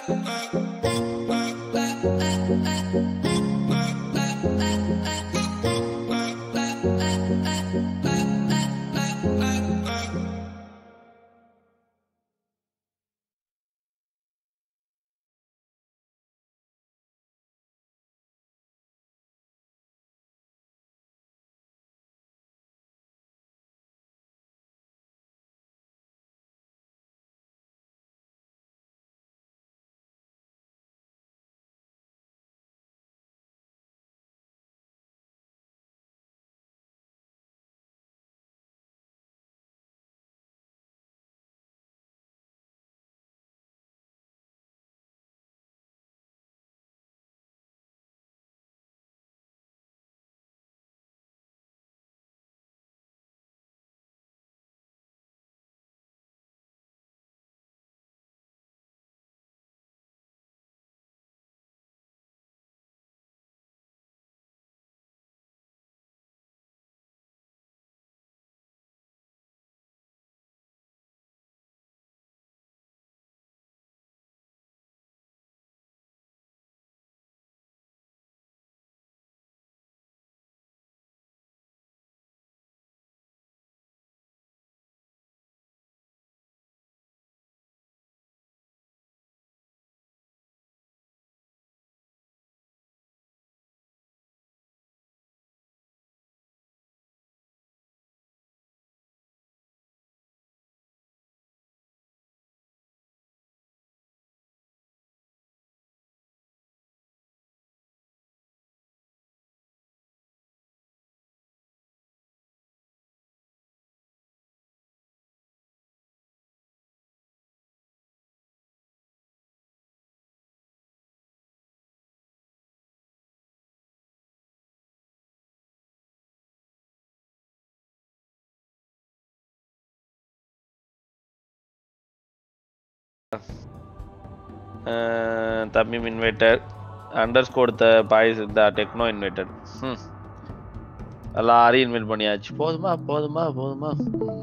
Uh, Tamim invited. Underscore the boys the techno invited. Hmm. எல்லாரையும் invite பண்ணியாச்சு போதுமா போதுமா போதுமா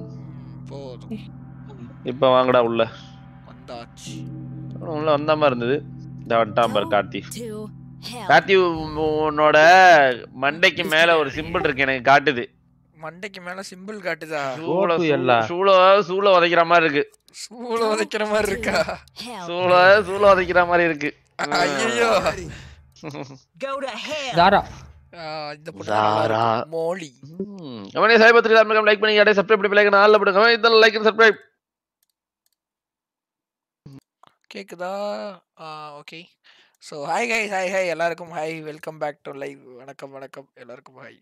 போதும் இப்போ வாங்கடா உள்ள வந்தாச்சு உள்ள வந்த மாதிரி இருந்தது இந்த வந்துட்டான் பாரு கார்த்தி to hell. கார்த்தி உ- உன்னோட மண்டைக்கு மேல ஒரு சிம்பிள் இருக்கு எனக்கு காட்டுது மண்டைக்கு மேல சிம்பிள் காட்டுதா சூள ஓட்டு எல்லா. சூள சூள உதைக்கிற மாதிரி இருக்கு சூள உதைக்கிற மாதிரி இருக்கா Hell. சூள சூள உதைக்கிற மாதிரி இருக்கு ஐயோ Go to hell. தாரா இந்த பொண்ணு சாரா. நல்லா இருக்கு. மோலி அவனே சைபத்திரி எல்லாருமே லைக் பண்ணி அப்படியே சப்ஸ்கிரைப் பண்ணி லைக் நாளில் போடுங்க இதெல்லாம் லைக் சப்ஸ்கிரைப் கேக்குதா okay so hi hi hi hi எல்லாருக்கும் hi welcome back to live வணக்கம் வணக்கம் எல்லாருக்கும் ஹாய்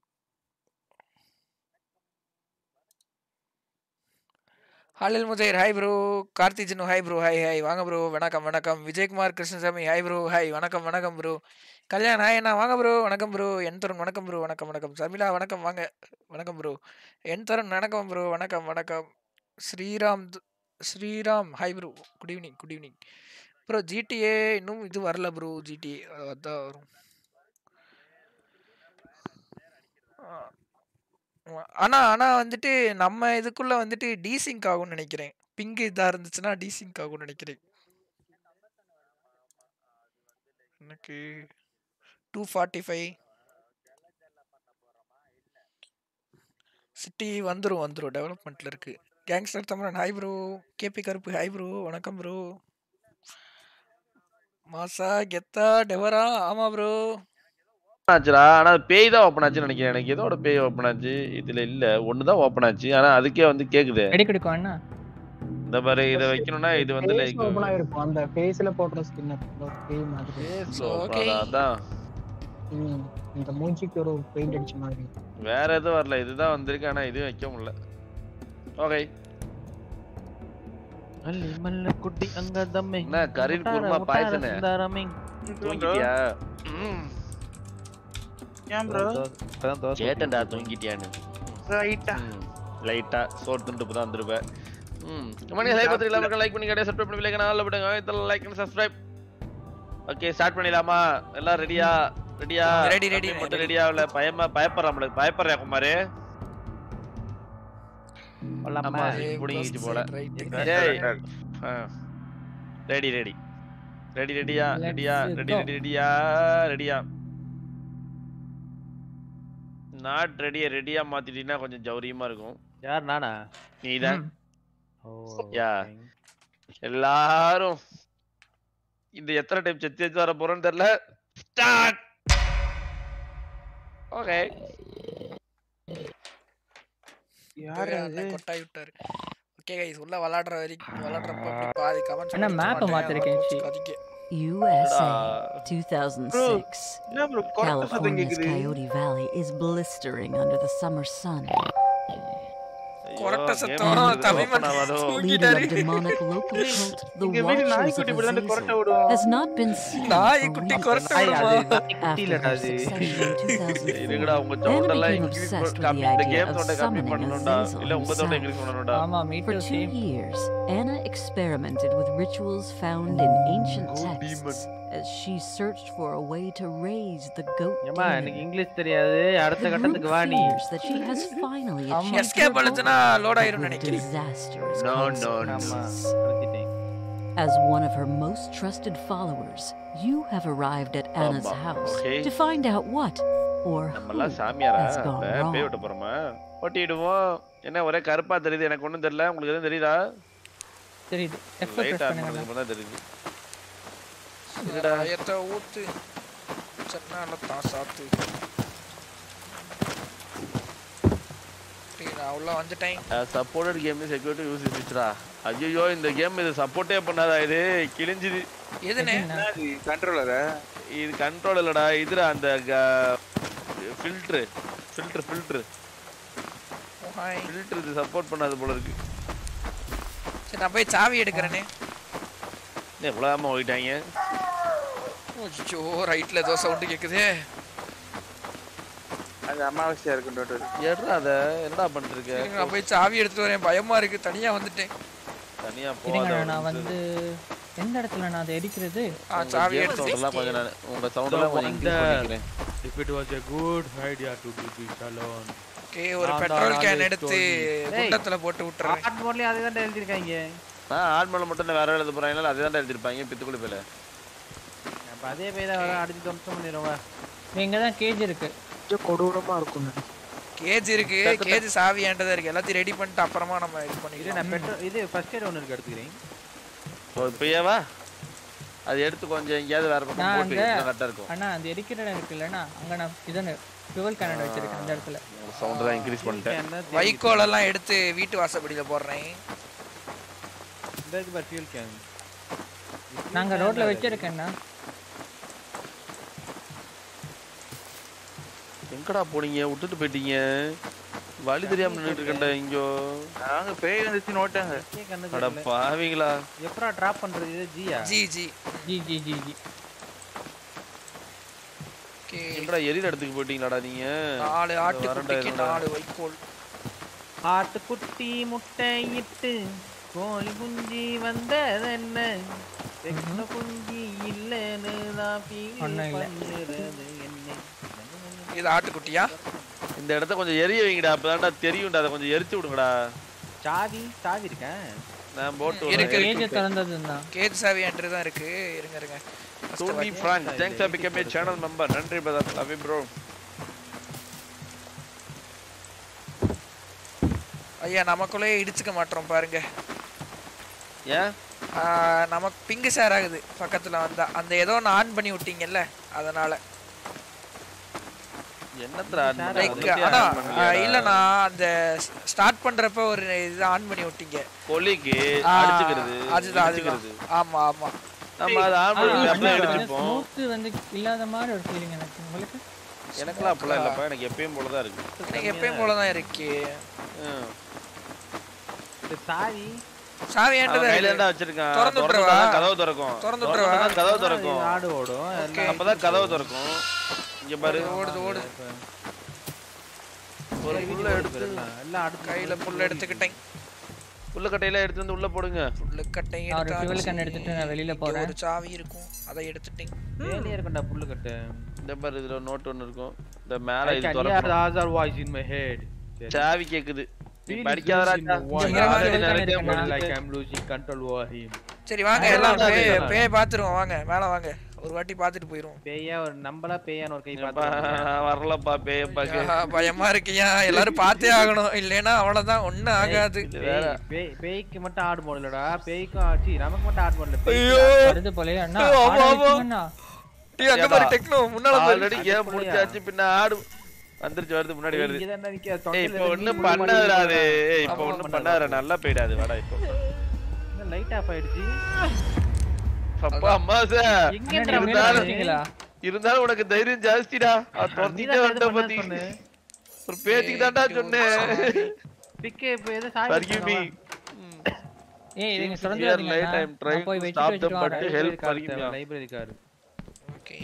ஹாலில் முஜைர் ஹாய் ப்ரோ கார்த்தி ஜின்னு ஹாய் ப்ரோ ஹாய் ஹாய் வாங்க ப்ரோ வணக்கம் வணக்கம் Vijayakumar Krishnasamy hi bro hi வணக்கம் வணக்கம் ப்ரோ கல்யாண் ஹாய் அண்ணா வாங்க ப்ரோ வணக்கம் ப்ரோ என் தருண் வணக்கம் ப்ரோ வணக்கம் வணக்கம் சர்மிளா வணக்கம் வாங்க வணக்கம் ப்ரோ என் தருண் வணக்கம் ப்ரோ வணக்கம் வணக்கம் ஸ்ரீராம் து- Sriram hi bro good evening good evening bro GTA இன்னும் இது வரல ப்ரோ ஜிடிஏ அதான் வரும் ஆ, ஆனா ஆனா வந்துட்டு நம்ம இதுக்குள்ள வந்துட்டு டீசிங்க் ஆகும்னு நினைக்கிறேன் பிங்க் இதா இருந்துச்சுன்னா டீசிங்க் ஆகும்னு நினைக்கிறேன் எனக்கு டூ ஃபார்ட்டி ஃபைவ் சிட்டி வந்துரும் வந்துரும் டெவலப்மெண்ட்ல இருக்கு gangster Tamizhan hi bro KP Karuppu hi bro வணக்கம் ப்ரோ மாசா கெத்தா டெவரா ஆமா ப்ரோ ஆச்சுடா ஆனா அது பேய் தான் ஓப்பன் ஆச்சுன்னு நினைக்கிறேன் எனக்கு எதோட பேய் ஓப்பன் ஆச்சு இதுல இல்ல ஒன்று தான் ஓப்பன் ஆச்சு ஆனா அதுக்கே வந்து கேக்குது ரெடி கொடுக்கும் அண்ணா இந்த மாதிரி இதை வைக்கணும்னா இது வந்து Face open ஆயிருக்கும் அந்த ஃபேஸ்ல போடுற ஸ்கின் பேய் மாதிரி Okay. அதான் ம், இந்த மூஞ்சிக்கு ஒரு பெயிண்ட் அடிச்ச மாதிரி வேற எதுவும் வரல இதுதான் வந்திருக்கு ஆனா இதுவும் வைக்க முடியல ஓகே அல்லி மல்ல குட்டி அங்க தம்மே என்ன கரீல் குருமா பாயசனு தூங்கிட்டியா ம். ஏன் ப்ரோ கேட்டேன்டா தூங்கிட்டியான்னு ரைட்டா லைட்டா சோறு துண்டு தான் வந்துருப்பேன் ம் மணி லைக் பத்திரிக்கை எல்லாருக்கும் லைக் பண்ணி கடையை சப்ஸ்கிரைப் பண்ணி லைக் நாளில் விடுங்க இதெல்லாம் லைக் பண்ணி சப்ஸ்கிரைப் ஓகே ஸ்டார்ட் பண்ணிடலாமா எல்லாம் ரெடியா ரெடியா Ready, ready, மட்டும் ready. ரெடியா இல்ல பயமா பயப்படுறா நம்மளுக்கு பயப்படுறியா குமாரு ஆமா ஏய், புடிங்கிச்சு plus போல right. டேய் ரெடி ரெடி ரெடி ரெடியா Let's ரெடியா ரெடி go. ரெடி ரெடியா ரெடியா நாட் ரெடியா ரெடியா மாத்திட்டீங்கன்னா கொஞ்சம் ஜௌரியமா இருக்கும் யார் நானா நீதான் ம். ஓ Yeah. okay. எல்லாரும் இந்த எத்தனை டைம் செத்து செத்து வர போறோம்னு தெரியல ஸ்டார்ட் ஓகே யாரு அது கொட்டாய் விட்டாரு ஓகே கைஸ் உள்ள விளையாடுற வரைக்கும் விளையாடுறப்ப அப்படி பாதி கமெண்ட்ஸ் அண்ணா, map அ மாத்திருக்கேன், சி. USA 2006. என்ன ப்ரோ கொரட்ட சத்தம் California's கேக்குது Coyote Valley is blistering under the summer sun. கொரட்ட சத்தம் Tamil Leader தூங்கிட்டாரு of demonic local cult, the இங்க வீடு Watchers of நாய்க்குட்டி இப்படி தான் கொரட்ட Azazel, விடுவோம் has not been seen நாய்க்குட்டி for கொரட்ட weeks. நாய் அது விடுமா நாய்க்குட்டி After இல்லடா her அது succession in இருங்கடா 2004, உங்க Anna சவுண்ட் எல்லாம் became இன்க்ரீஸ் obsessed with கம்மி the இந்த idea கேம் of சவுண்ட கம்மி summoning பண்ணணும்டா Azazel இல்ல உங்க சவுண்ட் இன்க்ரீஸ் himself. பண்ணணும்டா ஆமா மீட் For two years, Anna experimented with rituals found in ancient Goat texts as she searched for a way to raise the goat ஏமா எனக்கு demon. இங்கிலீஷ் தெரியாது அடுத்த The group கட்டத்துக்கு வா நீ fears that she has finally achieved escape her அழுத்துனா goal load ஆயிரும் with நினைக்கிறேன் disastrous No, no, no. ஆமா consequences. அழுத்திட்டேன் As one of her most trusted followers, you have arrived at Anna's ஆமா, house okay. to find out what or நம்ம who எல்லாம் சாமியாரா has gone இப்ப பேய் wrong. விட்ட போறோமா ஓட்டிடுவோம் என்ன ஒரே கருப்பா தெரியுது எனக்கு ஒண்ணும் தெரியல உங்களுக்கு எதுவும் தெரியுதா தெரியுது எஃப் பிரஸ் லைட் ஆன் பண்ணுங்க பண்ணதுக்கு தான் தெரியுது ஆயத்த ஊத்து சன்னால தான் சாத்து டேய், நான் உள்ள வந்துட்டேன் சப்போர்ட்டட் கேம் செக்யூரிட்டி யூஸ் ஃபீச்சரா ஐயோ இந்த கேம் இது சப்போர்ட்டே பண்ணாதா இது கிழிஞ்சுது எதுனே என்னது கண்ட்ரோலரா இது கண்ட்ரோல் இல்லடா இதுடா அந்த ஃபில்ட்ரு ஃபில்ட்ரு ஃபில்ட்ரு ஓ, ஹாய். ஃபில்ட்ரு இது சப்போர்ட் பண்ணாது போல இருக்கு சரி நான் போய் சாவி எடுக்கிறேனே என்ன எவ்வளோ போயிட்டாங்க ஐயோ ரைட்ல ஏதோ சவுண்ட் கேக்குதே அது அமாவாசையா இருக்குன்றது ஏடுறா அத என்னடா பண்ணிட்டு இருங்க, இருக்க நான் போய் சாவி எடுத்துட்டு வரேன் பயமா இருக்கு தனியா வந்துட்டேன் தனியா இருங்க போகாத நான் வந்து எந்த இடத்துல நான் அதை எரிக்கிறது ஆ சாவி கேம் எடுத்து சவுண்ட் எல்லாம் கொஞ்சம் நான் உங்க சவுண்ட் எல்லாம் கொஞ்சம் இன்க்ரீஸ் wonder. பண்ணிக்கிறேன் If it was a good idea to do this alone. Okay ஒரு நான் தான் பெட்ரோல் கேன் நானே எடுத்து தோல்வி. குண்டத்துல போட்டு விட்டுறேன் ஆட் மோட்லயே அதே தான் எழுதிருக்காங்க ஆ ஆட் மேல மட்டும் இல்ல வேற எழுத போறாங்க அதே தான் எழுதிருப்பாங்க பித்துக்குளி பேல அப்ப அதே போய் தான் வர அடிச்சு தம்சம் பண்ணிடுவோம் இங்க தான் கேஜ் இருக்கு கொஞ்சம் கொடூரமா இருக்கும் கேஜ் இருக்கு கேஜ் சாவி ஏன்டதா இருக்கு எல்லாத்தையும் ரெடி பண்ணிட்டு அப்புறமா நம்ம இது இது பண்ணிக்கலாம் நான் பெட்ரோல் இது ஃபர்ஸ்ட் எய்ட் ஒன்னு இருக்கு எடுத்துக்கிறேன் ஓ இப்பயேவா அது எடுத்து கொஞ்சம் எங்கேயாவது வேற பக்கம் நான் போட்டு அங்க- கரெக்டா இருக்கும் அண்ணா அந்த எரிக்கிற இடம் இருக்கு இல்லைண்ணா அங்க நான் இதன்னு ஃபியூவல் கேனட் வச்சிருக்கேன் அந்த இடத்துல சவுண்ட் தான் இன்க்ரீஸ் பண்ணிட்டேன் வைக்கோல் எல்லாம் எடுத்து வீட்டு வாசப்படியில போடுறேன் இந்த இருக்கு பார் ஃபியூல் கேன் நாங்க ரோட்ல வச்சிருக்கேண்ணா எங்கடா போனீங்க விட்டுட்டு போயிட்டீங்க வழி தெரியாம நின்னுட்டு இருக்கேன்டா இங்கோ நாங்க பேய் வந்துச்சு நோட்டாங்க அட பாவிங்களா எப்பரா டிராப் பண்றது இது ஜியா G G G G G G okay எங்கடா எரியிற இடத்துக்கு போயிட்டீங்களாடா நீங்க நாலு வரேன்டா, ஆட்டுக்குட்டிக்கு இருடா. நாலு வைக்கோல் ஆட்டுக்குட்டி முட்டையிட்டு கோழி குஞ்சு வந்ததென்ன வெக்க குஞ்சு இல்லைன்னு நான் feel ஒண்ணும் இல்ல. பண்ணுறது என்ன இது ஆட்டுக்குட்டியா இந்த இடத்த கொஞ்சம் எரிய வைங்கடா அப்பதான்டா தெரியும்டா அதை கொஞ்சம் எரிச்சு விடுங்கடா சாவி சாவி இருக்கேன் நான் போட்டு இருக்கு, வரேன். கேஜ் திறந்தது தான் கேஜ் சாவி என்ட்ரு தான் இருக்கு இருங்க இருங்க First டோனி வந்து- Frank thanks for become a channel member நன்றி பிரதர் லவ் யூ ப்ரோ ஐயா நமக்குள்ளே இடிச்சுக்க மாட்டோம் பாருங்க ஏன் ஆ, நமக்கு பிங்கு ஷேர் ஆகுது பக்கத்துல வந்தா அந்த ஏதோ ஒன்று ஆன் பண்ணி விட்டீங்கல்ல அதனால என்னத்துல add பண்ண? லைக் ஒண்ணுத்தையும் அதான் add பண்ணலையாடா? ஆ, இல்லண்ணா அந்த ஸ்டார்ட் பண்றப்ப ஒரு இது ஆன் பண்ணி விட்டீங்க கொல்லிக்கு ஆ, அடிச்சுக்கிறது அதுதான் அதுதான் இடிச்சுக்கிறது. ஆமா ஆமா நம்ம அதை ஆன் பண்ணி அப்படியே அடிச்சுப்போம் ஸ்மூத் வந்து இல்லாத மாதிரி ஒரு ஃபீலிங் எனக்கு உங்களுக்கு எனக்குலாம் அப்படிலாம் இல்லப்பா எனக்கு எப்பயும் போலதான் இருக்கு எனக்கு எப்பயும் போலதான் இருக்கு ம். இந்த சாவி சாவி அவன் ஏன்டதா கையில இருக்கு இருந்தா வச்சிருக்கான் திறந்து திறந்து விட்டுறவா? தான் கதவு திறக்கும் திறந்து திறந்து விட்டுறவா? தான் கதவு திறக்கும் இது ஆடு ஓடும் எல்லாம் அப்பதான் கதவு திறக்கும் இங்க பாரு ஓடுது ஓடுது ஒரு புல்ல எடுத்து எல்லாம் அடுத்து கையில புல்ல எடுத்துக்கிட்டேன் புல்லுக்கட்டையில எடுத்து வந்து உள்ள போடுங்க புல்லுக்கட்டை நான் ஒரு fuel எடுத்தாச்சு. can எடுத்துட்டு நான் வெளியில இங்க போறேன். ஒரு சாவி இருக்கும் அதை எடுத்துட்டேன் வேலையா இருக்கும்டா புல்லு கட்டு இந்த பாரு இதுல நோட் ஒன்னு இருக்கும் இந்த மேல I இது can hear the திறக்கணும் other voice in my head. சாவி கேக்குது நீ Feel படிக்காதடா losing the voice. இங்க already fuel can நிறைய இருக்குண்ணா. போட்டு like I'm losing control over him. சரி வாங்க அதான் எல்லாம் அதான் பேய் அதான். பேயை பாத்துருவோம் வாங்க மேல வாங்க ஒரு வாட்டி பாத்துட்டு போயிருவோம் பேயா ஒரு நம்மளா பேயான்னு ஒரு கை அப்பா, பார்த்து நான் வரலப்பா பேய பாக்க ஆஹா, பயமா இருக்கியா எல்லாரும் பார்த்தே ஆகணும் இல்லைன்னா அவ்வளவுதான் ஒண்ணும் ஆகாது வேற. பேய் பேய்க்கு மட்டும் ஆடு போடலடா பேய்க்கும் ஆச்சு நமக்கு மட்டும் ஆடு போடல ஐயோ வருது போலயே அண்ணா ஐயோ, ஆமா, ஆட ஆமா. வைக்கணும்ண்ணா. டேய் அங்க பாரு டெக்னோ முன்னால பாரு ஆல்ரெடி கேம் முடிச்சாச்சு பின்ன ஆடு வந்துருச்சு வருது முன்னாடி வருது இங்கதான் நிக்க ஏய் தொண்டையில இப்போ இருந்து ஒண்ணும் நீ முள்ளு பண்ணாதடா அது மாட்டிக்கிட்டு ஏய் இப்போ ஆமா, ஒண்ணும் ஆமா, பண்ணாதடா நல்லா போயிடாது வாடா இப்போ என்ன லைட் ஆஃப் ஆயிடுச்சு அப்பா அம்மா சார் எங்க அண்ணா, நீங்க மேல இருந்தாலும் வந்துட்டீங்களா? இருந்தாலும் உனக்கு தைரியம் ஜாஸ்திடா அது துரத்திட்டே வந்த பத்தி ஒரு பேச்சுக்கு தான்டா சொன்னேன் பிக்கு இப்ப எது சாய் Forgive me. ஏய் இதுங்க Since திறந்து here விடாதீங்க late அண்ணா. I'm trying நான் போய் to வச்சுட்டு stop வச்சுட்டு them, but வரேன். help forgive me. Library card okay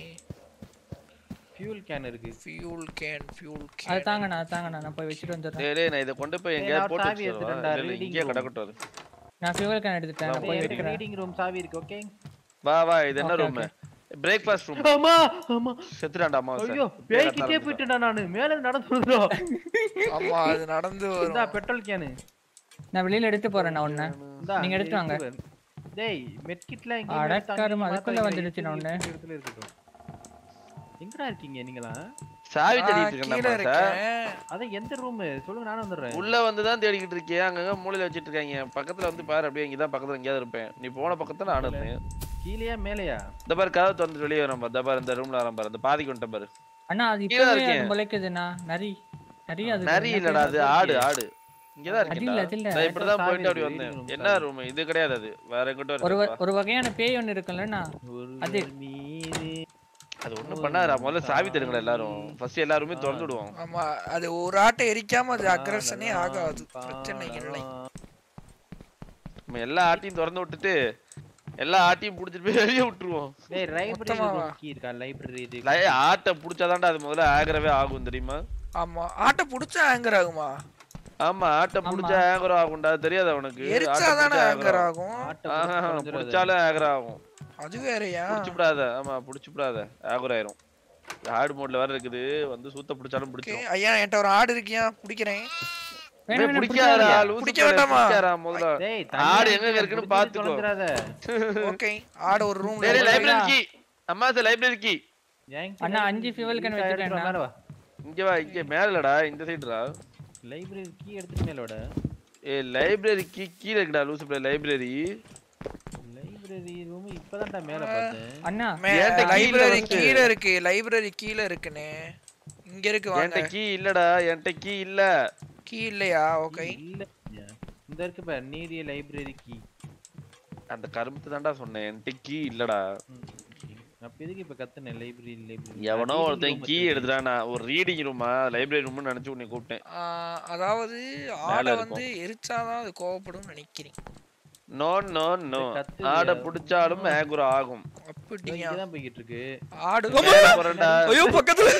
fuel can இருக்கு ஃபியூல் கேன் ஃபியூல் அது கேன் தாங்கண்ணா அது தாங்கண்ணா நான் போய் வச்சுட்டு வந்துடுறேன் டேய் டேய் நான் இதை கொண்டு போய் ஏய், எங்கேயாவது நான் போட்டு சாவி வச்சிருவா எடுத்துட்டேன்டா, இல்ல reading இங்கே room. கிடக்கட்டும் அது நான் ஃபியூவல் கேன் எடுத்துட்டேன் நான் போய் வைக்கிறேன் ரீடிங் ரூம் சாவி இருக்கு ஓகே வா வா இது என்ன Okay, ரூம் பிரேக்ஃபாஸ்ட் ரூம் ஆமா ஆமா செத்துறான்டா அம்மா ஐயோ பேய்க்கிட்டே போயிட்டேன்டா நானு மேல இருந்து நடந்து வந்துடும் ஆமா அது நடந்து இந்தா வரும் பெட்ரோல் கேனு நான் வெளியில எடுத்து போறேன் நான் ஒண்ணு இந்தா நீங்க எடுத்து வாங்க. டேய் மெட்கிட்ல எங்க அடக்காரமா, அதுக்குள்ள வந்துடுச்சு நான் ஒண்ணு. இடத்துல இருக்கட்டும் எங்கடா இருக்கீங்க நீங்களா சாவி ஆ, தேடிட்டு கீழே இருக்கேன் சார் இருக்கேன் அதான் எந்த ரூம் சொல்லுங்க நானும் வந்துடுறேன் உள்ள வந்து தான் தேடிக்கிட்டு இருக்கியா அங்கங்க மூலையில வச்சிட்டு இருக்காங்க பக்கத்துல வந்து பாரு அப்படியே இங்கதான் பக்கத்துல எங்கேயாவது இருப்பேன் நீ போன பக்கத்துல நானும் இருந்தேன் கீழேயா மேலையா இந்த பாரு கதவு திறந்து வெளியே வரும் பாரு இந்த பாரு இந்த ரூம்ல வரும் பாரு இந்த பாதிக்கு வந்துட்ட பாரு அண்ணா அது கீழே இப்பவே இருக்கேன். அது முளைக்குதுண்ணா நரி நரி அது நரி இல்லடா அது ஆடு ஆடு இங்கதான் அது இல்ல, அது இல்ல. இருக்கேன் நான் இப்படிதான் சாவி போயிட்டு அப்படி இருக்கு, வந்தேன் reading room என்ன சாவி. ரூம் இது கிடையாது அது வேற எங்கிட்ட ஒரு வ- இருக்கு ஒரு வகையான பேய் ஒண்ணு இருக்குல்லண்ணா ஒரு அது- மீது அது ஒண்ணும் பண்ணாதடா முதல்ல சாவி தருங்களா எல்லாரும் ஃபர்ஸ்ட் எல்லாருமே திறந்து விடுவோம் ஆமா அது ஒரு ஆட்டை எரிக்காம அது அக்ரஷனே ஆகாது பிரச்சனை இல்லை நம்ம எல்லா ஆட்டையும் திறந்து விட்டுட்டு எல்லா ஆட்டையும் புடிச்சிட்டு போய் வெளியே விட்டுருவோம் டேய் லைப்ரரி மொத்தமாவா? ரூம் கீ இருக்கா லைப்ரரி இது லை- ஆட்டை புடிச்சாதான்டா அது முதல்ல ஆகரவே ஆகும் தெரியுமா ஆமா ஆட்டை புடிச்சா ஆங்கர் ஆகுமா ஆமா ஆட்டை புடிச்சா ஆகர் ஆகும்டா அது தெரியாதா உனக்கு ஆட்டை எரிச்சாதானே புடிச்சா ஆங்கர் ஆகர் ஆகும் ஆட்டை ஆஹா, புடிச்சு தொலைஞ்சிடாத. புடிச்சாலும் ஆகர் ஆகும் அது வேறயா புடிச்சுப்படாத ஆமா புடிச்சுப்படாத ஆகர் ஆயிரும் ஆடு மோட்ல வேற இருக்குது வந்து சூத்த புடிச்சாலும் ஓகே பிடிச்சிரும் ஐயா என்கிட்ட ஒரு ஆடு இருக்கியா பிடிக்கிறேன் வேணாம், வேணாம், பிடிக்காதடா பிடிக்காதீங்க. லூசு பிடிக்க பயலே, வேண்டாமா? பிடிக்காதடா முதல்ல டேய் ஆடு எங்க இருக்குன்னு பாத்துக்கோ. தொலைஞ்சிடாத ஓகே ஆடு ஒரு ரூம்ல டேய் ஒரு லைப்ரரி வேளை- கீ அம்மா சார் லைப்ரரி கீ அண்ணா, அஞ்சு fuel can வச்சுட்டேன் மேல வா இங்க வா இங்க மேலடா இந்த சைடுடா லைப்ரரி கீ எடுத்துட்டு மேல வாடா ஏ லைப்ரரி கீ கீழ இருக்குடா லூசு பிள்ளை லைப்ரரி லைப்ரரி ரூம் இப்பதான்டா மேல பார்த்தேன் அண்ணா என்கிட்ட key இல்ல லைப்ரரி first. கீழே இருக்கு லைப்ரரி கீழே இருக்குனே இங்க இருக்கு என்கிட்ட வாங்க கீ இல்லடா என்கிட்ட கீ இல்ல கீ இல்லையா ஓகே இல்ல இந்த இருக்கு பாரு நீதிய லைப்ரரி கீ அந்த கரும்பு தான்டா சொன்னேன் என்கிட்ட கீ இல்லடா அப்ப எதுக்கு இப்ப கத்துனேன் லைப்ரரி லைப்ரரி எவனோ ஒருத்தன் கீ எடுத்துட்டான் நான் ஒரு ரீடிங் ரூமா லைப்ரரி ரூம்னு நினைச்சு உன்னை கூப்பிட்டேன் அதாவது மேல ஆடை இருக்கும். வந்து எரிச்சாதான் அது கோவப்படும் நினைக்கிறேன் நோ நோ நோ கத்து ஆட புடிச்சாலும் ஆகுற ஆகும் அப்படியா இங்க தான் போய்கிட்டு இருக்கு ஆடு மேல போறேன்டா ஐயோ பக்கத்துல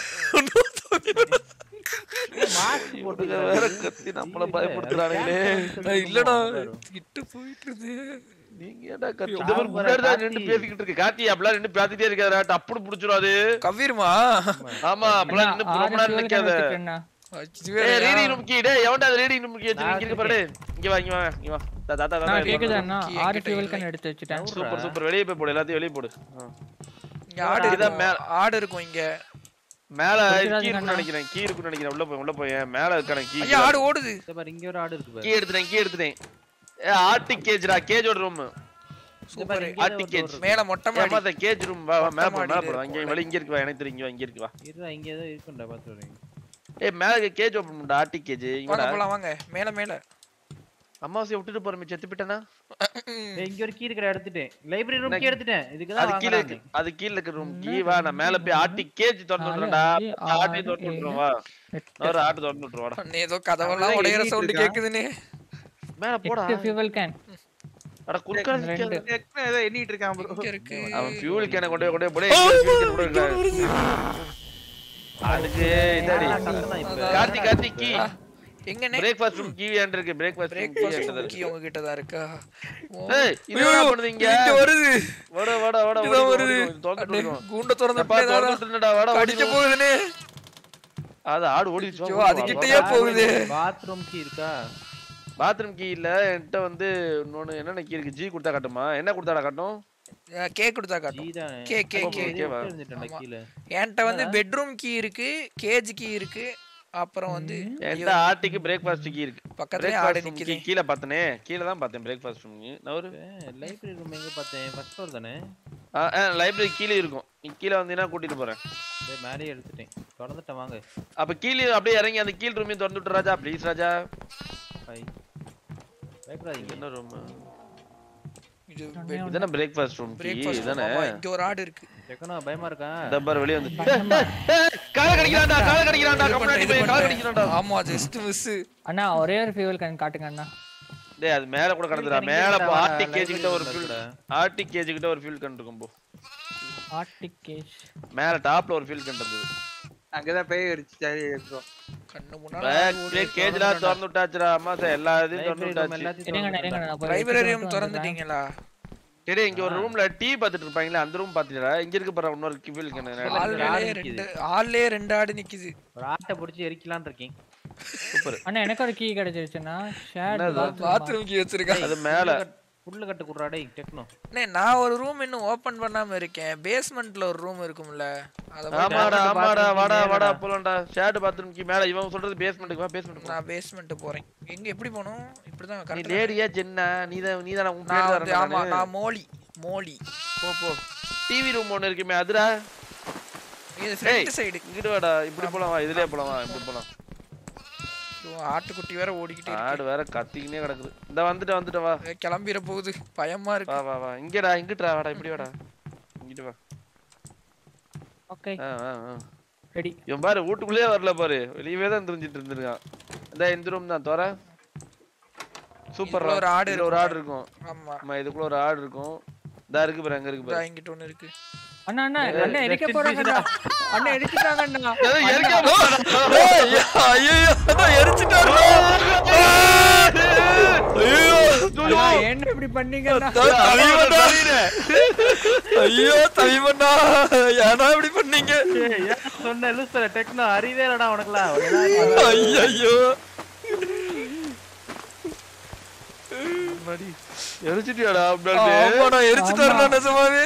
மாஸ்க் இவனுங்க வேற கத்தி நம்மள பயப்படுத்துறானுங்களே நான் இல்லடா கிட்ட போயிட்டு இருந்து நீங்க ஏன்டா கத்தி இந்த மாதிரி முன்னாடி தான் நின்னு பேசிக்கிட்டு இருக்கு கார்த்தி அப்படிலாம் நின்னு பேசிட்டே இருக்காதடா டப்புனு புடிச்சிரும் அது கவ்விருமா ஆமா அப்படிலாம் நின்னு ஆறு ரொம்ப நேரம் fuel can நிக்காத வச்சுட்டேன்ண்ணா. இது ஏய் வேறயா? ரீடிங் ரூம் கீ டேய் எவன்டா அது ரீடிங் ரூம் கீ வச்சு நான் இங்க இருக்கு பாரு இங்க வா இங்க வா இங்க வா தா தாத்தா அண்ணா, தாத்தா கேக்குதா அண்ணா? key ஆறு என்கிட்ட fuel இல்லை. can எடுத்து வச்சுட்டேன் சூப்பர் சூப்பர் வெளியே போய் போடு எல்லாத்தையும் வெளியே போடு ஆ. இங்க ஆடு இதான் இருக்கும் மேல- ஆடு இருக்கும் இங்க மேல குடிச்சிடாதீங்க கீ இருக்குன்னு அண்ணா. நினைக்கிறேன் கீ இருக்குன்னு நினைக்கிறேன் உள்ள போய் உள்ள போய் மேல இருக்கான கீ ஐயா ஆடு ஓடுது இந்த பாரு இங்க ஒரு ஆடு இருக்கு கீ பாரு எடுத்துட்டேன் கீ எடுத்துட்டேன் ஏ ஆர்டி கேஜ்டா கேஜோட ரூம் சூப்பர் இங்க ஆர்டி ஒரு கேஜ் door மேல மொட்டை மாடி ஏமா கேஜ் ரூம் வா வா மேல போ மொட்டை மேல மாடியில போ அங்க இருக்கும். வெளிய இங்க இருக்கு வா எனக்கு தெரியும் இங்க வா இங்க இருக்கு வா இருடா இங்க ஏதோ இருக்கும்டா பாத்து வரேன் ஏய் மேல கேஜ் ஓபன் பண்ணடா ஆர்டி கேஜ் வாங்க இங்கடா போலாம் வாங்க மேல மேல அம்மாவாசை விட்டுட்டு போறமே செத்து போயிட்டானா ஏய், இங்க ஒரு கீ இருக்கிற எடுத்துட்டேன் லைப்ரரி ரூம் நான் கீ எடுத்துட்டேன் இதுக்கு தான் அது கீழ இருக்கு அது கீழ இருக்க ரூம் கீ வா நான் மேல போய் ஆர்டி கேஜ் திறந்து நாலு, விடுறேன்டா அஞ்சு, ஆர்டி ஆறு, திறந்து ஏழு, விட்டுறோம் வா எட்டு ஒரு ஆட்டு திறந்து விட்டுருவோம் வாடா அண்ணே, ஏதோ கதவெல்லாம் அவன்தான் உடையிற எண்ணிட்டு சவுண்ட் இருக்கான். கேக்குதுன்னு மேல போடா எட்டு fuel can. அட குறுக்கால ரெண்டு. நிக்காத. ஏற்கனவே ஏதோ எண்ணிட்டு இருக்கான் ப்ரோ இங்க இருக்கு அவன் ஃபியூல் கேன கொண்டு போய் கொண்டு போய் போடு ஃபியூல் கேன் கொண்டு போய் அதுக்கு இதாடி கார்த்தி கார்த்தி கீ எங்கண்ணே பிரேக்ஃபாஸ்ட் ரூம் கீ ஏன் இருக்கு பிரேக்ஃபாஸ்ட் ரூம் கீ பிரேக்ஃபாஸ்ட் ஏன் முக்கியம் உங்ககிட்ட தான் இருக்கா ஓ. ஏய் இது ஐயோ, என்ன பண்ணுது இங்க இங்க வருது வாடா வாடா வாடா இதான் ஓடி வருது தொலைஞ்சு அண்ணே, விடுறோம் கூண்ட திறந்த அப்பா தொலைஞ்சு விட்டுடா வாடா கடிக்க ஓடி போகுதுனே அது ஆடு ஓடிச்சு ஐயோ, அதுகிட்டயே போகுது பாத்ரூம் கீ இருக்கா பாத்ரூம் கீ இல்ல என்கிட்ட வந்து இன்னொன்னு என்னென்ன கீ இருக்கு ஜி கொடுத்தா காட்டுமா என்ன கொடுத்தாடா காட்டும் கே கொடுத்தா காட்டும் ஜீதான் கே கே அப்போ கே ஓகேவா? இருந்துட்டேன்டா ஆமா. கீழே என்கிட்ட வந்து பெட்ரூம் கீ இருக்கு கேஜ் கீ இருக்கு அப்புறம் வந்து என்கிட்ட ஆட்டிக்கு பிரேக்ஃபாஸ்ட் கீ இருக்கு பக்கத்துலயே ஆடு பிரேக்ஃபாஸ்ட் நிக்குது கீ கீழே பார்த்தனே கீழே தான் பார்த்தேன் பிரேக்ஃபாஸ்ட் ரூம் நான் ஒரு லைப்ரரி ரூம் எங்க பார்த்தேன் ஃபர்ஸ்ட் ஃப்ளோர் தானே லைப்ரரி கீழே இருக்கும் நீ கீழே வந்தீங்கன்னா கூட்டிட்டு போறேன் டேய் மேலே எடுத்துட்டேன் திறந்துட்டேன் வாங்க அப்ப கீழே அப்படியே இறங்கி அந்த கீழ் ரூமையும் திறந்து விட்டு ராஜா ப்ளீஸ் ராஜா பை பயப்படாதீங்க என்ன ரூம் இது இதானே பிரேக்ஃபாஸ்ட் ரூம் கீ பிரேக்ஃபாஸ்ட் இதானே இங்க ஒரு ஆடு இருக்கு செக்கனா பயமா இருக்கா டப்பர் வெளிய வந்து கால கடிக்கிறான்டா கால கடிக்கிறான்டா இது கம்முனு பண்றேன், போய் இது கால பண்றேன். கடிக்கிறான்டா ஆமா ஜஸ்ட் மிஸ் அண்ணா ஒரே ஒரு ஃபியூவல் கேன் காட்டுங்க அண்ணா டேய் அது மேல கூட கடந்துடா இங்க மேல இருக்கடா, போ ஆர்டி library கேஜ் கிட்ட ஒரு room ஃபியூல் இருக்குடா. ஆர்டி கேஜ் கிட்ட ஒரு ஃபியூல் கன் இருக்கும் போ ஆர்டிக் கேஷ் மேல டாப்ல ஒரு ஃபியூல் கன் இருந்தது அங்கதான் பேய் அடிச்சு ஜாலி இருக்கும் கண்ணு முன்னாடி கேஜ்லாம் திறந்து விட்டாச்சுடா அம்மா சார் எல்லா இதையும் திறந்து லைப்ரரி ரூம் விட்டாச்சு எல்லாத்தையும் இருங்கண்ணா இருங்கண்ணா நான் போய் லைப்ரரி எடுத்துட்டு ரூம் மட்டும் வந்துடுறேன். திறந்துட்டீங்களா டேய் இங்க ஒரு ரூம்ல டீ பாத்துட்டு இருப்பாங்களே அந்த ரூம் பாத்துட்டா இங்க இருக்கு பாரு இன்னொரு ஃபியூல் கன் ஆள்லயே ஆடு ரெண்டு ஆள்லயே ரெண்டு ஆடு நிக்குது ஒரு ஆட்டை பிடிச்சி எரிக்கலாம்னு இருக்கேன் சூப்பர் அண்ணா எனக்கு ஒரு கீ கிடைச்சிருச்சுண்ணா ஷேர் என்னது? பாத்ரூம் கீ வச்சிருக்கேன் அது மேல புல்லு கட்டு குடுறா டேய் டெக்னோ அண்ணே, நான் ஒரு ரூம் இன்னும் ஓபன் பண்ணாம இருக்கேன் பேஸ்மெண்ட்ல ஒரு ரூம் இருக்கும்ல அத போய் ஆமாடா bathroom ஆமாடா bathroom வாடா மேலடா. வாடா போலாம்டா ஷேர்ட் பாத்ரூம் கி மேல இவன் சொல்றது பேஸ்மெண்ட்டுக்கு வா பேஸ்மெண்ட் நான் பேஸ்மெண்ட் போறேன் எங்க எப்படி போகணும் இப்படிதான் நீ correct ஆ- லேடியா ஜென்னா நீ தான் நீ தான உன் நான் பேர் வந்து ஆமா தானே நான் மோலி மோலி போ போ டிவி ரூம் ஒன்னு இருக்குமே அதுடா இது ஏய் ஃப்ரண்ட் சைடு இங்கிட்டு வாடா இப்படி போலாம் வா இதுலயே போலாம் வா இப்படி போலாம் ஆட்டுக்குட்டி வேற ஓடிக்கிட்டே ஆடு இருக்கு வேற கத்திக்கினே கிடக்குது இந்த வந்துட்டு வந்துட்டு வா ஏய், கிளம்பிட போகுது பயமா வா இருக்கு வா வா இங்கடா இங்கிட்டுடா வாடா இப்படி வாடா இங்கிட்டு வா ஓகே ஆ ஆ ஆ ரெடி இவன் பாரு வீட்டுக்குள்ளேயே வரல பாரு வெளியவே தான் தெரிஞ்சிட்டு இருந்திருக்கான் இந்த இந்த ரூம் தான் தோற சூப்பர் இதுக்குள்ள ஒரு ஆடு ஒரு ஆடு இருக்கும் ஆமா ஆமா இதுக்குள்ள ஒரு ஆடு இருக்கும் இதா இருக்கு பாரு அங்க இருக்கு இதா பாரு இங்கிட்ட ஒண்ணு இருக்கு அண்ணா அண்ணா அண்ணா எரிக்க போறாங்கண்ணா அண்ணா எரிச்சிட்டாங்கண்ணா ஏதோ எரிக்க ஐயோ அதான் எரிச்சிட்டாரு ஐயோ அண்ணா, என்ன இப்படி பண்ணீங்கண்ணா தலைவனா ஐயோ தலைவனா ஏன்னா இப்படி பண்ணீங்க சொன்ன லூசர டெக்னோ அறிவே இல்லடா உனக்குலாம் ஐயோ எரிச்சிட்டியாடா ஆமாடா எரிச்சிட்டாருடா நிஜமாவே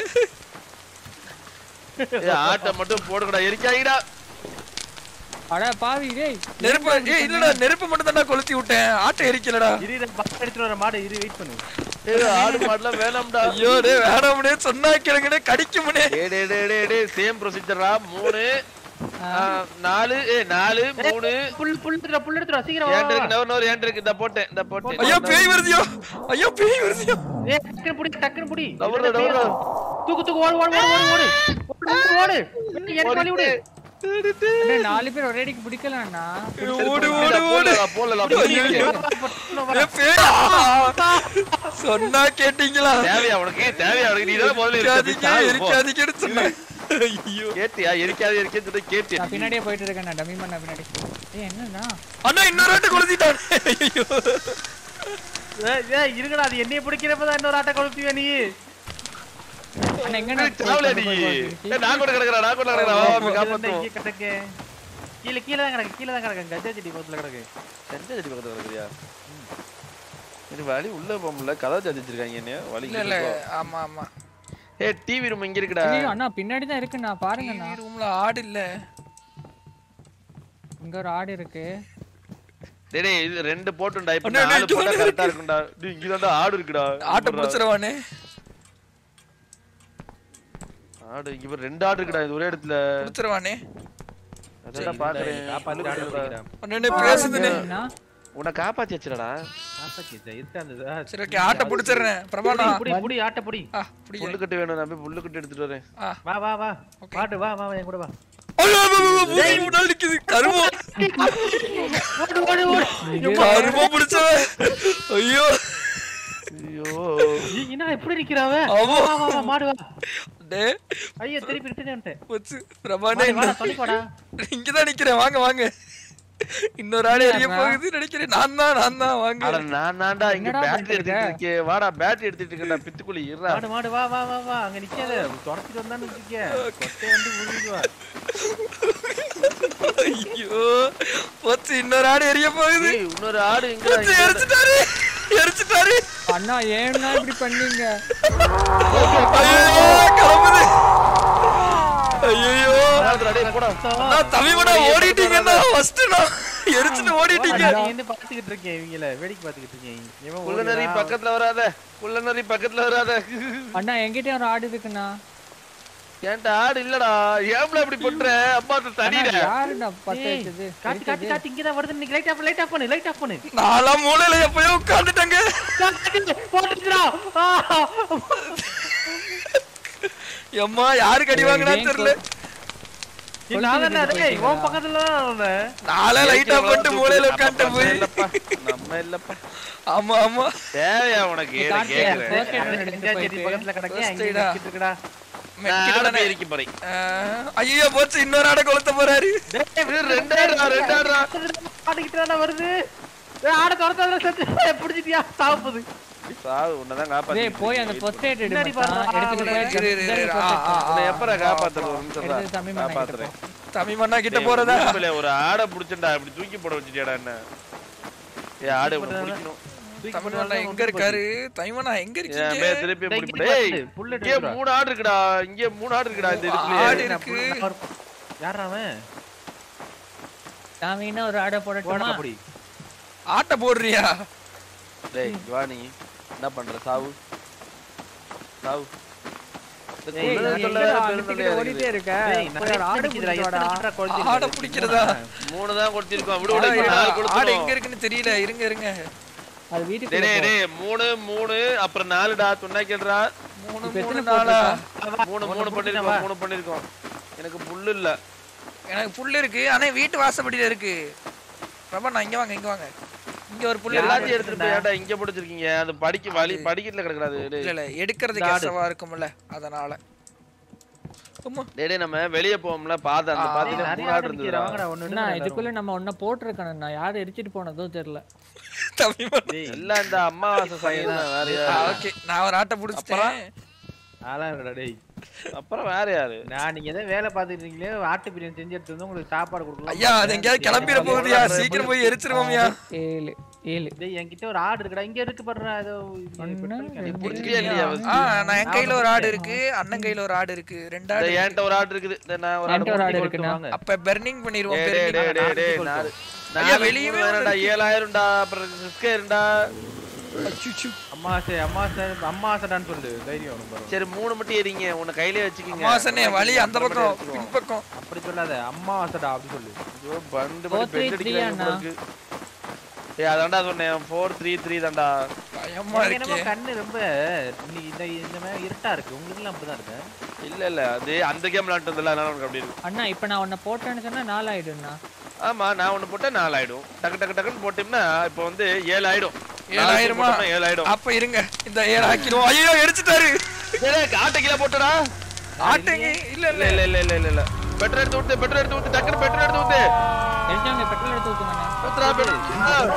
ஆட்டை மட்டும் போடுங்கடா எரிக்காங்கடா அட பாவி டேய் நெருப்பு ஏய் இல்லடா நெருப்பு மட்டும் தான்டா கொளுத்தி விட்டேன் ஆட்டை எரிக்கலடா இரு இரு, பக்கம் எடுத்துட்டு வர மாடு இரு வெயிட் பண்ணு ஏய் ஆடு மாடலாம் வேணாம்டா ஐயோ டேய் வேணாம்னே சொன்னா கேளுங்கடே கடிக்கும்னே டேய் டேய் டேய் டேய் டேய் சேம் ப்ரொசீஜர்ரா மூணு ஆ, நாலு ஏ நாலு மூணு புல் புல் எடுத்துடா புல் எடுத்துடா சீக்கிரம் வா, ஏன் வா, இருக்கு நவர் நவர் ஏன் இருக்கு இந்த போட்டேன் இந்த போட்டேன் ஐயோ பேய் வருதியோ ஐயோ பேய் வருதியோ ஏய் டக்குனு புடி டக்குனு புடி நவரு, நவரு. தூக்கு தூக்கு ஓடு ஓடு ஓடு ஓடு ஓடு ஓடு ஓடு எனக்கு வழி விடு அண்ணா, நாலு பேர் ஒரே அடிக்கு பிடிக்கலண்ணா ஓடு ஓடு ஓடு போடலாம் ஐயோ, ஐயோ. ஏய், பேய் சொன்னா கேட்டீங்களா தேவையா உனக்கு தேவையா உனக்கு நீ தான் முதல்ல இருக்காதீங்க இருக்காதீங்க இருக்காதீங்கன்னு சொன்னேன் ஐயோ கேட்டியா இருக்காது இருக்கேன்னு சொல்லி கேட்டியா நான் பின்னாடியே போயிட்டு இருக்கேன் நான் டம்மி பண்ண பின்னாடி ஏய் என்னண்ணா அண்ணா இன்னொரு ஆட்டை கொளுத்திட்டான் ஐயோ ஏய், ஏய் இருங்கடா அது என்னைய பிடிக்கிறப்பதான் இன்னொரு ஆட்டை கொளுத்துவே நீ அண்ணா எங்கண்ணா சாவல நீ ஏய், நான் கூட கிடக்குறேன் நான் கூட கிடக்குறேன் வா, வா, போய் இதுல காப்பாத்துவோம் இங்க கிடக்கு கீழே கீழே தான் கிடக்கு கீழே தான் கிடக்கு கஜா செடி பக்கத்துல கிடக்கு செஞ்ச செடி பக்கத்துல கிடக்குறியா இது வழி உள்ள போக முடியல கதை ஜதிச்சிருக்காங்க என்ன வழி இல்ல இல்ல ஆமா ஆமா ஏ டிவி ரூம் இங்க இருக்குடா ஐயோ, அண்ணா பின்னாடி தான் இருக்குண்ணா பாருங்கண்ணா ரூம்ல ஆடு இல்ல இங்க ஒரு ஆடு இருக்கு டேய் டேய், இது ரெண்டு போட்டுண்டா இப்ப அண்ணா, அண்ணா, நாலு இங்க போட்டா ஒண்ணு கரெக்டா இருக்கும்டா டேய் இங்க தான்டா ஆடு இருக்குடா ஆட்டை பிடிச்சிருவானே ஆடு இங்க பாரு, ரெண்டு ஆடு இருக்குடா இது ஒரே இடத்துல பிடிச்சிருவானே அதான் பாக்குறேன் காப்பாத்தி ஆட்டை பிடிக்கிறா அண்ணே பேசுதுனே அண்ணா உன்னை காப்பாத்தி வச்சிடடா காப்பாத்தி இருக்க அந்த சரி ஓகே ஆட்டை பிடிச்சிடுறேன் பிரபாடா புடி புடி ஆட்டை புடி ஆ பிடிக்கிறேன் புல்லுக்கட்டு வேணும் நான் போய் புல்லுக்கட்டு எடுத்துட்டு வரேன் வா வா வா மாட்டு வா வா வா, என் கூட வா ஐயோ, ஐயோ, ஐயோ, மூஞ்சி முன்னாடி நிக்குது கருமம் கருமம் பிடிச்சவன் ஐயோ ஐயோ ஏய், என்ன இப்படி நிக்கிறாவ ஆமா. வா வா வா மாடு வா டே ஐயோ திருப்பி ரிட்டர்ன் வந்துட்டேன் வச்சு பிரபானே மாடு, வா சொல்லிக்கோடா இங்கதான் நிக்கிறேன் வாங்க வாங்க இன்னொரு ஆடு எரிய போகுது நினைக்கிறேன் நான் தான் நான் தான் வாங்க அட நான் தான்டா இங்க என்னடா பேட்டரி பண்ணிட்டு எடுத்துட்டு இருக்கேன் வாடா பேட்டரி எடுத்துட்டு இருக்கேன்டா பித்துக்குழி இருடா மாடு மாடு வா வா வா வா அங்க நிக்காத தொடச்சிட்டு வந்தான்னு வச்சுக்க கொட்டை வந்து உருவிடுவா ஐயோ போச்சு இன்னொரு ஆடு எரிய போகுது ஏய், இன்னொரு ஆடு எங்க போச்சு எரிச்சிட்டாரு எரிச்சிட்டாரு அண்ணா ஏன்னா இப்படி பண்ணீங்க ஐயோ கிளம்புது ஐயோ டேய் போடா நான் தமிழனா ஓடிட்டீங்கன்னா ஃபர்ஸ்ட் நான் எரிச்சிட்டு ஓடிட்டீங்க நான் இருந்து பாத்துக்கிட்டு இருக்கேன் இவங்கள வேடிக்கை பாத்துக்கிட்டு இருக்கேன் இவன் குள்ளநரி ஓடினா- பக்கத்துல வராத குள்ளநரி பக்கத்துல வராத அண்ணா என்கிட்ட ஒரு ஆடு இருக்குண்ணா ஏன்டா ஆடு இல்லடா ஏம்ல இப்படி பண்ற அம்மா அந்த அண்ணா, தடியில யாருண்ணா பத்த ஏய், வச்சது காட்டு காட்டு காட்டு இங்கதான் வருது இன்னைக்கு லைட் ஆஃப் லைட் ஆஃப் பண்ணு லைட் ஆஃப் பண்ணு நாலாம் மூலையில எப்பயோ உட்காந்துட்டேங்க போட்டுச்சுடா எம்மா யாரு கடி வாங்கினா தெரியல நான் தானே டேய் உன் பக்கத்துல தான் இருந்தேன். நாளே லைட்டா போட்டு மூலையில உட்காந்துட்டு நம்ம போய் இல்லப்பா நம்ம இல்லப்பா ஆமா ஆமா தேவையா உனக்கு நான் காட்டு, கேக்குறேன் first aid அது எடுத்துட்டு இந்தியா செடி போயிட்டு, பக்கத்துல கிடக்கு, first அங்கே aid ஆ? நிக்கிட்டு இருக்குடா. நான் ஆட போய் இருக்க போறேன் அஹ், ஐயோ போச்சு இன்னொரு ஆடை கொளுத்த போறாரு இது ரெண்டாயிரம் ரெண்டாயிரம் ஆடிக்கிட்டு வருது ஏய், ஆட துரத்தாதுல செத்து பிடிச்சிட்டியா சாவுது சாவு உன்னதான் டேய் காப்பாத்து போய் அந்த ஃபர்ஸ்ட் எய்ட் எடு பின்னாடி மச்சான். பாருடா, எடுத்துட்டு போய் இரு, இரு, இரு, இரு. ஆ, ஆ, ஆ. உன்னை எப்பற காப்பாத்துறது ஒரு நிமிஷம் தான். எடுத்து தமிழ் மண்ணை காப்பாத்துறேன் தமிழ் மண்ணா கிட்ட டேய், போறதா உடுப்புல ஒரு ஆடை புடிச்சண்டா இப்படி தூக்கி போட வச்சுட்டியாடா என்ன ஏய் ஆடு இப்படி பிடிக்கணும் தமிழ் மண்ணா எங்க இருக்காரு தமிழ் மண்ணா எங்க ஏன் இருக்கீங்க மே திருப்பி டேய், இப்படி இங்க டேய் பாரு, புல்லட் இங்க இருக்குடா. மூணு ஆடு இருக்குடா இங்க மூணு ஆடு இருக்குடா இந்த ஆடு இதுக்குள்ளே இருக்கு யாரா அவன் நான் வேணா ஒரு ஆடை போடா போடட்டுமா அப்படி ஆட்ட போடுறியா டேய் இங்க வா நீ என்ன பண்ற சாவு சாவு இந்த ஏய், குள்ளதை நான் சொல்ல எங்கடா வேற அங்கிட்டு பெருந்தலையா ஓடிட்டே இருக்குது. இருக்க டேய், போய் நிறைய ஒரு ஆடு பிடிக்குதுடா, பிடிச்சிட்டு எத்தனை வாடா. ஆடுடா குழந்தைங்க? ஆடை பிடிக்கிறதா மூணு தான் கொடுத்திருக்கோம் விடு ஆடா, விடு இரு, நாலு ஆடு கொடுத்துரும் எங்க இருக்குன்னு தெரியல இருங்க இருங்க அது டேய் வீட்டுக்கு டேய், டேய் மூணு மூணு அப்புறம் நாலுடா துண்ணா கேள்றா மூணு இப்ப மூணு எத்தனை நாளா மூணு மூணு பண்ணிருக்கோம் மூணு பண்ணிருக்கோம் எனக்கு புல்லு இல்ல எனக்கு புல்லு இருக்கு ஆனா வீட்டு வாசப்படியில இருக்கு பிரபா நான் இங்க வாங்க இங்க வாங்க இங்க ஒரு புல்லு எல்லாத்தையும் இருக்கு. எடுத்துட்டு போய் ஏன்டா இங்க பிடிச்சிருக்கீங்க அது படிக்க வழி படிக்கட்டுல கிடக்குறாது இல்ல இல்ல எடுக்கிறதுக்கு ஆடு. கஷ்டமா இருக்கும்ல அதனால ஆமா டேய் டேய், நம்ம வெளிய போவோம்ல பாத்து அந்த ஆ, பாத்துட்டு நிறைய மூணு ஆடு ஆடு நிக்கிறா, இருந்துடா வாங்கடா, ஒண்ணு அண்ணா எடுங்கடா இதுக்குள்ள நம்ம ஒன்ன போட்டிருக்கணும் நான் யாரும் எரிச்சிட்டு போனதோ தெரியல தமிழ் மண்ணா. டேய், எல்லாம் இந்த அம்மாவாசை சைடு வேற ஆ, யாரு ஓகே நான் ஒரு ஆட்டை பிடிச்சிட்டேன் ஆளா இல்லடா, டேய். அப்புறம் வேற யாரு நான் நீங்க ஏதோ வேலை பாத்துட்டு இருக்கீங்களே ஆட்டு பிரியாணி செஞ்சு எடுத்து வந்து உங்களுக்கு சாப்பாடு கொடுக்கலாம் ஐயா அது எங்கேயாவது கிளம்பிட போகுதுயா சீக்கிரம் போய் எரிச்சிருவோம்யா ஏழு ஏழு டேய் என்கிட்ட ஒரு ஆடு இருக்குடா இங்க இருக்கு பாருடா ஏதோ இது ஒண்ணு, petrol can. ரெண்டு, புடிச்சிட்டியா இல்லையா first? ஆ நான் என் கையில ஒரு ஆடு இருக்கு அண்ணன் கையில ஒரு ஆடு இருக்கு ரெண்டு இந்த ஆடு இருக்கு. என்கிட்ட ஒரு ஆடு இருக்குது இந்த நான் ஒரு ஆடு என்கிட்ட ஒரு ஆடு கொண்டு இருக்குண்ணா வாங்க. அப்ப பெர்னிங் பண்ணிடுவோம் டேய் டேய் burning. டேய் டேய் டேய் நாலு ஐயா, நாலு வெளியவே மூணு வேணாம்டா ஏழாயிரம்டா அப்புறம் ரிஸ்க் இருந்தா அச்சுச்சு. அம்மாசை அம்மாசை அம்மாசைடான்னு சொல்லு தைரியம் உனக்கு வரும். சரி மூணு மட்டும் ஏறிங்க உன்னை கையிலே வச்சுக்கோங்க மாசனே வழி அந்த அப்புறம் பக்கம் மட்டும் எடுத்துக்குவோம். பின்பக்கம் அப்படி சொல்லாத அம்மாசைடா அப்படி சொல்லு ஐயோ, பண்டு Four, பண்டு three, பெட் three அடிக்கிறாங்க அண்ணா. போல இருக்கு. ஏய் அதான்டா சொன்னேன் ஃபோர் த்ரீ த்ரீ தான்டா பயமா எனக்கு என்னமோ இருக்கே கண்ணு ரொம்ப இன்னைக்கு இந்த இந்த மாதிரி இருட்டா இருக்கு உங்களுக்கு எல்லாம் அப்படிதான் இருக்கு இல்ல இல்ல அது அந்த கேம் விளாண்டதுல அதனால உனக்கு அப்படி இருக்கும் அண்ணா இப்ப நான் உன்னை போட்டேன்னு சொன்னா நாலு ஆயிடும்ண்ணா ஆமா நான் ஒண்ணு போட்டா நாலு ஆயிடும் டக்கு டக்கு டக்குன்னு போட்டோம்னா இப்போ வந்து ஏழு ஆயிடும் ஏழாயிரமா நாலு ஏழு ஆயிடும் அப்ப இருங்க இந்த ஏழு ஆக்கிடுவோம் ஐயோ எரிச்சுட்டாரு ஆட்டை கீழே போட்டடா ஆட்டுங்க இல்ல இல்ல இல்ல இல்ல இல்ல இல்ல இல்ல இல்ல பெட்ரோல் எடுத்து ஊத்து பெட்ரோல் எடுத்து ஊத்து டக்குனு பெட்ரோல் எடுத்து ஊத்து எரிஞ்சாங்க பெட்ரோல் எடுத்து ஊத்துங்கண்ணா ஊத்துறா பெட்ரோல்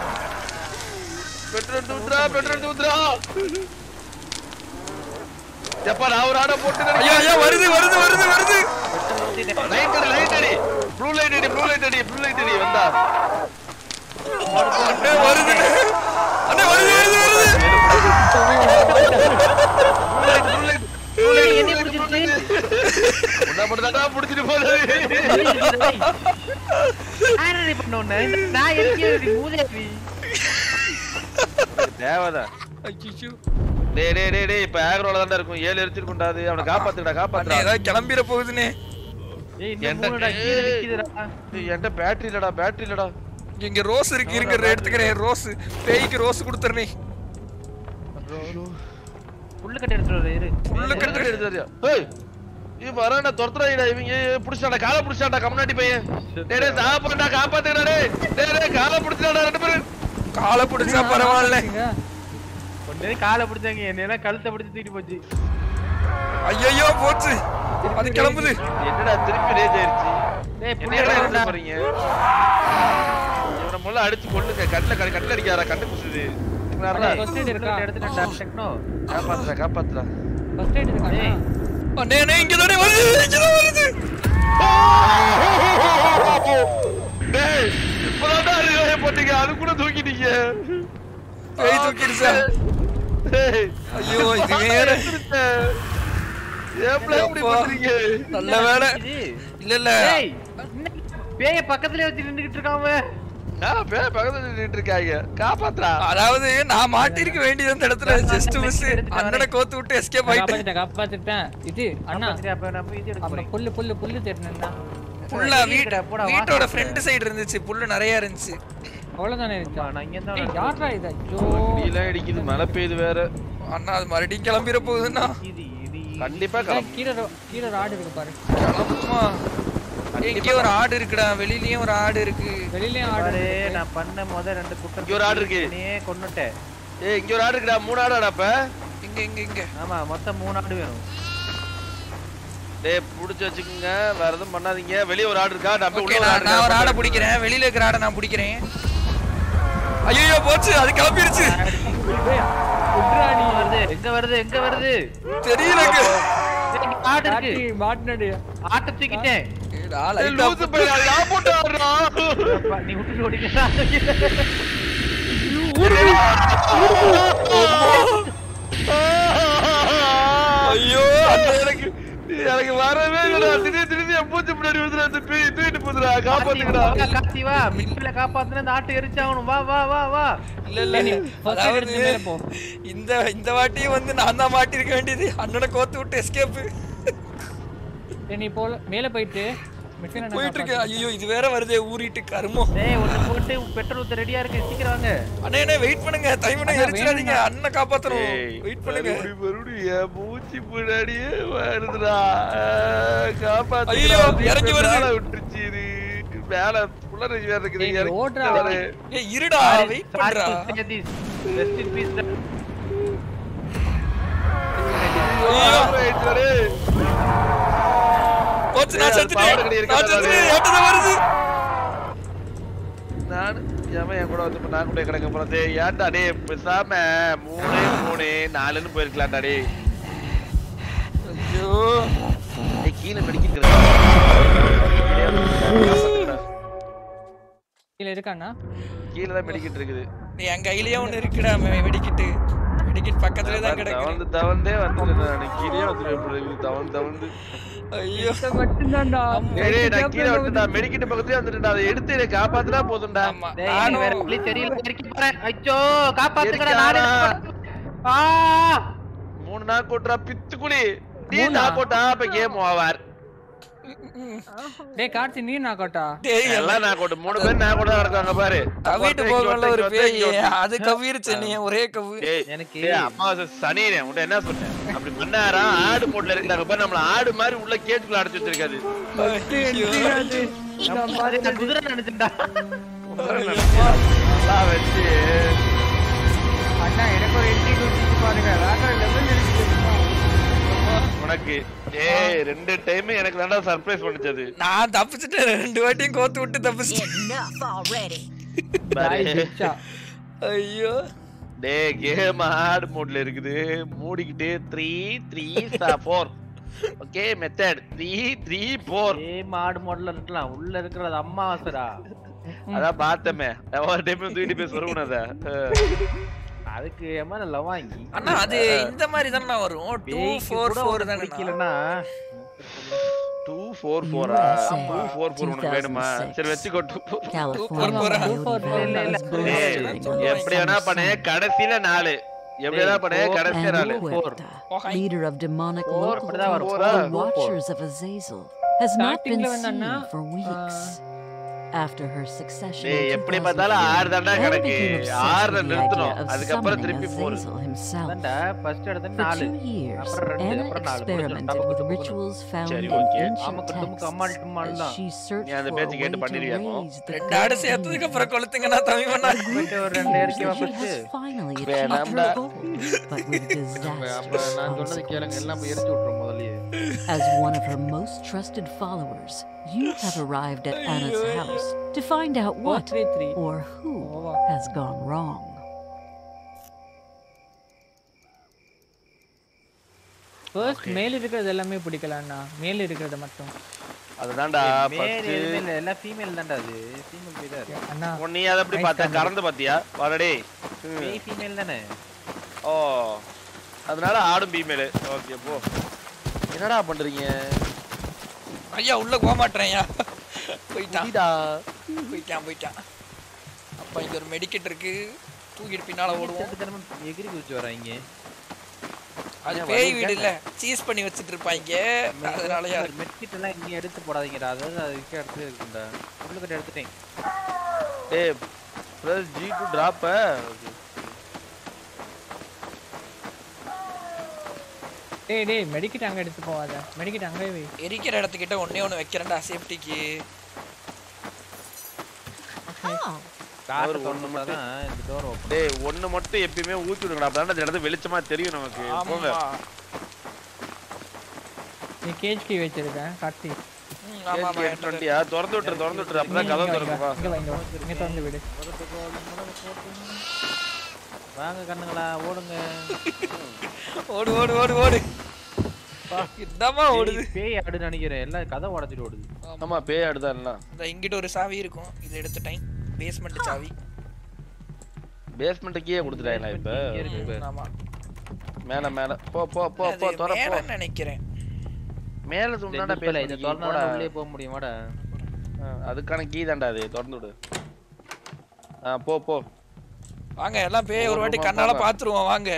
பெட்ரோல் எடுத்து ஊத்துறா பெட்ரோல் எடுத்து ஊத்துறா எப்பா நான் ஒரு ஆடை போட்டு ஐயோ ஐயோ வருது வருது வருது வருது லைட் அடி லைட் அடி ப்ளூ லைட் அடி ப்ளூ லைட் அடி ப்ளூ லைட் அடி வந்தா அண்ணே வருது அண்ணே வருது வருது வருது உன்னை மட்டும் தான் பிடிச்சிட்டு போறது ஆனடி பண்ண உன்னை. இந்த நான் எரிக்கிறது மூதேவி. தேவைதான் ஐயோ டேய் டேய் டேய் டேய் இப்ப ஆக்ரோல தான் இருக்கும் ஏழு எரிச்சிருக்கும்டா அது அவனை காப்பாத்துடா அண்ணே காப்பாத்துடா ஏதாவது கிளம்பிட போகுதுனே ஏய், இன்னும் என்கிட்ட- மூணுடா, கீழே நிக்குதுடா. டேய், என்கிட்ட பேட்டரி இல்லடா பேட்டரி இல்லடா இங்க ரோஸ் இருக்கு இருங்க எடுத்துக்கிறேன் ரோஸ் பேய்க்கு ரோஸ் கொடுத்துறேன் புல்லு கட்டு எடுத்துட்டு வர இரு. புல்லு கட்டு கட்டு எடுத்து ஏய் இது வரான்டா துரத்துறாடா இவங்க புடிச்சாடா காலை புடிச்சாடா கம்னாட்டி பையன் டேய் டேய் சாப்பாடா காப்பாத்துடா டேய் டேய் டேய் காலை புடிச்சாடா ரெண்டு பேரும் காலை பிடிச்சா பரவாயில்ல உடனே காலை பிடிச்சாங்க என்ன கழுத்தை பிடிச்சு தூக்கிட்டு போச்சு ஐயோ போச்சு அது கிளம்புது என்னடா திருப்பி ரேஜ் ஆயிருச்சு டேய் என்னடா புல்லு எடுத்து போறீங்க இவனை முதல்ல அடிச்சு கொல்லுங்க கண்ணுல கண்ணு கண்ணு அடிக்காரா கண்ணு குசுது First aid இருக்கா? எடுத்துட்டா டெக்னோ காப்பாத்துறா காப்பாத்துறா ஃபர்ஸ்ட் எய்ட் இருக்கா டேய் அண்ணே அண்ணே இங்க தானே வருது இங்க தான் வருது டேய் இப்பதான் அறிவாய போட்டீங்க அது கூட தூக்கிட்டீங்க பேய் தூக்கிடுச்சா ஏய், ஐயோ இது வேற ஏப்ல இப்படி அப்பா. பண்றீங்க நல்ல வேலை இது இல்ல இல்ல ஏய் என்ன பேய பக்கத்துல வச்சு நின்னுகிட்டு இருக்கான் அவன். நான் பே பக்கத்துல நின்னுட்டு இருக்காங்க காப்பாத்துறா அதாவது நான் மாட்டிருக்க வேண்டியது அந்த இடத்துல ஜஸ்ட் மிஸ் அண்ணனை கோத்து விட்டு எஸ்கேப் ஆயிட்டேன் காப்பாத்திட்டேன் காப்பாத்திட்டேன் இது அண்ணா சரி, அப்ப நான் போய் இது எடுக்க அப்ப போறேன். புல்லு புல்லு புல்லு தேடினா புல்லா வீட் வீட்டுடா, போடா, வீட்டோட வாசல்ல. ஃப்ரண்ட் சைடு இருந்துச்சு புல்லு நிறைய இருந்துச்சு அவ்வளவுதானே இருக்கா நான் இங்க ஏய், தான் யார்ரா இது ஐயோ வண்டியெல்லாம் இடிக்குது மழை பெய்யுது வேற அண்ணா அது மறுபடியும் கிளம்பிட போகுதுன்னா இது இது கண்டிப்பா ஏய், கிளம்பு கீழே ரோ- கீழே ஒரு ஆடு இருக்கு பாரு கிளம்புமா இங்கே ஒரு ஆடு இருக்குடா வெளியிலயும் ஒரு ஆடு இருக்கு வெளியிலயும் ஆடு பாரு இருக்கு. நான் பண்ண முத ரெண்டு குற்றம் இங்க ஒரு ஆடு இருக்கு. நீயே கொன்னுட்டேன் ஏய் இங்க ஒரு ஆடு இருக்குடா மூணு ஆடாடா அப்ப இங்க இங்க இங்க ஆமா மொத்தம் மூணு ஆடு வேணும் டேய் புடிச்சு வச்சுக்கோங்க வேற எதுவும் பண்ணாதீங்க வெளிய ஒரு ஆடு இருக்கா நம்ம ஓகே உள்ள நான் நான் ஒரு ஆடை இருக்கா? பிடிக்கிறேன் வெளியில இருக்கிற ஆடை நான் பிடிக்கிறேன் ஐயோ போச்சு அது கிளம்பிருச்சு குட்ரா நீ எங்க வருது எங்க வருது எங்க வருது தெரியலங்க ஏய், இங்க ஆடு காட்டி இருக்கு மாட்டினடு ஆட்டை தூக்கிட்டேன் ஏடா, ஏய், light ஆ லூசு பையனா, நான் போட்டு ஆடுறா. அப்பா, நீ விட்டுட்டு ஓடிக்கிறா ஐயோ அண்ணா, எனக்கு எனக்கு வரவே இல்லடா திடீர் திடீர்னு என் மூச்சு பின்னாடி வந்துடா அந்த பேய் தூக்கிட்டு போதுடா காப்பாத்துக்கடா காத்தி வா மிட்ல காப்பாத்துன இந்த ஆட்டை எரிச்சாகணும் வா வா வா வா இல்ல இல்ல நீ first aid அதாவது எடுத்து மேல போ. இந்த இந்த வாட்டியும் வந்து நான் தான் மாட்டிருக்க வேண்டியது அண்ணனை கோத்து விட்டு எஸ்கேப் ஏய், நீ போல மேல போயிட்டு மிஷினை நான் போயிட்டு இருக்கேன் ஐயோ இது வேற வருதே ஊறிட்டு கருமோ டேய் ஒண்ணு போட்டு பெட்ரோல் ஊத்த ரெடியா இருக்கு சீக்கிரம் வாங்க அண்ணே என்ன வெயிட் பண்ணுங்க டைம் அண்ணா, எரிச்சிடாதீங்க வேணும்ண்ணா. அண்ணனை காப்பாத்தணும் ஏய், வெயிட் பண்ணுங்க மறுபடியும் மறுபடியும் என் மூச்சு பின்னாடியே வருதுடா காப்பாத்து ஐயோ, இறங்கி வருது. மேல விட்டுருச்சு இது மேல புலரஞ்சி வேற இருக்குது ஏய், நீ இறக்கி ஓடுறா. விட்டாரு. ஏய் இருடா வெயிட் பண்றா ரெஸ்ட் இன் பீஸ் ஐயோ ஆயிடுச்சுடா. போச்சு நான் ஏய், அது செத்துட்டேன் power கடி நான் இருக்கா செத்துட்டேன் ஏட்டதான் வருது நான் எவன் என் கூட வந்து இப்ப நான் கூட கிடக்க போறேன் டேய் ஏன்டா டேய் பேசாம மூணு மூணு நாலுன்னு போயிருக்கலாம்டா டேய் ஐயோ டேய் கீழே மெடிக்கிட்டு கீழே இருக்காண்ணா கீழே தான் மெடிக்கிட்டு இருக்குது நீ என் கையிலயே ஒண்ணு இருக்குடா வெடிக்கிட்டு வெடிக்கிட்டு பக்கத்துலயே தான் கிடக்குது தவந்து தவந்தே வந்துட்டேன் நான் கீழே வந்து தவந்து தவந்து ஐயோ மட்டும்தான்டா டேய் டேய், நான் கீழே வந்துட்டா மெடிக்கிட்டு பக்கத்துலயே வந்துட்டேன் அதை எடுத்து எனக்கு காப்பாத்துனா போதும்டா ஆமா டேய் நீ வேற நானும் வழி தெரியல இறக்கி போறேன் ஐயோ காப்பாத்துக்கடா எரிக்காதா. நானே ஆ மூணு நாள் கொட்டுறா பித்துக்குழி நீ நான் கொட்டா அப்ப கேம் ஓவர் டேய் கார்த்தி நீ நான் கோட்டா டேய் எல்லாம் நான் கொட்டு மூணு பேர் நான் கூட நடக்காங்க பாரு கவிட்டு போகல ஒரு பேய் அது கவிருச்சு நீ ஒரே கவு டேய் எனக்கு டேய் அம்மாவாசை சனினே உன்ட்ட என்ன சொன்னேன் அப்படி பண்ணாரா ஆடு போட்ல இருக்கிறாங்க பாரு நம்மள ஆடு மாதிரி உள்ள கேட்டுக்குள்ள அடைச்சு வச்சிருக்காது நம்ம மாதிரி நான் குதிரை நினைச்சேன்டா நல்லா வச்சு அண்ணா எனக்கு ஒரு என்ட்ரி கொடுத்து பாருங்க வேற லெவல் இருக்கு உனக்கு ஏய் ரெண்டு டைம் எனக்கு தான்டா சர்ப்ரைஸ் பண்ணிச்சது நான் தப்பிச்சிட்டேன் ரெண்டு வாட்டியும் கோத்து விட்டு தப்பிச்சிட்டேன் Enough already. பாரு. ஐயோ டேய் கேம் ஹார்ட் மோட்ல இருக்குது மூடிக்கிட்டு three three four okay method three three four ஏ மாடு மாடல இருக்கலாம் உள்ள இருக்கிறது அம்மாவாசரா அதான் பார்த்தமே ஒரு டைம் தூக்கிட்டு போய் சொல்லுவேன் அத அதுக்கு ஏமா லவ் வாங்கி அண்ணா அது இந்த மாதிரி தானே வரும் டூ ஃபோர் ஃபோர் தானே பிடிக்கலன்னா டூ ஃபோர் ஃபோரா USA, டூ ஃபோர் ஃபோர் உனக்கு வேணுமா 2006. சரி வச்சுக்கோ two California California. Coyote Valley was டேய் blistering on எப்படி வேணா பண்ணு கடைசியில நாலு எப்படி வேணா பண்ணு கடைசியில நாலு and Huerta, leader of demonic Four, local இப்படிதான் வரும். cult, Four, the four. Watchers of Azazel, has not been Starting-ல seen வந்தான்னா, for weeks. After her succession டேய் in எப்படி பார்த்தாலும் ஆறு 2004, தாண்டா Anna கிடக்கு became obsessed ஆறுல with the idea நிறுத்தணும் of அதுக்கப்புறம் summoning திருப்பி போர் Azazel himself. அதான்டா ஃபர்ஸ்ட் எடுத்து For நாலு two years, அப்புறம் ரெண்டு, Anna அப்புறம் நாலு. experimented நமக்கு with துப்புக்கு. rituals found சரி, in okay. ancient நமக்கு தும்முக்கு அம்மாள் texts டும்மாள் as தான். she searched நீ அந்த for a பேச்சு way கேட்டு to பண்ணிருவியாக்கோ? raise the ரெண்டு ஆடு gods சேர்த்ததுக்கு அப்புறம் கொளுத்துங்க நான் தமிழ் பண்ணா போயிட்டு ஒரு ரெண்டு இறக்கி She வாப்பச்சு has finally achieved வேணாம்டா. her goal, but with disastrous அப்ப நான் சொன்னது கேளுங்க எல்லாம் போய் எரிச்சு விட்டுரும் முதல்லயே As one of her most trusted followers, you have arrived at Anna's house to find out what three three or who Over. has gone wrong. First மேல இருக்கிறது எல்லாமே பிடிக்கல அண்ணா மேல இருக்கிறது மட்டும் அதுதான்டா மேல் ஃபர்ஸ்ட் எதுவுமே இல்ல எல்லாம் ஃபீமேல் தான்டா அது ஃபீமேல் பேய் தான் இருக்கு அண்ணா நீ அதை எப்படி பார்த்த கறந்து பாத்தியா வாடடே பேய் ஃபீமேல் தானே ஓ அதனால ஆடும் பீமேலு ஓகே போ என்னடா பண்றீங்க ஐயா உள்ள போக மாட்டேன்யா போயிட்டான் இதா போயிட்டான் போயிட்டான் அப்ப இங்க ஒரு மெடிக்கெட் இருக்கு தூக்கிட்டு பின்னால ஓடுவோம் திரும்ப எகிரி குதிச்சு வராங்க அது பேய் வீடு இல்ல சீஸ் பண்ணி வச்சிட்டு இருப்பாங்க அதனாலயா இருக்கு. மெட்கிட் எல்லாம் இங்க எடுத்து போடாதீங்கடா அதாவது அதுக்கு எடுத்து இருக்குண்டா உள்ளுக்கிட்ட எடுத்துட்டேன் டேய் ப்ளஸ் ஜி டு டிராப் டேய் டேய் மெடிக்கிட் அங்க எடுத்து போவாத மெடிக்கிட் அங்கே வை எரிக்கிற இடத்துக்கிட்ட ஒண்ணே ஒண்ணு வைக்கிறேன்டா சேஃப்டிக்கு காட்டு ஒண்ணு ஒண்ணு தான் இந்த டோர் ஓப்பன் டேய் ஒண்ணு மட்டும் எப்பயுமே ஊத்தி விடுங்கடா அப்பதான் அந்த இடத்துல வெளிச்சமா தெரியும் நமக்கு போங்க ஆமா நீ கேஜ் கீ வச்சிருக்கேன் கார்த்தி ம், ஆமா ஆமா என்கிட்ட இருக்கு. டுவெண்ட்டியா திறந்து விட்டுரு திறந்து விட்டுரு அப்பதான் இங்க கதவு இங்க திறக்குமா இங்க வா, இங்க வா, இங்க திறந்து விடு வாங்க கண்ணுங்களா ஓடுங்க ஓடு ஓடு ஓடு ஓடு இதாம்மா ஓடுது பேய் பேய் ஆடு நினைக்கிறேன் எல்லாம் கதை உடச்சிட்டு ஓடுது ஆமா பேய் ஆடுதான் எல்லாம் இந்த இங்கிட்ட ஒரு சாவி இருக்கும் இதை எடுத்துட்டேன் பேஸ்மெண்ட் சாவி பேஸ்மெண்ட் கீழே கொடுத்துட்டாங்களா இப்ப இங்க இருக்கு ம், பாரு. ஆமா மேல மேல போ போ போ போ அது திற போ மேலன்னு நினைக்கிறேன் மேல இந்த சொன்னா குப்பையில இதை பேஸ்மெண்ட் திறந்தா போடா உள்ளே போக முடியும் வாடா ஆ, அதுக்கான கீ தான்டா அது திறந்து விடு ஆ போ போ வாங்க எல்லாம் பேய் ஒரு வாட்டி போமா, கண்ணால போமா. பாத்துருவோம் வாங்க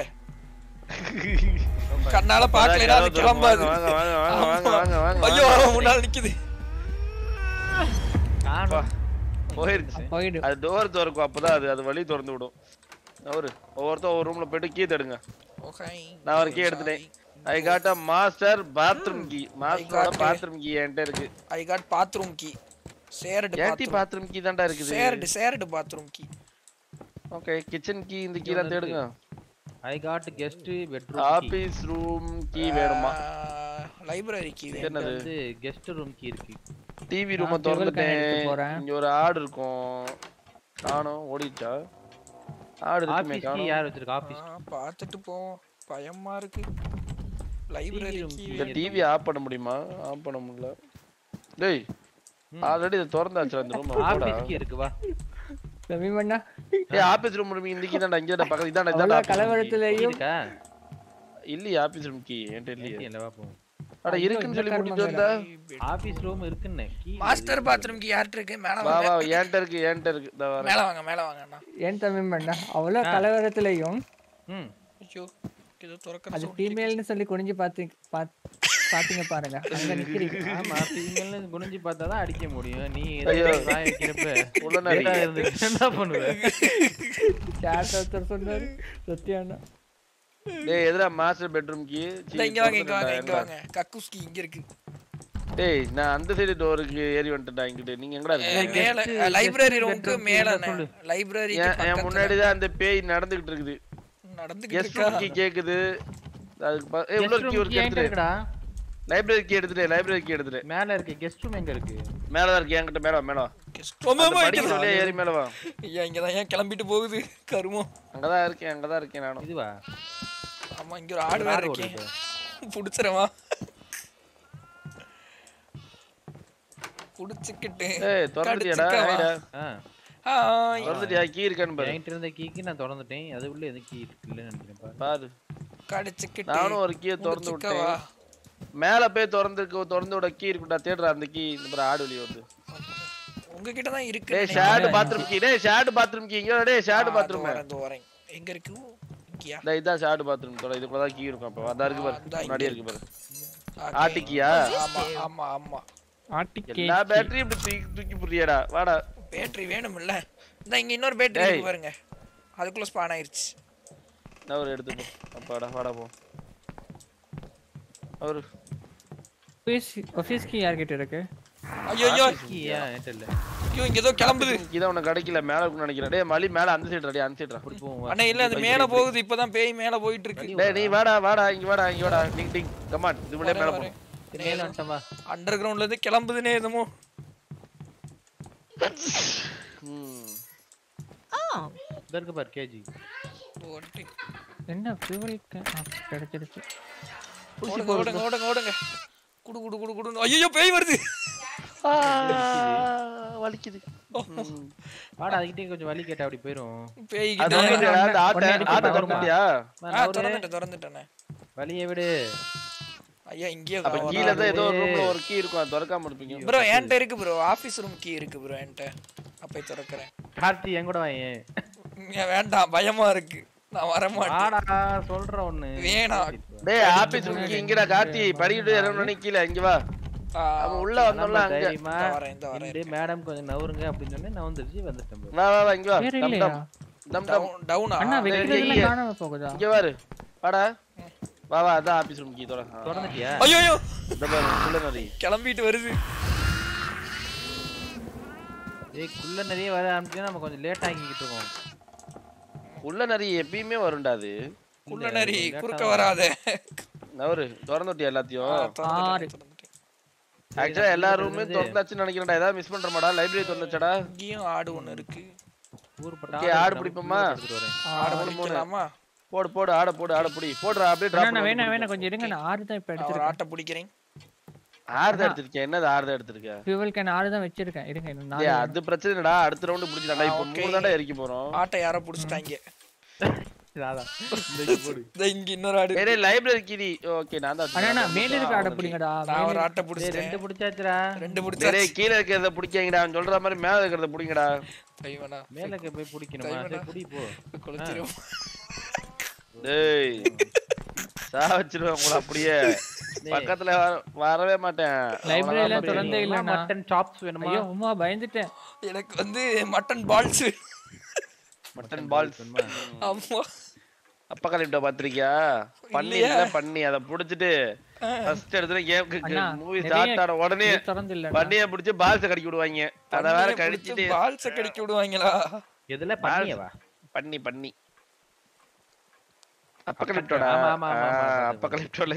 கண்ணால பாக்கலைன்னா அது வாங்க, கிளம்பாது வாங்க வாங்க வாங்க வாங்க வாங்க வாங்க ஐயோ வாங்க. முன்னால நிக்குது காணும் போயிருச்சு போயிடு அது டோர் திறக்கும் அப்பதான் அது அது வழி திறந்து விடும் அவரு ஒவ்வொருத்தர் ஒவ்வொரு ரூம்ல போயிட்டு கீ தடுங்க ஓகே நான் ஒரு கீ எடுத்துட்டேன் I got a master bathroom key மாஸ்டரோட got- பாத்ரூம் கீ என்கிட்ட இருக்கு I got bathroom key shared ஏன்டி பாத்ரூம் கீ தான்டா இருக்குது shared shared bathroom key okay kitchen key இந்த கீ தான் தேடுங்க I got guest bedroom office room key வேணுமா லைப்ரரி கீ இது என்னது வந்து கெஸ்ட் ரூம் கீ இருக்கு டிவி ரூம நான் table fan எடுக்க திறந்துட்டேன் போறேன். இங்க ஒரு ஆடு இருக்கும் காணோம் ஓடிச்சா ஆடு இருக்குமே ஆபீஸ் கீ காணோம் யார் வச்சிருக்கா ஆபீஸ் பார்த்துட்டு போவோம் பயமா இருக்கு லைப்ரரி room கீ key. இந்த டிவி ஆஃப் பண்ண முடியுமா ஆஃப் பண்ண முடியல டேய் ஆல்ரெடி இது திறந்தாச்சு அந்த ரூம் போடா ஆபீஸ் கீ இருக்கு வா ரவி மண்ணா ஏய் ஆபீஸ் ரூம் ரூம் இந்த கீ தான்டா இங்க தான் பக்கத்துல இதான்டா அவ்வளோ இதான்டா office room key. கலவரத்துலயும் இருக்கா இல்லையே ஆபீஸ் ரூம் கீ என்கிட்ட இல்லையே இல்ல வா போ அட இருக்குன்னு சொல்லி கூட்டிட்டு வந்தா ஆபீஸ் ரூம் இருக்குன்னு கீ மாஸ்டர் பாத்ரூம் கீ யார்ட்ட இருக்கு மேல வா வா வாங்க என்கிட்ட இருக்கு என்கிட்ட இருக்கு இந்த வர மேல வாங்க மேல வாங்க அண்ணா ஏன் தம்பி மண்ணா அவ்வளோ கலவரத்துலயும் ம் ஐயோ ஏதோ திறக்கிற அது sound ஃபீமேல்னு சொல்லி குனிஞ்சு பார்த்து பாத்- பாத்தீங்க பாருங்க அங்க நிக்கிறீங்க ஆமா ஃபீமேல்னு குனிஞ்சு பார்த்தா தான் அடிக்க முடியும் நீ ஐயோ. ஏதோ வாய் வைக்கிறப்ப உள்ள நரி. நேரா இருந்துட்டு என்ன பண்ணுவ சேட் ஒருத்தர் சொன்னாரு சத்யானா டேய் எதுடா மாஸ்டர் பெட்ரூம் கீ இந்த இங்க வாங்க இங்க வாங்க இங்க வாங்க கக்கூஸ்கி இங்க இருக்கு டேய் நான் அந்த சைடு டோருக்கு ஏறி வந்துட்டேன்டா இங்கிட்டு நீங்க எங்கடா அஹ் இருக்கீங்க மேல லைப்ரரி ரூமுக்கு bedroom மேல கீழ சொல்லு. லைப்ரரி என் என் முன்னாடி தான் அந்த பேய் நடந்துகிட்டு இருக்குது நடந்துகிட்டு கெஸ்ட் இருக்கா ரூம் கீ கேக்குது அதுக்கு ப- ஏய் உள்ள கீ ஒரு கீ எடுத்துட்டு இருக்குடா லைப்ரரி கீ எடுத்துட்டு லைப்ரரி கீ எடுத்துட்டு மேல இருக்கு கெஸ்ட் ரூம் எங்க இருக்கு மேல தான் இருக்கு என்கிட்ட மேல வா மேல வா Guest அந்த room ஆ படிக்கட்டு இங்க வழியா ஏறி மேல வா ஐயா இங்கதான் ஏன் கிளம்பிட்டு போகுது கருமம் அங்கதான் இருக்கேன் அங்கதான் இருக்கேன் நானும் இதுவா ஆமா இங்க ஒரு ஆடு வேற ஆடு இருக்கேன் ஓடுது. புடிச்சிரவா புடிச்சுக்கிட்டு ஏய் திறந்துட்டியாடா கடிச்சுக்கவா? ஐடா ஆ ஹாய் திறந்துட்டியா கீ இருக்கான்னு பாரு என்கிட்ட இருந்த கீக்கு நான் திறந்துட்டேன் அது உள்ள எதுவும் கீ இருக்குல்லன்னு நினைக்கிறேன் பாரு. பாரு கடிச்சுக்கிட்டு நானும் ஒரு கீயை திறந்து புடிச்சுக்கவா? விட்டேன் மேல போய் திறந்து திறந்து விட கீ இருக்குடா தேடுறா அந்த கீ இந்த பாரு ஆடு வெளிய வருது உங்ககிட்ட தான் இருக்கு டேய் ஷேர்ட் பாத்ரூம் கீ டேய் ஷேர்ட் பாத்ரூம் கீ இங்க டேய் ஷேர்ட் பாத்ரூம் வரேன் இதோ வரேன் எங்க இருக்கு ஓ, இங்கயா டேய் இதான் ஷேர்ட் பாத்ரூம் தோட இதுக்குள்ள தான் கீ இருக்கும் அப்ப அதான் இருக்கு பாரு அதான் இங்க முன்னாடியே இருக்கு பாரு Okay. ஆட்டிக்கியா ஆமா ஆமா ஆமா ஆட்டிக்கே எல்லா பேட்டரி இப்படி தூக்கி தூக்கி புரியாடா வாடா பேட்டரி வேணும்ல இந்த இங்க இன்னொரு பேட்டரி டேய். இருக்கு பாருங்க அதுக்குள்ள ஸ்பான் ஆயிருச்சு நான் ஒரு எடுத்து போ அப்பாடா வாடா போ அவரு ஆஃபீஸ் கீ யார்கிட்ட இருக்கு ஐயோ ஐயோ கீயா என்கிட்ட இல்ல ஐயோ இங்க ஏதோ கிளம்புது இதான் உனக்கு கிடைக்கல மேல இருக்கும்னு நினைக்கிறேன் டேய் மலி மேல அந்த சைடு டேய் அந்த சைடு அப்படி போவோம் அண்ணா இல்ல அது மேல போகுது இப்பதான் பேய் மேல போயிட்டு இருக்கு டேய் நீ வாடா வாடா இங்க வாடா இங்க வாடா டிங் டிங் கம் ஆன் இது மேல மேல போ மேல வந்துட்டேன் வா அண்டர் கிரவுண்ட்ல இருந்து கிளம்புதுனே என்னமோ ம் இதோ இருக்கு பாரு கேஜி ஓட்டி. என்ன ஃபியூவல் கிடைச்சிருச்சு ஓடுங்க ஓடுங்க ஓடுங்க ஓடுங்க குடு குடு குடு குடு ஐயோ பேய் வருது வலிக்குது ம். வாடா அதுக்கிட்டே கொஞ்சம் வலி கேட்டா அப்படி போயிரும் பேய்கிட்ட அது வந்து அந்த ஆட்டை உடனே அடிக்க ஆட்டை பாருமா. திறந்துட்டியா ஆ, திறந்துட்டேன் திறந்துட்டேனே வலியை விடு ஐயா இங்கேயே அப்ப கீழ தான் ஏதோ ஒரு ரூம்ல ஒரு கீ இருக்கும் அது திறக்காம இருப்பீங்க ப்ரோ என்கிட்ட இருக்கு ப்ரோ ஆபீஸ் ரூம் கீ இருக்கு ப்ரோ என்கிட்ட அப்ப திறக்கிறேன் கார்த்தி என் கூட வாயேன் இங்க வேண்டாம் பயமா இருக்கு நான் வர மாட்டேன் வாடா சொல்ற ஒண்ணு வேணாம். டேய் ஆபீஸ் ரூமுக்கு இங்கடா கார்த்தி படிக்கிட்டு இறங்கணும் கீழ இங்க வா ஆ, அவன் உள்ள வந்தோம்ல அங்க தைரியமா இந்த வரேன், இந்த வரேன். இந்த மேடம் கொஞ்சம் நவருங்க அப்படின்னு சொன்னேன் நான் வந்துருச்சு வந்துட்டேன் bro. வா வா வா இங்க வா வேற டம் இல்லையா டம் டம் டம் டவுன் டவுனா அண்ணா டேய், வைக்கிறதுல டேய், காணாம போகுதா இங்க பாரு வாடா வா வா அதான் ஆபீஸ் ரூம் கீ தோட திறந்துட்டியா ஐயோ ஐயோ இந்த பாரு உள்ள நரி கிளம்பிட்டு வருது ஏய் குள்ள நிறைய வர ஆரம்பிச்சா நம்ம கொஞ்சம் லேட் ஆகிக்கிட்டு இருக்கோம் உள்ள நரி எப்பயுமே வரும்டா அது குள்ள நரி குறுக்க வராதே நவரு திறந்து விட்டியா எல்லாத்தையும் திறந்துட்டேன், ஆறு. திறந்துட்டேன். ஆக்சுவலா எல்லா ரூமே திறந்தாச்சுன்னு நினைக்கிறேன்டா ஏதாவது மிஸ் பண்றமாடா லைப்ரரி திறந்துச்சடா இங்கேயும் ஆடு ஒண்ணு இருக்கு ஊர் பட்ட Okay, ஆடு பிடிப்போமா? எடுத்துட்டு வரேன் ஆடு மூணு, மூணு. பிடிக்கலாமா போடு போடு ஆட போடு ஆட புடி போடுறா அப்படியே அண்ணா டிராப் நான் வேணாம் வேணாம் கொஞ்சம் இருங்க நான் ஆறு தான் இப்ப நான் ஒரு எடுத்திருக்கேன் ஆட்டை பிடிக்கிறேன் ஆறுதான் எடுத்திருக்கேன் என்னது ஆறுதான் எடுத்திருக்க ஃபியூவல் கேன் ஆறு தான் வச்சிருக்கேன் இருங்க இன்னும் நாலு ஏய் அது பிரச்சனை இல்லடா அடுத்த ரவுண்ட் பிடிச்சிட்டாடா இப்போ okay. மூணு தாண்டா எரிக்க போறோம் ஆட்டை யாரோ பிடிச்சிட்டாங்க அதான் இதோ இங்க இன்னொரு ஆடு ஏய் லைப்ரரி கிரி ஓகே நான் தான் அண்ணா அண்ணா மேல இருக்க ஆட பிடிங்கடா நான் ஒரு மேல ஆட்டை டேய், பிடிச்சிட்டேன் ரெண்டு பிடிச்சாச்சுடா ரெண்டு டேய் பிடிச்சாச்சு கீழ இருக்கிறத பிடிக்கங்கடா அவன் சொல்ற மாதிரி மேல இருக்கிறத பிடிங்கடா தைவனா மேல போய் பிடிக்கணுமா சரி புடி போ கொளுத்திரும் டேய் சாவச்சிருவேன் உங்களை அப்படியே பக்கத்துல வர- வரவே மாட்டேன் லைப்ரரியில அவ்வளவுதான் திறந்தே பாரு. இல்லண்ணா மட்டன் சாப்ஸ் வேணுமா ஐயோ உமா பயந்துட்டேன் எனக்கு வந்து மட்டன் பால்ஸ் மட்டன் பால்ஸ் ஆமா அப்பக்கா லிப்ட பாத்திருக்கியா பண்ணி இல்லையே. இல்ல பண்ணி அத புடிச்சிட்டு ஃபர்ஸ்ட் எடுத்துல கேம் அண்ணா, மூவி நிறைய ஸ்டார்ட் ஆன உடனே இது திறந்து இல்ல பண்ணிய புடிச்சு பால்ஸ் கடிக்க விடுவாங்க அத வேற கடிச்சிட்டு பால்ஸ கடிக்க விடுவாங்களா எதுல பண்ணியவா பண்ணி பண்ணி அப்பக்கலிப்டோட ஆமா, ஆமா, ஆமா, ஆமா, ஆமா. அப்பக்கலிப்டோல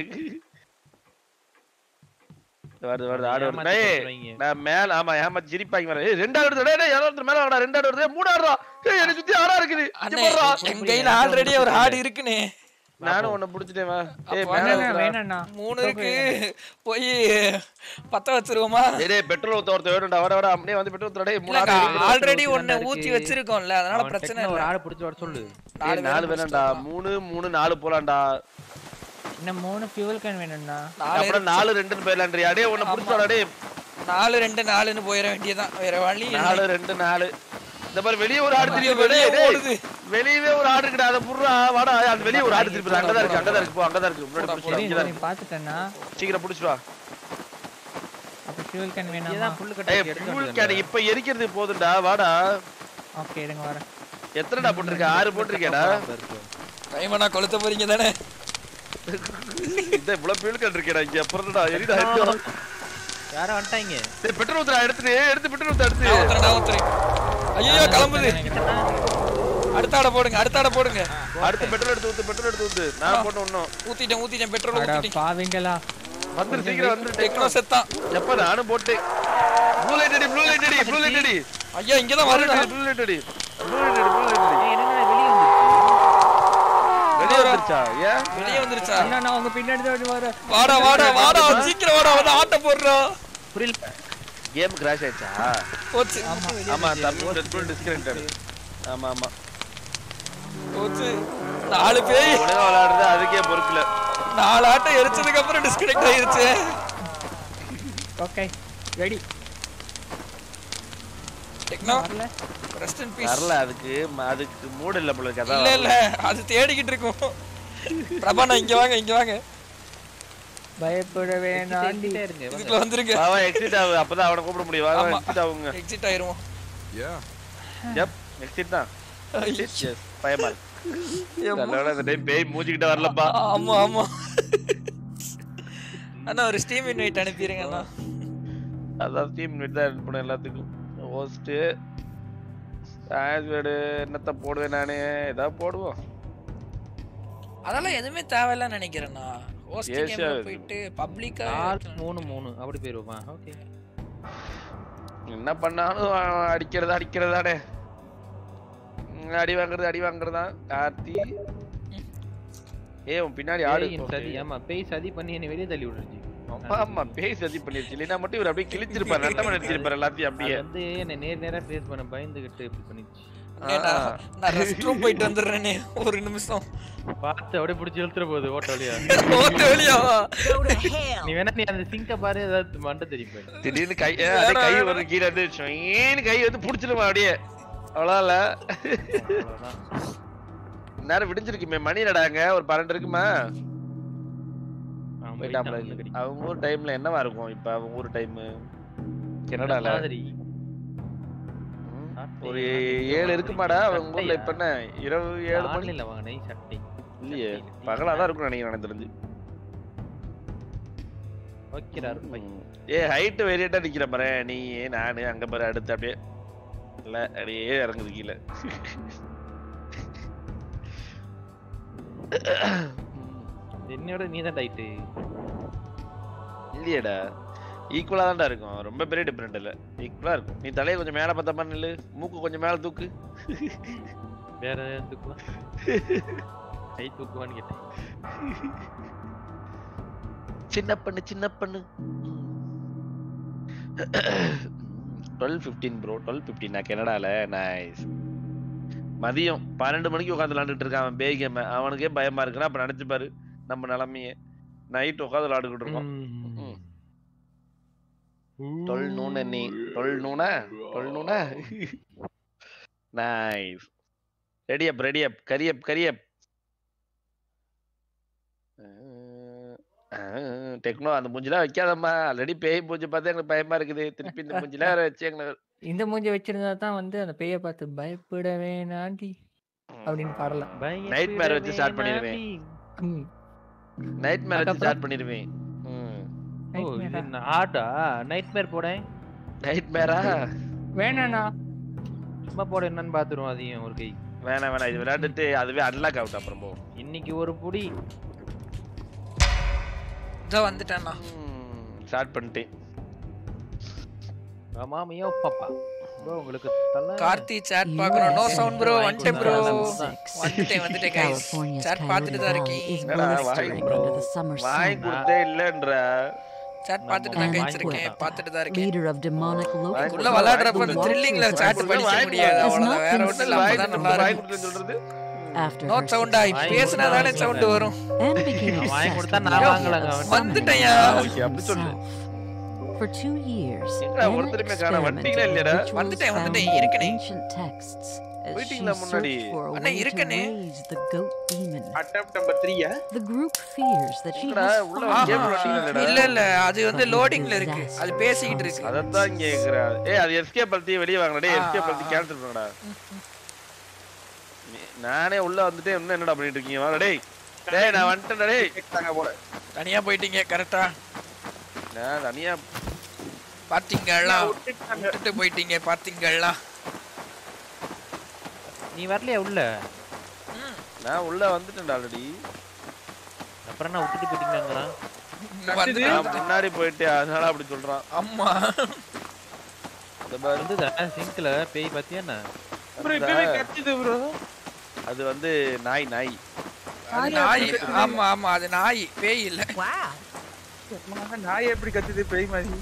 வருது வருது ஆடு வருது ஏமாத்தி டேய் போட்டுருவாங்க. நான் மேல ஆமா ஏமாத்தி சிரிப்பாங்க மேல ஏய் ரெண்டு ஆடு வருது டேய் டேய் யாரோ ஒருத்தர் மேல வாடா ரெண்டு ஆடு வருது மூணு ஆடுறா ஏய் எனக்கு சுத்தி ஆடா இருக்குது இங்க அண்ணே போடுறா என் கையில ஆல்ரெடி ஒரு ஆடு இருக்குனே நானும் உன்னை புடிச்சிட்டேன் வா ஏய் அப்போ மேல வேணாண்ணா வருதுடா. வேணாண்ணா மூணு இருக்கு போய் பத்த வச்சிருவோமா டேய் டேய் பெட்ரோல் ஊத்த ஒருத்தர் வேணும்டா வர வர அப்படியே வந்து பெட்ரோல் ஊத்துறா டேய் மூணு ஆடு இருக்குது. ஆல்ரெடி ஊத்தி ஒண்ணு தானே ஊத்தி இருக்கு. வச்சிருக்கோம்ல அதனால அவன் பிரச்சனை டக்குனு இல்ல ஒரு ஆடு பிடிச்சு வர சொல்லு ஏய், நாலு வேணாம்டா மூணு மூணு நாலு போலாம்டா இன்னும் மூணு ஃபியூவல் கேன் வேணும்ண்ணா நாலு அப்புறம் நாலு ரெண்டுன்னு போயிடலான்றியா டேய் உன்னை புடிச்சோடா டேய் நாலு ரெண்டு நாலுன்னு போயிட வேண்டியதான் வேற வழி இல்ல. நாலு ரெண்டு நாலு இந்த மாதிரி வெளிய ஒரு ஆடு திருப்பி வெளிய வெளியே ஓடுது. வெளியவே ஒரு ஆடு இருக்குடா அதை புடுறா வாடா அது வெளிய ஒரு ஆடு திருப்பி அங்கதான் இருக்கு அங்கதான் இருக்கு போ அங்கதான் இருக்கு முன்னாடி புடிச்சு சரி இங்கதான் சரி இருக்கு. பாத்துட்டேன்னா சீக்கிரம் புடிச்சு வா அப்ப ஃபியூவல் கேன் வேணாமா இதான் புல்லு ஏய் கட்டி எடுத்து fuel வந்துடுறேன். can இப்ப எரிக்கிறது போதும்டா வாடா ஓகே இருங்க வரேன் எத்தனைடா போட்டிருக்க ஆறு போட்டிருக்கேடா இருக்கு. கைமனா கொளுத்த போறீங்க தானே இந்த இவ்வளவு fuel can இருக்கேடா இங்க அப்புறம்டா எரிடா எரிடா யாரோ வந்துட்டாங்க டேய் பெட்ரோல் ஊத்துறா எடுத்துட்டு எடுத்து பெட்ரோல் ஊத்து எடுத்து நான் ஊத்துறேன், நான் ஊத்துறேன். ஐயோ கிளம்புது அடுத்த ஆட போடுங்க அடுத்த ஆட போடுங்க அடுத்து பெட்ரோல் எடுத்து ஊத்து பெட்ரோல் எடுத்து ஊத்து நான் போட்டு ஒண்ணும் ஊத்திட்டேன் ஊத்திட்டேன் பெட்ரோல் அட ஊத்திட்டேன் பாவிங்களா வந்துரு சீக்கிரம் வந்துரு டெக்னோ செத்தான் எப்ப நானும் போட்டு ப்ளூ லைட் அடி ப்ளூ லைட் அடி ப்ளூ லைட் அடி ஐயா இங்கதான் ப்ளூ லைட் வருடா அடி ப்ளூ லைட் அடி ப்ளூ லைட் அடி ப்ளூ லைட் அடி ஏய், என்னடா வெளிய வந்துருச்சு வெளிய வந்துருச்சா ஏன் வெளியே வந்துருச்சா அண்ணா நான் உங்க பின்னாடி தான் ஓடி வரேன் வாடா வாடா வாடா சீக்கிரம் வாடா வந்து ஆட்ட போடுறோம் புரியல கேம் கிராஷ் ஆயிடுச்சா போச்சு ஆமா தமிழ் பெட்ரோல் டிஸ்கனெக்டட் ஆமா ஆமா போச்சு நாலு பேய் உலக விளையாடுறது அதுக்கே பொறுப்புல நாலு ஆட்டம் எரிச்சதுக்கு அப்புறம் டிஸ்கனெக்ட் ஆயிருச்சு ஓகே ரெடி டெக்னோ வரல ரெஸ்ட் இன் பீஸ் வரல அதுக்கு ம- அதுக்கு மூடு இல்ல போல இருக்கு இல்ல அதான் இல்ல அது தேடிக்கிட்டு இருக்கும் பிரபானா இங்க வாங்க இங்க வாங்க பயப்பட வேணாண்டி எங்கிட்டே இருங்க வாங்க. இதுக்குள்ள வந்துருங்க வா வா எக்ஸிட் ஆகு அப்பதான் அவனை கூப்பிட முடியும் வா வா ஆமா. எக்ஸிட் ஆகுங்க எக்ஸிட் ஆயிருவோம் எப் எக்ஸிட் தான் எஸ் பயமா இருக்கு நல்லவேளை இந்த டைம் பேய் மூஞ்சிக்கிட்ட வரலப்பா ஆமா ஆமா அண்ணா ஒரு ஸ்டீம் இன்வைட் அனுப்பிடுங்க அண்ணா அதான் டீம் மீட் தான் அனுப்பணும் எல்லாத்துக்கும் ஹோஸ்ட் பாஸ்வேர்டு என்னத்த போடுவேன் நானு ஏதாவது போடுவோம் அதெல்லாம் எதுவுமே தேவையில்லைன்னு நினைக்கிறேண்ணா ஹோஸ்டிங் Yes, கேம்ல sir. போயிட்டு பப்ளிக்கா நாலு மூணு மூணு அப்படி போயிருவோமா ஓகே என்ன பண்ணாலும் அவன் அடிக்கிறது அடிக்கிறதானே ம், அடி வாங்குறது அடி வாங்குறதா கார்த்தி ஏய் உன் பின்னாடி ஆடு பேயின் சதி ஆமா பேய் சதி பண்ணி என்னை வெளியே தள்ளி விட்டுருச்சு ஆமா ஆமா பேய் சதி பண்ணிருச்சு இல்லைன்னா மட்டும் இவர் அப்படியே கிழிச்சிருப்பாரு நட்டமா நிறுத்திருப்பாரு எல்லாத்தையும் அது அப்படியே வந்து என்ன நேர் நேரா ஃபேஸ் பண்ண பயந்துகிட்டு இப்படி பண்ணிச்சு அண்ணே, நான் நான் ரெஸ்ட் ரூம் போயிட்டு வந்துடுறேனே ஒரு நிமிஷம் பார்த்து அப்படியே பிடிச்சி இழுத்துற போகுது ஓட்ட வழியா ஓட்டு வழியாவா நீ வேணா நீ அந்த சிங்க பாரு ஏதாவது மண்டை தெரியும் போய் திடீர்னு கை ஏ, அப்படியே கை ஒரு கீழே வந்து ஏன்னு கை வந்து புடிச்சிருமா அப்படியே அவ்வளோ இல்ல நேரம் விடிஞ்சிருக்குமே மணி நடாங்க ஒரு பன்னெண்டு இருக்குமா போயிட்டாம்ல அவங்க ஊர் டைம்ல என்னவா இருக்கும் இப்ப அவங்க ஊர் டைம் கனடால மாதிரி ஒரு ஏழு இருக்குமாடா அவங்க ஊர்ல இப்ப என்ன இரவு ஏழு மணி ஆன்லைன்ல வாங்கினே சட்டை இல்லையே பகலா தான் இருக்கும் நினைக்கிறேன் எனக்கு தெரிஞ்சு வைக்கிறாரு ம். ஏ ஹைட் வேரியட்டா நிக்கிற பாரு நீ நானு அங்க பாரு அடுத்து அப்படியே இல்ல அப்படியே இறங்குது கீழே என்னோட நீ தான் டைட்டு இல்லையேடா ஈக்குவலா தான்டா இருக்கும் ரொம்ப பெரிய டிஃபரெண்ட் இல்ல ஈக்குவலா இருக்கும் நீ தலையை கொஞ்சம் மேல பார்த்த மாதிரி நில்லு மூக்கு கொஞ்சம் மேல தூக்கு வேற தூக்குவா கை தூக்குவான்னு கேட்டேன் சின்ன பண்ணு சின்ன பண்ணு twelve fifteen bro twelve fifteen நான் கனடால நைஸ் மதியம் பன்னெண்டு மணிக்கு உட்காந்து விளாண்டுட்டு இருக்கான் அவன் பேய் கேம் அவனுக்கே பயமா இருக்குன்னா அப்ப நினைச்சு பாரு நம்ம நிலைமையே நைட் உட்காந்து விளாண்டுக்கிட்டு இருக்கோம் டுவெல் நூன நீ டுவெல் நூனா டுவெல் நூனா nice ready up ready up கரியப் கரியப் டெக்னோ அந்த மூஞ்சிலாம் வைக்காதம்மா ஆல்ரெடி பேய் மூஞ்சி பார்த்தா எனக்கு பயமா இருக்குது திருப்பி இந்த மூஞ்சிலாம் வேற வச்சு எங்களை இந்த மூஞ்சி வச்சிருந்தா தான் வந்து அந்த பேயை பார்த்து பயப்பட வேணாண்டி அப்படின்னு பாடலாம் நைட் மேர் வச்சு ஸ்டார்ட் பண்ணிடுவேன் ம். நைட் மேர் வச்சு அதுக்கப்புறம்? ஸ்டார்ட் பண்ணிடுவேன் ஓ இது என்ன ஆட்டா நைட் மேர் போடேன் நைட் மேரா வேணாண்ணா சும்மா போட என்னன்னு பாத்துருவோம் அதையும் ஒரு கை வேணாம் வேணாம் இது விளையாண்டுட்டு அதுவே அன்லாக் அவுட் அப்புறம் போ இன்னைக்கு ஒரு புடி இதோ வந்துட்டேண்ணா ஸ்டார்ட் பண்ணிட்டேன் மாமியோ பாப்பா ப்ரோ உங்களுக்கு தலை கார்த்தி சாட் பார்க்கணும் நோ சவுண்ட் ப்ரோ வந்துட்டேன் ப்ரோ வந்துட்டேன் வந்துட்டேன் கைஸ் California's சாட் பார்த்துட்டு தான் Coyote Valley is இருக்கேன் என்னடா வாய் blistering bro under the summer why sun. கொடுத்தே இல்லன்ற சாட் பார்த்துட்டு தான் And கைஸ் இருக்கேன் Quip, பார்த்துட்டு தான் இருக்கேன் leader of demonic locals, உள்ள விளையாடுறப்ப அந்த who walks த்ரில்லிங்ல his சாட் own படிக்க வாய் முடியாது has அவ்வளவுதான் not வேற been ஒண்ணும் இல்ல வாய் அப்பதான் கொடுத்து நல்லா வாய் இருக்கும் கொடுத்து சொல்றது after நோ her சவுண்டா success பேசினா தானே சவுண்ட் வரும் and became அவன் வாங்கி obsessed கொடுத்தா with நான் the வாங்கலங்க, idea of அவன் summoning வந்துட்டேன்யா. demons ஓகே, அப்படி சொல்லு. himself. For two years, எங்கடா Anna ஒருத்தருமே காணோம், experimented வந்துட்டீங்களா with இல்லையாடா? rituals வந்துட்டேன், found வந்துட்டேன், in இருக்கனே. ancient texts as she போயிட்டீங்களா முன்னாடி? searched for a அண்ணா, way to இருக்கனே. raise the goat demon. Attempt number த்ரீயா The group fears that she என்னடா, has உள்ள fallen game ஆஹா, விளையாடுறீங்களா? இல்ல இல்ல அது வந்து லோடிங்ல இருக்கு அது பேசிக்கிட்டு இருக்கு அதத்தான் கேக்குறேன் ஏய் அது எஸ்கே பல்த்தி வெளிய வாங்கடா டேய் ஆ, எஸ்கே ஆ, பல்த்தி ஆ. கேன்சல் பண்ணுடா நானே உள்ள வந்துட்டு இன்னும் என்னடா பண்ணிட்டு இருக்கீங்க வாடா டேய் டேய் நான் வந்துட்டேன்டா டேய் கேட்டாங்க போல தனியா போயிட்டீங்க கரெக்டா நான் தனியா பாத்தீங்களா விட்டுட்டு போயிட்டீங்க பாத்தீங்களா நீ வரலையா உள்ள நான் உள்ள வந்துட்டேன்டா ஆல்ரெடி அப்புறம் என்ன விட்டுட்டு போயிட்டீங்கிறான் வந்துட்டேன், நான் வந்துட்டேன். முன்னாடி போயிட்டு அதனால அப்படி சொல்றான் அம்மா இந்த பாரு வந்துதா சிங்க்ல பேய் பாத்தியா என்ன அந்த- அது வந்து நாய் நாய் அது நாய் ஆமா ஆமா அது நாய் பேய் இல்ல நாய் எப்படி கத்துது பேய் மாதிரி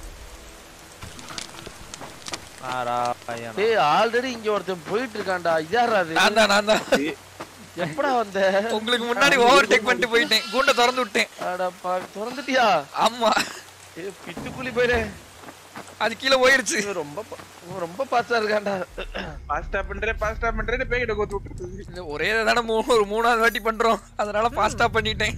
ஆரா பையன் டேய் ஆல்ரெடி இங்க ஒருத்தன் போயிட்டு இருக்கான்டா இதாரா அது நான் தான் நான் தான் எப்படா வந்த உங்களுக்கு முன்னாடி ஓவர் டேக் பண்ணிட்டு போயிட்டேன் கூண்ட திறந்து விட்டேன் அடப்பா திறந்துட்டியா ஆமா ஏ பிட்டுக்குழி போயிரு அது கீழே போயிருச்சு இவன் ரொம்ப பா- இவன் ரொம்ப பாஸ்டா இருக்கான்டா பாஸ்டா பண்றேன் பாஸ்டா பண்றேன்னு பேய் கிட்ட கோத்து விட்டுருது இது ஒரே தானே மூணு ஒரு மூணாவது வாட்டி பண்றோம் அதனால ஃபாஸ்டா பண்ணிட்டேன்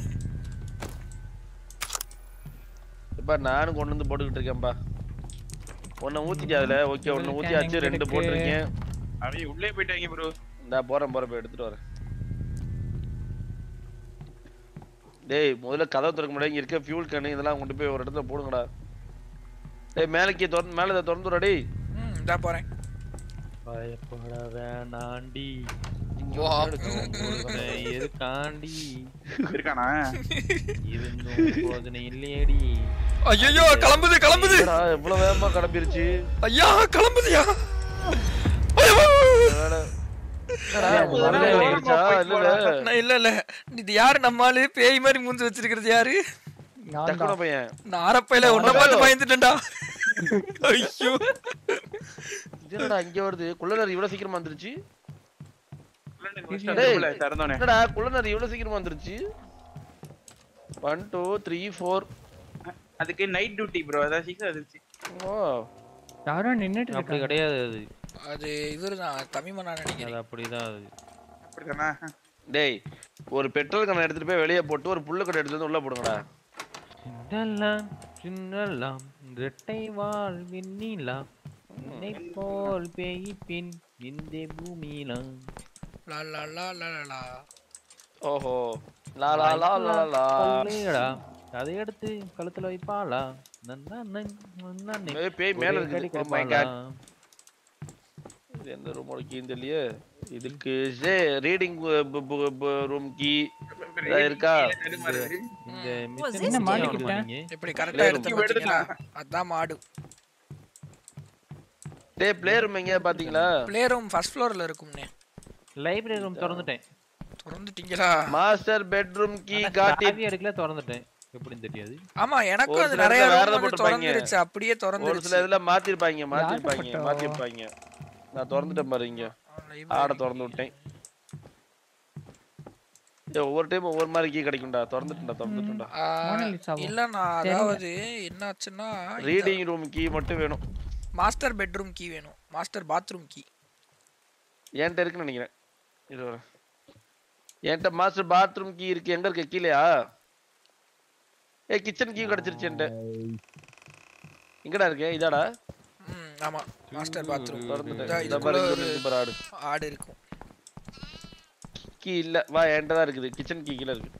இப்ப நானும் கொண்டு வந்து போட்டுக்கிட்டு இருக்கேன்பா ஒன்னு ஊத்திக்க அதுல ஓகே ஒன்னு ஊத்தியாச்சு ரெண்டு போட்டிருக்கேன் அவங்க உள்ளே போயிட்டாங்க ப்ரோ இந்தா போறேன் போறேன் போய் எடுத்துட்டு வரேன் டேய் முதல்ல கதவு திறக்க முடியாது இங்க இருக்க ஃபியூல் கேனு இதெல்லாம் கொண்டு போய் ஒரு இடத்துல போடுங்கடா டேய் மேலக்கே திறந்து மேல இதை திறந்துடா டேய் ம் இதா போறேன் பயப்பட வேணாண்டி வா. ஒருவனை எதுக்காண்டி இருக்கானா இருந்தும் போதனை இல்லையடி ஐயோ கிளம்புது கிளம்புது என்னடா, இவ்வளவு வேகமா கிளம்பிருச்சு ஐயா கிளம்புதுயா என்னடா, முதல்ல வந்துருச்சா? இல்ல, இல்ல. நான் இல்ல இல்ல இது யாரு நம்மாலு பேய் மாதிரி மூஞ்சி வச்சிருக்கிறது யாரு நான் டக்குன தான். பையன் நாரப்பையில உன்ன பார்த்து பயந்துட்டேன்டா ஐயோ இது என்னடா இங்க வருது குள்ளனர் இவ்வளவு சீக்கிரமா வந்துருச்சு முடிச்சிட்டேன், டேய். double ஆ, திறந்தோனே. என்னடா குள்ளனர் இவ்வளவு சீக்கிரமா வந்துருச்சு ஒன் டூ த்ரீ ஃபோர் அதுக்கு நைட் டியூட்டி ப்ரோ அதான் சீக்கிரம் வந்துருச்சு ஓ யாரோ நின்னுட்டு அப்படி இருக்காங்க கிடையாது அது அது இவருதான் தமிழ் நான் நினைக்கிறேன் அது அப்படிதான் அது அப்படிதானா டேய் ஒரு பெட்ரோல் கண்ணை எடுத்துட்டு போய் வெளியே போட்டு ஒரு புல்லு கடை எடுத்து வந்து உள்ள போடுங்கடா சின்னலாம் சின்னலாம் இரட்டை வாழ் வெண்ணிலா உன்னை போல் பேய் பின் இந்த பூமியிலாம் லா லா லா லா லா லா ஓஹோ லா லா லா லா லா சொல்லுடா அதை எடுத்து கழுத்துல வைப்பாளா நன்னா நன் நன்னா நன். ஏய், பேய் மேல ஒரே இருக்குது. கடி Oh my கடிப்பாளா? God. இது எந்த ரூமோட கீன்னு தெரியலையே இதுக்கு ரீடிங் ரூம் கீ இருக்கா தடுமாறுது. இந்த Was மிஷின் this ஏன் மாட்டிக்கிட்டேன்? வாங்குனீங்க? எப்படி கரெக்டா Play எடுத்து room. பாத்தீங்களா அதான் மாடு டேய் ப்ளே ரூம் எங்கேயா பாத்தீங்களா பிளே ரூம் ஃபர்ஸ்ட் ஃப்ளோர்ல இருக்கும்னே லைப்ரரி ரூம் திறந்துட்டேன் திறந்துட்டீங்களா மாஸ்டர் பெட்ரூம் கீ ஆனா காட்டி சாவி எடுக்கல திறந்துட்டேன் எப்படின்னு தெரியாது ஆமா எனக்கும் ஒரு அது சில நிறைய இடத்துல வேற room வந்து போட்டிருப்பாங்க. திறந்துருச்சு அப்படியே ஒரு சில திறந்துருச்சு இதுல மாத்திருப்பாங்க மாத்திருப்பாங்க photo? மாத்திருப்பாங்க நான் திறந்துட்டேன் பாரு இங்க ஆட திறந்து விட்டேன் ஏய், ஒவ்வொரு டைம் ஒவ்வொரு மாதிரி கீ கிடைக்கும்டா திறந்துட்டா திறந்துட்டா ஆ, மோனலிசாவா? இல்லண்ணா தெரியல. அதாவது என்னாச்சுன்னா ரீடிங் ரூம் கீ மட்டும் வேணும் மாஸ்டர் பெட்ரூம் கீ வேணும் மாஸ்டர் பாத்ரூம் கீ என்கிட்ட இருக்குன்னு நினைக்கிறேன் இது வரேன் என்கிட்ட மாஸ்டர் பாத்ரூம் கீ இருக்கு எங்க இருக்கு கீழயா ஏய் கிச்சன் கீ கிடைச்சிருச்சு என்கிட்ட எங்கடா இருக்கு இதாடா ம் ஆமா மாஸ்டர் பாத்ரூம் திறந்துட்டேன் இது இந்த பாரு இதுக்குள்ள இங்க ஒரு இருக்கு பாரு ஆடு ஆடு இருக்கும் கீ இல்ல வா என்கிட்ட தான் இருக்குது கிச்சன் கீ கீழ இருக்கு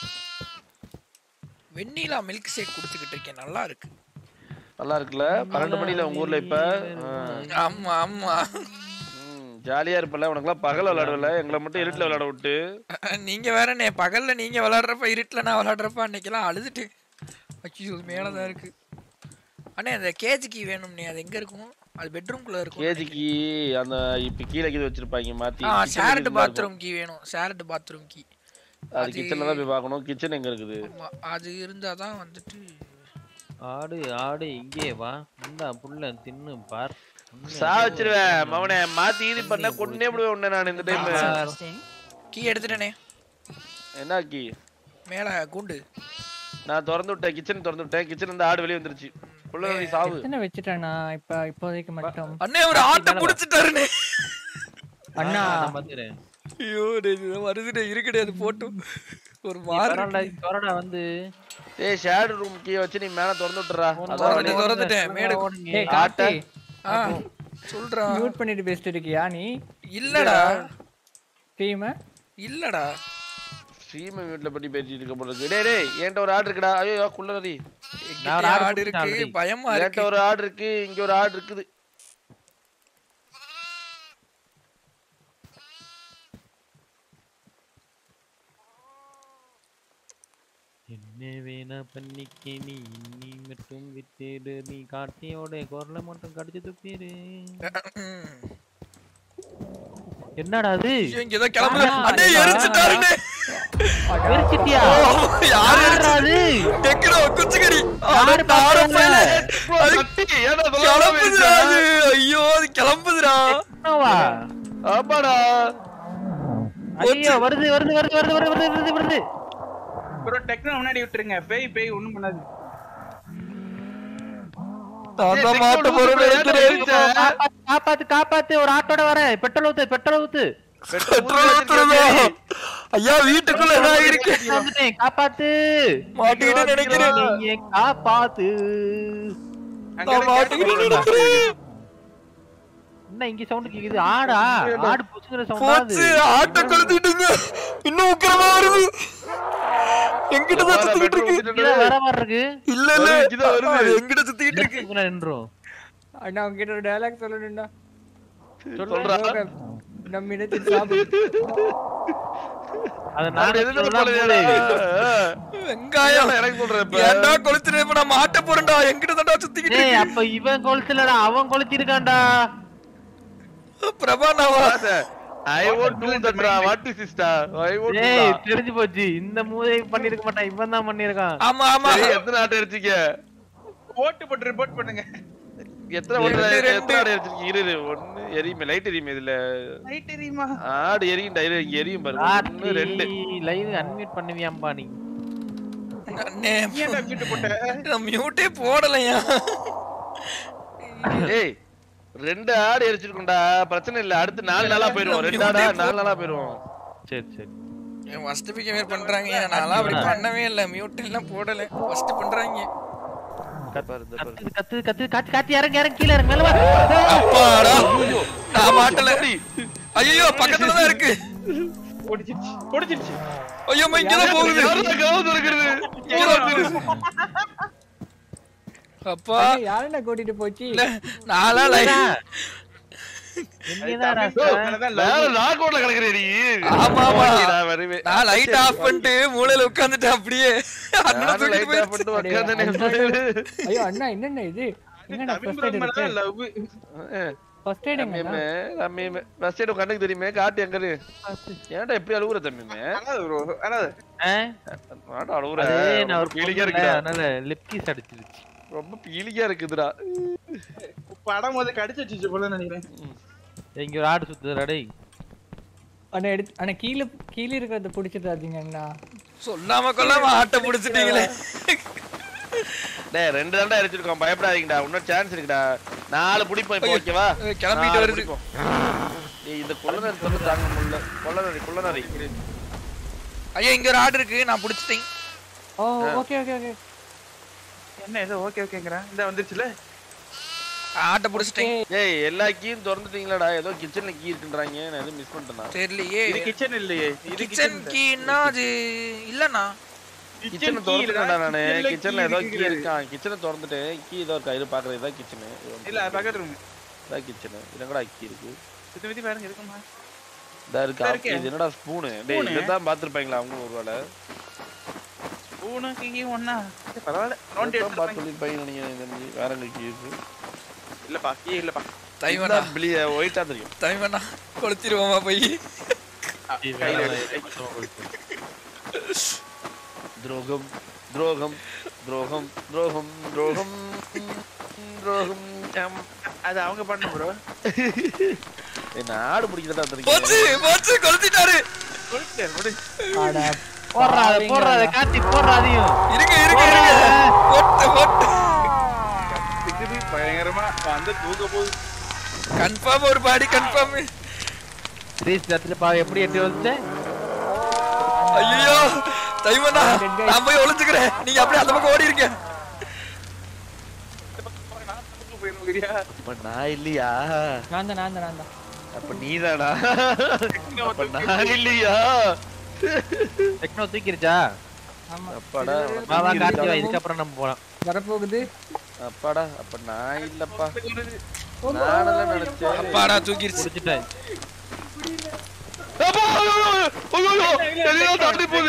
வெண்ணிலா மில்க் ஷேக் குடுத்துக்கிட்டு இருக்கேன் நல்லா இருக்கு நல்லா இருக்குல்ல பன்னெண்டு மணில உங்க ஊர்ல இப்ப ஆமா ஆமா ஜாலியா இருப்பல உனக்குலாம் பகல் விளையாடுவல எங்களை மட்டும் இருட்டுல விளையாட விட்டு நீங்க வேறண்ணே பகல்ல நீங்க விளையாடுறப்ப இருட்டுல நான் விளையாடுறப்ப அன்னைக்கெல்லாம் அழுதுட்டு ஐயோ மேலதான் இருக்கு அண்ணே அந்த கேஜி கீ வேணும்னே அது எங்க இருக்கும் அது பெட்ரூம்குள்ள இருக்கும் கேஜிக்கு அந்த இப்ப கீழே கீழே வச்சிருப்பாங்க மாத்தி ஆ kitchen ஷேர்டு இருந்தா இருக்கும். பாத்ரூம் கீ வேணும் ஷேர்டு பாத்ரூம் கீ அது கிச்சன்ல தான் போய் பார்க்கணும் கிச்சன் எங்க இருக்குது ஆமா அது இருந்தாதான் வந்துட்டு ஆடு ஆடு இங்கே வா இந்தா புள்ள தின்னு பார் உண்மையா சா வச்சிருவேன் மவனே மாத்தி இது பண்ண கொன்னே விடுவேன் உன்னை நான் இந்த டைம் That's interesting. கீ எடுத்துட்டேனே என்ன கீ மேல கூண்டு நான் திறந்து விட்டேன் கிச்சன் திறந்து விட்டேன் கிச்சன் இருந்து ஆடு வெளியே வந்துருச்சு புள்ள நீ சாவு எத்தனை வச்சுட்டேனா இப்ப இப்போதைக்கு மட்டும் அண்ணே ஒரு ஆட்டை புடிச்சிட்டாருனே அண்ணா நான் பாத்துக்கிறேன் ஐயோ டேய், இது வருதுடே இருக்குடே அது போட்டு ஒரு மாறு கொரோனா கொரோனா வந்து ஏய் ஷேடு ரூம் கீ வச்சு நீ மேல திறந்து விட்டுறா அதான் திறந்து வழி. திறந்துட்டேன் மேடு ஏய் கார்த்தி ஆ சொல்றா மியூட் பண்ணிட்டு பேசிட்டு இருக்கியா நீ இல்லடா டீம் இல்லடா ஸ்ட்ரீம் வீட்ல பத்தி பேசிட்டு இருக்க போல இருக்கு டேய் டேய் என்கிட்ட ஒரு ஆடு இருக்குடா ஐயோ குள்ளறி என்கிட்ட ஒரு ஆடு ஆடு இருக்கு பிடிச்சேன் பயமா என்கிட்ட இருக்கு ஒரு ஆடு இருக்கு இங்க ஒரு ஆடு இருக்குது என்ன வேணா பண்ணிக்க நீ நீ மட்டும் விட்டுடு நீ காட்டியோட குரலை மட்டும் கடிச்சு துப்பிடு என்னடா அது ஐயோ, இங்க ஏதோ கிளம்புது அண்ணே எரிச்சிட்டாருனே எரிச்சிட்டியா யாரு யாருடா அது டெக்கரோ குச்சிக்கடி யாரு பாக்குறாங்க? அது கத்தி, ஏன்டா சொல்லாம கிளம்புதுடா போயிடுச்சா? அது ஐயோ அது கிளம்புதுடா என்னவா ஆமாடா ஐயோ வருது வருது வருது வருது வருது வருது வருது வருது ப்ரோ டெக்னோ முன்னாடி விட்டுருங்க பேய் பேய் ஒண்ணும் பண்ணாது நான் தான் ஏய், மாட்ட சிக்கன் போறேன் ஊத்து நினைக்கிறேன். எரிச்ச. காப்பாத்து, காப்பாத்து காப்பாத்து ஒரு ஆட்டோட வரேன் பெட்ரோல் ஊத்து பெட்ரோல் ஊத்து பெட்ரோல் ஊத்துறதா? ஐயா வீட்டுக்குள்ள ஏதாவது இருக்கு வந்துட்டேன் காப்பாத்து மாட்டிக்கிட்டு நினைக்கிறேன் நீங்க காப்பாத்து நான் மாட்டிக்கிட்டு நினைக்கிறேன் என்ன இங்க சவுண்ட் கேக்குது ஆடா ஆடு புச்சுங்கிற போச்சு சவுண்ட் ஆட்டோ கொளுத்திட்டுங்க இன்னும் உக்கிரமா வருது எங்கிட்ட தான் சுத்திக்கிட்டு இருக்கு வர மாதிரி இருக்கு இல்ல இல்ல வருது, இங்கதான் வருது. அது எங்கிட்ட சுத்திக்கிட்டு இருக்கு இதுக்குள்ள நின்றோம் அண்ணா உங்ககிட்ட ஒரு டயலாக் சொல்லணும்டா சொல்றா நம்ம இடத்தில் சாப்பிடு அத அது நான் எதுக்கு சொல்லலாம் போலடா? போல. வெங்காயம் எனக்கு சொல்றேன் இப்ப. ஏன்டா கொளுத்துறேன் இப்ப நான் மாட்ட போறேன்டா எங்கிட்ட தான்டா சுத்திக்கிட்டு டேய் இருக்கு அப்ப இவன் கொளுத்துலடா அவன் கொளுத்திருக்கான்டா பிரபா நான் வா- பாத்த, ஐ வாண்ட் டு தட்ரா வாட் இஸ் சிஸ்டா ஐ வாண்ட் ஏய் தெரிஞ்சு போச்சு இந்த மூதை பண்ணிருக்க மாட்டான் இவன் தான் பண்ணிருக்கான் ஆமா ஆமா சரி எத்தனை ஆட்டை அடிச்சீங்க ஓட்டு போட்டு ரிப்போர்ட் பண்ணுங்க எத்தனை ஓட்டு ரெண்டு, எத்தனை ஆடு அடிச்சிருக்கீங்க இரு இரு ஒன்னு எரியுமே லைட் எரியுமே இதுல நைட் தெரியுமா ஆடு எரியும் டயர் இங்க எரியும் பாருங்க ஒண்ணு ரெண்டு லைவ் அன்மியூட் பண்ணுவியாம்பா நீ அண்ணே, ஏன்டா வீட்டு போட்ட நான் மியூட்டே போடலையா ஏய் ரெண்டு ஆடு எரிச்சிருக்கோம்டா பிரச்சனை இல்ல அடுத்து நாலு நாளா போயிருவோம் ரெண்டு ஆடா நாலு நாளா போயிருவோம் சரி சரி என் ஃபர்ஸ்ட் பிகேவே பண்றாங்க நான்லாம் அப்படி பண்ணவே இல்ல மியூட் எல்லாம் போடல ஃபர்ஸ்ட் பண்றாங்க பாரு, இந்த பாரு. கத்து கத்து கத்து காத்தி காத்தி இறங்க இறங்க கீழ இறங்க மேல வா அப்பாடா நான் மாட்டல ஐயோ பக்கத்துல தான் இருக்கு ஒடிச்சிருச்சு ஒடிச்சிருச்சு ஐயோ அம்மா, இங்கதான் போகுது யாருடா கதவு திறக்கிறது? இங்கதான் போகுது. அப்பா யாருன்னா கூட்டிட்டு போச்சு இல்ல நாளா லைவ் என்னதான் ராசா வேற லாக்அவுட்ல கிடக்குறே நீ ஆமா, ஆமா. ஓகே, நான் வருவேன் நான் லைட் ஆஃப் பண்ணிட்டு மூலையில உட்கார்ந்துட்டேன் அப்படியே அண்ணனை நானும் தூக்கிட்டு லைட் ஆஃப் போயிடுச்சு. பண்ணிட்டு உட்கார்ந்தேனே. ஐயோ அண்ணா என்னண்ணா இது என்னண்ணா ஃபர்ஸ்ட் எய்ட் இருக்கு லவ் அஹ், ஃபர்ஸ்ட் எய்ட் எங்கண்ணா தம்பிமே, தம்பிமே. first aid உன் கண்ணுக்கு தெரியுமே காட்டு எங்க இரு. ஏன்டா எப்படி அழுகுற தம்பிமே அனாது ப்ரோ அனாது நாடா அழுகுற அதே நான் ரொம்ப ஒரு பீலிங்கா பொண்ணு இருக்குடா அதனால லிப் கிஸ் அடிச்சிருச்சு ரொம்ப பீலிங்கா இருக்குதுடா படம் போது கடிச்சு வச்சுச்சு போல நினைக்கிறேன் இங்க ஒரு ஆடு சுத்துதுடா டேய் அண்ணா எடுத்து அண்ணா கீழே கீழே இருக்கிறத பிடிச்சிடாதீங்க அண்ணா சொல்லாம கொள்ளாம ஆட்ட புடிச்சிட்டீங்களே டேய் ரெண்டு தாண்டா அடிச்சிருக்கோம் பயப்படாதீங்கடா இன்னும் சான்ஸ் இருக்குடா நாலு பிடிப்போம் இப்போ ஓகேவா ஏய், கிளம்பிட்டு நாலு வருது. பிடிப்போம். டேய் இந்த கொள்ளநரி தொல்லை தாங்க முடியல கொள்ளநரி கொள்ளநரி ஐயா இங்க ஒரு ஆடு இருக்கு நான் புடிச்சிட்டேன் ஓ ஓகே ஓகே ஓகே என்ன ஏதோ ஓகே ஓகேங்கிறேன் இந்த வந்துருச்சுல ஆட்டை புடிச்சிட்டேன் ஏய் எல்லா கீயும் திறந்துட்டீங்களாடா ஏதோ கிச்சன்ல கீ இருக்குன்றாங்க நான் எதுவும் மிஸ் பண்ணிட்டேனா தெரியலையே இது கிச்சன் இல்லையே இது கிச்சன் கீன்னா அது இல்லண்ணா கிச்சனை திறந்துட்டேன்டா நானு கிச்சன்ல ஏதோ கீ இருக்கான் கிச்சனை திறந்துட்டு கீ ஏதோ இருக்கா இது பாக்குறது இதான் கிச்சனு இல்ல பக்கத்து ரூம் இதான் கிச்சனு இதங்கடா கீ இருக்கு சுத்தி சுத்தி பாருங்க இருக்குமா இதா இருக்கு இதா ஆ, இருக்கே. இது என்னடா ஸ்பூனு டேய் Spoon? இதான் பாத்துருப்பாங்களா அவங்க ஒரு வேளை பூனு கீ ஒண்ணா சரி, பரவாயில்ல நோண்டி இதான் பார்த்து எடுத்து சொல்லிருப்பாங்க நினைக்கிறேன் இது தெரிஞ்சு. வேற எங்க கீ இருக்கு இல்லப்பா கீ இல்லப்பா தைவனா பிளிய ஒயிட்டா தெரியும் தைவனா கொளுத்திருவோமா போய் கையில எடு. துரோகம் துரோகம் துரோகம் துரோகம் துரோகம் துரோகம் ஆம், அது அவங்க பண்ணும் ப்ரோ என்ன ஆடு பிடிக்கிறதா போச்சு தெரியும் போச்சு கொளுத்திட்டாரு அட போடுறா அதை, போடுறா அதை, காத்தி போடுறா அதையும் இருங்க இருங்க இருங்க போட்டு போட்டு இருக்குது பயங்கரமா வந்து தூக்க போகுது கன்ஃபார்ம் ஒரு பாடி கன்ஃபார்ம் ரீஸ் இடத்துல பா எப்படி எட்டி வந்து ஐயோ தைவனா நான் போய் ஒளிஞ்சுக்கிறேன் நீங்க அப்படியே அந்த பக்கம் ஓடி இருக்க போயிருக்கிறியா அப்ப நான் இல்லையா நான் தான் நான் தான் நான் தான் அப்ப நீதானா அப்ப நான் இல்லையா டெக்னோ தூக்கிருச்சா ஆமா அப்பாடா வா வா காத்தி வா இதுக்கப்புறம் நம்ம போலாம் வரப்போகுது அப்பாடா அப்ப நான் இல்லப்பா நானெல்லாம் நினைச்சேன் அப்பாடா தூக்கிருச்சு குடிச்சிட்டேன் அப்பா, ஐயோ, ஐயோ, ஐயோ, எதையோ தாண்டி போகுது.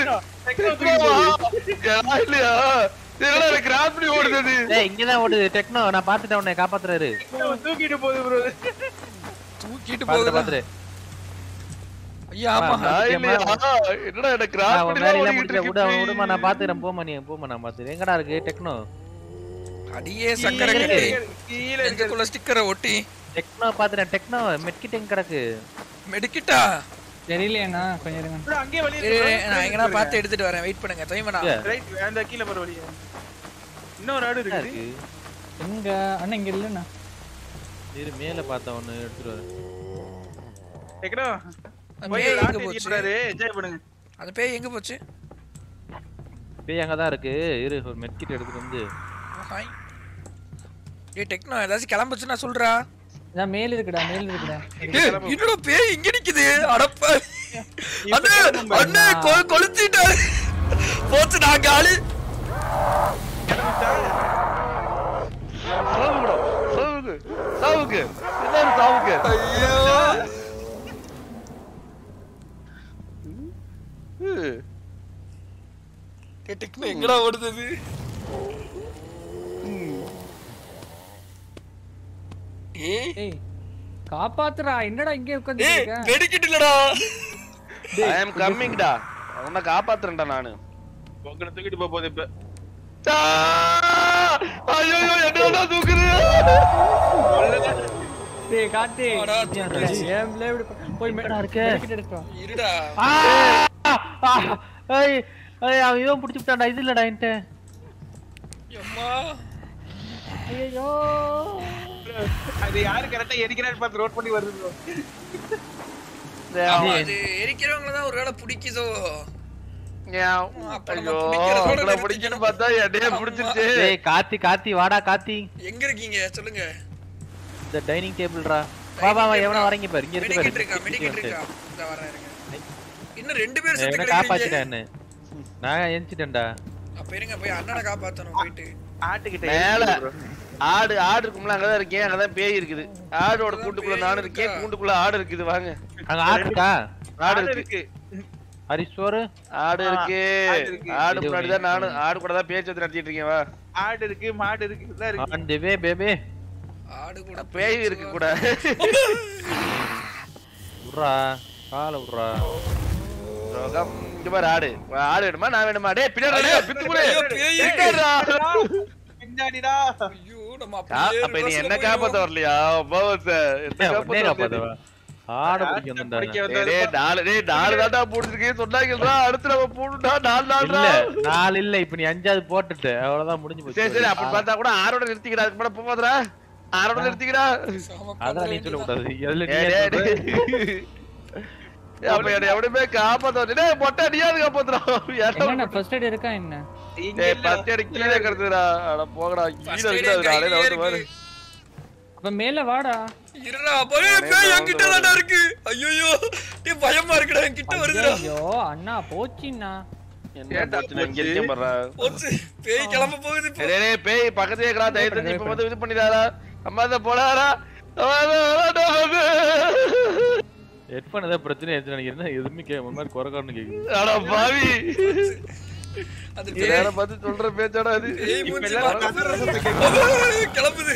நான் இல்லையா என்னடா எனக்கு கிராஸ் பண்ணி ஓடுது அது. ஏய் இங்கதான் ஓடுது டெக்னோ நான் பாத்துட்டேன் உன்னை காப்பாத்துறாரு தூக்கிட்டு போகுது ப்ரோ தூக்கிட்டு பாத்துட்டு போகுது பாத்துட்டு ஐயா ஆமா நான் இல்லையா என்னடா எனக்கு கிராஸ் அவன் பண்ணி வேலையில ஓடிட்டு முடிச்ச விடு அவன் விடுமா நான் இருக்கு பாத்துக்கிறேன் போமா நீ போமா நான் பாத்துக்கிறேன் எங்கடா இருக்கு டெக்னோ அடியே சக்கரை கீழே கட்டி கீழே நெஞ்சுக்குள்ள ஸ்டிக்கரை ஒட்டி டெக்னோ பாத்துறேன் டெக்னோ மெட்கிட் எங்க கிடக்கு மெடிக்கிட்டா தெரியலையாண்ணா கொஞ்சம் இருங்க bro, அங்கேயே வழி இரு, நான் எங்கனா பார்த்து எடுத்துட்டு வரேன் வெயிட் பண்ணுங்க தைவனா இங்க. ரைட் அந்த கீழே போற வழி இன்னொரு ஆடு என்ன இருக்கு இருக்கு எங்க அண்ணா இங்க இல்லைண்ணா இரு மேல பார்த்தா ஒண்ணு எடுத்துட்டு வரேன் எக்கடா அந்த போய் பேய் ஒரு எங்க ஆட்டு போச்சு போறாரு என்ஜாய் பண்ணுங்க அந்த பேய் எங்க போச்சு பேய் அங்கதான் இருக்கு இரு ஒரு மெட்கிட் எடுத்துட்டு வந்து ஹாய் ஏய் டெக்னோ ஏதாச்சும் கிளம்புச்சுன்னா சொல்றா நான் மேல இருக்குடா மேல இருக்குடா ஏய், என்னடா பேய் இங்க நிக்குது அடப்ப அண்ணே அண்ணே கொ- கொளுத்திட்டாரு போச்சு நான் காலி சாவுக்குடா, சாவுக்கு சாவுக்கு எல்லாரும் சாவுக்கு ஐயோ ம். ஏய், டெக்னோ எங்கடா ஓடுது ஏய் ஏய் காப்பாத்துறா என்னடா இங்கே உட்கார்ந்து ஏய் இருக்க மெடிக்கிட் இல்லடா ஐ அம் கம்மிங்டா உன்னை காப்பாத்துறேன்டா நானு உங்களை தூக்கிட்டு போக போகுது இப்ப ஐயோ என்ன தூக்குது டேய் கார்த்தி வாடா, ஏன் பிள்ளை இப்படி ப- போய் மெ- இருக்க? medikit எடுத்துட்டு வா. இருடா ஏய் ஏய் அவன் இவன் பிடிச்சி விட்டான்டா இது இல்லடா என்கிட்ட அம்மா ஐயையோ அது யாரு கரெக்டா எரிக்கிறான்னு பார்த்து ரோட் பண்ணி வருது bro. ஆமா, அது எரிக்கிறவங்கள தான் ஒரு வேளை பிடிக்குதோ அப்ப நம்ம ஐயோ பிடிக்கிறதோட உங்களை நிறுத்திக்கணும். பிடிக்கணும் பார்த்தா என்னைய பிடிச்சிருச்சு ஏய் காத்தி காத்தி வாடா காத்தி எங்க இருக்கீங்க சொல்லுங்க இந்த டைனிங் டேபிள்ரா வா வா வா எவனா வரீங்க பாரு இங்க இருக்கு மெடிக்கிட் இருக்கா பாரு மெடிக்கிட் இருக்கா இந்த வரேன் இருங்க இன்னும் ரெண்டு பேர் செத்து என்ன கிடக்குறீங்க காப்பாத்திட்டேன் என்ன நான் எந்திச்சிட்டேன்டா அப்ப இருங்க போய் அண்ணனை காப்பாத்தணும் போயிட்டு ஆட்டுக்கிட்ட மேல எரிக்குது bro. ஆடு ஆடு இருக்கும்ல அங்கதான் இருக்கேன் அங்கதான் பேய் இருக்குது ஆடோட கூண்டுக்குள்ள நானும் இருக்கேன் கூண்டுக்குள்ள ஆடு இருக்குது வாங்க அங்க ஆடு இருக்கா ஆடு ஆடு இருக்கு இருக்கு ஹரிஸ்வரு ஆடு இருக்கு ஆடு இருக்கு. ஆடு முன்னாடி தான் நானும் ஆடு கூட தான் பேச்சு நடத்திட்டு இருக்கேன் வா ஆடு இருக்கு மாடு இருக்கு இதெல்லாம் இருக்கு ஆன் தி வே பேபி ஆடு கூட பேய் இருக்கு கூட உட்றா கால உட்றா ரோகம், இங்க பாரு ஆடு ஆடு வேணுமா நான் வேணுமா டேய் பின்னாடி டேய், பித்து புடி. ஐயோ, பேய். இருக்காடுடா. பின்னாடிடா ஐயோ நம்ம கா- அப்படியே அப்ப நீ reverse ல என்ன போயிடுவோம். காப்பாத்த வரலையா பாவத்த என்ன உடனே காப்பாத்த காப்பாத்தவா வரலையா? ஆட பிடிக்க வந்தா பிடிக்க டேய், வந்தாரு டேய், நாலு டேய் நாலு தாண்டா போட்டுருக்கேன் சொன்னாங்கடா அடுத்து நம்ம போட்டுட்டா நாலு இல்ல நாள் நாலு இல்ல இப்ப நீ அஞ்சாவது போட்டுட்ட அவ்வளவுதான் முடிஞ்சு போச்சு சரி சரி அப்படி பார்த்தா கூட ஆரோட நிறுத்திக்கிறா அதுக்கு மேல போகாதடா ஆரோட நிறுத்திக்கிறா சாம அதான் நீ கொல்ல சொல்ல வேண்டியதுதான். கூடாது எதுல நீ ஏய், ஏன் டேய், சொல்ற? டேய். அப்ப என்னை எவனுமே காப்பாத்த வரல. டேய், மொட்டை அடியாது காப்பாத்துறான் எங்கண்ணா ஃபர்ஸ்ட் எய்ட் இருக்கா என்ன இங்க டேய் இல்ல. பத்து அடி கீழே கிடக்குதுடா அட போகடா First கீழே aid இருக்குது என் நாளே கையிலேயே நவுத்து பாரு இருக்கு. அப்ப மேல வாடா இருடா போய் பேய் என்கிட்ட தான்டா இருக்கு ஐயோ டேய் பயமா இருக்குடா என்கிட்ட வருதுடா ஐயோ அண்ணா போச்சிண்ணா என்ன பிரச்சனை இங்க இருக்கேன் பாருடா போச்சு பேய் கிளம்ப போகுது இப்போ. டேய், டேய், பேய் பக்கத்துலயே இருக்கடா தயவு செஞ்சு இப்ப வந்து இது பண்ணிடாதா அம்மா தான் போடாதா ஹெட்போன் ஏதாவது பிரச்சனை ஆயிடுச்சு நினைக்கிறேன் எதுவுமே கே ஒரு மாதிரி குறைக்காரன்னு கேக்குது அட பாவி அது இது பேய் நேர பார்த்து சொல்ற பேச்சாடா அது பேய் மூஞ்சி எல்லாரும் பார்க்க காத்து போகுது. கிளம்புது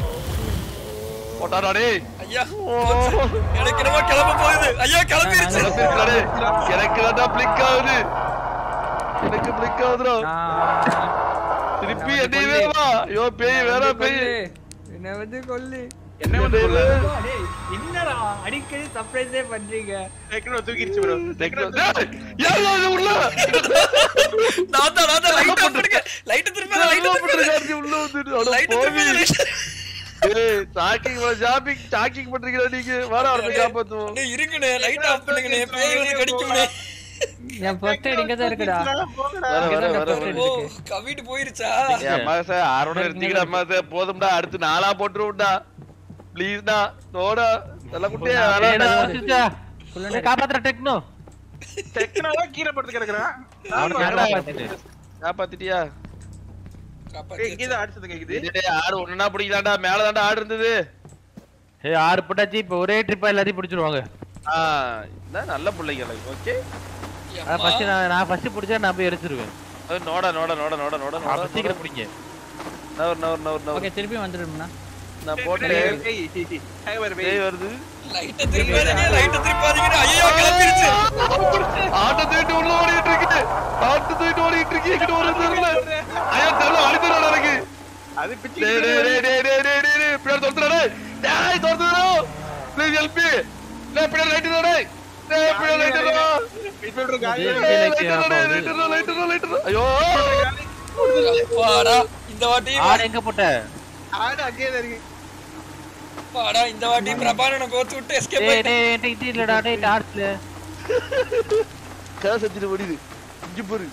போட்டாடா டேய் ஐயா போச்சு. எனக்கு என்னமோ கிளம்ப போகுது ஐயா கிளம்பிருச்சு கிளம்பிருச்சுடா டேய். எனக்கு தான் பிளிக் ஆகுது எனக்கு பிளிக் ஆகுதுடா நான் திருப்பி என்னையவே வா ஐயோ பேய் வேற பேய் என்ன வந்து கொல்லு என்ன வந்து என்னையவே சொல்ல? டேய், என்னடா அடிக்கடி சர்ப்ரைஸே பண்றீங்க டெக்னோ தூக்கிடுச்சு bro. டெக்னோ டேய், யாரா இது உள்ள நான் தான் நான் தான் லைட் ஆஃப் பண்ணுங்க லைட் திருப்பி லைட் என்ன திருப்பி பண்றீங்க? உள்ள வந்துட்டு அட லைட் போவி. திருப்பி ஏய் டாக்கிங் ஷாப்பிங் டாக்கிங் பண்றீங்களா நீங்க வாடா அவரை காப்பாத்துவோம் அண்ணே இருங்கண்ணே லைட் ஆஃப் பண்ணுங்கண்ணே பேய் வந்து கடிக்கும்ண்ணே என் ஃபர்ஸ்ட் எய்ட் இங்க தான் இருக்குடா போங்கடா. வர வர இங்கதான் வர first aid ஓ இருக்கு. கவிட்டு போயிருச்சா ஏய், அம்மா சார் ஆரோட எடுத்துக்கிற அம்மா சார் போதும்டா அடுத்து நாளா போட்டுருவோம்டா ப்ளீஸ்டா தோடா நல்ல குட்டியா ஏய், வேணாம்டா. என்னது வந்துருச்சா? ஏய், காப்பாத்துற டெக்னோ டெக்னோவா கீழே படுத்து கிடக்குறான் அவனுக்கு என்னடா? என்னடா காப்பாத்திட்டு? காப்பாத்திட்டியா ஏய், இங்கதான் அடிச்சது கேக்குது டேய், டேய், ஆடு ஒண்ணுனா பிடிக்கலாம்டா மேல தாண்டா ஆடு இருந்தது ஏய் ஆறு போட்டாச்சு இப்ப ஒரே ட்ரிப்பா எல்லாத்தையும் பிடிச்சிருவாங்க ஆ இதான் நல்ல பிள்ளைங்க ஓகே அதான் first நான் நான் ஃபர்ஸ்ட் பிடிச்சா நான் போய் எரிச்சிருவேன் நோட நோட நோட நோட நோட அப்ப நோட சீக்கிரம் பிடிங்க நவர் நவர் நவர் நவர் ஓகே திருப்பி வந்துடும்னா நான் போட்டேன் ஏய், ஏய், வரு, பேய் வருது லைட்ட திருப்பாதீங்க லைட்ட திருப்பாதீங்க ஐயோ கிளம்பிருச்சு ஆட்டை தூக்கிட்டு உள்ள ஓடிட்டு இருக்கு ஆட்டை தூக்கிட்டு ஓடிட்டு இருக்கு எங்கிட்ட ஒரு தெரியல ஐயோ தெரியல அடித்துடா எனக்கு அது டேய் பிச்சுக்கிட்டு டேய் டேய் டேய் டேய் டேய் டேய் டேய் பின்னாடி துரத்துடா டேய் டேய் துரத்துடா ப்ளீஸ் ஹெல்ப் மீ டேய் பின்னாடி லைட் டேய் டேய் பின்னாடி லைட் டேய் இப்ப இப்படி காலி டேய், லைட் light ஆ டேய் போகுது. லைட் லைட் லைட் ஐயோ அப்பாடா இந்த வாட்டி ஆடு எங்க போட்ட ஆடு அங்கேயே தான் இருக்கு அப்பாடா இந்த வாட்டி பிரபானனை கோத்து விட்டு எஸ்கேப் டேய் டேய் என்கிட்ட இது இல்லடா டேய் டார்ச்ல காசு வச்சுட்டு ஓடிது இங்க பாரு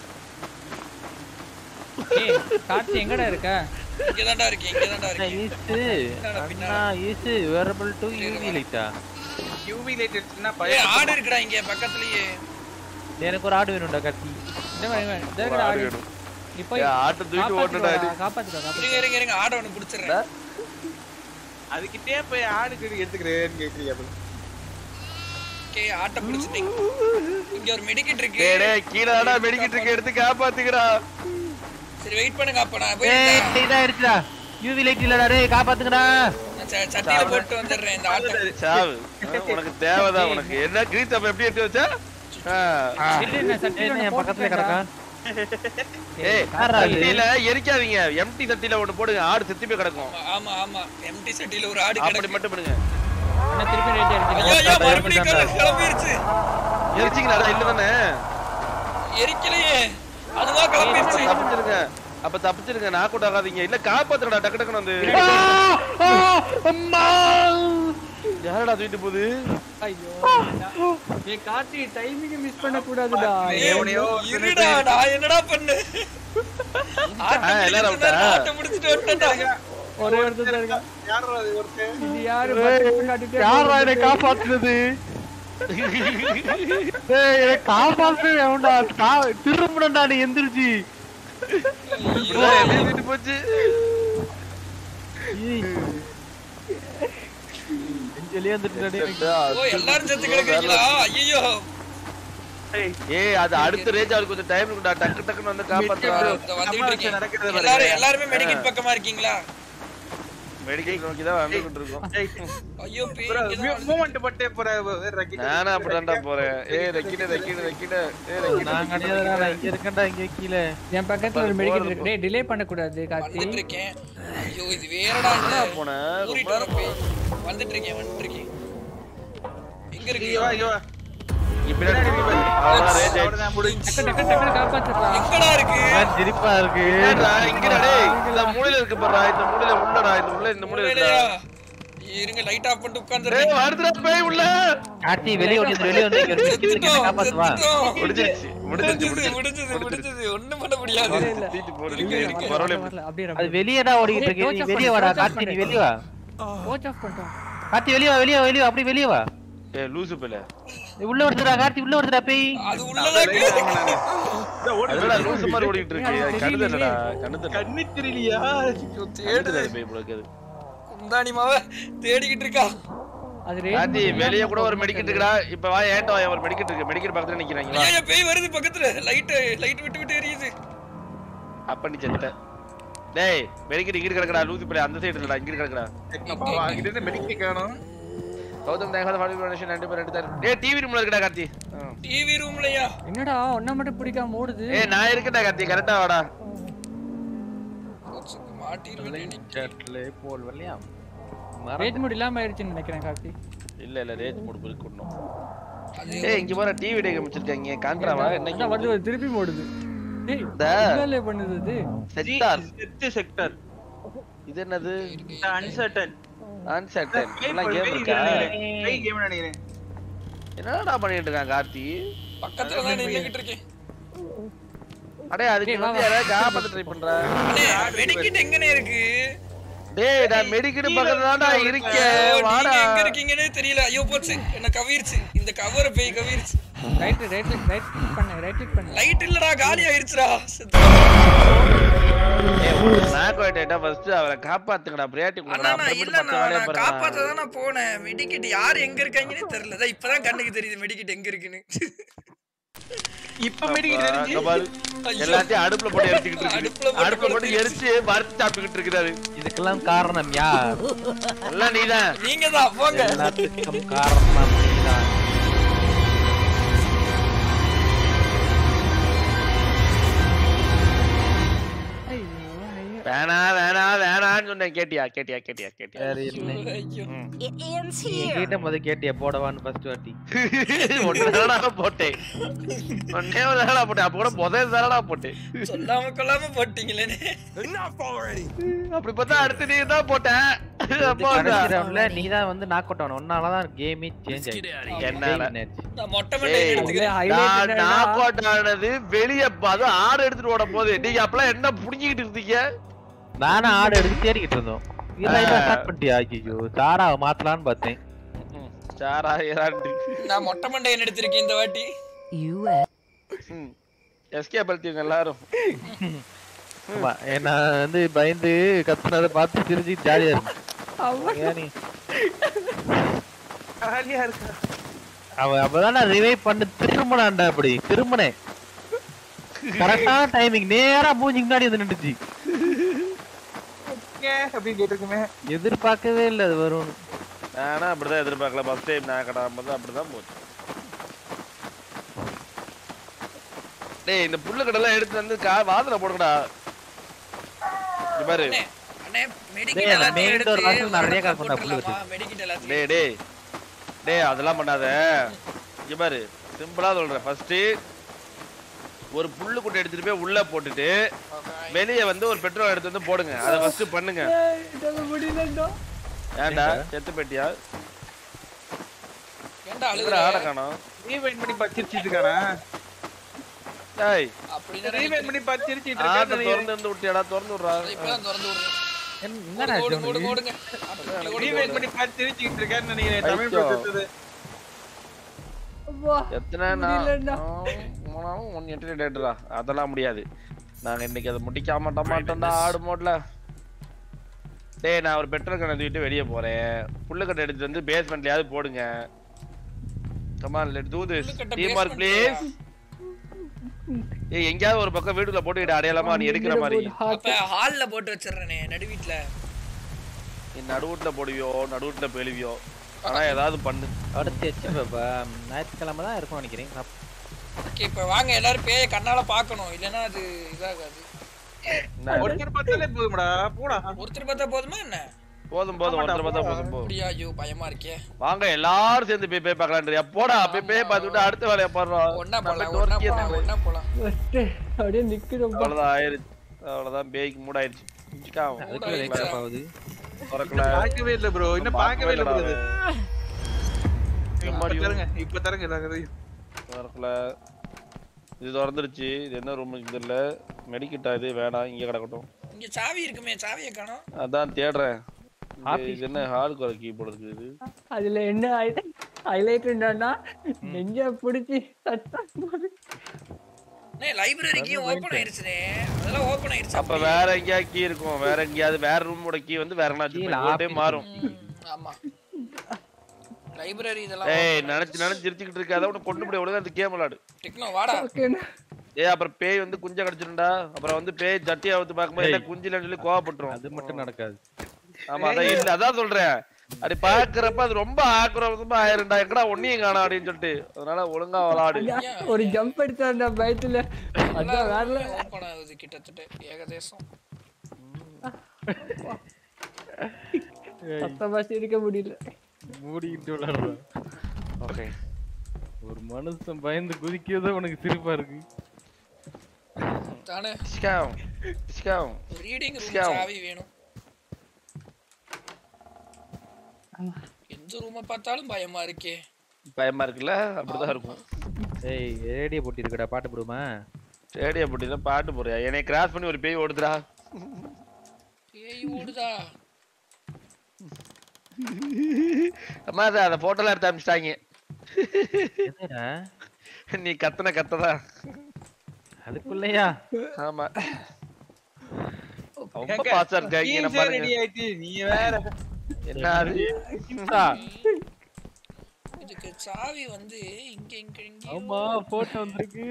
ஏய் கார்த்தி எங்கடா இருக்க இங்க தான்டா இருக்கு இங்க தான்டா இருக்கு ஈஸ்ட் அண்ணா ஈஸ்ட் வேரபிள் டு யூவி லைட்டா யூவி லைட் அடிச்சுன்னா ஏய் பயம் ஆடு இருக்குடா இங்க பக்கத்துலயே எனக்கு ஒரு ஆடு வேணும்டா கத்தி இந்த மாதிரி இந்த மாதிரி இருக்குடா ஆடு இப்போ ஏய், ஆட்டை தூக்கிட்டு ஓட்டுடா இது. காப்பாத்துடா காப்பாத்துடா இருங்க இருங்க இருங்க ஆட ஒண்ணு புடிச்சிடுறேன் அதுக்கிட்டே போய் ஆடு கறி எடுத்துக்கிறேன்னு கேக்குறியா bro? ஓகே ஆட்ட புடிச்சிட்டீங்க இங்க ஒரு மெடிக்கிட் இருக்கு டேய் டேய் கீழ தான்டா மெடிக்கிட்டு இருக்க எடுத்து காப்பாத்துக்கடா சரி வெயிட் பண்ணுங்க அப்ப நான் ஏய் போய் இதாயிருச்சுடா யூவி லைட் இல்லடா டேய் காப்பாத்துங்கடா ச- சட்டியில போட்டு வந்துடுறேன் இந்த ஆட்டை சாவு ஆ, உனக்கு தேவைதான் உனக்கு என்ன கிரீஸ் அப்ப எப்படி எடுத்து வச்சா ஆ. இல்ல, நான் சட்டியில என்ன ஒண்ணு என் பக்கத்துல போட்டுட்டேன்டா. கிடக்கா ஏய் யாரா அது? சட்டியில எரிக்காதீங்க எம்டி சட்டியில ஒண்ணு போடுங்க ஆடு செத்து போய் கிடக்கும் ஆமா ஆமா எம்டி சட்டியில ஒரு ஆடு அப்படி கிடக்கு மட்டும் பண்ணுங்க அண்ணா, திருப்பி ready ஆ ஐயோ இருக்கீங்களா? ஐயோ மறுபடியும் கிளம்பி- கிளம்பிருச்சு எரிச்சிங்களா இல்ல தானே எரிக்கலையே அதுவா கிளம்பிருச்சு தப்பிச்சிருங்க அப்ப தப்பிச்சிருங்க நான் கூட ஆகாதீங்க இல்ல காப்பாத்துறடா டக்கு டக்குன்னு வந்து யாரடா தூக்கிட்டு போகுது ஐயோ, ஏய், கார்த்தி, timing அ miss பண்ணக்கூடாதுடா. இருடா நான் என்னடா பண்ணு ஆ, எல்லாரும் விட்டா? ஆட்டை முடிச்சிட்டு வந்துட்டேன்டா ஒரே ஒருத்தர் தான் இருக்கான். யாரா அது ஒருத்தன் இது யாரு பக்கத்துல காட்டிட்டே யாரா என்னை போகுது? காப்பாத்துனது ஏய் என்னை காப்பாத்து எவன்டா கா- திரும்பணும்டா நீ எந்திரிச்சு இப்படிதான் என்னைய தூக்கிட்டு போச்சு நெஞ்சலயே வந்துட்டு ஓ எல்லாரும் செத்து கிடக்குறீங்களா ஐயோ ஏய் அது அடுத்த ரேஞ்ச் அவருக்கு கொஞ்சம் டைம் இருக்குடா டக்கு டக்குன்னு வந்து காப்பாத்துறா வந்துட்டு இருக்கேன் நடக்கிறது பாருங்க. எல்லாரும் எல்லாருமே மெடிக்கெட் பக்கமா இருக்கீங்களா மெடிக்கல் நோக்கி தான் வந்துகிட்டு இருக்கோம் ஐயோ பேய் bro, இங்கதான் வருது. movement பட்டே போற ரக்கி நானும் அப்படிதான்டா போறேன் ஏய் ரெக்கிட ரெக்கிட ரெக்கிட ஏய் ரெக்கிட நான் கிடையாதுடா நான் இங்க இருக்கேன்டா இங்க கீழே என் பக்கத்துல ஒரு மெடிக்கல் இருக்கு டேய் டிலே பண்ணக்கூடாது கார்த்தி வந்துட்டு இருக்கேன் ஐயோ இது வேறடா இது போனேன் ஊறிட்டு வர பேய் வந்துட்டு இருக்கேன் வந்துட்டு இருக்கேன் எங்க இங்க வா இருக்கு இங்க வா இப்படி அவ்வளவுதான் ரேஞ்ச் அவ்வளவுதான் முடிஞ்சு டக்கு டக்கு டக்கு காப்பாத்துறா எங்கடா இருக்கு நான் சிரிப்பா இருக்கு ஏன்டா இங்கடா டேய் இந்த மூலையில இருக்கு பாருடா இந்த மூலையில உள்ளடா இந்த மூலையில இந்த மூலையில இல்லையா இருக்குடா இருங்க லைட் ஆஃப் பண்ணிட்டு டேய் உட்கார்ந்துறேன் வருதுடா பேய் உள்ள கார்த்தி வெளிய ஓடி வந்து வெளிய வந்து இங்க ஒரு நிக்கிது, இங்க காப்பாத்து வா முடிஞ்சிருச்சு முடிஞ்சிருச்சு முடிஞ்சது முடிஞ்சது முடிஞ்சது ஒண்ணும் பண்ண முடியாது தீட்டு போடு இருக்கு, இருக்கு இருக்கு. பரவாயில்ல வரல அப்படியே அது வெளியடா ஓடிட்டு இருக்கு நீ வெளிய வாடா கார்த்தி நீ வெளிய வா கோச் ஆஃப் பண்ணிட்டோம் கார்த்தி வெளிய வா வெளிய வா வெளிய வா அப்படியே வெளிய வா ஏய் லூசு பேல நீ உள்ள வருதுடா கார்த்தி உள்ள வருதுடா பேய் அது உள்ளதான் அதனால லூசு மாதிரி ஓடிட்டு இருக்கு அது கண்ணு தெரியலடா கண்ணு தெரியல கண்ணு தெரியலையா கண்ணு தெரியல பேய் போல இருக்குது குந்தாணி மாவ தேடிக்கிட்டு இருக்கா அது காந்தி ரேட் வெளிய கூட ஒரு மெடிக்கெட் இருக்குடா இப்ப வா ஏன்டா வா, ஒரு மெடிக்கெட் இருக்கு மெடிக்கெட் பக்கத்துல நிக்கிறாங்க வா ஐயோ பேய் வருது பக்கத்துல லைட் லைட் விட்டு விட்டு எரியுது அப்ப நீ செத்த டேய் மெடிக்கெட் இங்க கிடக்குடா லூசு பேல அந்த சைடு இல்லடா இங்க கிடக்குடா அப்பா வாங்கிட்டு இருந்து மெடிக்கல் காணோம் கௌதம் தேங்காத ஃபாலோ டொனேஷன் ரெண்டு பேர் ரெண்டு தர டேய் டிவி ரூம்ல இருக்குடா கார்த்தி ஆ. டிவி ரூம்லயா என்னடா ஒன்ன மட்டும் பிடிக்காம ஓடுது ஏய் நான் இருக்கேன்டா கார்த்தி கரெக்டா வாடா மாட்டிருவேன் சட்லே போல் வரலையா ரேட் மூட் இல்லாம ஆயிடுச்சுன்னு நினைக்கிறேன் கார்த்தி இல்ல இல்ல ரேஜ் மூடு போய் கூடணும் அது ஏய் இங்க போற டிவி டே காமிச்சிருக்காங்க காண்றாவா அதான் என்ன வந்து ஒரு திருப்பி ஓடுது டேய் இந்த என்னலே பண்ணுது இது செக்டார் செத்து செக்டர் இது என்னது அன்சர்டன் அன்சர்டன் எல்லாம் கேம் இருக்கா பேய் கேம் நினைக்கிறேன் என்னடா பண்ணிட்டு இருக்கான் கார்த்தி பக்கத்துல தான் நின்னுகிட்டு இருக்கேன் அடே அதுக்கு டேய், வா, வந்து வா. யாராவது காப்பாத்த ட்ரை பண்றா அண்ணே மெடிக்கிட் எங்கனே இருக்கு டேய் நான் மெடிக்கெட் பக்கத்துல தான்டா இருக்கேன் ஐயோ, வாடா நீங்க எங்க இருக்கீங்கன்னே தெரியல ஐயோ போச்சு என்ன கவிருச்சு இந்த கவரை பேய் கவிருச்சு right right click right click பண்ணு ரைட் கிளிக் பண்ணு லைட் இல்லடா காலி ஆயிருச்சுடா செத்து. நாக் ஆயிட்டா ஃபர்ஸ்ட் அவரை காப்பாத்துங்கடா பிரியாட்டி அண்ணா கொடுங்கடா நான் அப்புறமேட்டு இல்ல மத்த வேலைய நான் பாருங்க காப்பாத்த தான் நான் போனேன் மெடிக்கிட் யார் எங்க இருக்காங்கன்னே தெரியல அதான் இப்பதான் கண்ணுக்கு தெரியுது மெடிக்கிட் எங்க இருக்குன்னு இப்ப மெடிக்கல் தெரிஞ்சு அங்க பாரு ஐயோ. எல்லாத்தையும் அடுப்புல போட்டு எரிச்சுக்கிட்டு அடுப்புல இருக்கு போட்டு அடுப்புல போட்டு கொளுத்தி எரிச்சு வறுத்து சாப்பிட்டுக்கிட்டு இருக்கிறாரு இதுக்கெல்லாம் காரணம் யார் எல்லாம் நீதான் நீங்க தான் போங்க எல்லாத்துக்கும் காரணம் நீதான் ஐயோ ஐயோ வேணா வேணா வேணான்னு சொன்னேன் கேட்டியா கேட்டியா கேட்டியா கேட்டியா வேற என்ன ஐயோ. It ends நீ here. என்கிட்ட முத கேட்டியா போடவான்னு ஃபர்ஸ்ட் வாட்டி ஒன்னு தானடா போட்டேன் ஒன்னே ஒரு தானடா போட்டேன் அப்ப கூட முதல் தானடா போட்டேன் சொல்லாம கொள்ளாம போட்டீங்களேனே அப்படி பார்த்தா அடுத்து நீ தான் போட்டேன் அப்போ கடைசி ரவுண்ட்ல நீ தான் வந்து நாக் அவுட் ஆன ஒன்னால தான் கேமே சேஞ்ச் ஆயிடுச்சு என்னால? நான் மொட்டை மண்டையை ஏய், எடுத்துக்கிறேன் highlight நான் என்னடா? knock out ஆனது வெளிய அது ஆடு எடுத்துட்டு ஓட போது நீங்க அப்பெல்லாம் என்ன புடிங்கிட்டு இருந்தீங்க நானும் ஆடு எடுத்து தேடிக்கிட்டு இருந்தோம் இதெல்லாம் ஆ. ஸ்டார்ட் பண்ணிட்டியா ஐயோ சாராவை மாத்தலாம்னு பார்த்தேன் சாரா ஏறாண்டு நான் மொட்டை மண்டையன் எடுத்திருக்கேன் இந்த வாட்டி U.S. எஸ்கே படுத்திங்க எல்லாரும் ஆமா ஏ, நான் வந்து பயந்து கத்துனதை பார்த்து சிரிச்சு ஜாலியா இருக்கும் ஏன் நீ ஜாலியா இருக்கா அவன் அப்பதான் நான் ரிவைவ் பண்ண திரும்பினான்டா அப்படி திரும்பினேன் கரெக்டான டைமிங் நேரா மூஞ்சி முன்னாடி வந்து நின்றுச்சு இருக்கீங்க அப்படின்னு கேட்டிருக்குமே எதிர்பார்க்கவே இல்லை அது வரும்னு நானும் அப்படிதான் எதிர்பார்க்கல ஃபர்ஸ்ட் டைம் நான் கடாம அப்படிதான் போச்சு டேய் இந்த புல்லு கடலாம் எடுத்து வந்து கா வாசல போடுங்கடா இங்க பாரு அண்ணே அண்ணே மெடிக்கிட் டேய், அந்த எல்லாத்தையும் main door எடுத்து வாசல்ல நிறைய வரதுல காசு கொண்டா புல்லு போட்டுடலாமா? மெடிக்கிட் எல்லாத்தையும் டேய் டேய் டேய் அதெல்லாம் பண்ணாத இங்க பாரு சிம்பிளா சொல்றேன் ஃபர்ஸ்ட் ஒரு புல்லு குட்டை எடுத்துட்டு போய் உள்ள போட்டுட்டு வெளிய வந்து ஒரு பெட்ரோல் எடுத்து வந்து போடுங்க அதை ஃபர்ஸ்ட் பண்ணுங்க முடியலண்டா ஏன்டா செத்து பெட்டியா ஏன்டா எங்கடா ஆட அழுகுற காணோம் ரீவைண்ட் பண்ணி பச்சிருச்சிட்டு இருக்கானா டேய் அப்படின்னு ரீவைண்ட் பண்ணி பச்சிருச்சிட்டு ஆட்ட இருக்கான்னு திறந்து இருந்து விட்டியாடா திறந்து விட்றா இப்பதான் திறந்து விடுறேன் என்னடா ஓடு, ஆச்சு ஓடு, உனக்கு? ஓடுங்க அப்படி ஓடு, ரீவைண்ட் ஓடு. பண்ணி பச்சிருச்சிட்டு இருக்கான்னு நினைக்கிறேன் தமிழ் ஐயோ. போட்டு அப்பா எத்தனை முடியலடா. நான் ஒன் எட்டு டேட்டுடா அதெல்லாம் முடியாது நாங்க இன்னைக்கு அதை முடிக்காம மாட்டோம்டா ஆடு மோட்ல டேய் நான் ஒரு பெட்ரோல் கண்ணை தூக்கிட்டு வெளியே போறேன் புல்லுக்கட்டை எடுத்து வந்து பேஸ்மெண்ட்லயாவது போடுங்க கமான் லெட் டூ திஸ் புல்லுக்கட்டை டீம் ஒர்க் ப்ளீஸ் ஏய் எங்கயாவது ஒரு பக்கம் வீட்டுக்குள்ள போட்டுக்கிட்டு அடையாளமா நீ எடுக்கிற மாதிரி அப்ப ஹால்ல போட்டு வச்சிடுறேனே நடு வீட்ல நீ நடுவுட்ல போடுவியோ நடுவுட்ல பெழுவியோ ஆனா ஏதாவது பண்ணு அடுத்து வச்சு பாப்பா ஞாயிற்றுக்கிழமை தான் இருக்கும் நினைக்கிறேன் நான் ஓகே இப்ப வாங்க எல்லாரும் பேய கண்ணால பாக்கணும் இல்லனா அது இதாகாது என்ன இது? ஒருத்தர் பார்த்தாலே போதும்டா போடா ஒருத்தர் பார்த்தா போதுமா என்ன போதும் போதும் ஆமாடா, ஒருத்தர் பார்த்தா போடா. போதும் போ அப்படியா ஐயோ பயமா இருக்கே வாங்க எல்லாரும் சேர்ந்து போய் போய் பார்க்கலான்றியா போடா போய் போய் பார்த்துட்டு அடுத்த வேலையை பாடுறோம் ஒண்ணா போலாம் நம்ம ஒண்ணா டோர்க்கே போலாம் தான். ஒண்ணா போலாம் ஃபர்ஸ்ட் அப்படியே நிக்கிறோம் அவ்வளவுதான் ஆயிருச்சு அவ்வளவுதான் பேய்க்கு மூட் ஆயிருச்சு சிக்கா, அதுக்குள்ள லேட் ஆஃப் ஆகுது திறக்கல பார்க்கவே இல்ல ப்ரோ இன்னும் பார்க்கவே இல்ல bro இது. இப்ப எம்மாடி, தரங்க இப்ப தரங்க எல்லாத்தையும் திறக்கல இது திறந்துருச்சு இது என்ன ரூம் தெரியல மெடிக்கிட்டா இது வேணாம் இங்க கிடக்கட்டும் இங்க சாவி இருக்குமே சாவியை காணோம் அதான் தேடுறேன் இது- Office. இது என்ன ஹாலுக்கு வர கீபோர்டு இருக்குது இது அதுல என்ன ஹைலைட் என்னன்னா நெஞ்ச பிடிச்சி சத்தம் போடு. அண்ணே லைப்ரரிக்கும் ஓபன் ஆயிருச்சுனே அதெல்லாம் ஓபன் ஆயிருச்சு அப்ப வேற எங்கேயாவது கீ இருக்கும் வேற எங்கேயாவது வேற ரூமோட கீ வந்து வேற கீழ என்ன office மாறும் ம், ஆமா லைப்ரரி இதெல்லாம் ஏய் நினைச்சு நினைச்சு சிரிச்சுக்கிட்டு இருக்காத உனக்கு கொண்டு போய் ஒழுங்கா அந்த கேம் விளாடு டெக்னோ வாடா ஓகேண்ணா. ஏய் அப்புறம் பேய் வந்து குஞ்ச கடிச்சிருண்டா அப்புறம் வந்து பேய் ஜட்டி அவுத்து பார்க்கும்போது என்ன ஏய். குஞ்சிலன்னு சொல்லி கோவப்பட்டுரும் அது மட்டும் நடக்காது ஆமா அதான் இல்ல அதான் சொல்றேன் அப்படி பாக்குறப்ப அது ரொம்ப ஆக்ரோஷமா ஆயிருண்டா எங்கடா ஒன்னையும் காணோம் அப்படின்னு சொல்லிட்டு அதனால ஒழுங்கா விளாடு ஐயா, ஒரு ஜம்ப் அடிச்சாண்டா பயத்துல அதான் வேற ஓபன் ஆகுது கிட்டத்தட்ட ஏகதேசம் சத்தமா சிரிக்க முடியல மூடிக்கிட்டு விளையாடுறான் ஓகே ஒரு மனுஷன் பயந்து குதிக்கிறதே உனக்கு சிரிப்பா இருக்கு தானே டிஸ்காம் டிஸ்காம் ரீடிங் ரூம் Scout. சாவி வேணும் எந்த ரூமை பார்த்தாலும் பயமா இருக்கே பயமா இருக்குல்ல அப்படிதான் இருக்கும் ஏய் ரேடியோ போட்டி இருக்குடா பாட்டு போடுமா ரேடியோ போட்டில பாட்டு போறியா என்னை கிராஸ் பண்ணி ஒரு பேய் ஓடுதுடா பேய் ஓடுதா அம்மா அதை அந்த போட்டோலாம் எடுத்து அனுப்பிச்சிட்டாங்க என்னடா நீ கத்தன கத்ததா அதுக்குள்ளயா ஆமா ரொம்ப பாசா இருக்காங்க என்ன ரெடி பாருங்க ஆயிட்டு நீ வேற என்ன அது இதுக்கு சாவி வந்து இங்க இங்க இங்க ஆமா போட்டோ வந்திருக்கு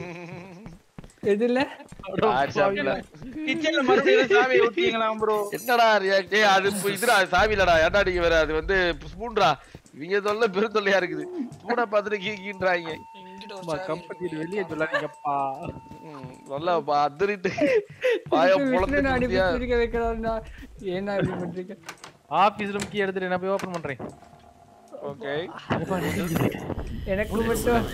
எதுல வாட்ஸ்அப்ல கிச்சன்ல மறுபடியும் சாவியை விட்டீங்களா ப்ரோ என்னடா ரியாக்ட் ஏய் அது இப்ப இதுடா சாவி இல்லடா ஏன்டா நீங்க வேற அது வந்து ஸ்பூன்டா இவங்க தொல்லை பெரும் தொல்லையா இருக்குது ஸ்பூனை பார்த்துட்டு கீ கீன்றாங்க இங்கிட்ட ஒரு அம்மா சாவி கம்பெனி இருக்கு. வெளியே சொல்லாதீங்கப்பா ம், நல்லா பா- அதிரிட்டு பாய விஷ்ணு பொழந்துட்டு அனுப்பி இருந்தியா? சிரிக்க வைக்கிறாருண்ணா ஏன்னா இப்படி பண்றீங்க ஆபீஸ் ரூம் கீ எடுத்துட்டு நான் போய் ஓபன் பண்றேன் ஓகே எனக்கு மட்டும்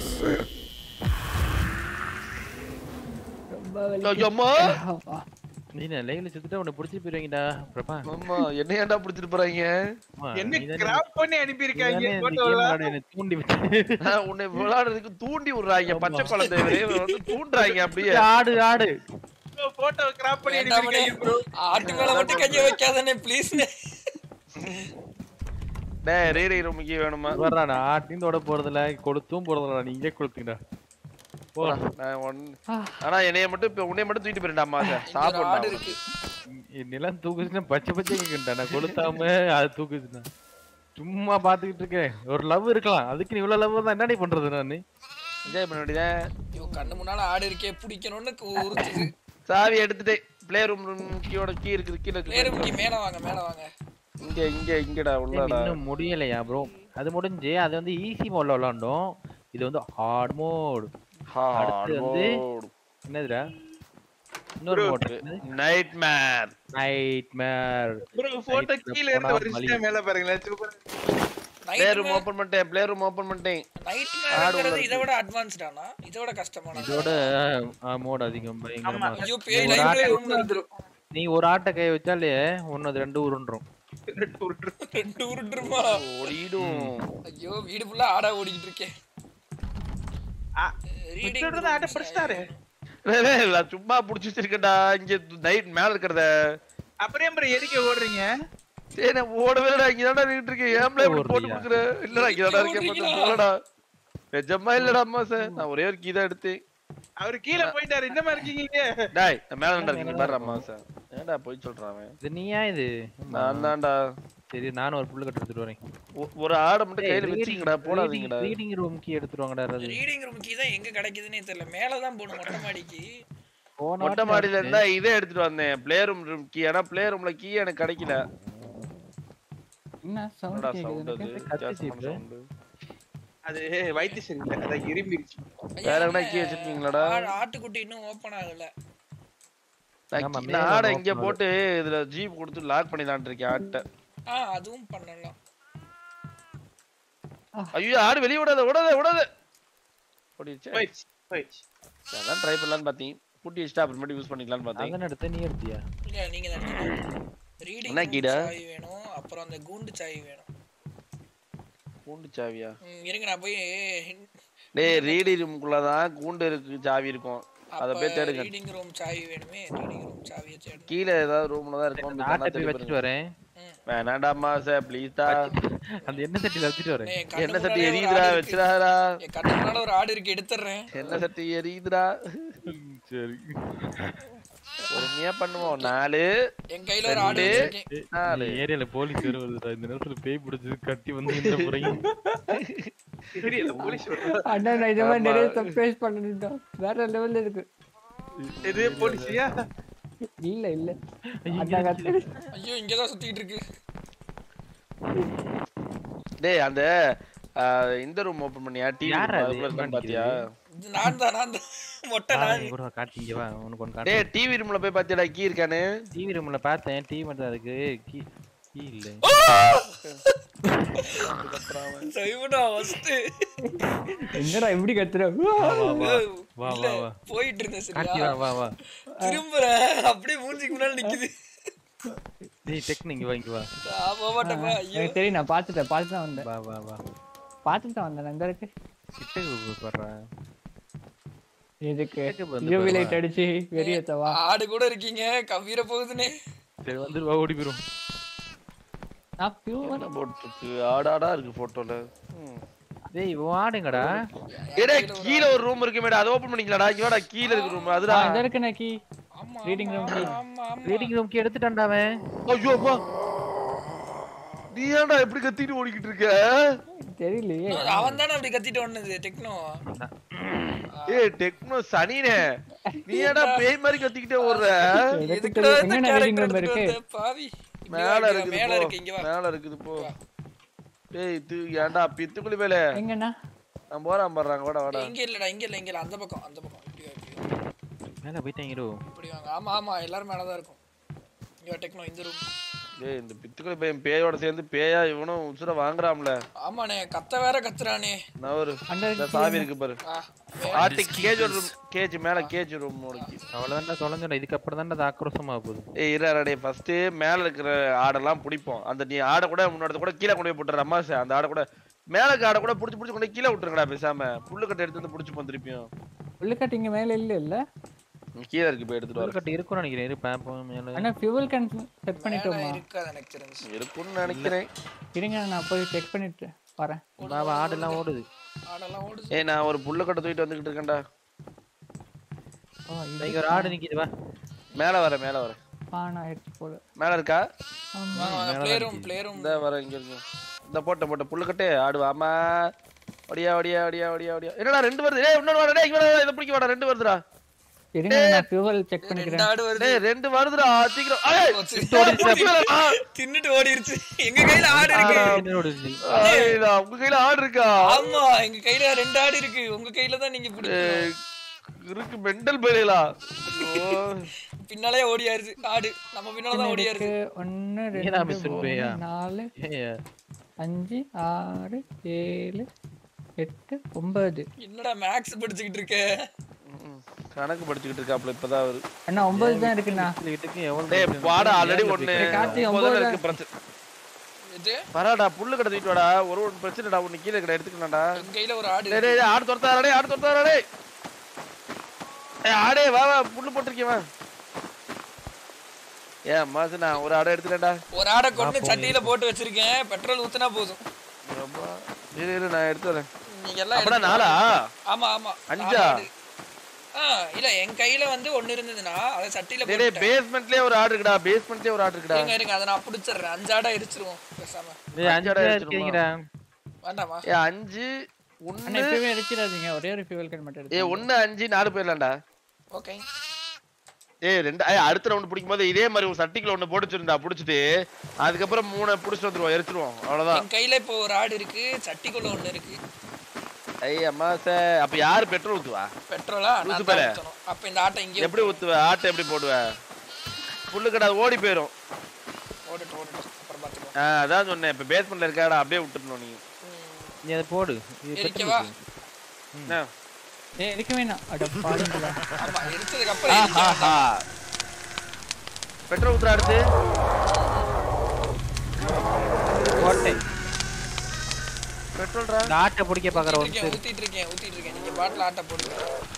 ரொம்ப வலி. ஐயோ, அம்மா ஆமா. நீ என்ன லைவ்ல செத்துட்டா உன்னை புடிச்சு போயிருவீங்கடா பிரபா ஆமா என்ன ஏன்டா பிடிச்சிட்டு போறாங்க அம்மா, என்ன நீதானே- கிராப் பண்ணி அனுப்பி இருக்காங்க நீதானே இந்த போட்டோல game விளையாட என்னை தூண்டி விட்டு நான் உன்னை விளையாடுறதுக்கு தூண்டி விடுறாங்க பச்சை குழந்தை இவரை வந்து தூண்டுறாங்க அப்படியே ஆடு ஆடு போட்டோ கிராப் பண்ணி வேண்டாமனே. அனுப்பி இருக்காங்க ப்ரோ ஆட்டு மேல மட்டும் கைய வைக்காதனே ப்ளீஸ் டேய் ரீரை ரூமுக்கு வேணுமா வர்றாடா ஆட்டின்னு தொட போறதில்ல கொளுத்தும் போறதில்ல நீங்களே கொளுத்துங்கடா போ நான் ஒன்- ஆனா என்னைய மட்டும் இப்ப உன்னைய மட்டும் தூக்கிட்டு போயிட்டா அம்மா ஆடு சாப்பிடா இருக்கு என் நிலம் தூக்குச்சுன்னா பச்சை பச்சை கேக்குண்டா நான் கொளுத்தாம அது தூக்குச்சுன்னா சும்மா பாத்துக்கிட்டு இருக்கேன் ஒரு லவ் இருக்கலாம் அதுக்கு நீ இவ்வளவு லவ் தான் என்னடி பண்றது நானு என்ஜாய் பண்ண வேண்டியதான் ஐயோ கண்ணு முன்னால ஆடு இருக்கே பிடிக்கணும்னு உறுத்துது சாவி எடுத்துட்டேன் பிளே ரூம் கீயோட கீ இருக்குது கீழ பிளே இருக்கு ரூம்க்கு மேல வாங்க மேல வாங்க இங்க இங்க இங்கடா ஏய், உள்ளடா இன்னும் முடியலையா ப்ரோ அது முடிஞ்சு அது வந்து ஈஸி மோட்ல விளாண்டோம் இது வந்து ஹார்ட் மோட் அடுத்து வந்து என்னதுடா இன்னொரு mode nightmare nightmare bro photo கீழ இருந்து ஒரு நிமிஷம் மேல பாருங்களேன் சூப்பர் பிளே ரூம் ஓபன் பண்ணிட்டேன் பிளே ரூம் ஓபன் பண்ணிட்டேன் நைட் ஆடு உள்ள மேல இருக்கு. இதை விட அட்வான்ஸ்டானா இதோட கஷ்டமான இதோட மோட் அதிகம் பயங்கரமா ஐயோ இருக்கும். பேய் ஒரு லைவ்ல ஆட்டை- ரூம்ல வந்துரும் நீ ஒரு ஆட்டை கை வச்சாலே ஒன்னு ரெண்டு உருண்டுரும் ரெண்டு உருட்டுருமா ஓடிடும் ஐயோ வீடு ஃபுல்லா ஆடா ஓடிக்கிட்டு இருக்கேன் மிச்சோட ஆட்ட படிச்சிட்டாரு டேய், டேய், நான் சும்மா புடிச்சு வச்சிருக்கேன்டா இங்க நைட் மேல இருக்கிறத அப்புறம் ஏன் bro எதுக்கு ஓடுறீங்க டேய் நான் ஓடவே இல்லடா இங்க தான்டா நின்னுட்டு இருக்கேன் ஏம்ல இப்படி போட்டு ஓடுறியா? குடுக்குற இல்லடா இங்க தான்டா இருக்கேன் ஓடுறீங்களா? மச்சான் போடா நிஜமா இல்லடா அம்மா சார் நான் ஒரே ஒரு கீ தான் எடுத்தேன் அவரு கீழே போயிட்டாரு இந்த மாதிரி இருக்கீங்க டேய் நான் மேல நின்றா இருக்கேன் பாரு அம்மா சார் ஏன்டா போய் சொல்றான் அவன் இது நீயா இது நான் தான்டா சரி நானும் ஒரு புல்லு கட்டு எடுத்துட்டு வரேன் ஒ- ஒரு ஆடை மட்டும் கையில வச்சிங்கடா போடாதீங்கடா ரீடிங் ரூம் கீ எடுத்துட்டு வாங்கடா யாராவது. ரீடிங் ரூம் கீ தான் எங்க கிடைக்குதுன்னே தெரியல மேல தான் போகணும் மொட்டை மாடிக்கு போன மொட்டை வாட்டி மாடியில நான் இருந்தா இதே எடுத்துட்டு வந்தேன் பிளே ரூம் ரூம் கீ ஆனா பிளே ரூம்ல கீ எனக்கு கிடைக்கல என்ன சவுண்ட் என்னடா சவுண்ட் கேக்குது அது கத்துச்சு வித்தியாசமான இப்ப. sound. அது வைத்தியசன் இல்ல அதான் இரும்பிருச்சு வேற எங்கனா கீ வச்சிருக்கீங்களாடா ஆ- ஆட்டுக்குட்டி இன்னும் ஓபன் ஆகல நான் ஆமா, கீ- மேல நான் ஆடை ஒண்ணு இங்க open போட்டு இதுல ஜீப் கொடுத்து லாக் பண்ணிடலாம்னு இருக்கேன் ஆட்டை ஆ அதுவும் பண்ணலாம் ஐயோ ஆடு வெளிய விடாத விடாத விடாத ஓடிடுச்சு போயிடுச்சு போயிடுச்சு அதான் ட்ரை பண்ணலாம்னு பார்த்தேன் பூட்டி வச்சுட்டு அப்புறமேட்டு யூஸ் பண்ணிக்கலாம்னு பார்த்தேன் அதன எடுத்த நீ எடுத்தியா இல்ல நீங்க தான் எடுத்துக்கணும் ரீடிங் என்ன கீடா? சாவி வேணும் அப்புறம் அந்த கூண்டு சாவி வேணும் கூண்டு சாவியா ம், இருங்க நான் போய் டேய் ரீடி ரூமுக்குள்ள தான் கூண்டு இருக்கு சாவி இருக்கும் அத போய் தேடுங்க ரீடிங் ரூம் சாவி வேணுமே ரீடிங் ரூம் சாவியை தேடணும் கீழே ஏதாவது ரூம்ல தான் இருக்கும் அந்த ஆட்டை போய் வச்சுட்டு வரேன் வேணாண்டாமா சார் ப்ளீஸ் டா அந்த எண்ணெய் சட்டியில வச்சுட்டு வரேன் ஏய், கண்ணு என்ன சட்டி முன்னாடியே ஒரு எரியுதுடா ஆடு இருக்கு. வச்சிடாதடா என் கண்ணு முன்னால ஒரு ஆடு இருக்கு எடுத்துறேன் என்ன சட்டி எரியுதுடா சரி பொறுமையா பண்ணுவோம் நாலு என் கையில ஒரு ஆடு ரெண்டு, வச்சிருக்கேன் நாலு ஏரியால போலீஸ் வேற வருதுடா இந்த நேரத்துல பேய் பிடிச்சது கட்டி வந்து இந்த முறையும் தெரியல போலீஸ் வருது. அண்ணா நான் இந்த மாதிரி ஆமா. நிறைய சர்ப்ரைஸ் பண்ணிட்டோம் வேற லெவல்ல இருக்கு இது போலீஸியா இல்ல இல்ல அண்ணா கத்து ஐயோ இங்கதான் சுத்திட்டு இருக்கு டேய் அந்த ஆ, இந்த ரூம் ஓபன் பண்ணியா டிவி யார் அது? இருக்கான்னு பாத்தியா இது நான் தான் நான் தான் மொட்டை நான் கூட காட்டிங்க வா உனக்கு ஒன்று காட்டு டேய் டிவி ரூம்ல போய் பாத்தியாடா கீ இருக்கானு டிவி ரூம்ல பார்த்தேன் டிவி மட்டும் தான் இருக்கு கீ கீ இல்ல செய்வடா ஃபர்ஸ்ட் என்னடா இப்படி கத்துற வா வா வா வா இல்ல வா வா போயிட்டு இருந்தேன் காட்டி சரியா வா வா வா திரும்புறேன் அப்படியே மூஞ்சிக்கு முன்னாடி நிக்குது டேய் டெக்னிக் இங்க வா இங்க வா நான் போக மாட்டேப்பா ஐயோ எனக்கு தெரியும் நான் பார்த்துட்டேன் பார்த்து தான் வந்தேன் வா வா வா பார்த்துட்டு தான் வந்தேன் அங்க இருக்கு கிட்ட போடுறேன் இதுக்கு கேட்க வந்து யூவி பாரு, லைட் அடிச்சு வெறியத்தவா ஆடு கூட இருக்கீங்க கவீர போகுதுனே சரி வந்துரு வா ஓடி போயிரும் நான் பியூர் என்ன போட்டுருக்கு ஆடாடா இருக்கு போட்டோல டேய் உன் ஆடுங்கடா ஏடா கீழ ஒரு ரூம் இருக்கு மேடம் அதை ஓபன் பண்ணிக்கலாம்டா இங்க வாடா கீழ இருக்கு ரூம் அதுடா இங்க இருக்கு நக்கி ஆமா Reading room key. ஆமா ஆமா ரீடிங் ரூம்க்கு எடுத்துட்டான்டா அவன் ஐயோ அப்பா நீ ஏன்டா எப்படி கத்திட்டு ஓடிக்கிட்டு இருக்க தெரியலையே அவன் தானே அப்படி கத்திட்டு ஒண்ணுது டெக்னோ ஏய் டெக்னோ சனினே நீ ஏன்டா பேய் மாதிரி கத்திக்கிட்டே ஓடுற எனக்கு எதுக்குடா தெரியும் இந்த எங்க ரீடிங் கேரக்டர் ரூம் எடுத்துட்டு இருக்கு வந்த பாவி இங்க மேல வா, இருக்குது மேல போ. இருக்கு இங்க வா மேல இருக்குது போ டேய் இது ஏன்டா பித்துக்குளி மேல எங்கண்ணா நான் போறான் பாடுறாங்க வாடா வாடா இங்க இல்லடா இங்க இல்ல இங்க இல்ல அந்த பக்கம் அந்த பக்கம் இப்படி வா, இப்படி வா. மேல போயிட்டாங்கடோ இப்படி வாங்க ஆமா ஆமா எல்லாரும் மேல தான் இருக்கும் இங்க வா, டெக்னோ இந்த ரூம் டேய் இந்த பித்துக்குளி பையன் பேயோட சேர்ந்து பேயா இவனும் உசுர வாங்குறாம்ல ஆமாண்ணே கத்த வேற கத்துறானே நான் ஒரு அண்டர் இந்த சாவி இருக்கு பாரு ஆ, ஆர்டிக் கேஜ் ரூம் கேஜ் மேல கேஜ் ரூம் உனக்கு அவ்வளவுதான்டா தொலைஞ்சோட இதுக்கப்புறம் தான்டா அது ஆக்ரோஷமா போகுது ஏய் இரு டேய் ஃபர்ஸ்ட் மேல இருக்கிற ஆடெல்லாம் பிடிப்போம் அந்த நீ ஆடை கூட முன்னாடி கூட கீழே கொண்டு போய் போட்டுற அம்மா சார் அந்த ஆடை கூட மேல இருக்க ஆடை கூட புடிச்சு புடிச்சு கொண்டு போய் கீழே விட்டுருங்கடா பேசாம புல்லு கட்டை எடுத்து வந்து புடிச்சு போம் திருப்பியும் உள்ளுக்கட்டு இங்க மேல இல்ல இல்ல ம், கீழே இருக்கு போய் எடுத்துட்டு வர கட்டு இருக்கும்னு நினைக்கிறேன் இரு பாப்போம் மேல ஆனா ஃபியூவல் கேன் செட் மேல பண்ணிட்டோமா இருக்காது எனக்கு தெரிஞ்சு இருக்கும்னு நினைக்கிறேன் இருங்க நான் போய் செக் பண்ணிட்டு வரேன் வா வா ஆடெல்லாம் ஓடுது ஆடெல்லாம் ஓடுது ஏய் நான் ஒரு புல்லு கட்டை தூக்கிட்டு வந்துகிட்டு இருக்கேன்டா ஓ இது இங்க ஒரு ஆடு நிக்குது வா மேல வர மேல வர ஆன் ஆயிடுச்சு போல மேல இருக்கா ஆமா வாங்க வாங்க ப்ளே ரூம் ப்ளே ரூம் இந்த வர இங்க இருக்கு இந்த போட்ட போட்ட புல்லு கட்டு ஆடு ஆமா ஒடியா ஒடியா ஒடியா ஒடியா ஒடியா என்னடா ரெண்டு வருது ஏய் இன்னொரு வாடா டேய் இங்க வாடா இத பிடிக்க வாடா ரெண்டு வருதுடா இருங்க நான் ஃபியூவல் செக் பண்ணிக்கிறேன் ரெண்டு ஆடு வருது டேய் ரெண்டு வருதுடா சீக்கிரம் ஏய், போச்சு. ஏய், புடிச்சு வரடா. தின்னுட்டு ஓடிருச்சு எங்க கையில ஆடு இருக்கு ஏய்டா, உங்க கையில ஆடு இருக்கா ஆமா எங்க கையில ரெண்டு ஆடு இருக்கு உங்க கையில தான் நீங்க பிடிக்கணும் ஏய், இருக்கு மெண்டல் பேலைகளா பின்னாலே ஓடியாருச்சு ஆடு நம்ம பின்னால தான் ஓடியாருச்சு இருக்கு ஒன்னு நீதான் ரெண்டு மிஸ் மூணு இருப்பியா? நாலு ஏய், அஞ்சு ஆறு ஏழு எட்டு ஒன்பது என்னடா மேக்ஸ் படிச்சுக்கிட்டு இருக்க ம், கணக்கு படிச்சுக்கிட்டு இருக்காப்ல இப்பதான் அவரு அண்ணா ஒன்பது தான் இருக்குண்ணா வீட்டுக்கு எவ்வளவு டேய் நேரம் வாடா இருக்கு? ஆல்ரெடி ஏன் ஒண்ணு இப்படி கார்த்தி, ஒன்பது ஒன்பது இருக்கு பிரச்சனை இது பரவாடா புல்லு கடை தூக்கிட்டு வாடா ஒரு ஒரு பிரச்சனைடா ஒண்ணு கீழே கடை எடுத்துக்கலாம்டா எங்க கையில ஒரு ஆடு டேய் இருக்கு. டேய் டேய், ஆடு துரத்தாரா டேய் ஆடு துரத்தாரா டேய் ஏய் ஆடே வா வா புல்லு போட்டிருக்கேன் வா ஏன் மாசு நான் ஒரு ஆடை எடுத்துட்டேன்டா ஒரு ஆடை கொண்டு சட்டியில போட்டு வச்சிருக்கேன் பெட்ரோல் ஊத்துனா போதும் அப்பா, இரு இரு நான் எடுத்து வரேன் நீங்க எல்லாம் அப்படா எடுத்து- நாளா ஆமா ஆமா அஞ்சா? நாலு ஆடு. ஆ இல்ல என் கையில வந்து ஒண்ணு இருந்ததுன்னா அதை சட்டியில டேய் டேய் போட்டு பேஸ்மெண்ட்லயே ஒரு ஆடு இருக்குடா பேஸ்மெண்ட்லயே ஒரு ஆடு இருக்குடா இருங்க இருங்க அதை நான் பிடிச்சிடுறேன் அஞ்சு ஆடா எரிச்சிருவோம் பேசாம டேய், அஞ்சு அஞ்சு பேர் அடிச்சிருமா? இருக்கீங்கடா வேண்டாமா ஏ அஞ்சு அண்ணா ஒண்ணு எப்பயுமே அடிச்சிடாதீங்க ஒரே ஒரு ஃபியூவல் கேன் மட்டும் ஏ எடுத்து ஒண்ணு அஞ்சு நாலு போயிடலாம்டா ஓகே ஏய் ரெண்டு ஏய், அடுத்த ரவுண்ட் பிடிக்கும் போது இதே மாதிரி ஒரு சட்டிக்குள்ள ஒண்ணு போட்டு வச்சிருந்தா புடிச்சிட்டு அதுக்கப்புறம் மூணை புடிச்சிட்டு வந்துருவோம் எரிச்சிருவோம் அவ்வளவுதான் என் கையில இப்போ ஒரு ஆடு இருக்கு சட்டிக்குள்ள ஒண்ணு இருக்கு ஐய் அம்மா சே அப்ப யாரு பெட்ரோல் ஊத்துவா பெட்ரோலா நான் லூசு தான் பயலே. ஊத்தணும். அப்ப இந்த ஆட்டை இங்கே எப்படி ஊத்துவ ஆட்டை எப்படி போடுவ புல்லு கடை ஓடி போயிரும் ஓடட்டும் ஓடட்டும் அப்புறம் பாத்துக்கலாம் ஆ, அதான் சொன்னேன் இப்ப பேஸ்மெண்ட்ல இருக்காடா அப்படியே விட்டுறணும் நீ நீ அதை போடு இது எரிக்கவா? பெட்ரோல் என்ன? ஏ இருக்க வேணாம் அட பாருங்களா ஆமா எரிச்சதுக்கு அப்புறம் எரிக்க வேண்டாம். ஆஹா. பெட்ரோல் ஊத்துற அடுத்து கோட்டை பெட்ரோல்ரா இந்த ஆட்டை பிடிக்க பாக்குற ஊத்திட்டு ஒன்று இருக்கேன் ஊத்திட்டு இருக்கேன் ஊத்திட்டு இருக்கேன் நீங்க பாட்டில் ஆட்டை போடுங்க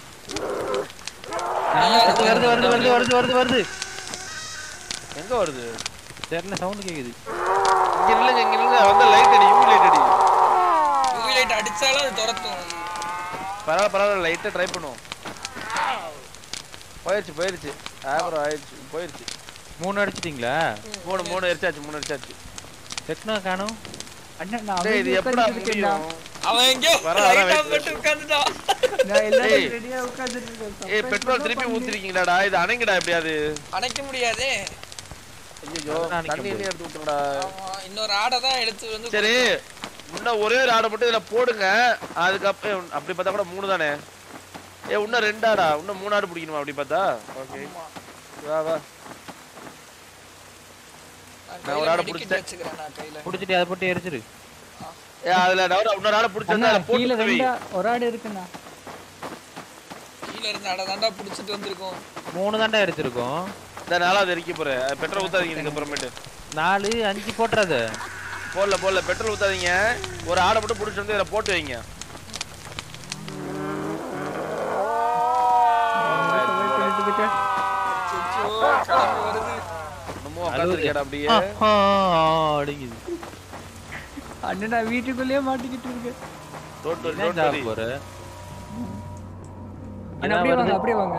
வருது வருது வருது வருது வருது வருது எங்க வருது தெரியல சவுண்ட் கேக்குது இங்க இல்லங்க இங்க இல்லங்க வந்து லைட் அடி யூவி லைட் அடி யூவி லைட் அடிச்சாலும் அது துரத்தும் பரவாயில்ல பரவாயில்ல லைட்டா ட்ரை பண்ணுவோம் போயிருச்சு போயிருச்சு ஆபரம் ஆயிடுச்சு போயிருச்சு மூணு அடிச்சிட்டீங்களா மூணு மூணு எரிச்சாச்சு மூணு எரிச்சாச்சு டெக்னோ காணும் அண்ணா நான் டேய் இது அமைதியா எப்படா உட்கார்ந்துட்டு இருக்கேன்டா. முடியும் அவன் எங்கேயோ வர, வர, லைட் wait, ஆஃப் பண்ணிட்டு உட்கார்ந்துட்டான் நான் எல்லாரும் ஏய். ரெடியா உட்கார்ந்துட்டு இருக்கேன் ஏய் பெட்ரோல் திருப்பி ஊத்திருக்கீங்களாடா இது அணைங்கடா எப்படியாது அணைக்க முடியாதே ஐயோ அதுதான் அணைக்க தண்ணி எண்ணெய் எடுத்து ஊத்துறடா ஆமா இன்னொரு ஆடை தான் எடுத்து வந்து சரி இன்னும் ஒரே ஒரு ஆடை மட்டும் இதுல போடுங்க அதுக்கப்புறம் அப்படி பார்த்தா கூட மூணு தானே ஏ இன்னும் ரெண்டு ஆடா இன்னும் மூணு ஆடு பிடிக்கணுமா அப்படி பார்த்தா ஓகே வா வா நான் நான் ஒரு கையில ஆடை medikit பிடிச்சிட்டேன். வச்சுக்கிறேன் நான் கையில பிடிச்சிட்டு அதை போட்டு எரிச்சிரு ஏ அதுல டவுட் இன்னொரு ஆடை பிடிச்சிருந்தா அண்ணா அதுல போட்டு கீழே வை. ரெண்டா ஒரு ஆடு இருக்குண்ணா கீழ இருந்த ஆடை தாண்டா புடிச்சிட்டு வந்திருக்கோம் மூணு தாண்டா எரிச்சிருக்கோம் இந்த நாலாவது எரிக்க போறேன் பெட்ரோல் ஊத்தாதீங்க இதுக்கு அப்புறமேட்டு நாலு அஞ்சு போட்டுறாத போடல போடல பெட்ரோல் ஊத்தாதீங்க ஒரு ஆடை மட்டும் பிடிச்சி வந்து இதுல போட்டு வைங்க அச்சச்சோ, கிளம்பி வருது நம்ம உட்காந்துருக்கேடா அப்படியே அடிக்குது அண்ணா நான் வீட்டுக்குள்ளேயே மாட்டிக்கிட்டு இருக்கேன் ரோட் வரி என்ன ரோட் job வரி போற அண்ணா அப்படியே வாங்க அப்படியே வாங்க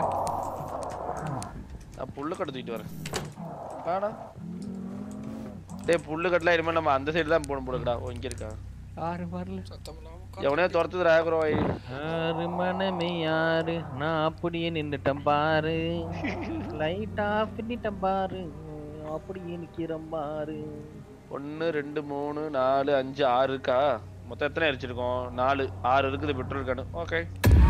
நான் புல்லு கட்டு தூக்கிட்டு வரேன் வாடா டேய் புல்லு கட்டலாம் இனிமே நம்ம அந்த சைடு தான் போகணும் போடுக்கடா ஓ இங்க இருக்கா யாரு வரல சத்தம் இல்லாம எவனே துரத்துதுடா ஆகுறோம் யாரு மனமே யாரு நான் அப்படியே நின்னுட்டேன் பாரு லைட் ஆஃப் பண்ணிட்டேன் பாரு அப்படியே நிக்கிறேன் பாரு ஒன்னு ரெண்டு மூணு நாலு அஞ்சு ஆறு இருக்கா மொத்தம் எத்தனை எரிச்சிருக்கோம் நாலு ஆறு இருக்குது பெட்ரோல் கேனு ஓகே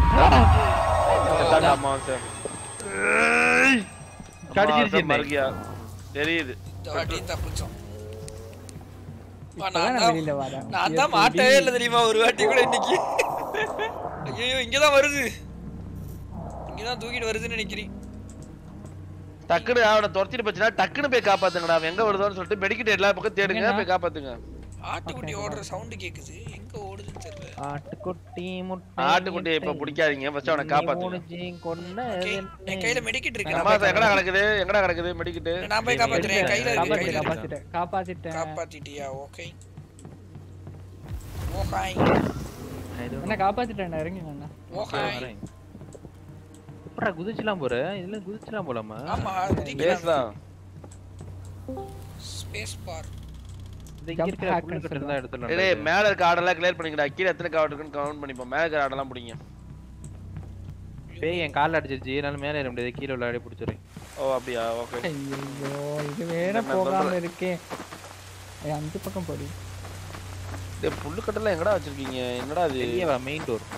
கடிச்சிருச்சு என்னை. மறுகியா தெரியுது இந்த வாட்டி தப்பிச்சோம் அப்பா, இப்பதான் நான் நான் தான் வெளியில வரேன் நான் தான் மாட்டவே இல்லை தெரியுமா ஒரு வாட்டி கூட இன்னைக்கு ஐயோ இங்கதான் வருது இங்கதான் தூக்கிட்டு வருதுன்னு நினைக்கிறேன் டக்குனு அவனை துரத்திட்டு போச்சுன்னா டக்குனு போய் காப்பாத்துங்கடா அவன் எங்க வருதான்னு சொல்லிட்டு மெடிக்கிட்டு எல்லா பக்கம் தேடுங்க எங்கண்ணா? போய் காப்பாத்துங்க ஆட்டுக்குட்டி ஓடுற சவுண்ட் கேக்குது எங்க ஓடுதுன்னு தெரியல ஆட்டுக்குட்டி முட்டை ஆட்டுக்குட்டியை இப்ப பிடிக்காதீங்க ஃபர்ஸ்ட் அவனை காப்பாத்துங்க முடிஞ்சு கொன்ன Okay, என் கையில மெடிக்கிட்டு இருக்கு அம்மா நான் போய் எங்கடா கிடக்குது எங்கடா கிடக்குது மெடிக்கிட்டு நான் போய் காப்பாத்துறேன் என் கையில இருக்கு கையில காப்பாத்திட்டேன் இருக்கு காப்பாத்திட்டேன் காப்பாத்திட்டேன் காப்பாத்திட்டியா ஓகே ஓஹாய் என்ன காப்பாத்திட்டேன் இறங்கி அண்ணா ஓஹாய் எப்படா குதிச்சுலாம் போற இதுல குதிச்சுலாம் போலாமா ஆமா பேசலாம் ஸ்பேஸ் பார் இந்த இங்க Jump இருக்கிற hack புல்லு ன்னு கட்டு இருந்தா எடுத்துடலாம் டேய் மேல இருக்க ஆர்டர்லாம் கிளியர் பண்ணிக்கடா கீழ எத்தனை கார்டு இருக்குன்னு கவுண்ட் பண்ணிப்போம் மேல இருக்கிற ஆர்டர்லாம் பிடிங்க பேய் என் கால்ல அடிச்சிருச்சு என்னால மேல ஏற முடியாது கீழே உள்ள அப்படியே பிடிச்சிடுறேன் ஓ அப்படியா ஓகே ஐயோ இது வேற நம்ம போகாம பண்ற- இருக்கேன் ஏய், அந்த பக்கம் போடி டேய் புல்லு கட்டெல்லாம் எங்கடா வச்சிருக்கீங்க என்னடா இது வெளியே வா மெயின் டோர்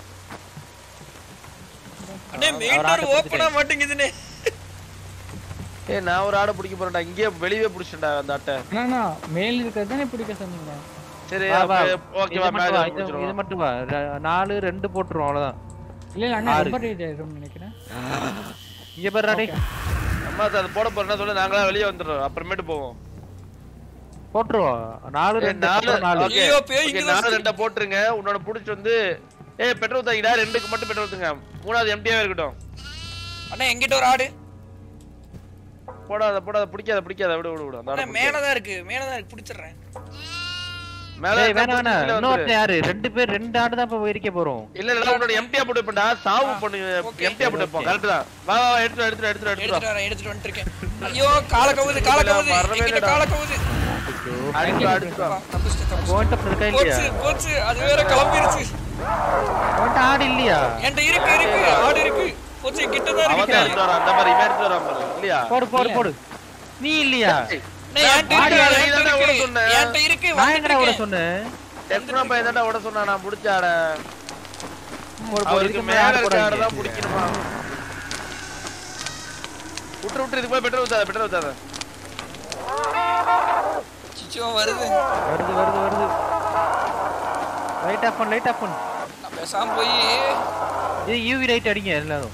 அண்ணே மெயின் அவர் டோர் ஆட்டை ஓப்பனா மாட்டேங்குதுனே ஏய் நான் ஒரு ஆடை பிடிக்க போறேன்டா இங்கேயே வெளியவே பிடிச்சேன்டா அந்த ஆட்டை அண்ணா மேல் இருக்கிறது தானே பிடிக்க சொன்னீங்க சரி வா, வா. ஓகேவா இது மட்டும் வா, மேட்ச் இது- இது முடிச்சிருவோம் மட்டும் வா ர- நாலு ரெண்டு போட்டுருவோம் அவ்வளவுதான் இல்ல இல்ல அண்ணா ஆறு. ரொம்ப ரேட் ஆயிரும் நினைக்கிறேன் இங்க பாரு டேய் அம்மா அது போட போறேன்னா சொல்லு நாங்களா வெளியே வந்துடுறோம் அப்புறமேட்டு போவோம் போட்டுருவோம் நாலு ஏய், ரெண்டு நாலு அப்புறம் நாலு okay, ஐயோ, பேய் okay, இங்கதான் நாலு ரெண்டை போட்டுருங்க உன்னோட புடிச்சு வந்து ஏய் பெட்ரோல் ஊத்தாங்கடா ரெண்டுக்கு மட்டும் பெட்ரோல் ஊத்துங்க மூணாவது எம்டியாவே இருக்கட்டும் அண்ணா எங்கிட்ட ஒரு ஆடு போடாத போடாத பிடிக்காத பிடிக்காத விடு விடு விடு அந்த அண்ணா ஆடை மேல பிடிக்காத. தான் இருக்கு மேல தான் இருக்கு பிடிச்சிடுறேன் மேல டேய், இருந்தா வேணாம் வேணாம் பிடிச்சு கீழே இன்னொருத்த வந்துரு. யாரு ரெண்டு பேர் ரெண்டு ஆடு தான் இப்ப வைக்க போறோம் இல்ல இல்ல உன்னோட எம்டியா போட்டு வைப்பேன்டா சாவு பண்ணு okay. எம்டியா போட்டு வைப்போம் கரெக்ட் தான் வா வா வா, எடுத்து எடுத்து எடுத்து எடுத்து எடுத்துட்டு வரேன் எடுத்துட்டு வந்துட்டு இருக்கேன் ஐயோ கால கவுது கால கவுது வரவே எங்கிட்ட இல்லடா. கால கவுது அடிச்சு அடிச்சு அப்பா, தப்பிச்சிட்டேன், தப்பிச்சிட்டேன். போன்ட்ட இருக்கா இல்லையா போச்சு போச்சு அது வேற கிளம்பிருச்சு போன்ட்ட ஆடு இல்லையா என்கிட்ட இருக்கு இருக்கு ஆடு இருக்கு போச்சு கிட்ட தான் அவன் இருக்கு தான் எடுத்து வரான் அந்த மாதிரி இவன் எடுத்து வரான் பாரு இல்லையா போடு போடு போடு நீ இல்லையா அண்ணே, என்கிட்ட ஆடு இருக்கு, நீ என்கிட்ட தானே ஓட இருக்கு. சொன்ன. என்கிட்ட இருக்கு நான் எங்கடா விட வந்துட்டு சொன்னேன் டெஸ்ட்னா பையன் தான்டா ஓட சொன்னா நான் முடிச்ச ஆட போடு, போடு, அவருக்கு இதுக்கு மேல மேல ஆடு இருக்க ஆட போடாதீங்க. தான் பிடிக்கணுமா விட்டு விட்டு இதுக்கு போய் பெட்ரோல் ஊத்தாத பெட்ரோல் ஊத்தாத சிச்சோ வருது வருது வருது வருது லைட் ஆஃப் பண்ணு லைட் ஆஃப் பண்ணு நான் பேசாம போய் இது யூவி லைட் அடிங்க எல்லாரும்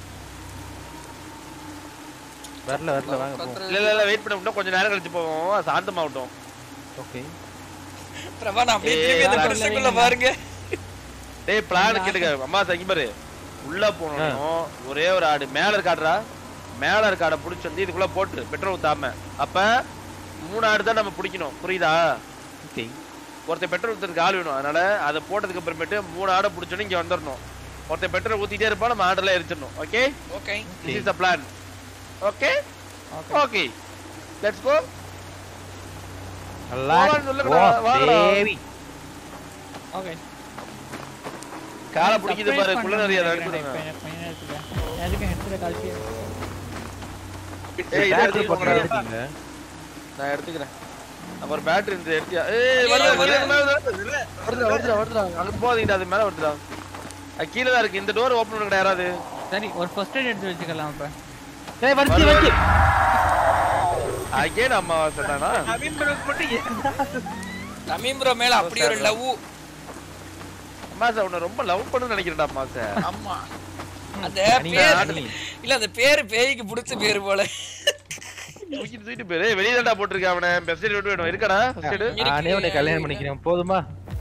வரல வரல வாங்க போ இல்ல இல்ல இல்ல வெயிட் பண்ண இன்னும் கொஞ்சம் நேரம் கழிச்சு போவோம் சாந்தமாகட்டும் ஓகே பிரபா நான் அப்படியே ஏய், திரும்பி அந்த யாரா பிரச்சனைக்குள்ள பாருங்க டேய் பிளான் கேட்டுக்க அம்மா தங்கி பாரு உள்ள போனோம் ஒரே ஒரு ஆடு மேல இருக்க ஆடுறா மேல இருக்க ஆடை புடிச்சு வந்து இதுக்குள்ள போட்டு பெட்ரோல் ஊத்தாம அப்ப மூணு ஆடு தான் நம்ம பிடிக்கணும் புரியுதா ஓகே ஒருத்தன் பெட்ரோல் ஊத்துறதுக்கு ஆள் வேணும் அதனால அதை போட்டதுக்கு அப்புறமேட்டு மூணு ஆடை பிடிச்சோன்னு இங்க வந்துடணும் ஒருத்தன் பெட்ரோல் ஊத்திட்டே இருப்பான் நம்ம ஆடெல்லாம் எரிச்சிடணும் okay okay this is the plan okay okay let's go போலான்னு சொல்லுங்கடா, வாங்கடா. தேவி ஓகே காலை பிடிக்குது பாரு குள்ள நிறைய எடுத்துடுங்க எதுக்கு ஹெட்ல கால்சி ஏய் இதை பேட்டரி எடுத்து போட்டு போங்கடா. எடுத்தீங்க நான் எடுத்துக்கிறேன் அப்ப ஒரு பேட்டரி இந்த எடுத்தியா ஏய் வருது வருது மேல வருது வருதுடா வருதுடா வருதுடா அங்க போதீங்கடா அது மேல வருதுடா அது கீழ தான் இருக்கு இந்த டோர் ஓபன் பண்ணுங்கடா யாராவது சரி ஒரு ஃபர்ஸ்ட் எய்ட் எடுத்து வச்சுக்கலாம் அப்ப ஏய் வந்து வந்து அகைன் அம்மா சொன்னானா நவீன் பிரகாஷ் மட்டும் ஏன் தமிம் ப்ரோ மேல அப்படி ஒரு லவ் அம்மா சார் உன்னை ரொம்ப லவ் பண்ணு நினைக்கிறேன்டா அம்மா சார் ஆமா அந்த நீங்க பேர் ஆடுனீ. இல்ல அந்த பேரு பேய்க்கு பிடிச்ச பேரு போல தூக்கிட்டு தூக்கிட்டு போயிரு வெளியே தான்டா போட்டிருக்கேன் அவனை பெஸ்ட் விட்டு வேணும் இருக்கடா ஃபர்ஸ்ட் நானே உன்னை கல்யாணம் பண்ணிக்கிறேன் போதுமா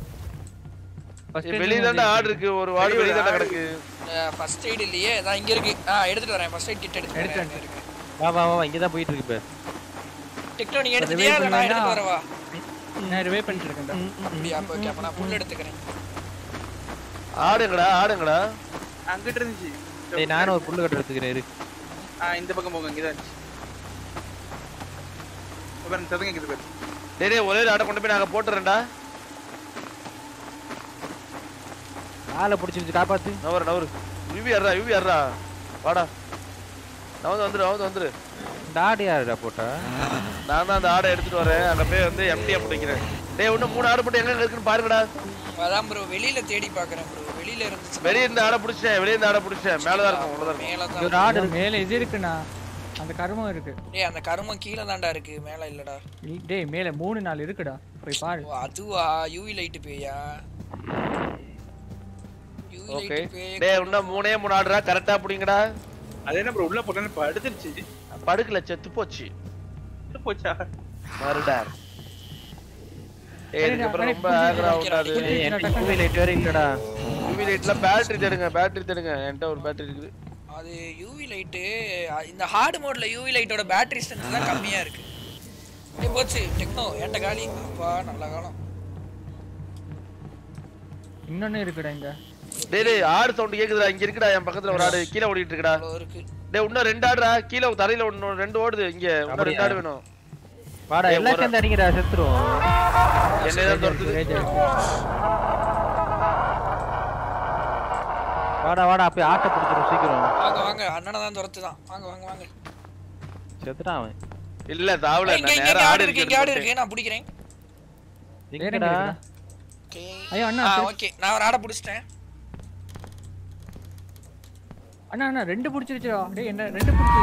வெளியே தான்டா ஆடு இருக்கு ஒரு வாடி வெளியே தான்டா கிடக்கு ஃபர்ஸ்ட் எய்ட் இல்லையே அதான் இங்க இருக்கு ஆ எடுத்துட்டு வரேன் ஃபர்ஸ்ட் எய்ட் கிட் எடுத்து எடுத்து எடுத்து இருக்கு வா வா வா இங்க தான் போயிட்டு இருக்கு இப்ப டிக்டோ நீ எடுத்துட்டியா இல்ல நான் எடுத்துட்டு வரவா நான் ரிவே பண்ணிட்டு இருக்கேன் அப்படியா அப்ப ஓகே அப்ப நான் புல் எடுத்துக்கிறேன் ஆடுங்கடா ஆடுங்கடா அங்கிட்டு இருந்துச்சு டேய் நானும் ஒரு புல்லு கட்ட எடுத்துக்கிறேன் இரு ஆ இந்த பக்கம் போங்க இங்கதான் இருந்துச்சு பாருங்க சதங்க இருக்குது பாரு டேய் டேய் ஒரே ஒரு ஆடை கொண்டு போய் நாங்க போட்டுறேன்டா ஆளை பிடிச்சிருச்சு காப்பாத்து நவரு நவரு யூவி ஆடுறா யூவி ஆடுறா வாடா நவந்து வந்துரு நவந்து வந்துரு இந்த ஆடு யாருடா போட்டா நான் தான் அந்த ஆடை எடுத்துட்டு வரேன் அங்க போய் வந்து எம்டியா பிடிக்கிறேன் டேய் இன்னும் மூணு ஆடு போட்டு எங்க இருக்குன்னு பாருங்கடா அதான் ப்ரோ வெளியில தேடி பாக்குறேன் ப்ரோ வெளியில இருந்துச்சு வெளிய இருந்து ஆடை பிடிச்சேன் வெளிய இருந்து ஆடை பிடிச்சேன் மேலதான் இருக்கும் அவ்வளவுதான் இருக்கும் மேல இங்க ஒரு தான் ஆடு இருக்கு மேல இது இருக்குண்ணா அந்த கருமம் இருக்கு டேய் அந்த கருமம் கீழ தான்டா இருக்கு மேல இல்லடா இல்- டேய் மேல மூணு நாள் இருக்குடா போய் பாரு ஓ அதுவா யூவி லைட் பேயா யூவி ஓகே லைட் பேய் டேய் இன்னும் மூணே மூணு ஆடுறா கரெக்டா பிடிங்கடா அது என்ன ப்ரோ உள்ள போட்டேன்னு படுத்துருச்சு படுக்கல செத்து போச்சு செத்து போச்சா மறுடார் ஏய் இதுக்கு அப்புறம் ரொம்ப சரி, ஆகரா விடாது சரி. ஏய், என்கிட்ட யூவி லைட் வேற இல்லடா யூவி லைட்ல பேட்டரி தேடுங்க பேட்டரி தேடுங்க என்கிட்ட ஒரு பேட்டரி இருக்குது அது யூவி லைட்டு இந்த ஹார்ட் மோட்ல யூவி லைட்டோட பேட்டரி ஸ்ட்ரென்த் தான் கம்மியா இருக்கு ஏய் போச்சு டெக்னோ ஏன்ட்ட காலி அப்பா நல்ல காலம் இன்னொன்னு இருக்குடா இங்க டேய் டேய் ஆடு சவுண்ட் கேக்குதுடா இங்க இருக்குடா என் பக்கத்துல ஒரு ஆடு கீழே ஓடிட்டு இருக்குடா அவ்வளோ இருக்கு டேய் இன்னும் ரெண்டு ஆடுடா கீழே தரையில ஒண்ணு ரெண்டு ஓடுது இங்க இன்னும் ரெண்டு அப்படியா? ஆடு வேணும் வாடா ஏய், எல்லாம் ஒரு- சேர்ந்து அடிங்கடா செத்துரும் என்னதான் துரத்துது ரேஜ் இருக்கு. வா வாடா வாடா போய் ஆட்டை பிடிச்சிரும் சீக்கிரம் வாங்க வாங்க அண்ணனை தான் துரத்து தான் வாங்க வாங்க வாங்க செத்துட்டான் அவன் இல்ல தாவல இங்க நான் இங்க நேரா ஆடு ஆடு இருக்கு இருக்கு இங்க ஆடு இருக்கு நான் பிடிக்கிறேன் வேற எங்க எங்கடா இருக்குடா? ஓகே ஐயோ அண்ணா ஆ சரி. ஓகே நான் ஒரு ஆடை பிடிச்சிட்டேன் அண்ணா அண்ணா ரெண்டு பிடிச்சிருச்சா டேய் என்ன ரெண்டு பிடிச்சி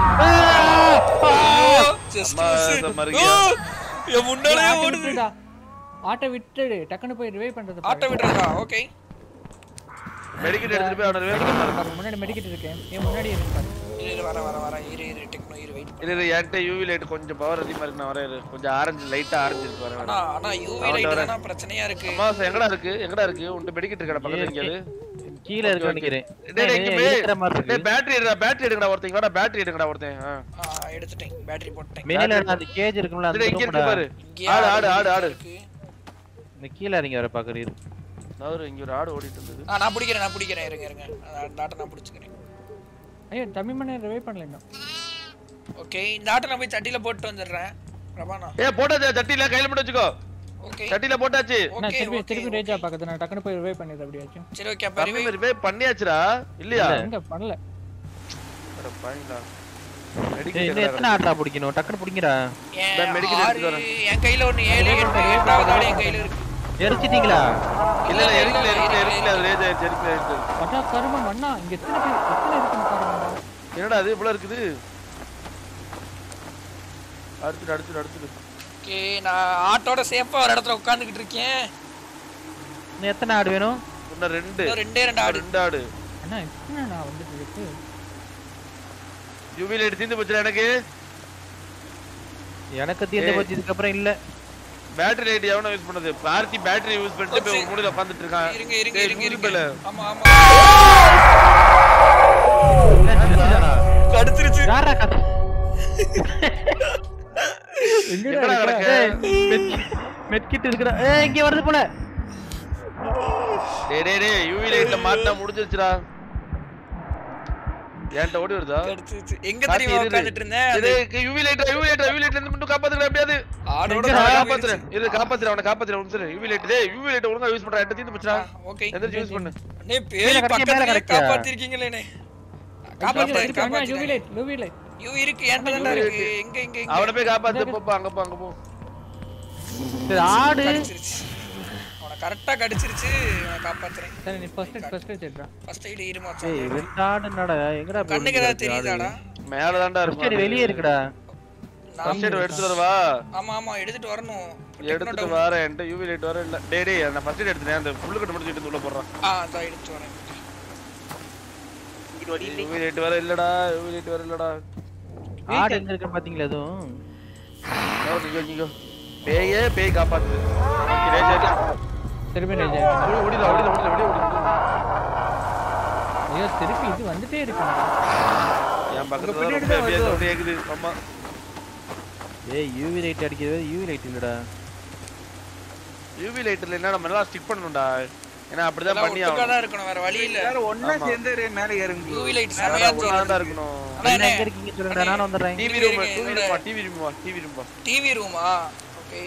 ஜஸ்ட் அம்மா, இந்த மருகியா. என் முன்னாலே ஆட்டை ஓடுது விட்டுடா ஆட்டை விட்டுடு டக்குன்னு போய் ரிவைவ் பண்றது ஆட்டை விடுறதா ஓகே மெடிக்கெட் எடுத்துட்டு போய் அவன ரிவைவ் பண்ண பாரு முன்னாடி மெடிக்கிட்டு இருக்கேன் என் முன்னாடி இருக்கு பாரு இரு இரு வர வர வர இரு இரு டெக்னோ இரு வெயிட் இல்ல இல்ல என்கிட்ட யூவி லைட் கொஞ்சம் பவர் அதிகமா இருக்கு நான் வரேன் இரு. கொஞ்சம் ஆரஞ்சு லைட்டா ஆரஞ்சு இருக்கு வரேன் ஆனா வரேன். ஆனா யூவி அவன்கிட்ட லைட் வரேன். தான பிரச்சனையா இருக்கு அம்மா எங்கடா இருக்கு எங்கடா இருக்கு உன்கிட்ட மெடிக்கெட் இருக்கடா பக்கத்துல எங்கேயாவது கீழே இருக்கு நினைக்கிறேன் டேய் டேய், இங்க போய் இருக்கிற மாதிரி டேய் இருக்கு பேட்டரி எடுடா பேட்டரி எடுங்கடா ஒருத்தங்க வாடா பேட்டரி எடுங்கடா ஒருத்தன் ஆ. ஆ எடுத்துட்டேன் பேட்டரி போட்டேன் மேல அந்த கேஜ் இருக்கும்ல அந்த டேய் இங்க இருக்கு room-டா. பாரு இங்கே ஆடு ஆடு ஆடு ஆடு இருக்கு இந்த கீழே இறங்கி வர பாக்குறீரு நவரு இங்க ஒரு ஆடு ஓடிட்டு இருந்தது ஆ நான் பிடிக்கிறேன் நான் பிடிக்கிறேன் இருங்க இருங்க அந்த அந்த ஆட்டை நான் பிடிச்சிக்கிறேன் ஐயோ தம்பி மண்ணை ரிவைவ் பண்ணல இன்னும் ஓகே இந்த ஆட்டை நான் போய் சட்டியில போட்டு வந்துடுறேன் பிரபானா ஏ போட்டாச்சு சட்டில கையில மட்டும் வச்சுக்கோ ஓகே சட்டில போட்டாச்சு நான் ஓகே திருப்பி ஓகே திருப்பி ரேஜா பக்கத்துல நான் டக்குன்னு போய் ரிவைவ் பண்ணிடுறேன் அப்படியாச்சும் சரி ஓகே அப்ப தம்பி revive- ரிவைவ் பண்ணியாச்சுடா இல்லையா எங்க பண்ணல அட பாயிங்களா ஏய், இன்னும் எத்தனை ஆட்டா பிடிக்கணும் டக்குன்னு பிடிங்கடா என் நான் medical ஆறு, எடுத்துட்டு வரேன். என் கையில ஒண்ணு ஏழு எட்டு எட்டாவது ஆடு என் கையில இருக்கு எரிச்சிட்டீங்களா இல்ல இல்ல எரிக்கல எரிக்கல எரிக்கல அது ரேஜ் ஆயிடுச்சு எரிக்கல எரிக்கல அட்டா கருமம் அண்ணா இங்க எத்தனை பேர் எத்தனை இருக்குன்னு பாருங்க என்னடா அது இவ்வளவு இருக்குது அடுத்துட்டு அடுத்துட்டு அடுத்துட்டு ஓகே நான் ஆட்டோட சேஃபா ஒரு இடத்துல உட்கார்ந்துகிட்டு இருக்கேன் இன்னும் எத்தனை ஆடு வேணும் இன்னும் ரெண்டு இன்னும் ரெண்டே ரெண்டு ஆடு ரெண்டு ஆடு அண்ணா எத்தனை நான் வந்துட்டு இருக்கு யூவி லைட் தீர்ந்து போச்சுடா எனக்கு எனக்கு தீர்ந்து ஏய். போச்சு இதுக்கப்புறம் இல்ல பேட்டரி லைட் எவனோ யூஸ் பண்ணது பார்த்தி பேட்டரி யூஸ் பண்ணிட்டு போய் சரி. மூடில உட்கார்ந்துட்டு இருக்கான் இருங்க இருங்க டேய், இருங்க மூணு இருங்க பேல. ஆமா ஆமா கடுத்துருச்சு யாரா கத்து எங்கடா கிடக்க மெட்கிட் இருக்கிற ஏய் இங்க வருது போல டேய் டேய் டேய் யூவி லைட்ல மாட்டினா முடிஞ்சிருச்சுடா ஏன்ட்ட ஓடி வருதா கடுத்துருச்சு எங்க கார்த்தி, தெரியுமா இரு, உட்கார்ந்துட்டு இருந்தேன் இது அது UV light UV light UV லைட்ல இருந்து மட்டும் காப்பாத்துறேன் எப்படியாவது ஆடோட நான் காப்பாத்துறேன் காப்பாத்துறேன் இரு காப்பாத்துறேன் அவனை காப்பாத்துறேன் ஒரு யூவி லைட் டேய் யூவி லைட் ஒழுங்கா யூஸ் பண்றா என்கிட்ட தீர்ந்து போச்சுடா ஓகே எந்திரிச்சு யூஸ் பண்ணு நே மேல பேய் கிடைக்க, மேல பக்கத்துல கிடைக்க. காப்பாத்திருக்கீங்களே நே காப்பாத்துறேன் யூவி காப்பாத்துறேன் லைட் யூவி லைட் யூ இருக்கு என்கிட்ட தான்டா இருக்கு எங்க எங்க எங்க அவனை போய் காப்பாத்து போ போ, அங்க போ அங்க போ சரி ஆடு கடிச்சிருச்சு அவனை கரெக்டா கடிச்சிருச்சு அவனை காப்பாத்துறேன் சரி நீ ஃபர்ஸ்ட் ஃபர்ஸ்ட் எடுத்துடா ஃபர்ஸ்ட் எய்ட் இருமா ஏய் ரெண்டு ஆடு என்னடா எங்கடா போய் கண்ணுக்கு ஏதாவது ஒளிஞ்சிருக்கு ஆடு? தெரியுதாடா மேல தான்டா First aid இருக்கும் வெளியே இருக்குடா ஃபர்ஸ்ட் எய்ட் எடுத்துட்டு வரவா ஆமா ஆமா எடுத்துட்டு வரணும் எடுத்துட்டு வரேன் என்கிட்ட யூவி லைட் வர இல்ல டேய் டேய் அந்த ஃபர்ஸ்ட் எய்ட் எடுத்துட்டேன் அந்த புல்லு கட்டு முடிச்சு எடுத்து உள்ள போடுறான் ஆ அதோ எடுத்து வரேன் யூவி லைட் வர இல்லடா யூவி லைட் வர இல்லடா ஆடு எங்க இருக்கு பாத்தீங்களா எதுவும் ஓ, நீங்க நீங்க பேயே பேய் காப்பாத்து ஓகே, ரேஜ் ஆயிட்டு. திருப்பி ரேஜா ஓடி- ஓடிடலாம் ஓடிடலாம் ஓடிடலாம் வெளியே ஓடிடலாம் ஐயோ திருப்பி இது வந்துட்டே இருக்கு என் பக்கத்துல தான் ரொம்ப அப்படியே sound கேக்குது ஆமா ஏய் யூவி லைட் அடிக்கிறது யூவி லைட் இல்லடா யூவி லைட் இல்லைன்னா நம்ம நல்லா ஸ்டிக் பண்ணணும்டா ஏன்னா அப்படிதான் எல்லாம் பண்ணி ஒட்டுக்கா ஆகணும் தான் இருக்கணும் வேற வழி இல்ல எல்லாரும் ஒண்ணா ஆமா. சேர்ந்து ரே- மேல ஏறுங்க யூவி லைட் வேற செமையா ஒண்ணாதான் இருக்கணும் அண்ணா, என்ன அண்ணே, எங்க இருக்கீங்க சொல்லுங்க நானும் வந்துடுறேன் டிவி இருங்க, ரூம் இருங்க, டிவி இதோட- ரூம் டிவி ரூம் வா டிவி ரூம் வா டிவி ரூமா ஓகே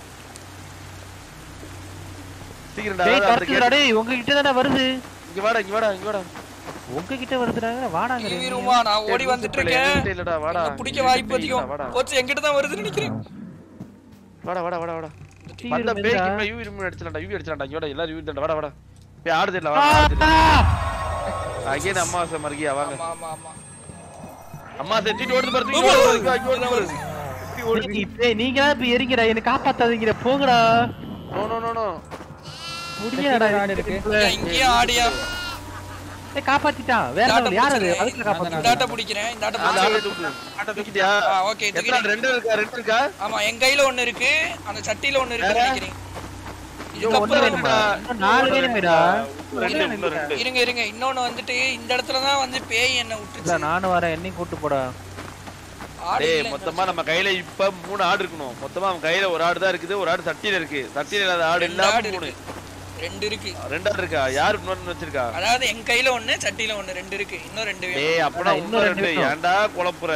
சீக்கிரம்டா டேய் அதாவது அந்த துரத்துதுடா gate- டேய் உங்ககிட்ட தானே வருது இங்க வாடா இங்க வாடா இங்க வாடா உங்ககிட்ட வருதுடா வாடாங்க டிவி ரூமா நான் ஓடி ஏய், வந்துட்டு லூசு பயலே, இருக்கேன் என்கிட்ட இல்லடா வாடா என்னை பிடிக்க வாய்ப்பு அதிகம் வாடா கோச்சு எங்கிட்ட தான் வருதுன்னு நினைக்கிறேன் வாடா வாடா வாடா வாடா டிவி வந்த room பேய்க்கு எதுடா? இப்ப யூவி ரூம் அடிச்சலாம்டா யூவி அடிச்சலாம்டா இங்க வாடா எல்லாரும் யூவி தான்டா வாடா வாடா போய் ஆடு தெரியல வாடா ஆடு தெரியல அகைன் அம்மாவாசை மறுகியா வாங்க ஆமா ஆமா ஆமா அம்மா செஞ்சுட்டு ஓடுது பாரு தூக்கி ஓடுது பாரு, இங்க ஓடுது பாரு. டேய், இப்ப நீங்க தான் இப்ப எரிங்கடா என்ன காப்பாத்தாதீங்கடா போங்கடா நோ நோ நோ நோ முடியாடா ஆடு இருக்கு. ஏன் இங்கேயும் ஆடியா ஏய் காப்பாத்திட்டான் வேற இந்த ஆட்டை level. யார் அது பிடிச்சிடுறேன். அதுக்கு காப்பாத்து இந்த ஆட்டை பிடிக்கிறேன் இந்த ஆட்டை அந்த ஆளை பிடிச்சி தூக்கு தூக்கிட்டியா ஆ ஓகே எத்தனை ஆடு? ரெண்டு இருக்கா ரெண்டு இருக்கா ஆமா என் கையில ஒண்ணு இருக்கு அந்த சட்டியில ஒண்ணு இருக்கு வேற? நினைக்கிறேன் ஒண்ணு இதுக்கப்புறம் வேணுமா? இன்னும் நாலு வேணுமேடா ரெண்டு இன்னும் ரெண்டு இருங்க இருங்க இன்னொன்னு வந்துட்டு இந்த இடத்துல தான் வந்து பேய் என்ன இல்ல விட்டுச்சு நானும் வரேன் என்னையும் கூட்டு போடா ஆடு டேய் இல்ல மொத்தமா நம்ம கையில இப்ப மூணு ஆடு இருக்கணும் மொத்தமா அவன் கையில ஒரு ஆடு தான் இருக்குது ஒரு ஆடு சட்டியில இருக்கு சட்டியில இல்லாத ஆடு ரெண்டு இல்லாம ஆடு மூணு இருக்கு ரெண்டு இருக்கு ரெண்டு ஆடு இருக்கா யாரு இன்னொன்னு வச்சிருக்கா அதாவது என் கையில ஒண்ணு சட்டியில ஒண்ணு ரெண்டு இருக்கு இன்னும் ரெண்டு வேணும் டேய் அப்பனா அதான் இன்னும் இன்னும் ரெண்டு ரெண்டு ஏன்டா குழப்புற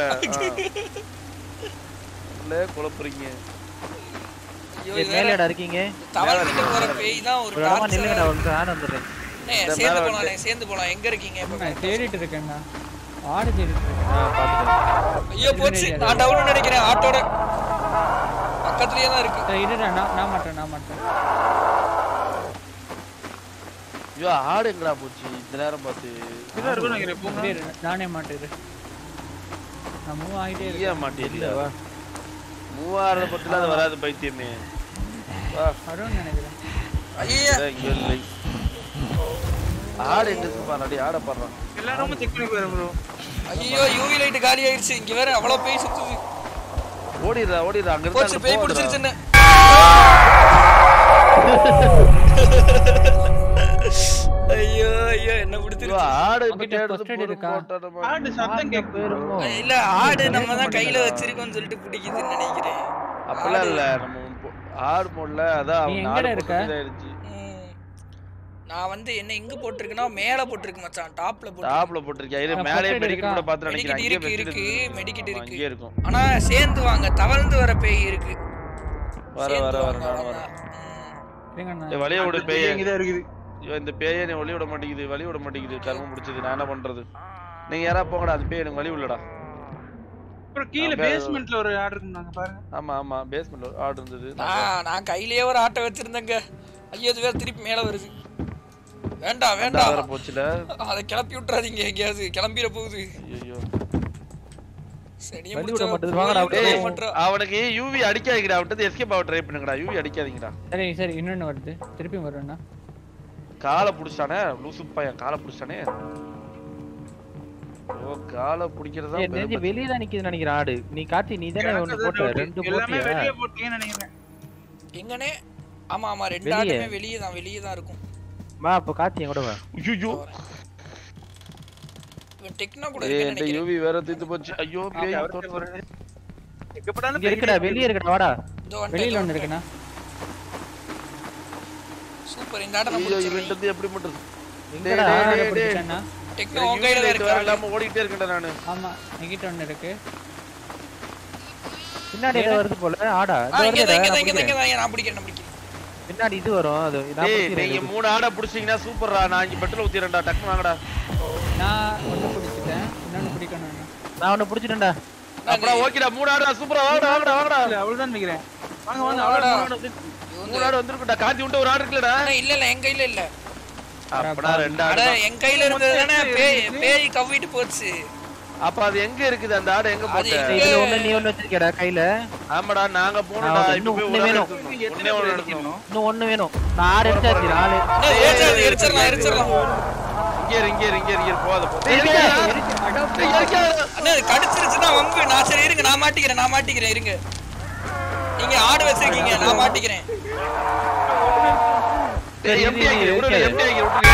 இல்ல குழப்புறீங்க ஐயோ ஏய், இது வேற மேலேடா இருக்கீங்க தவழ்கிட்ட போற பேய் தான் ஒரு ஒரு இடமா டார்ச்சர் நில்லுங்கடா வந்து நான் வந்துடுறேன் அண்ணே இந்த சேர்ந்து மேல போலாம் அண்ணே சேர்ந்து போலாம் எங்க இருக்கீங்க இப்ப நான் தேடிட்டு இருக்கேன்ண்ணா ஆடு தேடிட்டு இருக்கேன் ஆ பாத்துட்டேன் ஐயோ போச்சு நான் டவுன் நினைக்கிறேன் ஆட்டோட பக்கத்துலயே தான் இருக்கு சரி, இருடா நான் நான் மாட்டேன் நான் மாட்டேன் ஐயோ ஆடு எங்கடா போச்சு இந்த நேரம் பார்த்து இதான் இருக்கும்னு நினைக்கிறேன் போங்க இரு, இரு, நானே மாட்டேன் இரு. நான் மூவ் ஆகிட்டே இருக்கேன் நீயே மாட்டியல வா மூவாயிரம் பத்துல அது வராது பைத்தியமே வா வரும்னு நினைக்கிறேன் ஐயா இதான் இங்க இல்லை ஆடு எங்க இருக்கு பாரு ஆட பாடுறான் எல்லா ரூமும் செக் பண்ணி போயிரு ப்ரோ ஐயோ யூவி லைட் காலி ஆயிடுச்சு இங்க வேற அவ்வளவு பேய் சுத்துது ஓடிடுறா ஓடிடுறா அங்க போச்சு இருந்து பேய் அங்க பிடிச்சிருச்சுன்னு ஐயோ ஐயோ என்ன ஐயோ, பிடிச்சிருச்சு ஆடு இப்ப உன்கிட்ட தேடுறது first aid பொறுப்பு இருக்கா? போட்டாட்டமா. ஆடு சத்தம் கேட்கும் இல்ல ஆடு நம்ம தான் கையில வச்சிருக்கோம்னு சொல்லிட்டு பிடிக்குதுன்னு நினைக்கிறேன் அப்படிலாம் இல்ல நம்ம இப்போ ஆடு போடல அதான் நீ அவன் எங்கடா ஆடு இருக்க? போட்டது ஆயிடுச்சு ம். நான் வந்து என்ன எங்க போட்டிருக்கேன்னா மேல போட்டிருக்கு மச்சான் டாப்ல போட்டு டாப்ல போட்டிருக்கியா இரு ஆ, மேலே first aid மெடிக்கெட் இருக்கா? கூட பார்த்து நினைக்கிறேன் மெடிக்கெட் அங்கேயே இருக்கு வச்சிட்டு இருக்கு மெடிக்கெட் இருக்கு. இருக்கு அங்கேயே இருக்கும் ஆனா சேர்ந்து வாங்க தவழ்ந்து வர பேய் இருக்கு வர சேர்ந்து வர வர வாங்க, நானும் அவ்வளவுதான். வரேன் ம். இருங்கண்ணா ஏய், வழிய விடு பேய இங்கதான் இருக்குது ஐயோ, இந்த பேயை நீ வழி விட மாட்டேங்குது வழி விட மாட்டேங்குது கர்மம் பிடிச்சது நான் என்ன பண்றது நீங்க யாரா போங்கடா அது பேய் எனக்கு வழி விடலடா அப்புறம் கீழே அங்க- பேஸ்மெண்ட்ல ஒரு ஆடு இருக்குனாங்க பாருங்க ஆமா ஆமா பேஸ்மெண்ட்ல ஆடு இருந்தது நான் நான் கையிலேயே ஒரு ஆட்டை வச்சிருந்தேங்க ஐயோ இது வேற திருப்பி மேல வருது வேண்டாம் வேற வேண்டாம் போச்சுல அதை கிளப்பி விட்டுறாதீங்க எங்கேயாவது கிளம்பிட போகுது ஐயோ சரியா வழி விட முடிச்சா மாட்டுது, போய் வாங்கடா, விட அப்படியே. மாட்றா. அவனுக்கு யூவி அடிக்காதீங்கடா அவன்கிட்ட எஸ்கேப் ஆக ட்ரை பண்ணுங்கடா யூவி அடிக்காதீங்கடா சரி சரி இன்னொன்னு வருது திருப்பி வரும்ண்ணா காலை புடிச்சானே லூசு பையன் காலை புடிச்சானே ஓ காலை பிடிக்கிறதா ஏய், தெரிஞ்சு வெளியே தான் நிக்குதுன்னு நினைக்கிறேன் ஆடு நீ கார்த்தி நீ தானே எனக்கு ஒண்ணு அது போட்ட doubt. ரெண்டு எல்லாமே போட்டியா வெளியே போட்டீங்கன்னு நினைக்கிறேன் எங்கனே ஆமா ஆமா ரெண்டு வெளியே. ஆட்டுமே வெளியே தான் வெளியே தான் இருக்கும் வா அப்ப கார்த்தி என் கூட வா ஐயோ இவன் டெக்னா கூட ஏய் இருக்குன்னு இந்த நினைக்கிறேன் யூவி வேற தீத்து போச்சு ஐயோ பேய் எங்க போட்டாலும் இங்க இருக்குடா வெளியே இருக்குடா வாடா இதோ வந்துட்டேன், வெளியில இதோ ஒன்று வந்துட்டேன். இருக்குண்ணா சூப்பர் இந்த ஆட்டை நான் ஐயோ பிடிச்சிடுறேன். இவன்ட்டு எப்படி பண்றது எங்கடா டேய், ஆடை டேய், டேய். பிடிச்சிட்டேண்ணா டெக்னா உன் கையில தான் வேற இருக்கு இல்லாம ஓடிக்கிட்டே இருக்கேன்டா நானு ஆமா என்கிட்ட ஒன்று இருக்கு பின்னாடி ஏதோ வருது போல ஆடா ஆ, இது இங்க தான், இங்க வருதுடா, தான், இங்க தான், நான் இங்க தான், நான் பிடிக்கிறேன், நான் பிடிக்கிறேன். பின்னாடி இது வரும் அது நான் டேய் பிடிக்கிறேன் நீங்க இது. மூணு ஆடை புடிச்சீங்கன்னா சூப்பர்ரா நான் இங்க பெட்ரோல் ஊத்திரேன்டா டக்கு வாங்கடா நான் ஒன்று பிடிச்சிட்டேன் இன்னொன்று பிடிக்கணும் நான் ஒண்ணு பிடிச்சிட்டேன்டா அப்புறம் ஓகேடா மூணு ஆடா சூப்பரா வாங்கடா வாங்கடா வாங்கடா இல்ல, அவ்வளவுதான் நினைக்கிறேன் வாங்க வாங்க வாடா. அவ்வளவுதான் மூணு ஆடு வந்திருக்குடா காந்தி உண்டு ஒரு ஆடு இருக்குல்லடா அண்ணா, இல்ல இல்ல என் கையில இல்ல அப்படா ரெண்டு அட ஆடு தான். என் கையில இருந்தது தானே பேய் பேய் கவ்விட்டு போச்சு அப்ப அது எங்க இருக்குது அந்த ஆடு எங்க அது போட்ட எங்க- இதுல ஒண்ணு நீ ஒண்ணு வச்சிருக்கடா கையில ஆமாடா நாங்க போனோம்டா நான் இப்ப இன்னும் போய் ஒண்ணு ஒரு ஆடு வேணும். எடுக்கணும். ஒண்ணே ஒண்ணு எடுக்கணும் இன்னும் ஒண்ணு வேணும் நான் ஆறு எடுத்தாச்சு நாலு அண்ணா, எரிச்சிடலாம், எரிச்சிடலாம், எரிச்சிடலாம். இங்க இரு இங்க இரு இங்க இரு, இங்க இரு போகாத போ டேய், எரிக்காத. டேய், எரிக்காத. அண்ணா அது கடிச்சிருச்சுன்னா வம்பு நான் சரி இருங்க நான் மாட்டிக்கிறேன் நான் மாட்டிக்கிறேன் இருங்க நீங்க ஆடு வச்சிருக்கீங்க நான் மாட்டிக்கிறேன் டேய், சரி, empty இரு, ஆக்கிரு, இரு, விடு, இரு. empty ஆக்கிரு, விட்டுரு.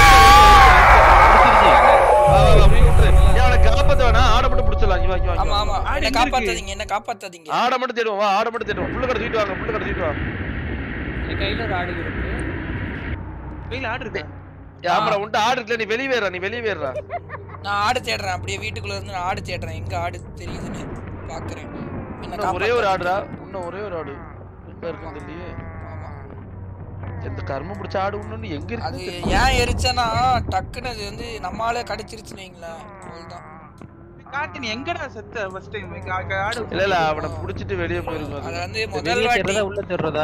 வா, வா, வா, போய் விட்டுரு. ஏன் அவனை காப்பாத்த வேணாம், ஆடை மட்டும் பிடிச்சிடலாம். இங்க வா, இங்க வா, இங்க ஆமா வா. ஆமா ஆடு என்ன எங்க காப்பாத்தாதீங்க என்ன காப்பாத்தாதீங்க ஆடை மட்டும் தேடுவோம் வா ஆடை மட்டும் தேடுவோம் புல்லு கடை தூக்கிட்டு வாங்க புல்லு கடை தூக்கிட்டு வாங்க என் கையில் ஒரு ஆடு இருக்கு கையில ஆடு இருக்கா ஏய், ஆமாடா உன்ட்ட ஆடு இருக்குல்ல நீ வெளியே வேறா நீ வெளியே வேறா நான் ஆடு தேடுறேன் அப்படியே வீட்டுக்குள்ள இருந்து நான் ஆடு தேடுறேன் எங்க ஆடு தெரியுதுன்னு பாக்குறேன் என்ன இன்னும் ஒரே ஒரு காப்பாத்தாதீங்க. ஆடுடா இன்னும் ஒரே ஒரு ஆடு எங்க இருக்குன்னு தெரியலையே ஆமா எந்த கர்மம் பிடிச்ச ஆடு ஒண்ணு எங்க அது இருக்கு ஏன் எரிச்சனா டக்குன்னு அது வந்து நம்மளால கடிச்சிருச்சுன்னு வைங்களேன் அவ்வளவுதான் கார்த்தி நீ எங்கடா செத்த ஃபர்ஸ்ட் டைம் ஆடு இல்ல இல்ல அவனை புடிச்சிட்டு வெளியே போயிருக்கும் அது அது வந்து முதல் வெளியே வாட்டி தேடுறதா உள்ள தேடுறதா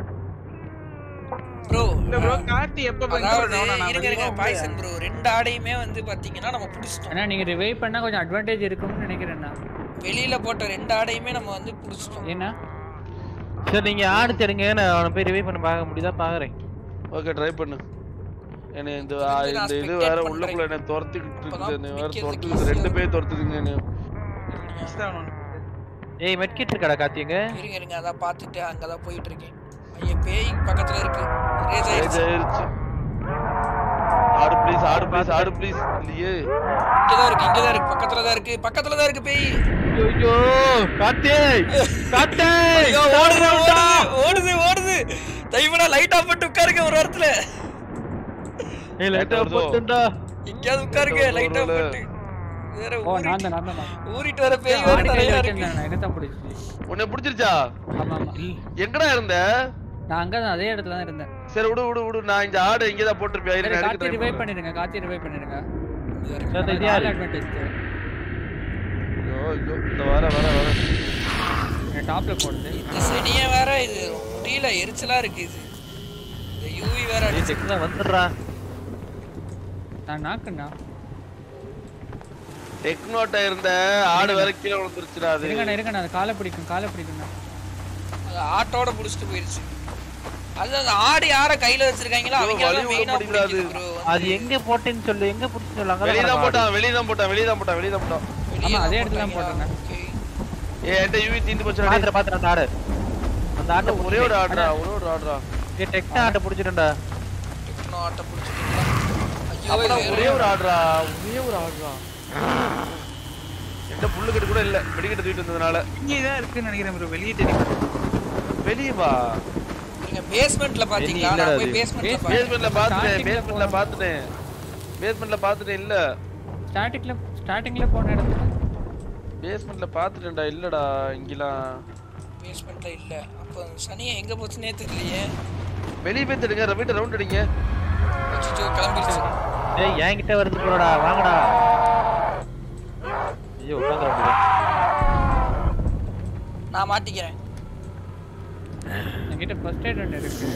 ப்ரோ இல்ல ப்ரோ கார்த்தி எப்ப அதாவது நான் இருங்க இருங்க பாய்சன் ப்ரோ ரெண்டு ஆடையுமே வந்து பாத்தீங்கன்னா நம்ம புடிச்சிட்டோம் ஏன்னா நீங்க ரிவைவ் பண்ணா கொஞ்சம் அட்வான்டேஜ் இருக்கும்னு நினைக்கிறேண்ணா வெளியில போட்ட ரெண்டு ஆடையுமே நம்ம வந்து புடிச்சிட்டோம் ஏன்னா சரி நீங்க ஆடு தேடுங்க நான் அவனை போய் ரிவைவ் பண்ண பார்க்க முடியுதா பாக்குறேன் ஓகே ட்ரை பண்ணு என்ன இந்த இது ஆ, வந்து நான் இந்த இது spectate வேற பண்றேன். உள்ளுக்குள்ள என்ன துரத்திக்கிட்டு அப்பதான் இருக்குது என்ன வேற பிடிக்கிறதுக்கு துரத்துது easy-ஆ ரெண்டு இருக்கும். பேர் துரத்துதுங்க என்ன ஏய் மெட்கிட் இருக்காடா கார்த்தி எங்க இருங்க இருங்க அதான் பார்த்துட்டு அங்கதான் போயிட்டு இருக்கேன் ஐயா பேய் பக்கத்துல இருக்கு ரேஸ் ஏஜ் ஆயிடுச்சு ஆயிருச்சு ஆடு ப்ளீஸ் ஆடு ப்ளீஸ் ஆடு ப்ளீஸ் இல்லையே இங்கதான் இருக்கு இங்கதான் இருக்கு பக்கத்துல தான் இருக்கு பக்கத்துல தான் இருக்கு பேய் ஐயோ கார்த்தி கார்த்தி ஐயோ ஓடுது ஓடுது ஓடுது ஓடுது தைவனா லைட் ஆஃப் பண்ணிட்டு உட்காருங்க ஒரு இடத்துல ஏய் லைட்டா வருதோ? போட்டுடா எங்கேயாவது உட்காருங்க வருது, லைட் ஆஃப் வருது. பண்ணிட்டு வேற ஓ நான் ஊறிட்டு தான் நான் தான் ஊறிட்டு வர பேய் வேற ஆடு நிறைய கையில் இருக்கு வச்சிருந்தேன் என்ன தான் பிடிச்சி உன்னை பிடிச்சிருச்சா ஆமா ஆமா எங்கடா இருந்த நான் அங்கதான் அதே இடத்துல தான் இருந்தேன் சரி விடு விடு விடு நான் இந்த ஆடு இங்கே தான் போட்டிருப்பேன் சரி இருங்க, எடுக்க காத்தி try ரிவைவ் பண்றேன். பண்ணிருங்க காத்தி ரிவைவ் பண்ணிருங்க சரி, இது யாரு? அட்வான்டேஜ் ஐயோ ஐயோ இந்த வர வர வர டாப்ல போடுது இந்த சனியே வேற இது முடியல எரிச்சலா இருக்கு இது இந்த யூவி வேற அடிச்சு டெக்னா வந்துடுறா நான் நாக்குண்ணா டெக்னோட்ட இருந்த ஆடு வேற கீழே விழுந்துருச்சுடா அது இருங்கண்ணா இருங்கண்ணா அது காலை பிடிக்கும் காலை பிடிக்குண்ணா அது ஆட்டோட புடிச்சிட்டு போயிருச்சு அது அந்த ஆடு யார கையில வச்சிருக்காங்களோ அவங்க வலி தான் விட மெயினா மாட்டேங்குது பிடிக்குது ப்ரோ அது எங்க போட்டேன்னு சொல்லு எங்க புடிச்சு சொல்லு வெளியே தான் அங்க போட்டான் வெளியே தான் போட்டான் வெளியே தான் போட்டான் வெளியே தான் போட்டான் ஆமா அதே இடத்துல தான் போட்டுருங்க ஏ என்கிட்ட யூவி தீந்து போச்சுடா பாத்துற பாத்துற அந்த ஆடு அந்த ஆட்டை ஒரே ஒரு ஆடுறா ஒரே ஒரு ஆடுறா ஏ டெக்னா ஆட்டை புடிச்சிட்டேன்டா டெக்னோ ஆட்டை புடிச்சிட்டு ஐயோ அப்படா இது ஒரே ஒரு ஆடுறா ஒரே ஒரு ஆடுறா என்கிட்ட புல்லு கட்டு கூட இல்ல வெடிக்கட்டு தூக்கிட்டு வந்ததுனால இங்கே தான் இருக்குன்னு நினைக்கிறேன் ப்ரோ வெளியே தெரியும் வெளியே வா நீங்க பேஸ்மெண்ட்ல பாத்தீங்களா இல்லடா நான் போய் அது. பேஸ்மெண்ட்ல பேஸ்மெண்ட்ல பாத்துட்டேன் Starting ல பேஸ்மெண்ட்ல பாத்துட்டேன் பேஸ்மெண்ட்ல பாத்துட்டேன் இல்ல ஸ்டார்டிங்ல ஸ்டார்டிங்ல போன இடத்துல பேஸ்மெண்ட்ல பாத்துட்டேன்டா இல்லடா இங்கலாம் பேஸ்மெண்ட்ல இல்ல அப்ப சனியை எங்க போச்சுனே தெரியலையே வெளியே போய் தடுங்க ரவிட்ட ரவுண்ட் அடிங்க அச்சோ கிளம்பிடுச்சு டேய் என்கிட்ட வருது போறடா வாங்கடா ஐயோ உட்காந்துட நான் மாட்டிக்கிறேன் என்கிட்ட ஃபர்ஸ்ட் எய்ட் ஒன்று இருக்கு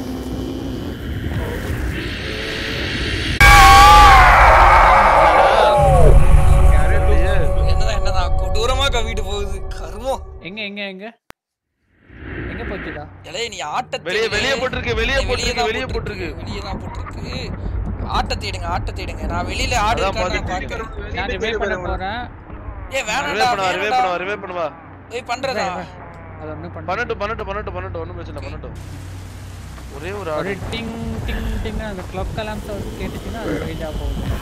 என்னதான் என்னதான் கொடூரமா கவிட்டு போகுது கருமம் எங்க எங்க எங்க எங்க போச்சுடா இலைய நீ ஆட்ட வெளியே தேடு. வெளியே போட்டிருக்கு வெளியே வெளியே போட்டிருக்கு தான் வெளியே போட்டிருக்கு வெளியே தான் போட்டிருக்கு ஆட்ட தேடுங்க ஆட்ட தேடுங்க நான் வெளியில ஆடு அதான் இருக்கான்னு நான் பாத்துட்டு பார்க்கறேன் நான் ரிவைவ் பண்ண போறேன் ஏ ரிவே வேணாம்டா பண்ணுவா ரிவே வேணாம்டா பண்ணுவா ரிவே பண்ணுவா ஏய் பண்றதா அது ஒன்றும் பண்ண பண்ணட்டும் பண்ணட்டும் பண்ணட்டும் பண்ணட்டும் ஒன்றும் பிரச்சனை இல்லை, பண்ணட்டும் ஒரே ஒரு ஒரு ஆடு டிங் டிங் டிங் அந்த கிளப் கலாம் சவுண்ட் கேட்டுச்சுன்னா அது ரேஜா போகுது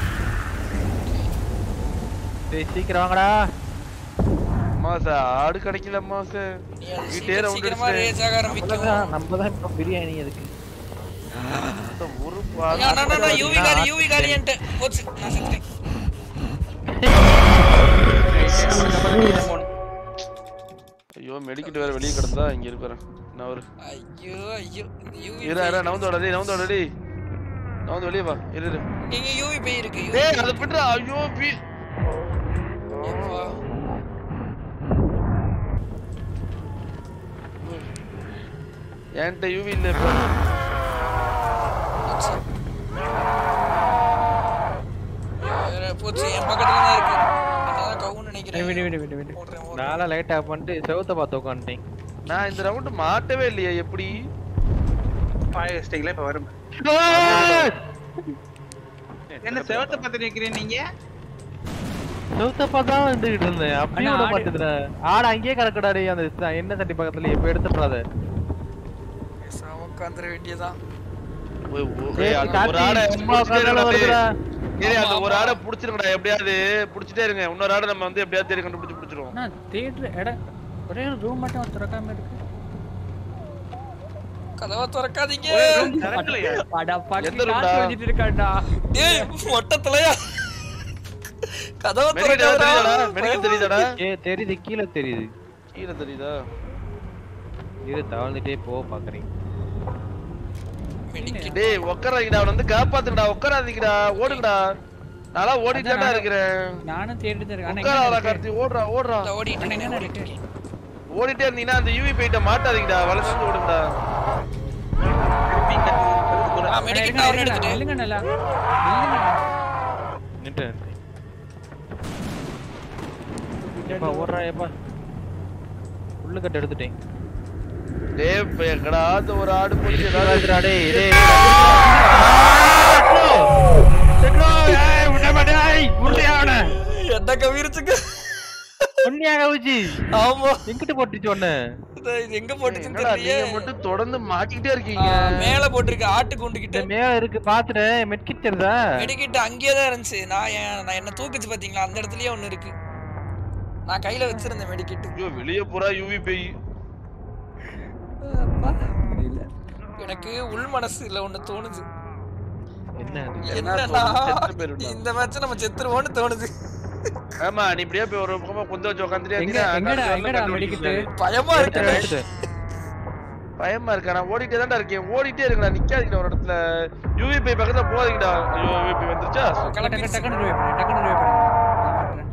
டேய் சீக்கிரம் வாங்கடா மாசா ஆடு கிடைக்கல மாசா நீ அது வீட்டே சீக்கிரம் ரவுண்ட் சீக்கிரமா ரேஜ் ஆக ஆரம்பிக்கும் அவ்வளவுதான், நம்ம தான் இப்போ பிரியாணி அதுக்கு ஒரு ஐயா, நான், நான், நான், யூவி காலி யூவி காலின்ட்டு போச்சு நான் செத்துட்டேன் ஐயோ மெடிக்கிட்டு வேற வெளியே கிடந்தா இங்க இருக்கிறேன் நான் ஒரு ஐயோ ஐயோ இந்த யூவி இரு இரு நவுந்து வாடா டேய் நவுந்து வாடா டேய் நவுந்து வெளியே வா இரு இரு இங்க யூவி பை இருக்கு UV டேய் அத பிட்றா ஐயோ பி எப்பா? என்கிட்ட யூவி இல்ல இப்போ போச்சு. வேற போச்சு என் பக்கத்துல தான் இருக்கு என்னதான் கவுன்னு நினைக்கிறேன் விடு விடு விடு விடு ஓடுறேன் ஓடுறேன் நாளா லைட் ஆஃப் பண்ணிட்டு செவத்தை பார்த்து உட்காந்துட்டேன் நான் இந்த ரவுண்ட் மாட்டவே இல்லையே எப்படி ஃபயர் ஸ்டைல இப்ப வரும் என்ன செவத்தை பார்த்து நிக்கிறீங்க நீங்க செவத்தை பார்த்தா வந்துகிட்டு இருந்தேன் அப்படியே அண்ணா, விட ஆடு- மாட்டேதுடா ஆட அங்கேயே கிடக்கடாடி அந்த ச- எண்ணெய் சட்டி பக்கத்துல இப்ப எடுத்துடாத பேசாம உட்காந்துட வேண்டியதான் ஓய், ஓ- ஏய், ஏய், அந்த ஒரு கார்த்தி, ஆடை சும்மா புடிச்சிட்டே உட்கார்ந்தாலும் இருங்கடா, வருதுடா. டேய். ஏய், அந்த ஆமா, ஒரு ஆமா. ஆடை புடிச்சிருங்கடா எப்படியாவது புடிச்சிட்டே இருங்க இன்னொரு ஆடை நம்ம வந்து எப்படியாவது தேடி கண்டுபிடிச்சு புடிச்சிருவோம் நான் தேடுற இடம் ஒரே ஒரு ரூம் மட்டும் திறக்காம இருக்கு கதவை திறக்காதீங்க திறக்கலையா அடா பாக்கி எந்த room காத்து டா? வச்சிட்டு இருக்காடா ஏய் மொட்டத்துலயா கதவை மெடிக்கல் தெரியுதாடா திறக்காதடா மெடிக்கல் தெரியுதாடா ஏ தெரியுது கீழே தெரியுது கீழே தெரியுதா இது தவழ்ந்துட்டே போக பாக்குறீங்க மெடிக்கல் டேய் உட்காராதீங்கடா அவன வந்து காப்பாத்துங்கடா உட்காராதீங்கடா ஓடுங்கடா நான்லாம் ஓடிட்டு தான்டா நானும் இருக்கிறேன் நானும் தேடிட்டு இருக்கேன் ஆனா உட்காராதா எங்க இருக்கு? கார்த்தி ஓடுறா ஓடுறா இந்த ஓடிட்டு அண்ணா, இருக்கேன், எங்க ஓடிட்டு இருக்கு? இருக்கேன். ஓடிட்டே இருந்தீங்கன்னா அந்த யூவி போயிட்ட மாட்டாதீங்கடா வளர்ந்து வந்து ஓடுங்கடா ஆ, அண்ணா, மெடிக்கல் இருங்க, டவர் இருங்க, எடுத்துட்டு நில்லுங்க நல்லா நில்லுங்க நின்று எப்பா ஓடுறா எப்பா புல்லு கட்டு எடுத்துட்டேன் டேய் இப்ப எங்கடா அந்த ஒரு ஆடு போச்சு ஏதாவது ஏதாவதுடா டேய் டேய் என்ன கவிருச்சுக்கு உண்மையாக வச்சு ஆமா எங்கிட்ட போட்டுச்சு ஒண்ணு இந்த இது எங்க போட்டுச்சுன்னு என்னடா தெரியலையே நீங்க மட்டும் தொடர்ந்து மாட்டிக்கிட்டே ஆ, இருக்கீங்க மேல போட்டிருக்கு ஆட்டு இந்த கொண்டுகிட்டு மேல இருக்கு பாத்துட்டேன் மெட்கிட் தெரியுதா மெடிக்கிட்டு அங்கேயே தான் இருந்துச்சு நான் என்- நான் என்ன தூக்குச்சு பாத்தீங்களா அந்த இடத்துலயே ஒண்ணு இருக்கு நான் கையில வச்சிருந்தேன் மெடிக்கிட்டு ஐயோ வெளிய போறா யூவி பேய் எனக்கு உள் மனசு இல்ல ஒண்ணு தோணுது என்ன அது? என்னன்னா செத்து போயிருடா. இந்த மேட்ச் நம்ம செத்துருவோம்னு தோணுது ஆமா நீ இப்படியே போய் ஒரு பக்கமா குந்த வச்சு உட்காந்துட்டே எங்க எங்கடா எங்கடா மெடிக்கிட்டு பயமா எடுத்துட்டேன், இருக்கு எடுத்துட்டேன். பயமா இருக்கா நான் ஓடிட்டே தான்டா இருக்கேன் ஓடிட்டே இருக்கடா நிக்காதீங்கடா ஒரு இடத்துல யூவிபி பக்கத்துல போறீங்கடா ஐயோ யூவிபி வந்துருச்சா டக்கு டக்குன்னு ரிவைவ் பண்ணு டக்குன்னு ரிவைவ் பண்ணு நான் மாட்டுறேன்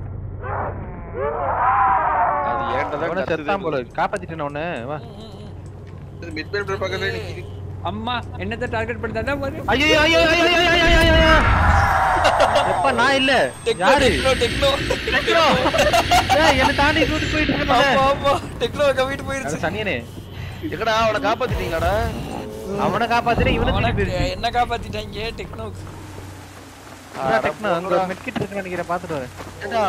அது ஏன்டா தான் அவனை கத்துது செத்தான் போல காப்பாத்திட்டேன் உன்ன வா மிட் பேப்பர் பக்கத்துல நிக்குது அம்மா என்னத்த டார்கெட் பண்ணிட்டா பாரு ஐயோ ஐயோ ஐயோ ஐயோ ஐயோ ஐயோ ஐயோ எப்ப நான் இல்ல யாரு டெக்னோ டெக்னோ ஏய், என்ன தாண்டி தூக்கி போயிட்டு ஆமா இருக்க ஆமா டெக்னோ கவிட்டு போயிருச்சு சனியனே எங்கடா அவனை காப்பாத்திட்டீங்களாடா அவனை காப்பாத்துறேன் இவனை தூக்கி அவனுக்கு போயிருச்சு என்ன காப்பாத்திட்டாங்க டெக்னோ அதான் டெக்னோ அங்க மெட்கிட் இருக்குன்னு நினைக்கிறேன் பாத்துட்டு வரேன் ஏண்டா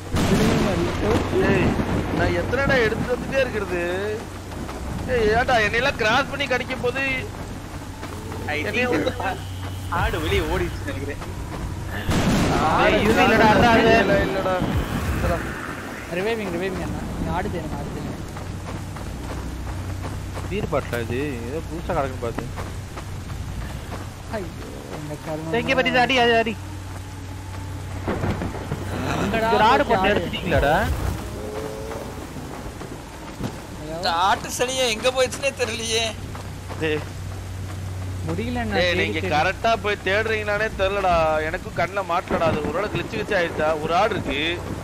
ஏய் நான் எத்தனைடா எடுத்து வந்துட்டே இருக்கிறது ஏய் ஏன்டா என்னையெல்லாம் கிராஸ் பண்ணி கடிக்கும் போது என்னைய வந்து- ஆடு வெளியே ஓடிச்சு நினைக்கிறேன் ஏய், இது இல்லடா அதான் அது இல்ல இல்லடா இல்லடா. ரிவைவிங் ரிவைவிங் அண்ணா நீ ஆடுது எனக்கு ஆடுது பீர் பாட்டிலா இது ஏதோ புதுசா கிடக்குன்னு பாத்து ஐயோ இந்த கர்மம் டேய், இங்க பாத்தி அடி அடி அடி எங்கடா ஒரு ஆடு போச்சு போட்டு ஆடு? எடுத்துட்டீங்களாடா இந்த ஆட்டு சனியை எங்க போயிடுச்சுனே தெரியலையே டேய், முடியல டேய் நீங்க கரெக்டா போய் தேடுறீங்களானே தெரியலடா எனக்கும் கண்ணுல மாட்டலடா அது ஒரு வேளை கிழிச்சு கிழிச்சு ஆயிடுச்சா ஒரு ஆடு இருக்கு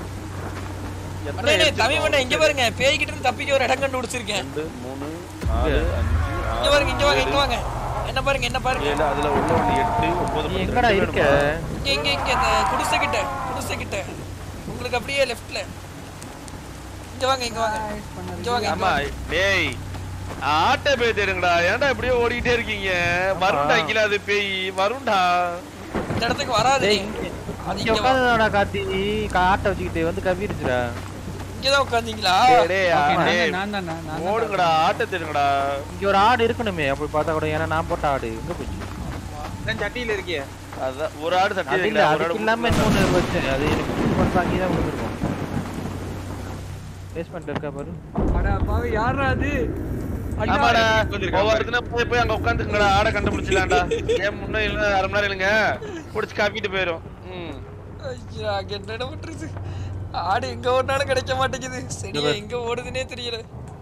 எத்தனை அண்ணே எடுத்து தமிழ் மண்ண இங்க பாருங்க பேய்கிட்ட இருந்து தப்பிக்க ஒரு இடம் கண்டுபிடிச்சிருக்கேன் ரெண்டு மூணு நாலு அஞ்சு இங்க ஆறு பாருங்க இங்க வாங்க இங்க வாங்க என்ன பாருங்க என்ன பாருங்க ஏழு அதுல உள்ள ஒண்ணு எட்டு ஒன்பது நீ பத்து, எங்கடா ரெண்டு இருக்க வேணுமா? இங்க இங்க இங்க இந்த குடிசை கிட்ட குடிசை கிட்ட உங்களுக்கு அப்படியே லெஃப்ட்ல இங்க வாங்க இங்க வாங்க இங்க வாங்க இங்க ஆமா வாங்க. டேய் ஆட்டை பேய் தேடுங்கடா ஏன்டா இப்படியே ஓடிக்கிட்டே இருக்கீங்க வருண்டா கீழே அது பேய் வருண்டா இந்த இடத்துக்கு வராது டேய், அது இங்க இங்க வா- உட்காந்துடா கார்த்தி காட்டை வச்சுக்கிட்டு வந்து கவிருச்சுடா இங்கதான் உட்காந்தீங்களா டேய், டேய், ஆ, நான் டேய், தான், நான் தான், நான் தான். ஓடுங்கடா ஆட்டை தேடுங்கடா இங்க ஒரு ஆடு இருக்கணுமே அப்படி பார்த்தா கூட ஏன்னா நான் போட்ட ஆடு எங்க போச்சு நான் சட்டியில இருக்கிய அதான் ஒரு ஆடு தட்டி அது இல்ல வைக்கல, ஒரு அதுக்கு ஆடு இல்லாம இன்னொன்னு வச்சேன் அது எனக்கு புஷ் பண்ணா அங்கே தான் விழுந்திருக்கும் பேஸ்மெண்ட்ல இருக்கா பாரு அட பாவி யாரா அது அண்ணா, ஆமாடா உட்கார்ந்திருக்கா ஒவ்வொருத்தனா போய் போய் அங்க உட்காந்துக்குங்கடா ஆடை கண்டுபிடிச்சலாம்டா ஏன் முன்ன இல்ல அரை மணி நேரம் இல்லைங்க புடிச்சு காப்பிட்டு போயிரும் ம் ஐயா அங்க என்ன பண்றது ஆடு எங்க ஓடினாலும் கிடைக்க மாட்டேங்குது சரியா எங்க ஓடுதுன்னே தெரியல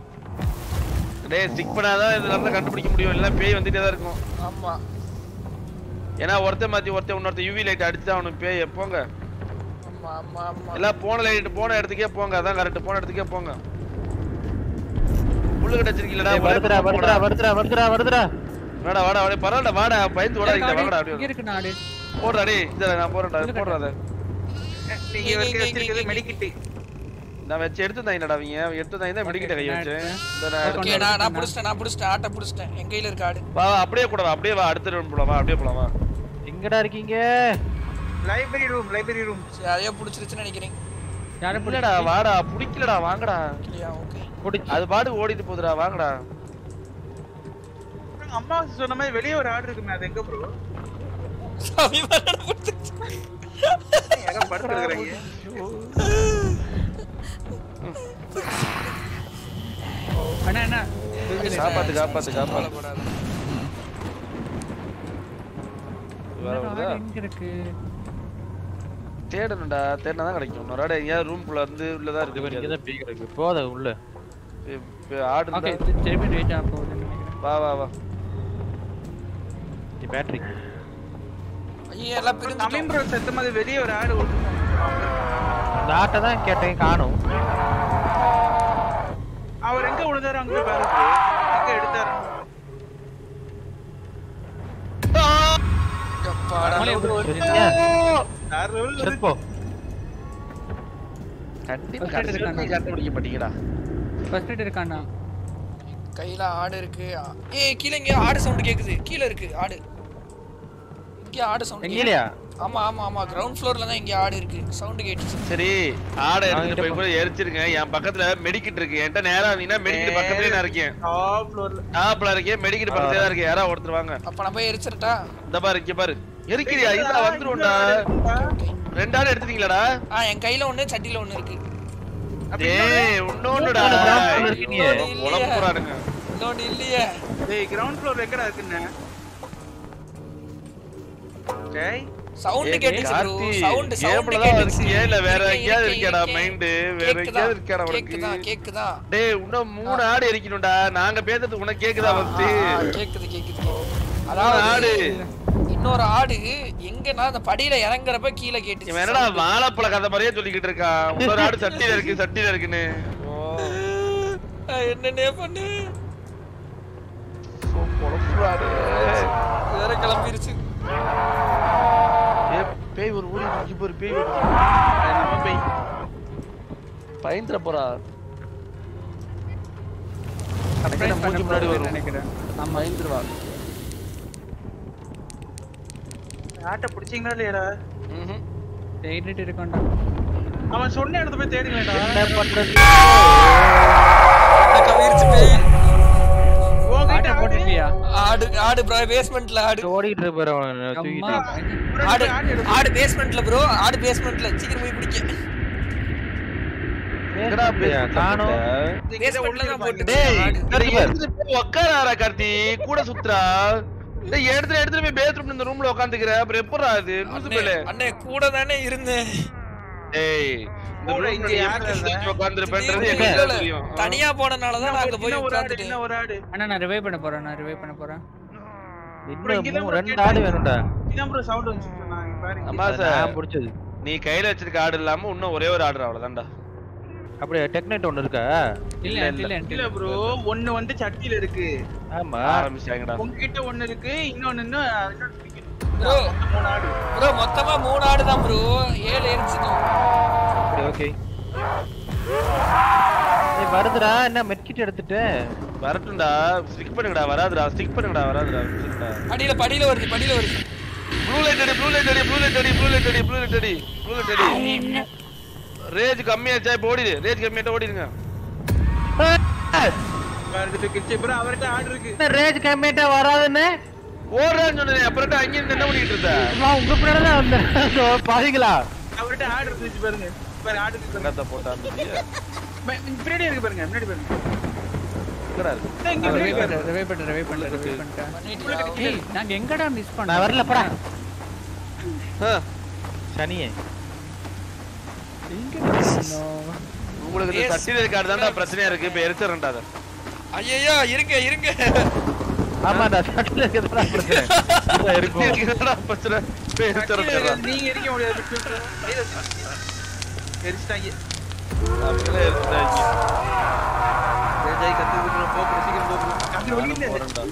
டேய் ஸ்டிக் பண்ணாதான் இதுல இருந்து கண்டுபிடிக்க முடியும் இல்ல பேய் வந்துட்டே தான் இருக்கும் ஆமா ஏன்னா ஒருத்தன் மாத்தி ஒருத்தன் இன்னொருத்தன் யூவி லைட் அடிச்சு அவனுக்கு பேய் போங்க ஆமா ஆமா ஆமா எல்லாம் போன லைட் போன இடத்துக்கே போங்க அதான் கரெக்ட் போன இடத்துக்கே போங்க புல்லு கிடைச்சிருக்கீங்களா டேய், வருதுடா வருதுடா வருதுடா வருதுடா வருதுடா வாடா வாடா வாடா பரவாயில்ல வாடா பயந்து இங்க ஓடாதீங்க வாங்கடா இருக்கு, அப்படியே இங்க இருக்கு நாடு போடுறா டேய் இந்த நான் போடுறேன்டா போடுறா அதை நீங்க இங்க, வரைக்கும் இங்க, வச்சிருக்கிறது இங்க, மெடிக்கிட்டு நான் வச்சு எடுத்து தாங்கடா அவங்க எடுத்து தாங்க மெடிக்கிட்ட கை வச்சேன் இந்த நான் எடுத்து- ஓகே நான் நான் புடிச்சிட்டேன் நான் புடிச்சிட்டேன் ஆட்டை புடிச்சிட்டேன் என் கையில இருக்க ஆடு வா வா, அப்படியே கூட வா அப்படியே வா அடுத்த ரவுண்ட் போலாம் வா அப்படியே போலாம் வா எங்கடா இருக்கீங்க லைப்ரரி ரூம் லைப்ரரி ரூம் சரி அதையே புடிச்சிருச்சுன்னு நினைக்கிறேன் யாரை இல்லடா வாடா பிடிக்கலடா வாங்கடா இல்லையா ஓகே பிடிச்சி அது பாடு ஓடிட்டு போகுதுடா வாங்கடா அம்மா சொன்ன மாதிரி வெளியே ஒரு ஆர்டர் இருக்குமே அது எங்க ப்ரோ சாமி வரட புடிச்சிருச்சு யாரோ படுத்துருக்காங்க அண்ணா அண்ணா காப்பாத்து காப்பாத்து காப்பாத்து கவலைப்படாத. வேற இந்த வருதா? நாடு எங்க இருக்கு தேடணும்டா தேடினா தான் கிடைக்கும் இன்னொரு ஆடு எங்கேயாவது ரூம்குள்ள வந்து உள்ளதா இது இருக்கு வரைக்கும் தான் பேய் கிடக்கு போத உள்ள இப்ப- இப்ப ஆடு ஓகே இருந்தா- திருப்பி வெயிட் ஆக போகுதுன்னு நினைக்கிறேன் வா வா வா நீ பேட்டரி ஐயா எல்லாம் பிரிஞ்சுட்டோம் தமிழ் ப்ரோ செத்த மாதிரி வெளியே ஒரு ஆடு ஓடுது அந்த ஆட்டை தான் கேட்டேன் காணும் அவர் எங்க விழுந்தாரு அங்க போய் பாரு bro. எங்க எடுத்தாரு எப்பாடா. வேற level ல செப்போ கண்டிப்பா First aid கடைசி இருக்காண்ணா. வரைக்கும் கண்டுபிடிக்க மாட்டீங்கடா ஃபர்ஸ்ட் எய்ட் இருக்காண்ணா கையில ஆடு இருக்கு ஏய் கீழ இங்க ஆடு சவுண்ட் கேக்குது கீழ இருக்கு ஆடு இங்க ஆடு சவுண்ட் எங்கேயா ஆமா ஆமா ஆமா கிரவுண்ட் ஃப்ளோர்ல தான் இங்க ஆடு இருக்கு சவுண்ட் கேட்டுச்சு சரி ஆடை எடுத்துட்டு வாங்கிட்டு போய் கூட எரிச்சிருங்க என் பக்கத்துல மெடிக்கிட் இருக்கு என்கிட்ட நேரா வந்தீங்கன்னா மெடிக்கிட் பக்கத்துலயே நான் இருக்கேன் டாப் ஃப்ளோர்ல டாப்ல இருக்கேன் மெடிக்கிட் பக்கத்துல தான் இருக்கேன் யாரா ஒருத்தர் வாங்க அப்ப நான் போய் எரிச்சிரட்டா இந்த பாரு இங்க பாரு எரிக்கிறியா இல்ல வந்துரும்டா ரெண்டு ஆடு எடுத்துட்டீங்களாடா ஆ என் கையில ஒண்ணு சட்டில ஒண்ணு இருக்கு டேய் இன்னொன்னுடா இன்னொன்னு ground floor இருக்கீங்க. இன்னொன்னு இல்லையே. உழப்புறானுங்க இன்னொன்னு இல்லையே டேய் கிரவுண்ட் ஃப்ளோர் எங்கடா இருக்குன்னு டேய் சவுண்ட் ஏய், கேட்டுச்சு ப்ரோ கார்த்தி, சவுண்ட் சவுண்ட் கேம்ல தான் கேட்டுச்சு இருக்கியா இல்ல வேற இருக்கேன், எங்கேயாவது இருக்கேன், இருக்கியாடா இருக்கேன். மைண்ட் வேற கேக்குதா? எங்கேயாவது இருக்கியாடா உனக்கு கேக்குதா கேக்குதா டேய் இன்னும் மூணு ஆடு எரிக்கணும்டா நாங்க பேசுறது உனக்கு கேக்குதா ஃபர்ஸ்ட் ஆ, கேக்குது கேக்குது அதாவது ஆடு இன்னொரு ஆடு எங்கன்னா அந்த படியில இறங்குறப்ப கீழே கேட்டுச்சு இவன் என்னடா வாழைப்பழ கதை மாதிரியே சொல்லிக்கிட்டு இருக்கான் இன்னொரு ஆடு சட்டியில இருக்கு சட்டியில இருக்குன்னு ஆ, என்னன்னே பண்ணு பொழப்புறாரு. வேற கிளம்பிருச்சு ஏ, பேய் ஒரு ஊரி இருக்கு ஒரு பேய் வருது. நம்ம பேய் பயந்துற போறா கணக்கு நம்ம மூஞ்சி முன்னாடி வரும் நினைக்கிறேன் ஆமா பயந்துருவா ஆட்டை பிடிச்சீங்களா இல்லையாடா ம்ஹும். தேடிட்டு இருக்கோம்டா அவன் சொன்ன இடத்த போய் தேடுங்களேடா என்ன பண்றது கவிர்ச்சு பேய் உன்கிட்ட ஆட்டை போட்டுட்டியா ஆடு ஆடு ப்ரோ பேஸ்மெண்ட்ல ஆடு ஓடிட்டு இருப்பாரு அவன் அம்மா தூக்கிட்டு ஆடு ஆடு பேஸ்மெண்ட்ல ப்ரோ ஆடு பேஸ்மெண்ட்ல சீக்கிரம் போய் பிடிக்க எங்கடா பேசுறியா? பேசுறது காணோம் பேஸ்மெண்ட்ல தான் போட்டு டேய் ஆடு டேய், எடுத்துட்டு போய் உக்காராடா கார்த்தி கூட சுத்துறா டேய் எடுத்துட்டு எடுத்துட்டு போய் பேத்ரூம் இந்த ரூம்ல உட்காந்துக்கிற அப்புறம் எப்படா அது லூசு அண்ணே, பேல அண்ணே கூட தானே இருந்தேன் டேய் இந்த போடா, ரூம்ல இங்க நீ யாரு எப்படி இல்ல? உட்கார்ந்திருப்பேன்றது இல்ல, எனக்கு இல்ல. தெரியும் தனியா போனனால தான் நான் அங்க போய் இன்னும் ஒரு ஆடு உட்கார்ந்துட்டேன் இன்னும் ஒரு ஆடு அண்ணா நான் ரிவைவ் பண்ண போறேன் நான் ரிவைவ் பண்ண போறேன் இன்னும் இங்கதான் மூணு- bro ரெண்டு கேட்டேன். ஆடு வேணும்டா இதான் ப்ரோ சவுண்ட் வந்துச்சு நான் பாருங்க அம்மா அது சார் நான் பிடிச்சது நீ கையில வச்சிருக்க ஆடு இல்லாம இன்னும் ஒரே ஒரு ஆடு அவ்வளவுதான்டா அப்படியே டெக்னைட் ஒண்ணு இருக்கா இல்ல இல்ல, இல்ல இல்ல ப்ரோ ஒண்ணு வந்து சட்டியில இருக்கு ஆமா ஆரம்பிச்சாங்கடா உங்ககிட்ட ஒண்ணு இருக்கு இன்னொன்னு இன்னும் இன்னொன்னு பிடிக்கணும். ப்ரோ மொத்தம் மூணு ஆடு ப்ரோ மொத்தமா மூணு ஆடு தான் ப்ரோ ஏழு எரிச்சிடும் அப்படி ஓகே ஏய் வருதுடா என்ன மெட்கிட் எடுத்துட்டேன் வரட்டும்டா ஸ்டிக் பண்ணுங்கடா வராதுடா ஸ்டிக் பண்ணுங்கடா வராதுடா விட்டுருடா. படியில படியில வருது படியில வருது ப்ளூ லைட் அடி ப்ளூ லைட் அடி ப்ளூ லைட் அடி ப்ளூ லைட் அடி ப்ளூ லைட் அடி ப்ளூ லைட் அடி ரேஜ் கம்மியாச்சா இப்போ ஓடிடு ரேஜ் கம்மியாட்டா ஓடிடுங்க பாருங்க தூக்கிடுச்சு ப்ரோ அவர்கிட்ட ஆடு இருக்கு என்ன ரேஜ் கம்மிட்டா வராதுன்னு ஓடுறான்னு சொன்னேன் அப்புறம் அங்க இருந்து என்ன பண்ணிட்டு இருந்த நான் உங்க பின்னாடி தான் வந்தேன் பாருங்களா அவர்கிட்ட ஆடு இருந்துச்சு பாருங்க பாருங்க ஆடு இருக்கு பாருங்க. என்னத்த போட்டான் ப- பின்னாடி இருக்கு பாருங்க முன்னாடி பாருங்க எங்கடா இருக்கு? இதோ இங்க ரிவைவ் இருக்கு பாருங்க. பண்ண ரிவைவ் பண்ண ரிவைவ் பண்ண ரிவைவ் பண்ணிட்டேன் பண்ணிட்டியா? ஏய் நாங்க எங்கடா மிஸ் பண்ணோம் நான் வரல போடா ஆ, சனியே எங்க miss பண்ணோம்? உங்களுக்கு இந்த சட்டியில இருக்க ஆடு தான்டா பிரச்சனையா இருக்கு இப்ப எரிச்சிடறேன்டா அதை ஐயையோ இருங்க இருங்க ஆமாடா சட்டில இருக்கிறதா பிரச்சனை இதான் இருக்கும் என்னடா பிரச்சனை இப்ப கீழே எரிச்சிடறேன் இருக்கு. நீங்க எரிக்க முடியாது filter. கையில வச்சு. எரிச்சிட்டாங்க அப்படியே எரிச்சிட்டாங்க ரேஜாய் கத்து விட்டுறோம் போ bro, சீக்கிரம் போ bro. அங்க வெளியில இல்ல. போறேன்டா.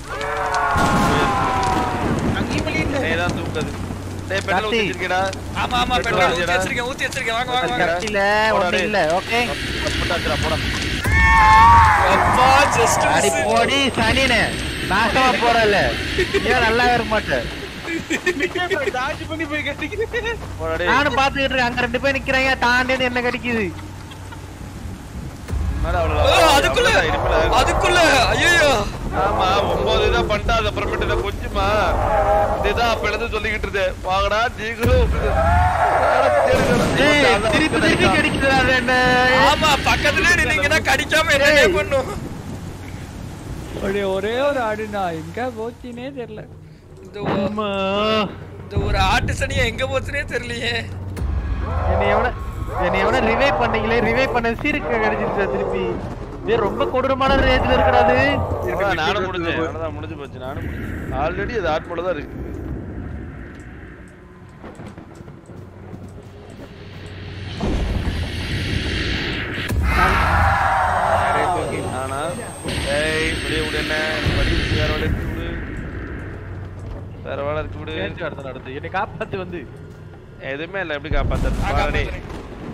அங்கேயும் வெளியில இல்ல. டேய் தான் தூக்குது டேய் பெட்ரோல் கார்த்தி. ஊத்திருக்கீடா ஆமா ஆமா பெட்ரோல் பெட்ரோல் ஊத்தி அடிச்சடா. வச்சிருக்கேன் ஊத்தி வச்சிருக்கேன் வாங்க வாங்க வாங்க சட்டில ஒண்ணு இல்ல ஓகே போட்டாச்சுடா போடா அப்பா ஜஸ்ட் அடி போடி சனினே நாசமா போறல ஏன் நல்லா இருக்க மாட்டேன் போய் dodge பண்ணி போய் கட்டிக்கிட்டு. போடா டேய் நானும் பாத்துக்கிட்டு இருக்கேன் அங்க ரெண்டு பேர் நிக்கிறாங்க தாண்டேன்னு என்ன கடிக்குது என்னடா அவ்வளவு அதுக்குள்ள அவ்வளவுதான் இனிமேல் அதுக்குள்ள ஐயோ ஆமா ஒன்பது இதான் பண்ணிட்டா அது அப்புறமேட்டு இதை கொஞ்சமா இதுதான் அப்ப இருந்து சொல்லிக்கிட்டு இருந்தேன் வாங்கடா நீங்களும் ஏய், திருப்பி திருப்பி கடிக்குதுடா அது என்ன ஆமா பக்கத்துலயே நின்னீங்கன்னா கடிக்காம என்னனே பண்ணும் ஒரே ஒரே ஒரு ஆடு நான் எங்க போச்சுனே தெரியல இந்த ஒ- அம்மா. இந்த ஒரு ஆட்டு சனியா எங்க போச்சுனே தெரியலையே என்னை எவன என்னை எவன ரிவைவ் பண்ணீங்களே ரிவைவ் பண்ண சீருக்கு கிடைச்சிருச்சா திருப்பி இது ரொம்ப கொடூரமான ரேஞ்சில் இருக்கிறாது அவ்வளவுதான், நானும் முடிஞ்சேன் அவ்வளவுதான் முடிஞ்சு போச்சு நானும் முடிஞ்சேன் ஆல்ரெடி அது ஆட்மோட தான் இருக்கு ஆனா ஏய் வெளியே விடு என்ன வழி இருக்கு, வேற வேலை இருக்கு விடு வேற வேலை இருக்கு விடு அடுத்த நடந்து என்னை காப்பாத்து வந்து எதுவுமே இல்லை எப்படி காப்பாத்துறது நான் பாருடே. காப்பாத்துறேன்.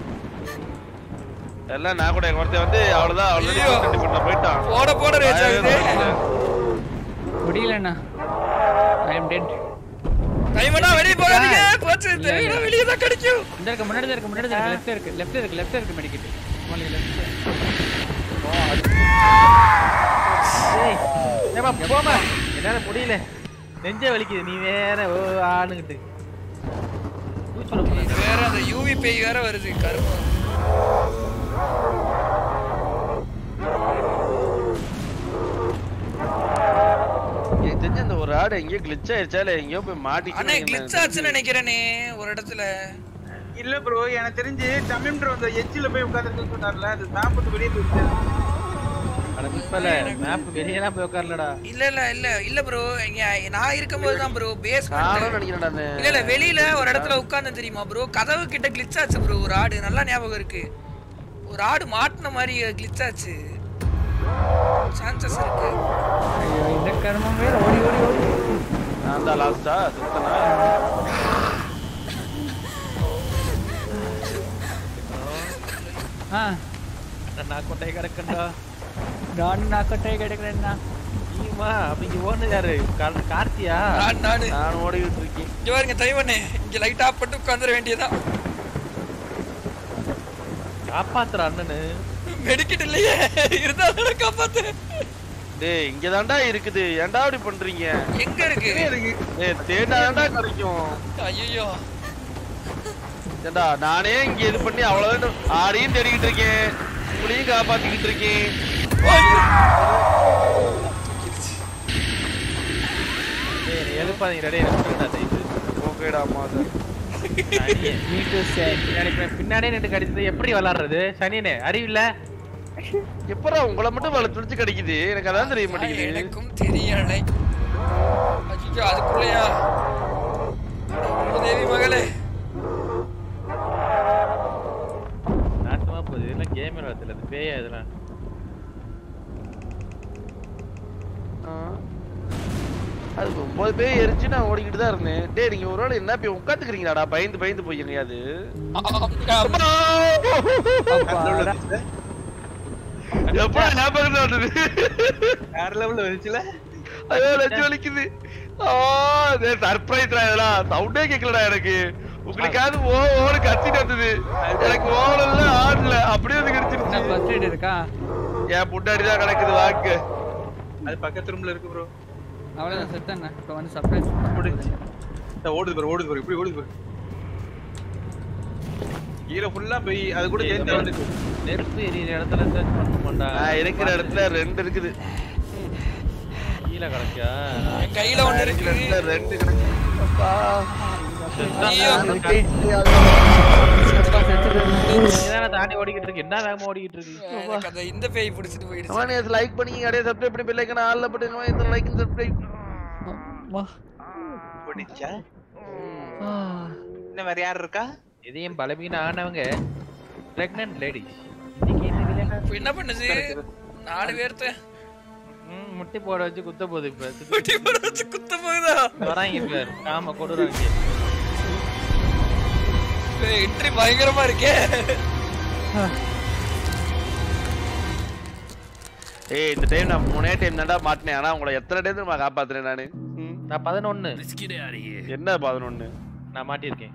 எல்லாம் நான் கூட எங்க ஒருத்தன் வந்து அவ்வளவுதான் ஆல்ரெடி ஐயோ. பண்ண போயிட்டான் போட போட ரேஜ் ஆகுது முடியலண்ணா ஐ அம் டெட் டைமனா வெளிய போகாதீங்க போச்சு தெரியல வெளிய தான் கடிக்கும் இந்த இருக்க முன்னாடி தான் இருக்கு முன்னாடி தான் இருக்கு லெஃப்ட் இருக்கு லெஃப்ட் இருக்கு லெஃப்ட் இருக்கு மெடிக்கெட் ஓன்லி லெஃப்ட் ஏய் ஏமா போமா என்னால முடியல நெஞ்சே வலிக்குது நீ வேற ஓ ஆணுகிட்டு இது வேற அந்த யூவி பேய் வேற வருது கருப்பு எனக்கு தெரிஞ்ச அந்த ஒரு ஆடு எங்கேயோ கிளிச் ஆயிடுச்சா இல்ல எங்கேயோ போய் அண்ணே மாட்டிச்சு கிளிச் ஆச்சுன்னு நினைக்கிறேனே ஒரு இடத்துல இல்ல ப்ரோ எனக்கு தெரிஞ்சு தமிழ்ன்ற அந்த எட்ஜில் போய் உட்காந்துருக்கு சொன்னார்ல அது மேப் வெளியே போயிடுச்சு அட இப்பல மேப் வெளியெல்லாம் போய் உட்காரலடா இல்ல இல்ல இல்ல இல்ல ப்ரோ இங்க நான் இருக்கும்போது தான் ப்ரோ பேஸ் நானும் நினைக்கிறேன்டா அந்த இல்ல இல்ல வெளியில ஒரு இடத்துல உட்கார்ந்து தெரியுமா ப்ரோ கதவு கிட்ட கிளிச் ஆச்சு ப்ரோ ஒரு ஆடு நல்லா ஞாபகம் இருக்கு ஒரு ஆடு மாட்டின மாதிரி கிளிச் ஆச்சு சான்சஸ் இருக்கு ஐயோ இந்த கர்மம் வேற ஓடி ஓடி ஓடி நான் தான் லாஸ்டா சுத்தனா ஆ நான் கொட்டை கிடக்கண்டா நானும் நான் கொட்டையை கிடைக்கிறேன்னா நீமா அப்படி இங்க ஓடுனது யாரு கா- கார்த்தியா நான் நானு நான் ஓடிக்கிட்டு இருக்கேன் இங்க பாருங்க தைவண்ணே இங்க லைட் ஆஃப் பண்ணிட்டு உட்காந்துட வேண்டியதான் காப்பாத்துற அண்ணனு மெடிக்கிட் இல்லையே இருந்தாலும் காப்பாத்து டேய் இங்க தான்டா இருக்குது ஏன்டா அப்படி பண்றீங்க எங்க இருக்கு ஏய் தேடா தான்டா கிடைக்கும் ஐயோ ஏண்டா நானே இங்க இது பண்ணி அவ்வளவுதான் ஆடையும் தேடிக்கிட்டு இருக்கேன் உங்களையும் காப்பாத்திக்கிட்டு இருக்கேன் எழுப்பாதீங்க ரெடியா விட்டுருடா தயவு ஓகேடா மாதர் மீ டு சே பின்னாடி பின்னாடியே நின்று கடிச்சது எப்படி விளாடுறது சனியனே அறிவில்ல எப்படா உங்களை மட்டும் வள துடிச்சு கிடைக்குது எனக்கு அதான் தெரிய மாட்டேங்குது எனக்கும் தெரியலை ஐயோ அதுக்குள்ளயா தேவி மகளே நாட்டமா போகுது இதெல்லாம் கேம் விளாடுறது அது பேயா இதெல்லாம் ஆ. அது ஒன்பது பேர் எரிச்சு நான் ஓடிக்கிட்டு தான் இருந்தேன் டேய் நீங்க ஒரு வேளை என்ன போய் உட்காந்துக்கிறீங்களாடா பயந்து பயந்து போய் எங்கேயாவது எப்படா ஞாபகம் வந்தது வேற லெவல்ல வந்துச்சுல ஐயோ நெஞ்சு வலிக்குது ஆ சர்ப்ரைஸ் இதெல்லாம் சவுண்டே கேட்கலடா எனக்கு உங்களுக்காவது ஓ ஓடு கத்திட்டு வந்தது எனக்கு ஓடல ஆடல அப்படியே வந்து கிடைச்சிருச்சு ஃபர்ஸ்ட் எய்ட் இருக்கா என் புண்டாடி தான் கிடக்குது வாக்கு அது பக்கத்து ரூம்ல இருக்கு ப்ரோ அவ்வளோதான் செத்தானே இப்போ வந்து சர்ப்ரைஸ் முடிஞ்சு ஓடுது பாரு ஓடுது பாரு இப்படி ஓடுது பாரு கீழே ஃபுல்லா போய் அது கூட சேர்ந்து வந்துட்டு நெருப்பு எரியிற இடத்துல சர்ச் பண்ணுமாண்டா நான் இருக்கிற இடத்துல ரெண்டு இருக்குது கீழே கிடக்கா என் கையில ஒண்ணு இருக்கிற இருக்கு இடத்துல ரெண்டு கிடக்கு அப்பா. ஐயோ. நீதானே தாண்டி ஓடிக்கிட்டு இருக்கு என்ன வேகமா ஓடிக்கிட்டு இருக்கு எனக்கு அந்த இந்த பேய் பிடிச்சிட்டு போயிடுச்சு அவன் நேத்து லைக் பண்ணி அப்படியே சப்ஸ்கிரைப் பண்ணி பெல் ஐக்கன் ஆல்ல போட்டுங்க இந்த லைக் சப்ஸ்கிரைப் முடிச்சா இன்னும் வேற யார் இருக்கா இதையும் பலவீனம் ஆனவங்க பிரெக்னன்ட் லேடிஸ் இப்ப என்ன பண்ணுது நாலு பேர்த்த முட்டி போட வச்சு குத்த போகுது இப்ப முட்டி போட வச்சு குத்த போகுதா வராங்க இப்ப ஆமா கொடுறாங்க என்ட்ரி பயங்கரமா இருக்கே ஏய் இந்த டைம் நான் மூணே டைம் தான்டா மாட்டினேன் ஆனா உங்களை எத்தனை டைம் நான் காப்பாத்துறேன் நானு ம். நான் பதினொன்னு என்ன பதினொன்னு நான் மாட்டியிருக்கேன்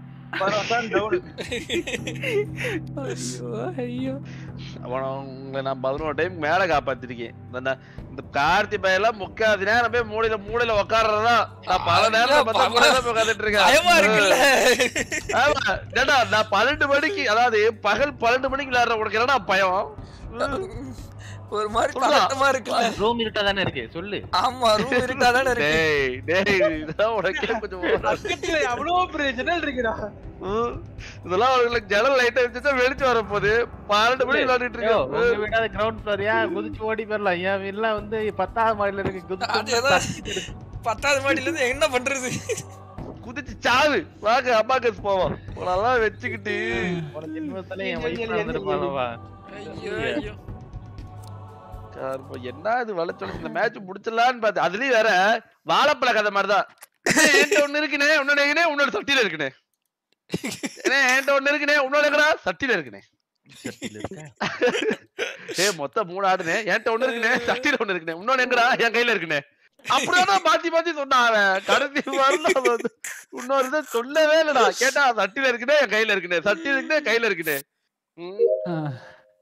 ஐயோ ஐயோ அவன உங்களை நான் பதினோரு டைம் மேல காப்பாத்திருக்கேன் இந்த நான் இந்த கார்த்தி பையெல்லாம் முக்காது நேரம் போய் மூலையில மூலையில உட்கார்றதா நான் பல நேரம் பார்த்தா மூலையில போய் உட்காந்துட்டு இருக்கேன் பயமா இருக்குல்ல ஆமா ஏடா நான் பன்னெண்டு மணிக்கு அதாவது பகல் பன்னெண்டு மணிக்கு விளையாடுற உனக்கு என்னடா பயம் ஒரு மாதிரி பதட்டமா இருக்குல்ல ரூம் இருட்டா தானே இருக்கு சொல்லு ஆமா ரூம் இருக்கா தானே இருக்கு டேய் டேய் இதெல்லாம் உனக்கே கொஞ்சம் over ஆ இருக்கு. பக்கத்துல அவ்வளவு பெரிய ஜன்னல் இருக்குடா ம். இதெல்லாம் அவங்களுக்கு ஜன்னல் லைட்டா வச்சுட்டா வெளிச்சு வரப்போகுது பன்னெண்டு மணி விளையாடிட்டு ஐயோ, உங்க இருக்கேன் வீடாவது கிரவுண்ட் ஃப்ளோரியா குதிச்சு ஓடி போயிடலாம் என் வீட்லாம் வந்து பத்தாவது மாடியில இருக்கு குதிச்சு அதேதான் பத்தாவது மாடியில இருந்து என்ன பண்றது குதிச்சு சாவு வாங்க அம்மா கேஸ் போவோம் உனெல்லாம் வச்சுக்கிட்டு போன ஜென்மத்துல என் வயசுல வந்திருப்பானவா ஐயோ ஐயோ கருப்பா, என்ன இது வளச்சொல இந்த மேட்ச் முடிச்சிடலான்னு பார்த்து அதுலயும் வேற வாழைப்பழ கதை மாதிரிதான் ஏய், என்கிட்ட ஒண்ணு இருக்குனே உன்னோட இருக்குனே உன்னோட சட்டியில இருக்குனே ஏன்னா என்கிட்ட ஒண்ணு இருக்குனே உன்னோட இருக்கடா சட்டியில இருக்குனே ஏய் மொத்தம் மூணு ஆடுனே என்கிட்ட ஒண்ணு இருக்குனே சட்டியில ஒண்ணு இருக்குனே உன்னோட எங்கடா என் கையில இருக்குனே அப்படிதான் மாத்தி மாத்தி சொன்னான் அவன் கடைசி வரல அவன் வந்து. இன்னொரு இதை சொல்லவே இல்லடா கேட்டா சட்டியில இருக்குனே என் கையில இருக்குனே சட்டியில இருக்குனே கையில இருக்குனே ம்.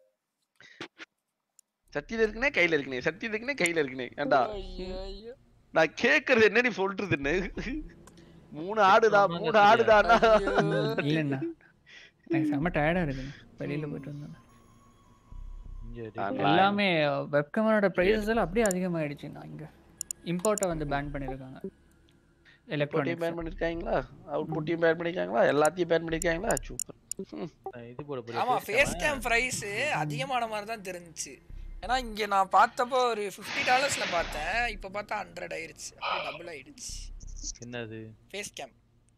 சட்டியில இருக்குனே கையில இருக்குனே சட்டியில இருக்குனே கையில இருக்குனே ஏண்டா நான் கேக்குறது என்ன நீ சொல்றதுன்னு மூணு ஆடுதா மூணு ஆடுதான்னா இல்லைண்ணா எனக்கு செம்ம டயர்டா இருக்குங்க வெளியில போயிட்டு வந்தேன் எல்லாமே வெப் கேமராவோட ப்ரைஸஸ் எல்லாம் அப்படியே அதிகமாயிடுச்சுண்ணா இங்க இம்போர்ட்டை வந்து பேன் பண்ணியிருக்காங்க போட்டியும் எலக்ட்ரானிக்ஸ் பேன் பண்ணிருக்காங்களா அவுட் போட்டியும் பேன் பண்ணிருக்காங்களா எல்லாத்தையும் பேன் பண்ணிருக்காங்களா சூப்பர் இது போட போறியா ஆமா face ஃபேஸ் cam-ஆ? கேம் ப்ரைஸ் அதிகமான மாதிரி தான் தெரிஞ்சுச்சு ஏன்னா இங்க நான் பார்த்தப்போ ஒரு ஃபிஃப்டி டாலர்ஸ்ல பார்த்தேன் இப்போ பார்த்தா ஹண்ட்ரட் ஆயிருச்சு டபுள் ஆயிடுச்சு என்னது ஃபேஸ் கேம்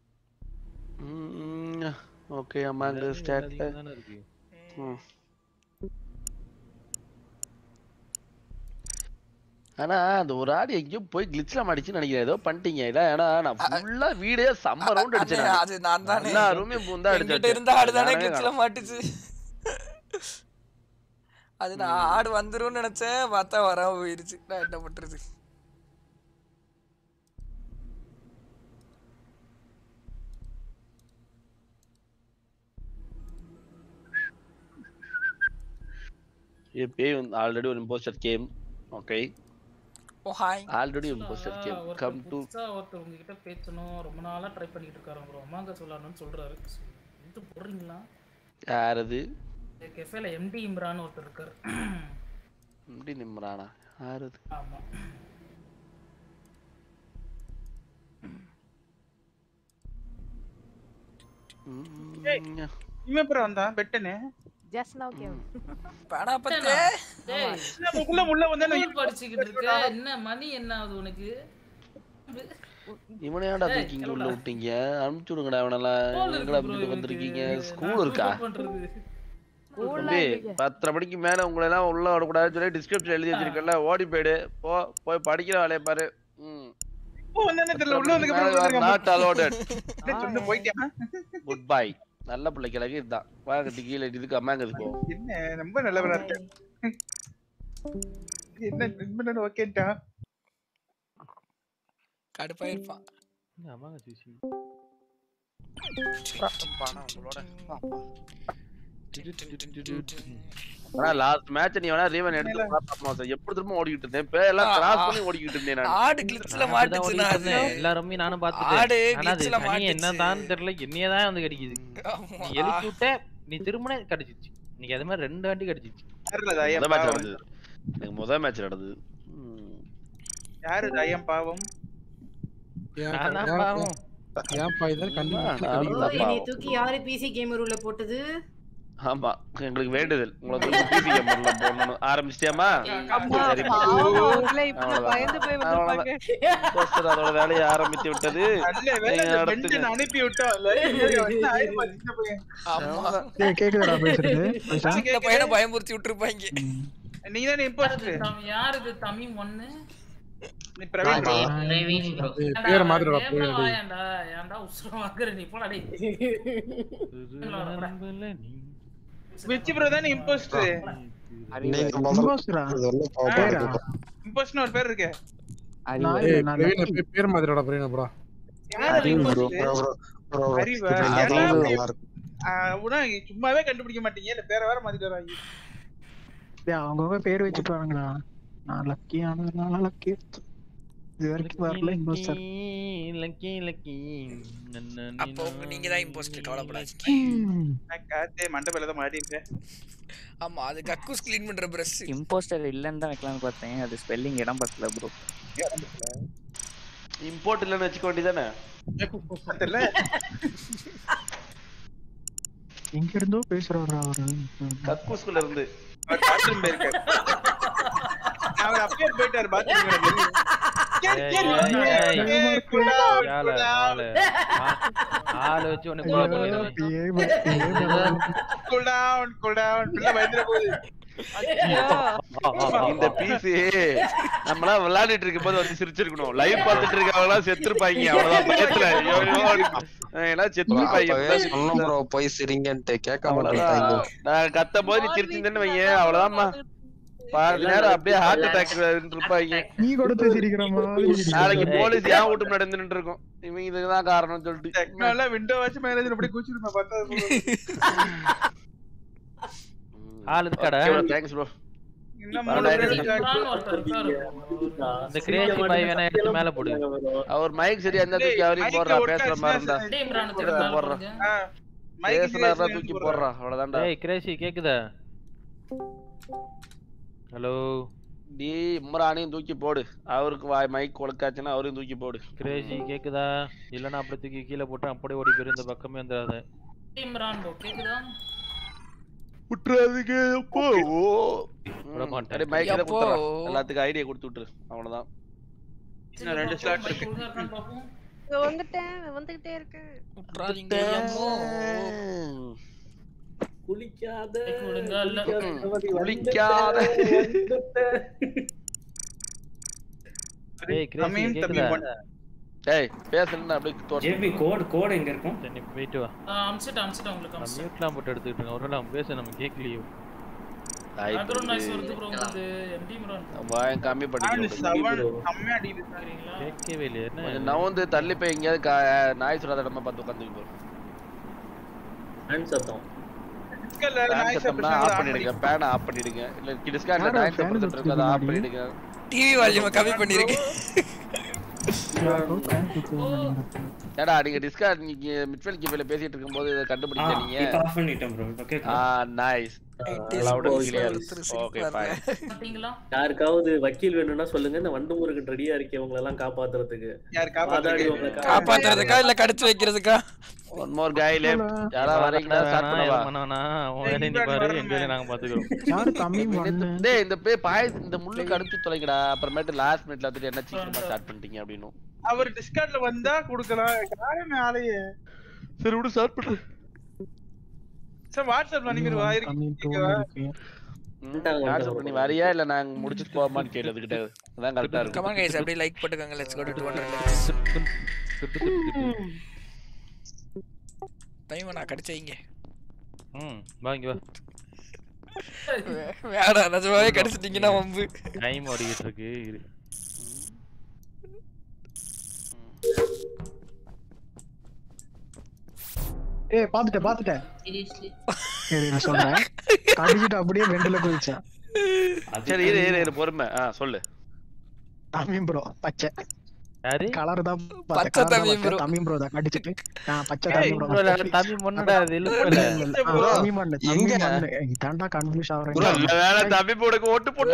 ஓகே அம்மாங்க ஸ்டாட்ல தானே இருக்கு ஆனா அந்த ஒரு ஆடி எங்கேயோ போய் கிளிச்ல மாடிச்சுன்னு நினைக்கிறேன் ஏதோ பண்ணிட்டீங்க இல்ல ஏன்னா நான் ஃபுல்லா வீடே செம்ம ரவுண்ட் அடிச்சேன் அது நான் தானே எல்லா ரூமே பூந்தா என்கிட்ட அடிச்சு இருந்த ஆடு தானே கிளிச்ல மாட்டுச்சு அது நான் ஆடு வந்துரும்னு நினைச்சேன் பார்த்தா வராம போயிருச்சு நான் என்ன பண்றது பேய் வந்து ஆல்ரெடி ஒரு impostor game okay oh hi already impostor game come to புதுசா ஒருத்தர் உங்ககிட்ட பேசணும் ரொம்ப நாளா ட்ரை பண்ணிட்டு இருக்காரு ப்ரோ அம்மாங்க சொல்லணும்னு சொல்றாரு இது போடுறீங்களா யார் அது கெஃபேல எம்டி இம்ரான் ஒருத்தர் இருக்காரு இப்படி நிம்மறானா யார் அது ஆமா இவன் அப்புறம் வந்தான் பெட்டனு Just now came. படா பத்தே டேய் உள்ள உள்ள வந்தா ஸ்கூல் படிச்சுக்கிட்டு இருக்க என்ன மணி என்ன ஆகுது உனக்கு இவனை ஏன்டா ஏய், தூக்கி இங்க உள்ள கிளம்புடா. விட்டீங்க அனுப்பிச்சு விடுங்கடா அவனெல்லாம் School எங்கடா இருக்கு bro விட்டுட்டு இவனுக்கு. வந்திருக்கீங்க நான் ஸ்கூல் இருக்கா என்ன பண்றது தம்பி பத்தரை மணிக்கு மேல உங்களை எல்லாம் உள்ள வரக்கூடாதுன்னு சொல்லி டிஸ்கிரிப்ஷன் எழுதி வச்சிருக்கல ஓடி போயிடு போ போய் படிக்கிற வேலையை பாரு ம் இப்போ வந்தானே தெரியல உள்ள வந்து நாட் அலோடட் சொன்ன போயிட்டியா குட் பை நல்ல பிள்ளைகளுக்கு இதுதான் வாங்கட்டி கீழே இதுக்கு அம்மாங்கிறது போ என்ன ரொம்ப நல்லவரா இருக்க என்ன என்ன ஓகேட்டா கடுப்பா இருப்பான் ஆமாங்க சிசி ஆனா லாஸ்ட் மேட்ச் நீ வேணா ரீவன் எடுத்து பாப்பா சார் எப்படி திரும்ப ஓடிக்கிட்டு இருந்தேன் இப்ப எல்லாம் கிராஸ் பண்ணி ஓடிக்கிட்டு இருந்தேன் நான் ஆடு கிளிச்ல மாட்டுச்சு நான் அது. எல்லாருமே நானும் ஆடு பார்த்துட்டேன் ஆனா அது glitchல சனி மாட்டுச்சு. என்னதான் தெரியல என்னையே தான் வந்து கடிக்குது ஆமா. நீ எழுப்பி விட்ட நீ திரும்பின கடிச்சிச்சு நீங்க அது மாதிரி ரெண்டு வாட்டி கடிச்சிச்சு முதல் மேட்ச் நடந்தது எனக்கு முதல் மேட்ச் நடந்தது யாரு தயம் பாவம் நான் தான் பாவம். ஏன்பா இதெல்லாம் கண்டுபிடிச்சு நானும் கடிக்குது? தான் என்னை பாவம். தூக்கி யாரு பிசி கேமர் உள்ள போட்டது ஆமா எங்களுக்கு வேண்டுதல் உங்களை வந்து பிபி கேமர்ல போடணும் ஆரம்பிச்சிட்டியாமா அம்மா, சரி பாவம், அவங்களே இப்படி அவ்வளவுதான். பயந்து போய் அவ்வளவுதான். வந்திருப்பாங்க. Imposter அதோட வேலையை ஆரம்பித்து விட்டது நல்ல வேலை நீங்க அந்த நடத்துங்க. பென்டன் அனுப்பி விட்டோம் இல்ல வந்து ஆயிரமா சின்ன பையன் ஆமா ஏய், கேக்குதாடா பேசுறது பைசா? இந்த பையனை பயமுறுத்தி விட்டுருப்பாங்க நீ தானே இம்போஸ்டர் யார் இது தமிழ் ஒண்ணு நீ பிரவீன் bro. ஏய், பேரை மாத்திரடா, பேரை டேய். ஏன்டா ஏன்டா உசுர வாங்குற நீ போடா டேய் விச்சி ப்ரோ தானே இம்போஸ்டர் இம்போஸ்டரா? பேரா? இம்போஸ்டர் ஒரு பேர் இருக்கு நான் ஏய், இல்ல, நான் பிரவீனை lucky. போய் பேர் மாத்திரடா பிரவீனை போடா யார் இம்போஸ்டர் அறிவா ஏன்டா அப்படி- நல்லா ஆ, உனா சும்மாவே கண்டுபிடிக்க மாட்டீங்க இல்ல பேரை வேற மாத்திட்டு வராங்க டேய், அவங்கவங்க பேர் வச்சுட்டு வராங்கடா நான் லக்கி ஆனதுனால லக்கி இது வரைக்கும் வரல இம்போஸ்டர் லக்கி லக்கி அப்போ உங்க நீங்க தான் இம்போஸ்டர் கவலைப்படாதீங்க நான் காத்தே மண்டபல தான் மாட்டி இருக்கேன் ஆமா அது கக்கூஸ் க்ளீன் பண்ற பிரஷ் இம்போஸ்டர் இல்லன்னு தான் வைக்கலாம்னு பார்த்தேன் அது ஸ்பெல்லிங் இடம் பத்தல ப்ரோ இம்போர்ட் இல்லைன்னு வச்சுக்க வேண்டியதானே தெரியல எங்க இருந்தோ பேசுறவரா அவரு கக்கூஸ்குள்ள இருந்து அவர் பாத்ரூம் போயிருக்காரு அவர் அப்பயே போயிட்டாரு பாத்ரூம் ஆளு வச்சு உன்னை கொலை பண்ணிடுவேன் கூல் டவுன் கூல் டவுன் பிள்ளை பயந்துட போகுது இந்த பீஸ் நம்மளா விளையாடிட்டு இருக்கும் போது வந்து சிரிச்சிருக்கணும் லைவ் பார்த்துட்டு இருக்கவங்க எல்லாம் செத்துருப்பாங்க அவ்வளவுதான் பயத்துல ஐயோ, ஐயோ, அப்படின்னு. எல்லாம் செத்துருப்பாங்க அப்பவே சொன்னோம் bro, போய் சிரிங்கன்ட்டு கேட்க மாட்டேங்கிறாங்க அவ்வளவுதான். நான் கத்த போது நீ சிரிச்சிருந்தேன்னு வையேன் அவ்வளவுதான்மா பாதி நேரம் அப்படியே ஹார்ட் அட்டாக் இருப்பாங்க நீ கொடுத்து சிரிக்கிற மாதிரி நாளைக்கு போலீஸ் ஏன் வீட்டு முன்னாடி நின்று இருக்கும் இவங்க இதுதான் காரணம் சொல்லிட்டு டெக்னால விண்டோ வச்சு மேனேஜர் அப்படி கூச்சிருப்பேன் பார்த்தா ஆள் இருக்காடா தேங்க்ஸ் ப்ரோ இன்னும் மூணு பேர் இருக்காங்க. இந்த கிரேசி பாய் வேணா எடுத்து மேல போடு அவர் மைக் சரியா இருந்தா தூக்கி அவரையும் போடுறா பேசுற மாதிரி இருந்தா எடுத்து போடுறா பேசுனாருன்னா தூக்கி போடுறா அவ்வளவுதான்டா டேய் கிரேசி கேக்குதா ஹலோ டேய் இம்ரானையும் தூக்கி போடு அவருக்கு வாய் மைக் ஒழுக்காச்சுன்னா அவரையும் தூக்கி போடு கிரேசி கேக்குதா இல்லனா அப்படியே தூக்கி கீழே போட்டு அப்படியே ஓடி போயிரு இந்த பக்கமே வந்துடாத இம்ரான் ப்ரோ கேக்குதா விட்டுறாதீங்க அப்போ ஓ விட மாட்டேன். அப்படியே மைக் எப்போ? கொடுத்துறா எல்லாத்துக்கும் ஐடியா கொடுத்து விட்டுரு அவ்வளவுதான் இன்னும் ரெண்டு ஸ்லாட் இருக்கு ஒழுங்கா இருக்கான்னு பாப்போம் இதோ வந்துட்டேன் வந்துகிட்டே இருக்கு விட்றாதீங்க அம்மோ. குளிக்காத மைக் ஒழுங்கா இல்ல குளிக்காத ஏய் கிரேசி தம்பியும் கேக்குதா தம்பியும் பண்ண. டேய் பேசலன்னா அப்படியே தோற்று ஜேபி கோட் கோட் எங்க இருக்கும் சரி, நீ போயிட்டு வா அம்சிட்டேன் அம்சிட்டேன் உங்களுக்கு நான் அம்சிட்டேன் மியூட்லாம் போட்டு எடுத்துக்கிட்டு இருக்கேன் ஒருவேளை அவன் பேச நம்ம கேட்கலையோ பேக்ரவுண்ட் நாய்ஸ் வருது ப்ரோ உங்களுக்கு எம்டி இம்ரான் வாயம் கம்மி ஆனா பண்ணிக்கணும் செவன் செம்மையா அடிக்குது சரிங்களா கேட்கவே இல்லையே என்ன கொஞ்சம் நவுந்து தள்ளி போய் எங்கேயாவது கா- நாய் சொல்லாத இடமா பார்த்து உட்காந்துக்கு ஹேண்ட் சத்தம் டிஸ்கல்ல ஃபேன் நாய்ஸ் சத்தம்னா ஆஃப் பண்ணிடுங்க ஃபேனை ஆஃப் பண்ணிடுங்க இல்ல டிஸ்கார்ட்ல யாரோ நாய்ஸ் fan சத்தம் இருக்கு அதை ஆஃப் வச்சிருக்க பண்ணிடுங்க டிவி வால்யூமை கம்மி பண்ணிருக்கேன் ஏடா நீங்க டிஸ்கார்ட் நீங்க மிட்வெல் கிஃபில பேசிட்டு இருக்கும்போது இதை ஆ கண்டுபிடிச்ச நீங்க இப்ப ஆஃப் பண்ணிட்டேன் ப்ரோ இப்ப ஆ கேக்குது nice loud and clear okay fine பாத்தீங்களா யாருக்காவது வக்கீல் வேணும்னா சொல்லுங்க இந்த வண்டு முருகன் ரெடியா இருக்கேன் உங்களை எல்லாம் காப்பாத்துறதுக்கு யார் வாதாடி காப்பாத்துறீங்க உங்களை காப்பாத்துறதுக்கா இல்ல கடிச்சு வைக்கிறதுக்கா ஒன் மோர் கை லெஃப்ட் யாரா வரீங்களா ஸ்டார்ட் பண்ணவா உன் வேலையை நீ பாரு எங்க வேலையை நாங்க பாத்துக்கிறோம் யாரு தம்பி ஒண்ணு டேய் இந்த பே பாய் இந்த முள்ளுக்கு அடிச்சு தொலைங்கடா அப்புறமேட்டு லாஸ்ட் மினிட்ல வந்துட்டு என்ன சீக்கிரமா ஸ்டார்ட் பண்ணிட்டீங்க அப்படின்னு அவர் டிஸ்கார்ட்ல வந்தா குடுக்கலாம் காரணமே ஆளையே சரி விடு ஸ்டார்ட் பண்ணு சார் வாட்ஸ்அப்ல அனுப்பிடுவா தம்பி இருக்கு டூ இருக்கு ட்ரான்ஸ்ஃபர் பண்ணி வரியா இல்ல நாங்க முடிச்சிட்டு போவோமான்னு கேட்டதுக்கிட்ட அதான் கரெக்டா இருக்கும் கமான் கைஸ் அப்படியே லைக் போட்டுக்கோங்க let's go to 200 likes time நான் கடிச்சு வைங்க ம் வாங்க வா வேணாம் நிஜமாவே கடிச்சிட்டீங்கன்னா வம்பு டைம் ஓடிக்கிட்டு இருக்கு இரு. ஏய் பாத்துட்டேன் பாத்துட்டேன் சரி நான் சொல்றேன் கடிச்சிட்டு அப்படியே வெண்டில குதிச்சேன் சரி இரு இரு இரு பொறுமை ஆ சொல்லு தமிழ் ப்ரோ பச்சை யாரு கலர் தான் பச்சை தமிழ் bro. தமிழ் ப்ரோ தான் கடிச்சிட்டு ஆ பச்சை ஏய், தமிழ் ப்ரோ bro, இல்ல, தமிழ் மண்ணுடா அது இழுப்புல. தமிழ் மண்ணு எங்க? தமிழ் மண்ணு இதாண்டா கன்ஃபியூஸ் ப்ரோ ஆகுறேன் நல்ல வேலை தம்பி போடுக்கு ஓட்டு போட்டு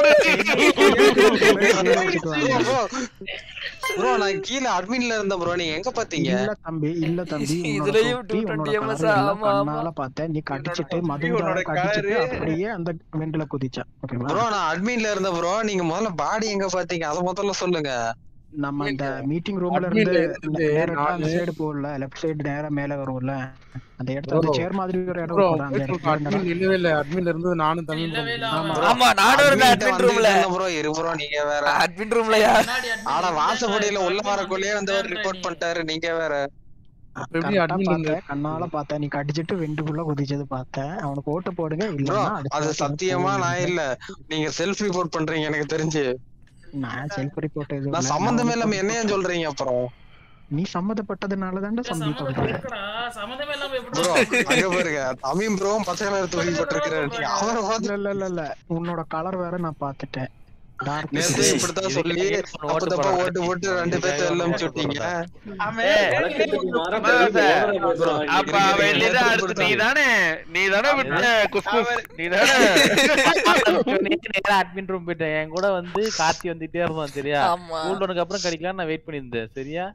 ப்ரோ நான் கீழ அட்மின்ல இருந்தேன் ப்ரோ நீங்க எங்க பாத்தீங்க இல்ல தம்பி இல்ல தம்பி உன்னோட இதுலயும் தொப்பி, 220 உன்னோட MS colour எல்லாம் ஆமா, ஆமா. கண்ணால பார்த்தேன் நீ கடிச்சிட்டு மதுரை உன்னோட கடிச்சிட்டு colour. அப்படியே அந்த வெண்டில குதிச்சேன் ஓகேவா ப்ரோ நான் அட்மின்ல இருந்தேன் ப்ரோ நீங்க முதல்ல பாடி எங்க பாத்தீங்க அத முதல்ல சொல்லுங்க நம்ம இந்த மீட்டிங் ரூம்ல Admin ல இருந்து இருந்து நேரா அந்த நானு- சைடு போகல லெஃப்ட் சைடு நேரா மேல வரும்ல அந்த இடத்துல அந்த Bro. சேர் மாதிரி ஒரு இடம் ப்ரோ இருக்கும்ல, அந்த இடத்துல என்னடா? அட்மின் இல்லவே இல்ல அட்மின்ல இருந்து நானும் தமிழ் இல்லவே இல்ல ஆமா. அவன் ஆமா நானும் இருந்தேன் அட்மின் ரூம்ல ப்ரோ இரு ப்ரோ நீங்க வேற அட்மின் ரூம்லயா முன்னாடி admin ஆனா இருந்தா வாசப்படியில உள்ள admin வரக்குள்ளேயே வந்து அவர் இருந்தா ரிப்போர்ட் நீ. பண்ணிட்டாரு நீங்க வேற எப்படி கரெக்டா admin இருந்து- பார்த்தேன் கண்ணால பார்த்தேன் நீ கடிச்சிட்டு வெண்டுக்குள்ள குதிச்சது பார்த்தேன் அவனுக்கு ஓட்டு போடுங்க ப்ரோ இல்லன்னா அடுத்த அது வாட்டி சத்தியமா போடுங்க. நான் இல்ல நீங்க செல்ஃப் ரிப்போர்ட் பண்றீங்க எனக்கு தெரிஞ்சு நான் செல்ஃப் ரிப்போர்ட் எதுவும் நான் இல்ல. சம்பந்தமே நான் இல்லாம என்ன ஏன் சொல்றீங்க அப்புறம் நீ சம்மந்தப்பட்டதுனால தான்டா சம்பி சம்மந்தம் சொல்றேன் இருக்குடா சம்மந்தமே இல்லாம எப்படி ப்ரோ அங்க பாருங்க தமிழ் ப்ரோ பச்சை கலர் தொழில் போட்டிருக்கிறாரு நீங்க அவரை பார்த்து இல்ல இல்ல இல்ல இல்ல உன்னோட கலர் வேற நான் பார்த்துட்டேன் டார்க் நேத்து இப்படித்தான் சொல்லி அப்ப தப்பா ஓட்டு போட்டு ரெண்டு பேர்த்த எல்லாம் அனுப்பிச்சு விட்டீங்க வழக்கத்துக்கு மாறா ஆமா, பெரிய சார். ஓவரா பேசுறாங்க. அப்ப அவன் இல்லைன்னா அடுத்து நீ தானே நீ தானே விட்ட குஷ்பு நீ தானே நேரா அட்மின் ரூம் போயிட்டேன் என் கூட வந்து கார்த்தி வந்துட்டே இருந்தான் சரியா ஆமா. கூல்டனுக்கு அப்புறம் கிடைக்கலாம் நான் வெயிட் பண்ணியிருந்தேன் சரியா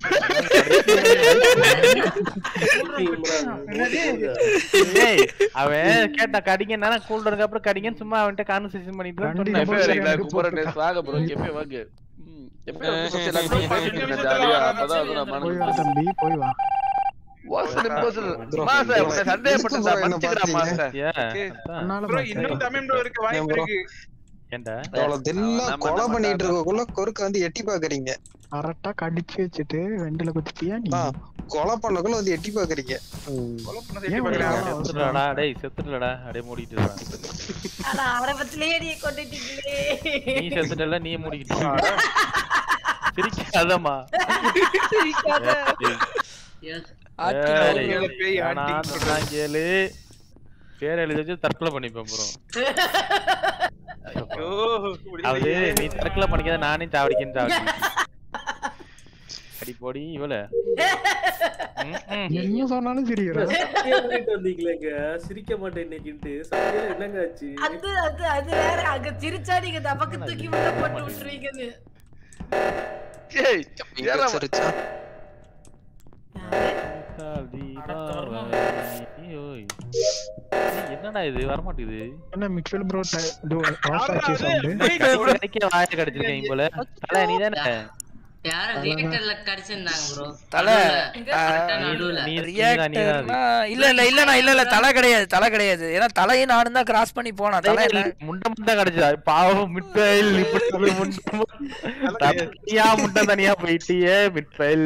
ஏய் அவன் கேட்டான் கடிங்கன்னா கூல்டனுக்கு அப்புறம் கடிங்கன்னு சும்மா அவன்கிட்ட கான்வர்சேஷன் பண்ணிட்டு தான் ரெண்டு சொன்னேன். number வரீங்களா எனக்கு கும்பரன் போட்டுருக்கா. வாங்க ப்ரோ எப்பயும் வாங்க ம், எப்பயும் வந்து first எல்லாரும் பேசிட்டு இருந்தேன் ஜாலியா அப்பதான் வந்து நான் போய் வா மனசு தம்பி போய் வா வாசல் இம்போசல் மாச உன்னை சந்தேகப்பட்டதா என்ன மன்னிச்சுக்கிறா மாச ஏன்? Okay. அதான். கண்ணால ப்ரோ பார்த்தேன் இன்னும் தமிழ் ப்ரோ இருக்க வாய்ப்பு bro. இருக்கு ஏன்டா அவ்வளவு தில்லா நம்ம கொலை நம்ம பண்ணிட்டு தாத்தா. இருக்கக்குள்ள கொறுக்க வந்து எட்டி பாக்குறீங்க கரெக்டா கடிச்சு வச்சுட்டு வெண்டில குதிச்சியா நீ ஆ, கொலை பண்ணக்குள்ள வந்து எட்டி பாக்குறீங்க கொலை பண்ணதை ஏன் எட்டி ஒரு பார்க்கறாங்க. ஆளா செத்துலடா டேய் செத்துலடா அப்படியே மூடிட்டு இருக்கான் ஆனா அவரை பத்திலேயே நீ கொண்டுட்டீங்களே நீ செத்துட்டல நீ மூடிக்கிட்டு சிரிக்காதம்மா ஆட்டு மேல பேய் ஆட்டி நான் கேளு பேர் எழுதி வச்சு தற்கொலை பண்ணிப்பேன் ப்ரோ ஐயோ, இப்படி அது இல்லையே. நீ தற்கொலை பண்ணிக்காத நானே சாவடிக்கன்னு சாவடி அடி போடி இவள என்ன சொன்னாலும் சிரிக்கிறா சத்தியம் பண்ணிட்டு வந்தீங்களேங்க சிரிக்க மாட்டேன் இன்னைக்குன்ட்டு சத்தியம் என்னங்க ஆச்சு அது அது அது வேற அங்க சிரிச்சா நீங்க தபக்கு தூக்கி உள்ள போட்டு விட்டுருவீங்கன்னு ஏய் இங்க சரிச்சா என்னடா இது வரமாட்டேங்குது என்ன மிக்சல் ப்ரோ ஆஃப் ஆச்சு சவுண்ட் கிடைக்க வாய கிடைச்சிருக்கேன் போல தல நீ தானே யாரும் ரியாக்டர்ல கடிச்சிருந்தாங்க ப்ரோ தலை நடுவுல ரியாக்டர்னா இல்ல இல்ல இல்லண்ணா இல்ல இல்ல தலை கிடையாது தலை கிடையாது ஏன்னா தலையும் நானும் தான் கிராஸ் பண்ணி போனா தலை என்ன முண்டை முண்டை கிடைச்சதா பாவம் மிட்பயல் இப்படி ஒரு முண்டை தனியா முண்டை தனியா போயிட்டியே மிட்பயல்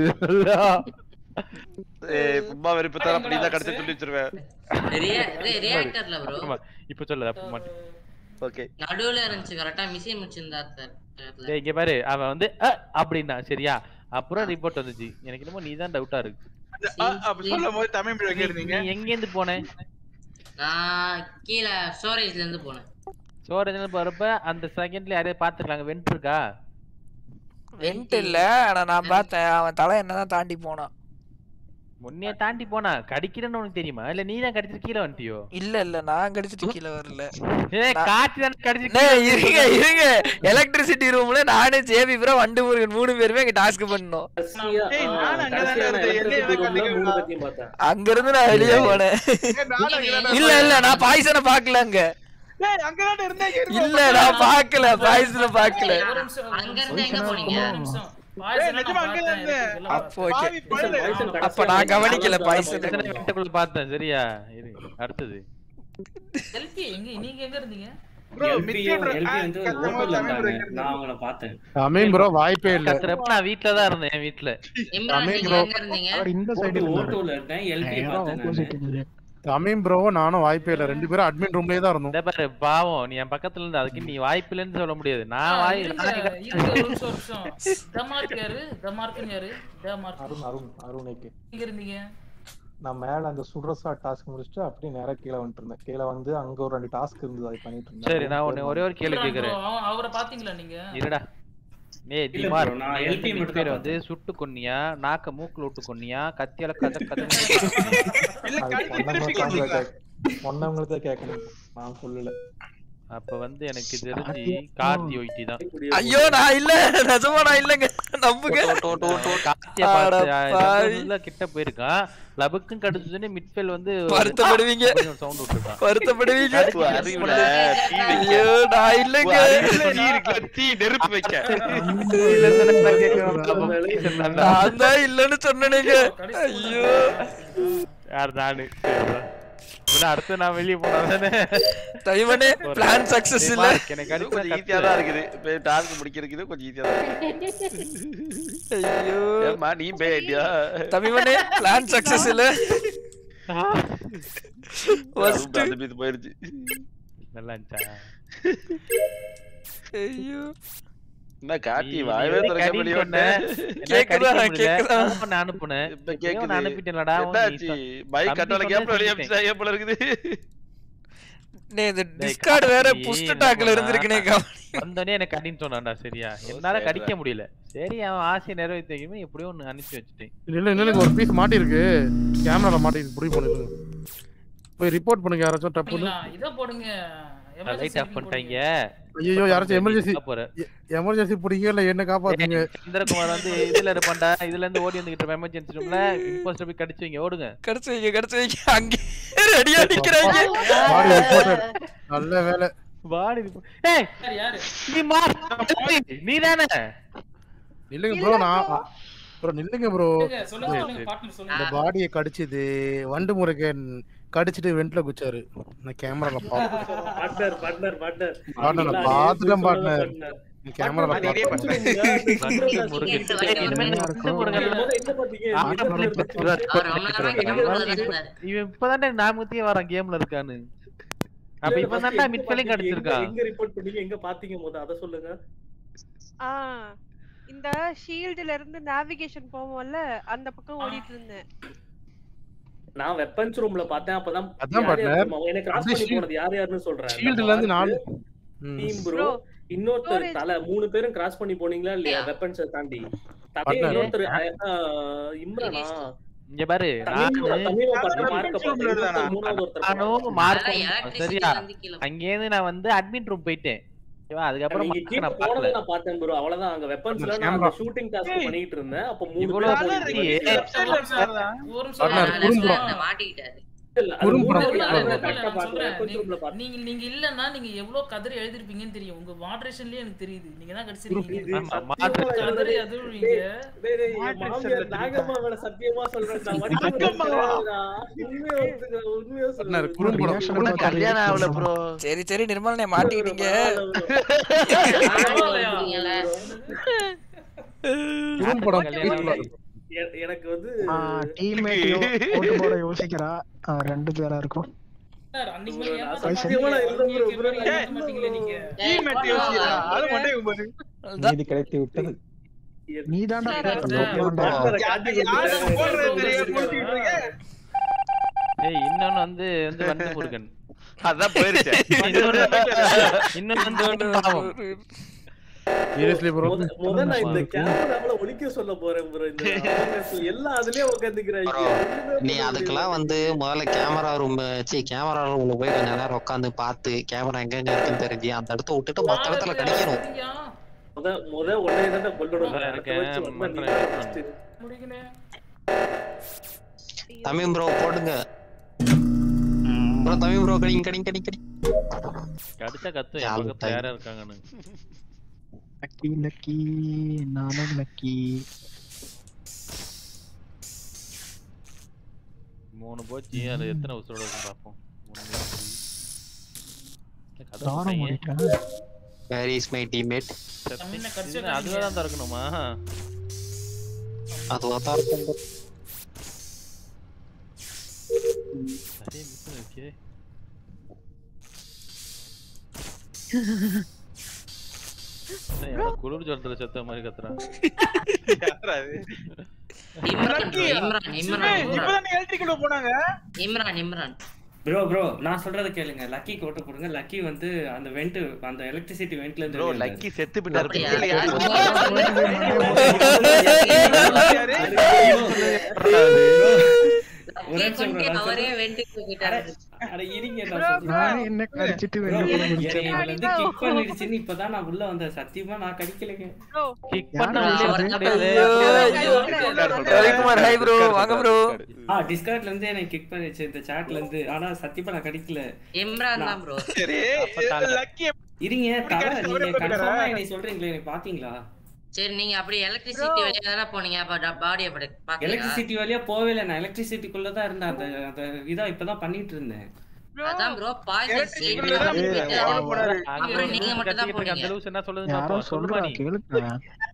ஏய் சும்மா வெறுப்புத்தான அப்படி தான் கடிச்சு சொல்லி வச்சிருவேன் ரியாக்டர்ல ப்ரோ ஆமா, இப்ப சொல்லு அப்ப மாட்டேன் ஓகே நடுவுல இருந்துச்சு கரெக்டா மிஷின் முடிச்சிருந்தா சார் டேய் இங்க பாரு அவன் வந்து அ அப்படின்னா சரியா அப்புறம் ரிப்போர்ட் வந்துச்சு எனக்கு என்னமோ நீ தான் டவுட்டா இருக்கு அப்படி சொல்லும் போது தமிழ் bro கேட்டிருந்தீங்க நீ எங்க இருந்து போன நான் கீழே ஸ்டோரேஜ்ல இருந்து போனேன் சோரஜன போறப்ப அந்த செகண்ட்ல யாரையும் பாத்துக்கலாங்க வெண்ட் இருக்கா வெண்ட் இல்ல ஆனா நான் பார்த்தேன் அவன் தலை என்னதான் தாண்டி போனான் முன்னைய தாண்டி போனா கடிக்கிறேன்னு உனக்கு தெரியுமா இல்ல நீ தான் கடிச்சிட்டு கீழே வந்துட்டியோ இல்ல இல்ல நான் கடிச்சிட்டு கீழே வரல ஏய் காட்டு தானே கடிச்சிட்டு அண்ணே, கீழே இருங்க வந்துட்டியோ? இருங்க எலக்ட்ரிசிட்டி ரூம்ல நானு ஜேபி ப்ரோ வண்டு முருகன் மூணு பேருமே இங்க டாஸ்க் பண்ணோம் கடைசியா ஏய், ஆ, நானும் அங்கதானே கடைசியா நான் இருந்தேன். electricity எல்லையில room ல உட்கார்ந்து மூணு பேத்தையும் பார்த்தேன் அங்க இருந்து நான் வெளியே போனேன் நானும் அங்கதானே இல்ல இல்ல நான் பாய்சனை பாக்கல அங்க ஏய், அங்கதானே இருந்தேன் இல்ல நான் பாக்கல பாய்சனை பாக்கல ஒரு நிமிஷம் ஒரு அங்க நிமிஷம். இருந்து எங்க போனீங்க ஒரு நிமிஷம். பாய்சனை நிஜமா நான் அங்கதான் பார்த்தேன். இருந்தேன். எனக்கு அப்போ ஓகே பாவி பல்லு. பாய்சன் அப்ப கடைசியா நான் வந்து கவனிக்கல நாலு பாய்சன் எத்தனை வெண்ட்டுக்குள்ள பார்த்தேன் சரியா இரு அடுத்தது LP எங்க நீங்க எங்க இருந்தீங்க Bro, LP மிச்சம் bro, LP ஆ, வந்து கத்தும் போது ஹோட்டல்ல தமிழ் bro இருந்தாங்க கேட்டிருந்தீங்க. நான் அவங்கள பார்த்தேன் தமிழ் ப்ரோ வாய்ப்பே இல்ல கத்துறப்ப நான் வீட்ல தான் இருந்தேன் என் வீட்ல இம்ரான் தமிழ் நீங்க bro. எங்க இருந்தீங்க அவர் இந்த சைடு ஓட்டு இருந்தாரு ஓட்டோல இருக்கேன் எல்பி நேரா பார்த்தேன் நானு ஆப்போசிட் இருந்தது தமிழ் ப்ரோ நானும் வாய்ப்பே இல்ல ரெண்டு பேரும் அட்மின் ரூம்லயே தான் இருந்தோம் இந்த பாரு பாவம் நீ என் பக்கத்துல இருந்து அதுக்கு நீ வாய்ப்பு இல்லைன்னு சொல்ல முடியாது ஆ, நான் வாய் இருங்க, நானே இருங்க, ஒரு நிமிஷம், ஒரு நிமிஷம். டமார்க் யாரு டமார்க்னு யாரு டமார்க் அருண் அருண் அருணைக்கு எங்க இருந்தீங்க நான் மேல அந்த சுடுறசா டாஸ்க் முடிச்சுட்டு அப்படியே நேரா கீழே வந்துட்டு இருந்தேன் கீழே வந்து அங்க ஒரு ரெண்டு டாஸ்க் இருந்தது அது பண்ணிட்டு இருந்தேன் சரி நான் உன்னை ஒரே ஒரு கேள்வி இம்ரான் bro, கேக்குறேன் அவ- அவரை பாத்தீங்களா நீங்க இருடா ஏய் இல்ல திமார் bro, நான் நீ LP வந்து மட்டும் பேர் தான் வந்து சுட்டு கொன்னியா நாக்க மூக்குல விட்டு கொன்னியா கத்தியால கத கத இல்ல, அது கடிச்சு திருப்பி பொண்ணவங்களுக்கு கேட்டீங்களா? பொண்ணவங்களுக்கு தான் கேட்கணும் நான் சொல்லல அப்ப வந்து எனக்கு தெரிஞ்சு கார்த்தி ஒயிட்டி தான் ஐயோ நான் இல்ல நிஜமா நான் இல்லங்க நம்புங்க கார்த்திய அட பார்த்து பாவி. உள்ள கிட்ட போயிருக்கான் லபுக்கும் கடிச்சதுன்னு மிட்ஃபீல் வந்து வருத்தப்படுவீங்க. சவுண்ட் விட்டுருக்கான் வருத்தப்படுவீங்க உன் அறிவுல தீ வைக்க. ஐயோ நான் இல்லங்க உன் அறிவுல தீ இருக்குல்ல, தீ நெருப்பு வைக்க நான் தான் இல்லன்னு சொன்னேனுங்க ஐயோ யார் நானு சரி. முன்ன அடுத்து நான் வெளிய போனா தானே தைவனே பிளான் சக்சஸ் இல்ல எனக்கு இது கொஞ்சம் ஈஸியா தான் இருக்குது இப்ப டாஸ்க் முடிக்கிறதுக்கு இது கொஞ்சம் ஈஸியா தான் இருக்கு ஐயோ ஏம்மா நீ பே ஐடியா தமிவனே பிளான் சக்சஸ் இல்ல First. அந்த பீஸ் போயிருச்சு நல்லா இருந்துச்சா ஐயோ என்ன காட்டி நீ- வாயவே நீ திறக்க கடின்னு முடியும் சொன்ன. கேக்குதா, கேக்குதா கேக்குதா? கேக்குதா நான் அனுப்புனேன் இப்ப எப்படியோ கேக்குது நான் அனுப்பிட்டேன்லடா உன் என்னாச்சு நீ பைக் தம்பி கட்டால சொன்னதை கேப்ல வெளியே செஞ்சுட்டேன். அமிச்சாங்க போல இருக்குது டேய் இந்த டேய், டிஸ்கார்ட் வேற கார்த்தி, புஷ்ட என்ன டாக்ல பண்ணா? இருந்திருக்குனே கவனி வந்தோடனே எனக்கு கடின்னு சொன்னான்டா சரியா என்னால சரிடா. கடிக்க முடியல சரி அவன் ஆசையை நிறைவேற்றிக்கணும் எப்படியோ ஒண்ணு அனுப்பிச்சு வச்சுட்டேன் இல்ல இல்ல இல்ல எனக்கு ஒரு பீஸ் மாட்டிருக்கு கேமரால மாட்டிருக்கு புடி பண்ணுங்க போய் ரிப்போர்ட் பண்ணுங்க யாராச்சும் டப்புன்னு அப்படிங்களா? இதை போடுங்க லைட் emergency ஆஃப் பண்ணிட்டாங்க ஐயோ யாராச்சும் எமர்ஜென்சி போற எமர்ஜென்சி பிடிங்க இல்ல என்ன காப்பாத்துங்க சந்திரகுமார் வந்து இதுல இருப்பான்டா இதுல இருந்து ஓடி வந்துகிட்டு இருப்பேன் எமர்ஜென்சி ரூம்ல இம்போஸ்டர் போய் கடிச்சு வைங்க ஓடுங்க கடிச்சு வைங்க கடிச்சு வைங்க அங்கே ரெடியா நிக்கிறாங்க பாடி ரிப்போர்ட்டட் நல்ல வேலை பாடி ஏய் யாரு யாரு நீ மார் நீ தானே இல்லைங்க ப்ரோ நான் ப்ரோ நில்லுங்க ப்ரோ சொல்லுங்க, சொல்லுங்க சொல்லுங்க பார்ட்னர் சொல்லுங்க இந்த பாடியை கடிச்சது வண்டு முருகன் கடிச்சிட்டு வெண்ட்ல குச்சாரு நான் கேமரால பார்த்தேன் பார்ட்னர் பார்ட்னர் பார்ட்னர் partner, நான் பார்த்துட்டேன் partner. கேமரால பாத்தீங்க, பார்த்தேன் இவன் இப்பதான்டா நாமத்தியே வரான் கேம்ல இருக்கான்னு அப்ப இப்பதான்டா மிட்ஃபீல்டிங் கடிச்சிருக்கான் எங்க ரிப்போர்ட் பண்ணீங்க எங்க பாத்தீங்க மொத அத சொல்லுங்க ஆ இந்த ஷீல்டுல இருந்து நேவிகேஷன் போவோம்ல அந்த பக்கம் ஓடிட்டு இருந்தேன் நான் வெப்பன்ஸ் ரூம்ல பார்த்தேன் அப்பதான் அதான் யார் யார் partner. தெரியுமா? எனக்கு கிராஸ் அப்படியே பண்ணி shield- போனது யார் யாருன்னு சொல்றேன் ஷீல்டுல இருந்து நாலு ம். டீம் ப்ரோ Bro, இன்னொருத்தர் storage- தல மூணு பேரும் கிராஸ் பண்ணி போனீங்களா இல்லையா வெப்பன்ஸ் தாண்டி தப்பே Partner. இன்னொருத்தர் அஹ், அஹ், இம்ரானா இங்க பாரு தமிழ் நானு தமிழ் பத்து மார்க்க பார்த்து மூணாவது ஒருத்தர் நானும் போனான். மார்க்கும் சரியா அங்கேருந்து நான் வந்து அட்மின் ரூம் போயிட்டேன் ஓகேவா அதுக்கப்புறம் நீங்க mark கீழ நான் போனதை பார்க்கல நான் பார்த்தேன் bro அவ்வளவுதான் அங்க வெப்பன்ஸ்ல நான் Camera. அந்த ஷூட்டிங் டாஸ்க் பண்ணிட்டு இருந்தேன் அப்ப மூணு இவ்வளவு பேர் இருக்கு. போய் ஏய், ஒரு நிமிஷம் அண்ணா, நான் குறும்புறம். சொல்றேன். மாட்டிக்கிட்டாரு இல்ல, அது குறும்புறம். மூணு இல்ல, பேர் இல்ல, நான் இல்ல, correct ஆ நான் பார்த்தேன். சொல்றேன். weapons room ல பார்த்தேன். நீங்க நீங்க இல்லன்னா நீங்க எவ்வளவு கதறி எழுதிருப்பீங்கன்னு தெரியும் உங்க மாடரேஷன்லயே எனக்கு தெரியுது நீங்க தான் கடிச்சிருக்கீங்க இது ஆமா, சத்தியமா மாட்டு- கதறி டேய், அதுவீங்க டேய், டேய், என் மாமியார் நாகம்மா மேல சத்தியமா சொல்றேன் நான் வண்டி ஓட்டுறேன்டா. உண்மையா ஒத்துக்கிறேன், உண்மையா அண்ணா, சொல்றேன். குறும்படம். reaction குறும்படம். பார்த்து கல்யாணம் ஆகல ப்ரோ சரி சரி நிர்மலனே மாட்டிக்கிட்டீங்க குறும்படம். எ- எனக்கு வந்து டீம்மேட் ஓட்டு போட யோசிக்கிறா ஆ, ரெண்டு பேரா இருக்கும் அன்னைக்கு மேல ஏன் போய் சத்தியமா நான் இருந்தேன் bro, bro, நான் ஏன் இருந்தேன் மாட்டீங்களே bro. நீங்க டீம்மேட் யோசிக்கிறா அது மட்டும் பாரு நீதி கிடைத்து விட்டது நீ தாண்டா காட்டி யாரும் போடுறது தெரியாம முடிச்சுட்டு இருக்க ஏய் இன்னொன்னு வந்து வந்து வந்து முருகன் அதான் போயிருச்சு இன்னொன்னு இன்னொன்னு வந்து பாவம் சீரியஸ்லி ப்ரோ முத முத நான் இந்த கேமராவுல ஒலிக்க சொல்ல போறேன் bro இந்த awareness எல்லாம் அதுலயே உட்காந்துக்கிறாங்க நீ அதுக்கெல்லாம் வந்து முதல்ல கேமரா ரூம் சி கேமரா ரூம்ல போய் கொஞ்ச நேரம் உட்காந்து பார்த்து கேமரா எங்க எங்க இருக்குன்னு தெரிஞ்சு அந்த இடத்த விட்டுட்டு மத்த இடத்துல கிடைக்கணும் முத முத உடனே தான் கொல்லணும் நல்லா அடுத்த வச்சு இருக்கேன், வந்தா நீ பண்றேன். தான் first. முடிக்கல தமிழ் ப்ரோ போடுங்க ப்ரோ தமிழ் ப்ரோ கடிங்க கடிங்க கடிங்க கடிங்க கடிச்சா கத்து என் பக்கத்துல யாரா இருக்காங்கன்னு லக்கி லக்கி நானும் லக்கி மூணு போச்சு அது எத்தனை உசுரோட இருக்கும் பார்ப்போம் மூணு மூணு சரி. இந்த கதவு தாரம் பையன். ஓடிட்டேன் வேர் இஸ் மை டீம்மேட் தமிழ்ல கடிச்சா இது அதுவே தான் திறக்கணுமா அதுவா தான் இருக்கும் நிறைய மிஸ் இருக்கே என்ன யாரோ குளிர் ஜலத்துல செத்த மாதிரி கத்துறான் இம்ரான் bro, இம்ரான் இம்ரான் இம்ரான் இப்பதான் எலக்ட்ரிக்கல் போனாங்க இம்ரான் இம்ரான் ப்ரோ ப்ரோ நான் சொல்றத கேளுங்க லக்கி ஓட்டு போடுங்க லக்கி வந்து அந்த வெண்ட் அந்த எலக்ட்ரிசிட்டி வெண்ட்ல இருந்து ப்ரோ வெளிய லக்கி செத்து பின்னாரு அப்படியா? கீழே யாரு ஒரு நிமிஷம் bro, நான் அவரே சொல்றேன். வெண்டுக்கு போயிட்டாரு அட இருங்க நான் சொல்றேன். நானே என்ன கடிச்சிட்டு Bro, வெளிய போட என்னை முடிச்சேன் இதுல இருந்து kick பண்ணிடுச்சுன்னு இப்பதான் நான் உள்ள வந்தேன் சத்தியமா நான் கடிக்கலைங்க ப்ரோ கிக் யாரு பண்ண அடிச்சது? ரவிக்குமார் ஹாய் ப்ரோ வாங்க ப்ரோ ஆ டிஸ்கார்ட்ல இருந்து எனக்கு கிக் பண்ணிடுச்சு இந்த சாட்ல இருந்து ஆனா சத்தியமா நான் கடிக்கல இம்ரான் தான் ப்ரோ சரி அப்ப லக்கி இருங்க தல கடிச்சு நீங்க அவரே கன்ஃபார்மா என்னை சொல்றீங்களே எனக்கு பாத்தீங்களா சரி நீங்க அப்படி எலக்ட்ரிசிட்டி வழியா தானே போனீங்க அப்ப பாடி அப்படி பாக்கலையா எலக்ட்ரிசிட்டி வழியா போவே இல்லை நான் எலக்ட்ரிசிட்டிக்குள்ள தான் இருந்தேன் அந்த அந்த இதா இப்பதான் பண்ணிட்டு இருந்தேன் அதான் ப்ரோ பாய்சன் Electricity தான் ஏய், அவரு போனாரு. அப்புறம் நீங்க மட்டும் தான் அந்த போனீங்க லூஸ் என்ன சொல்லுது யாரோ பாப்போம் சொல்லுமா சொல்றா நீ கேளுங்க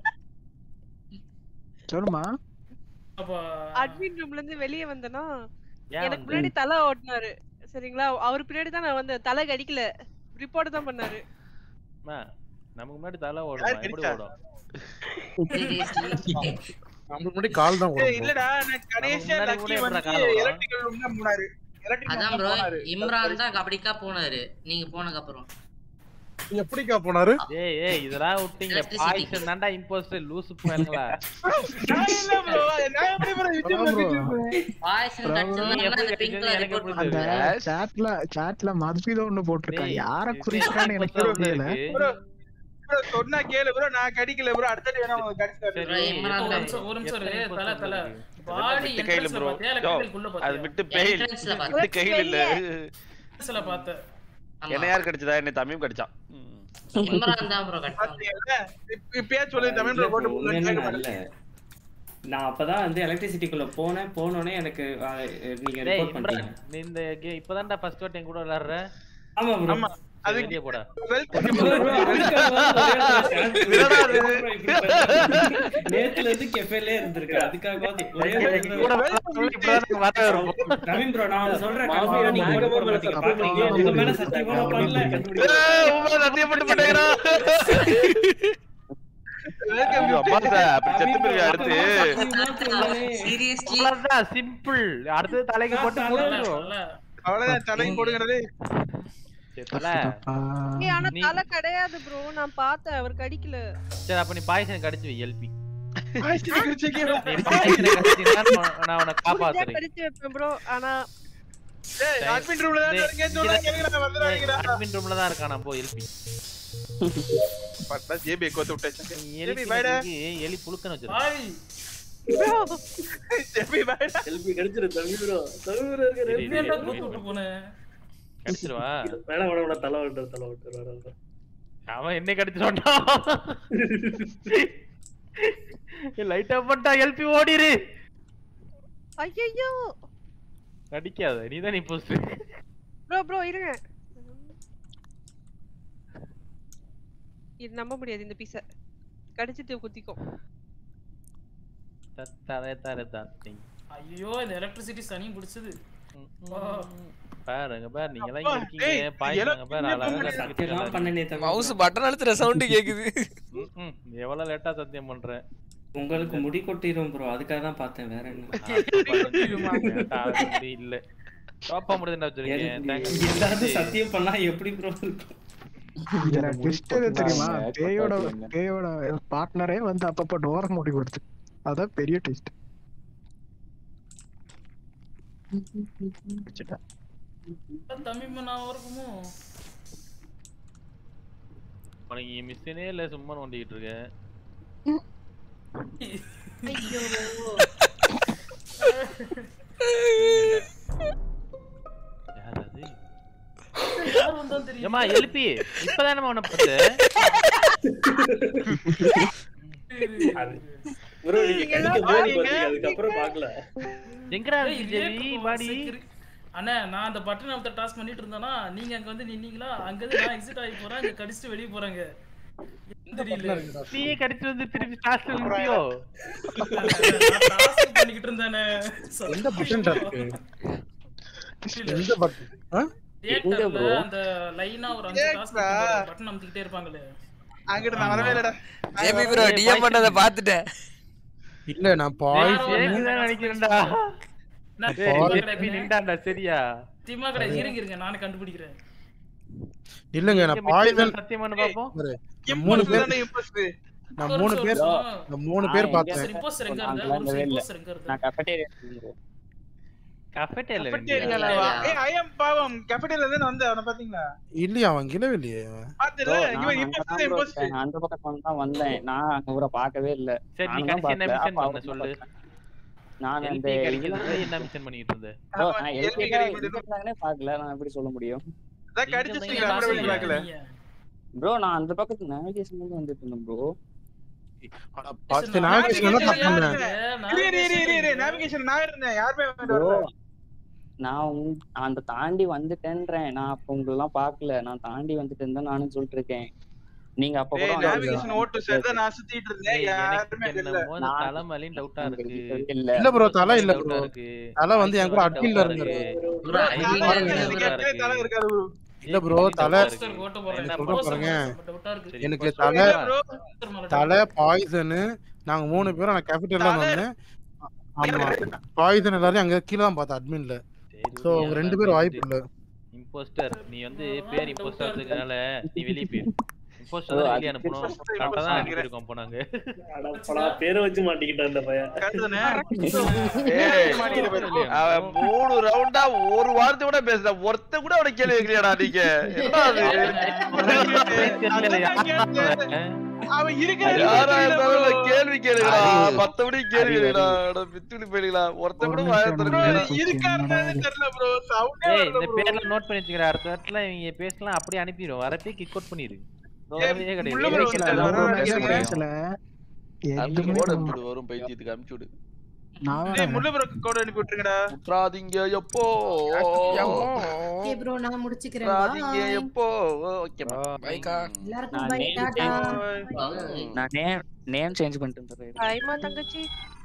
சொல்லுமா அப்ப அட்மின் ரூம்ல இருந்து வெளிய வந்தனா ஏன் எனக்கு வந்து முன்னாடி தலை ஓட்டினாரு சரிங்களா அவர் பின்னாடி தான் நான் வந்தேன் தலை கடிக்கல ரிப்போர்ட் தான் பண்ணாரு அம்மா, நமக்கு முன்னாடி தலை ஓடும் எப்படி கடிச்சா? ஓடும் Seriously. நமக்கு முன்னாடி கால் தான் ஏய், ஓடும் bro. இல்லடா நான் கடைசியா முன்னாடி லக்கி கூட வந்து எப்படிடா கால் வரும்? எலக்ட்ரிக்கல் ரூம் தான் போனாரு எலக்ட்ரிக்கல் அதான் ரூம் ப்ரோ போனாரு இம்ரான் தான் கபடிக்கா போனாரு நீங்க போனதுக்கு அப்புறம் எப்படிக்கா போனாரு ஏய் ஏய் இதெல்லாம் விட்டீங்க Electricity. பாய்சன் தான்டா இம்போஸ்டர் லூசு போயங்களா நான் இல்ல bro நான் எப்படி bro யூடியூப்ல bro. வச்சிருப்பேன் பாய்சன் Bro, கடிச்சிருந்தா எப்படி அந்த பிங்க் கடிச்சது எனக்கு ரிப்போர்ட் எப்படி அந்த தெரியும்? சாட்ல சாட்ல மதுபித ஒண்ணு போட்டிருக்கான் டேய், யார இது குறிக்கிறான்னு எனக்கு imposter தெரியல இருக்கு. bro bro சொன்னா கேளு bro நான் கடிக்கல bro அடுத்த வேணா அவங்க கடிச்சு சரி, bro, இம்ரான் ஒரு தான். நிமிஷம் ஒரு நிமிஷம் இரு. எத்தனை தல தல imposter பாடி விட்டு கையில என்ட்ரன்ஸ்ல ப்ரோ பாத்தியா எலக்ட்ரிக்கல் குள்ள அது பாத்தியா விட்டு பெயில் Entrance-ல பாத்தேன். விட்டு கையில் இல்ல என்ட்ரன்ஸ்ல பார்த்த ஆமா. என்ன யார் கடிச்சதா என்ன தமிழும் கடிச்சான் ம். இம்ரான் தான் ப்ரோ கடிச்சான் பாத்தீங்கல்ல இப்ப இப்பயே சொல்லு தமிழ் bro போட்டு உண்மையுமே போட்டு நல்ல நான் அப்பதான் வந்து எலக்ட்ரிசிட்டிக்குள்ள போனேன் போனோடனே எனக்கு ஆ, நீங்க டேய் ரிப்போர்ட் இம்ரான் பண்ணிட்டீங்க நீ இந்த கே இப்பதான்டா ஃபர்ஸ்ட் வாட்டி என் கூட விளையாடுற ஆமா ப்ரோ ஆமா சரி, அது வெளியே போடா நேத்துல இருந்து கெஃபேலே இருந்திருக்கு அதுக்காக ஒரே ஒரு கூட தடவை- இப்பதான் வரவே இருக்கும் நவீன் ப்ரோ நான் ஒண்ணு சொல்றேன் கன்ஃபார்மா நீங்க ஓட்டு போட மாட்டீங்க பாக்குறீங்க உங்க மேல சத்தியமா நான் பண்ணல ஏய், உங்களை சத்தியப்பட்டு போட்டேங்கிறா. ஐயோ, அம்மா சார், அப்படி செத்து போய் அடுத்து சீரியஸ்லி அவ்வளவுதான் சிம்பிள் அடுத்தது தலைக்கு போட்டு முடிஞ்சிடும் அவ்வளவுதான் தலைக்கு போடுங்கிறது செத்தல ஏய், ஆனா நீ- தலை கிடையாது ப்ரோ நான் பார்த்தேன் அவர் கடிக்கல சரி அப்ப நீ பாய்சன் கடிச்சு வை எல்பி ஆயிரத்தி குடிச்சிருக்கீங்க நீ பாய்ச்சனை கடிச்சீங்கன்னா நான் நான் உன்னை முடிஞ்சா காப்பாத்துறேன் கடிச்சு வைப்பேன் ப்ரோ ஆனா ஏய் அட்மின் ரூம்ல தான் இருக்கேன்னு சொல்றாங்க கேக்குறா வந்துறாங்கடா அட்மின் ரூம்ல தான் இருக்கான் நான் போய் எழுப்பி பட்டா ஜேபி கோத்து விட்டாச்சு எலி ஜேபி வைடா எலி புழுக்கன்னு வச்சிருக்கேன் ஜேபி வைடா எல்பி கிடைச்சிரு தம்பி ப்ரோ தம்பி ப்ரோ இருக்க சரி, ரெண்டு சரி, கூத்து விட்டு போனேன் கடிச்சிருவா வேணாம் வேணாம் வேணாம் தலை விட்டு தலை விட்டு வேணாம் வேணாம். அவன் என்ன கடிச்சிருவான்டா லைட் ஆஃப் பண்ணிட்டா எல்பி ஓடிரு ஐயோ நடிக்காத நீதான் நீ போஸ்ட் ப்ரோ ப்ரோ இருங்க இது நம்ப முடியாது இந்த பீஸ கடிச்சிட்டு குத்திக்கும் தரே தரே தான் ஐயோ இந்த எலக்ட்ரிசிட்டி சனி பிடிச்சது பாருங்க பாரு நீங்க எல்லாம் அப்பா, இங்க இருக்கீங்க டேய், பாய்ச்சாங்க பாரு எல்லாம் அழகா சத்தியமா பண்ணனே தம்பி மவுஸ் பட்டன் அழுத்துற சவுண்ட் கேக்குது ம்ம். எவ்வளவு லேட்டா சத்தியம் பண்றேன் உங்களுக்கு முடி கொட்டிரும் ப்ரோ அதுக்காக தான் பார்த்தேன் வேற என்ன லேட்டா ஆக முடி இல்ல டாப்பா முடிதுன்னு வச்சிருக்கேன் தேங்க்ஸ். ஏதாவது சத்தியம் பண்ணா எப்படி ப்ரோ இருக்கும் இதுல twist எது தெரியுமா பேயோட பேயோட பார்ட்னரே வந்து அப்பப்ப டோர மூடி கொடுத்து அதான் பெரிய ட்விஸ்ட் தம்பி நான் இருக்குமோ உனக்கு மிஸ்ஸனே இல்ல சும்மா நோண்டிக்கிட்டு இருக்கேன் ஐயோ யார் அது யார் வந்தாலும் தெரியும் ஏமா எழுப்பி இப்பதானே உன்னை பார்த்து ப்ரோ நீங்க கடிக்க போது பாத்தீங்க அதுக்கப்புறம் பார்க்கல எங்கடா ஏய், இருக்கு ஜெவி relate பாடி security- அண்ணே நான் அந்த பட்டன் அமுத்த டாஸ்க் பண்ணிட்டு இருந்தேனா நீங்க அங்க வந்து நின்னீங்களா அங்க இருந்து நான் எக்ஸிட் ஆகி போறேன் இங்க கடிச்சிட்டு வெளிய போறாங்க தெரியல நீயே கடிச்சு வந்து திருப்பி டாஸ்க் நிப்பியோ டாஸ்க் பண்ணிக்கிட்டு இருந்தானே எந்த பட்டன்டா இருக்கு எந்த பட்டன் ஆ தியேட்டர்ல அந்த லைனா ஒரு அஞ்சு டாஸ்க் பட்டன் அமுத்திக்கிட்டே இருப்பாங்களே அங்கிட்டு நான் வரவே இல்லடா ஜேபி ப்ரோ டிஎம் பண்ணதை பார்த்துட்டேன் இல்ல நான் பாய்ஸ் தான் நினைக்கிறேன்டா நான் டேய், திமா நீ கிடையாது. நின்டான்டா சரியா திமா கிடையாது இருங்க இருங்க நானே கண்டுபிடிக்கிறேன் இல்லங்க நான் எங்க பாய்சன் மிச்சம் சத்தியம் பண்ணு பாப்போம் நான் மூணு பேர் தானே இம்பஸ்ட் நான் மூணு பேர் நான் மூணு பேர் பார்த்தேன் இம்போஸ்டர் எங்க இருந்தா ஒரு நிமிஷம் இம்போஸ்டர் எங்க இருந்தா நான் கஃபெட்டேரியா கஃபெட்டேரியா கஃபெட்டேரியால வா ஏய் ஐ அம் பாவம் கஃபெட்டேரியால தான் வந்தேன் அவன பாத்தீங்களா இல்லையா அவன் கிளவே இல்லையே அவன். பாத்துல இவன் இம்பஸ்ட் இம்பஸ்ட் நான் அந்த பக்கம் தான் வந்தேன் நான் அங்க ஊரை பார்க்கவே இல்ல சரி நீ நானும் கடைசி என்ன பார்க்கல. மிஷன் அப்ப பண்ண அவங்க சொல்லு பார்த்தேன். நான் அந்த எல்பி கிடைக்கிறது இதுல- என்ன மிஷன் பண்ணிட்டு இருந்த bro, ஆமா, நான் LP LP கிடைக்கும் தான் இருந்தாங்கன்னே பார்க்கல நான் எப்படி சொல்ல முடியும் அதான் கடிச்சிட்டீங்களா அப்புறம் வெளிய பார்க்கல ப்ரோ நான் அந்த பக்கத்து நேவிகேஷன்ல இருந்து வந்துட்டு இருந்தேன் ப்ரோ பத்து நாளைக்கு தான் தப்பு பண்ணேன் இரு இரு இரு இரு இரு நேவிகேஷன் நான் இருந்தேன் யாருமே வந்து ப்ரோ வரல நான் உங்க- அந்த தாண்டி வந்துட்டேன்றேன் நான் அப்ப உங்களெல்லாம் பார்க்கல நான் தாண்டி வந்துட்டேன்னு தான் நானும் சொல்லிட்டு இருக்கேன் நீங்க அப்ப கூட டேய் அங்க நேவிகேஷன் ஓட்டு சார் தான் நான் சுத்திட்டு இருந்தேன் ஏய், யாருமே எனக்கு தெரியல என்னமோ இந்த தலைமலையும் டவுட்டா இருக்கு இல்ல இல்ல ப்ரோ தலை இல்ல டவுட்டா ப்ரோ இருக்கு தலை வந்து என் கூட டவுட்டா அட்மின்ல இருக்கு. இருந்தாரு bro, ID தலை card எங்க டவுட்டா இருக்கு? இருக்கு. தலை இருக்காது bro. இல்ல ப்ரோ தலை இம்போஸ்டர் ஓட்ட போறேன் என்ன சொல்ற பாருங்க டவுட்டா இருக்கு சரி, எனக்கு first தலை இல்ல bro. தலை பாய்சனு நாங்க மூணு பேரும் நான் கேபிட்டல்ல வந்தேன் ஆமா பாய்சன் எல்லாரையும் அங்க கீழ தான் பார்த்தேன் அட்மின்ல சரி, சோ உங்க ரெண்டு பேரும் வாய்ப்பு இல்ல இம்போஸ்டர் நீ வந்து பேர் இம்போஸ்டர் இருக்கறனால நீ வெளிய போயிரு இம்போஸ்டர் ஓ, தான் அது வெளிய அனுப்பணும் imposter, கரெக்டா தான் imposter அனுப்பியிருக்கோம் அப்போ நாங்க அடப்படா பேரை வச்சு மாட்டிக்கிட்டான் அந்த பையன் கரெக்ட்டுதானே? ஏய், மாட்டிக்கிட்டு போயிரு. அவன் மூணு ரவுண்டா ஒரு வார்த்தை கூட பேசல ஒருத்த கூட அவனை கேள்வி கேட்கலையாடா நீங்க என்ன அது தெரியல, யார் அவன் இருக்கிற யாரா இருந்தாலும் நான் கேள்வி கேளுங்களா அறிவு. மத்தபடி கேள்வி கேளுங்களா அட பித்துடி போயிடுங்களா ஒருத்த கூட வாய திறக்கல இருக்காருன்னு தெரியல ப்ரோ சவுண்டே ஏய் வரல இந்த bro. பேர்ல நோட் பண்ணி வச்சுக்கிற அடுத்த இடத்துல இவங்க பேசலாம் அப்படியே அனுப்பிடுவோம் வரப்பே கிக் அவுட் பண்ணிரு ஏய், கிடையாது முள்ள bro பேசல வந்துட்டாரு, நான் வர பேச நினைக்கிறேன். பேசல அனுப்பிச்சு எதுவுமே போட பண்ண அனுப்பிச்சு விடு, வரும் பைத்தியத்துக்கு அனுப்பிச்சு விடு நான் டேய், வரேன் முள்ள bro கோட அனுப்பி விட்டுருங்கடா விட்றாதீங்க எப்போ ஓகே ப்ரோ நான் முடிச்சுக்கிறேன் விட்றாதீங்க bye. எப்போ ஓகே பைக்கா எல்லாருக்கும் நான் பை name டாடா change- நான் நேம் நேம் சேஞ்ச் பண்ணிட்டு வந்துடுறேன் ஹாய்மா தங்கச்சி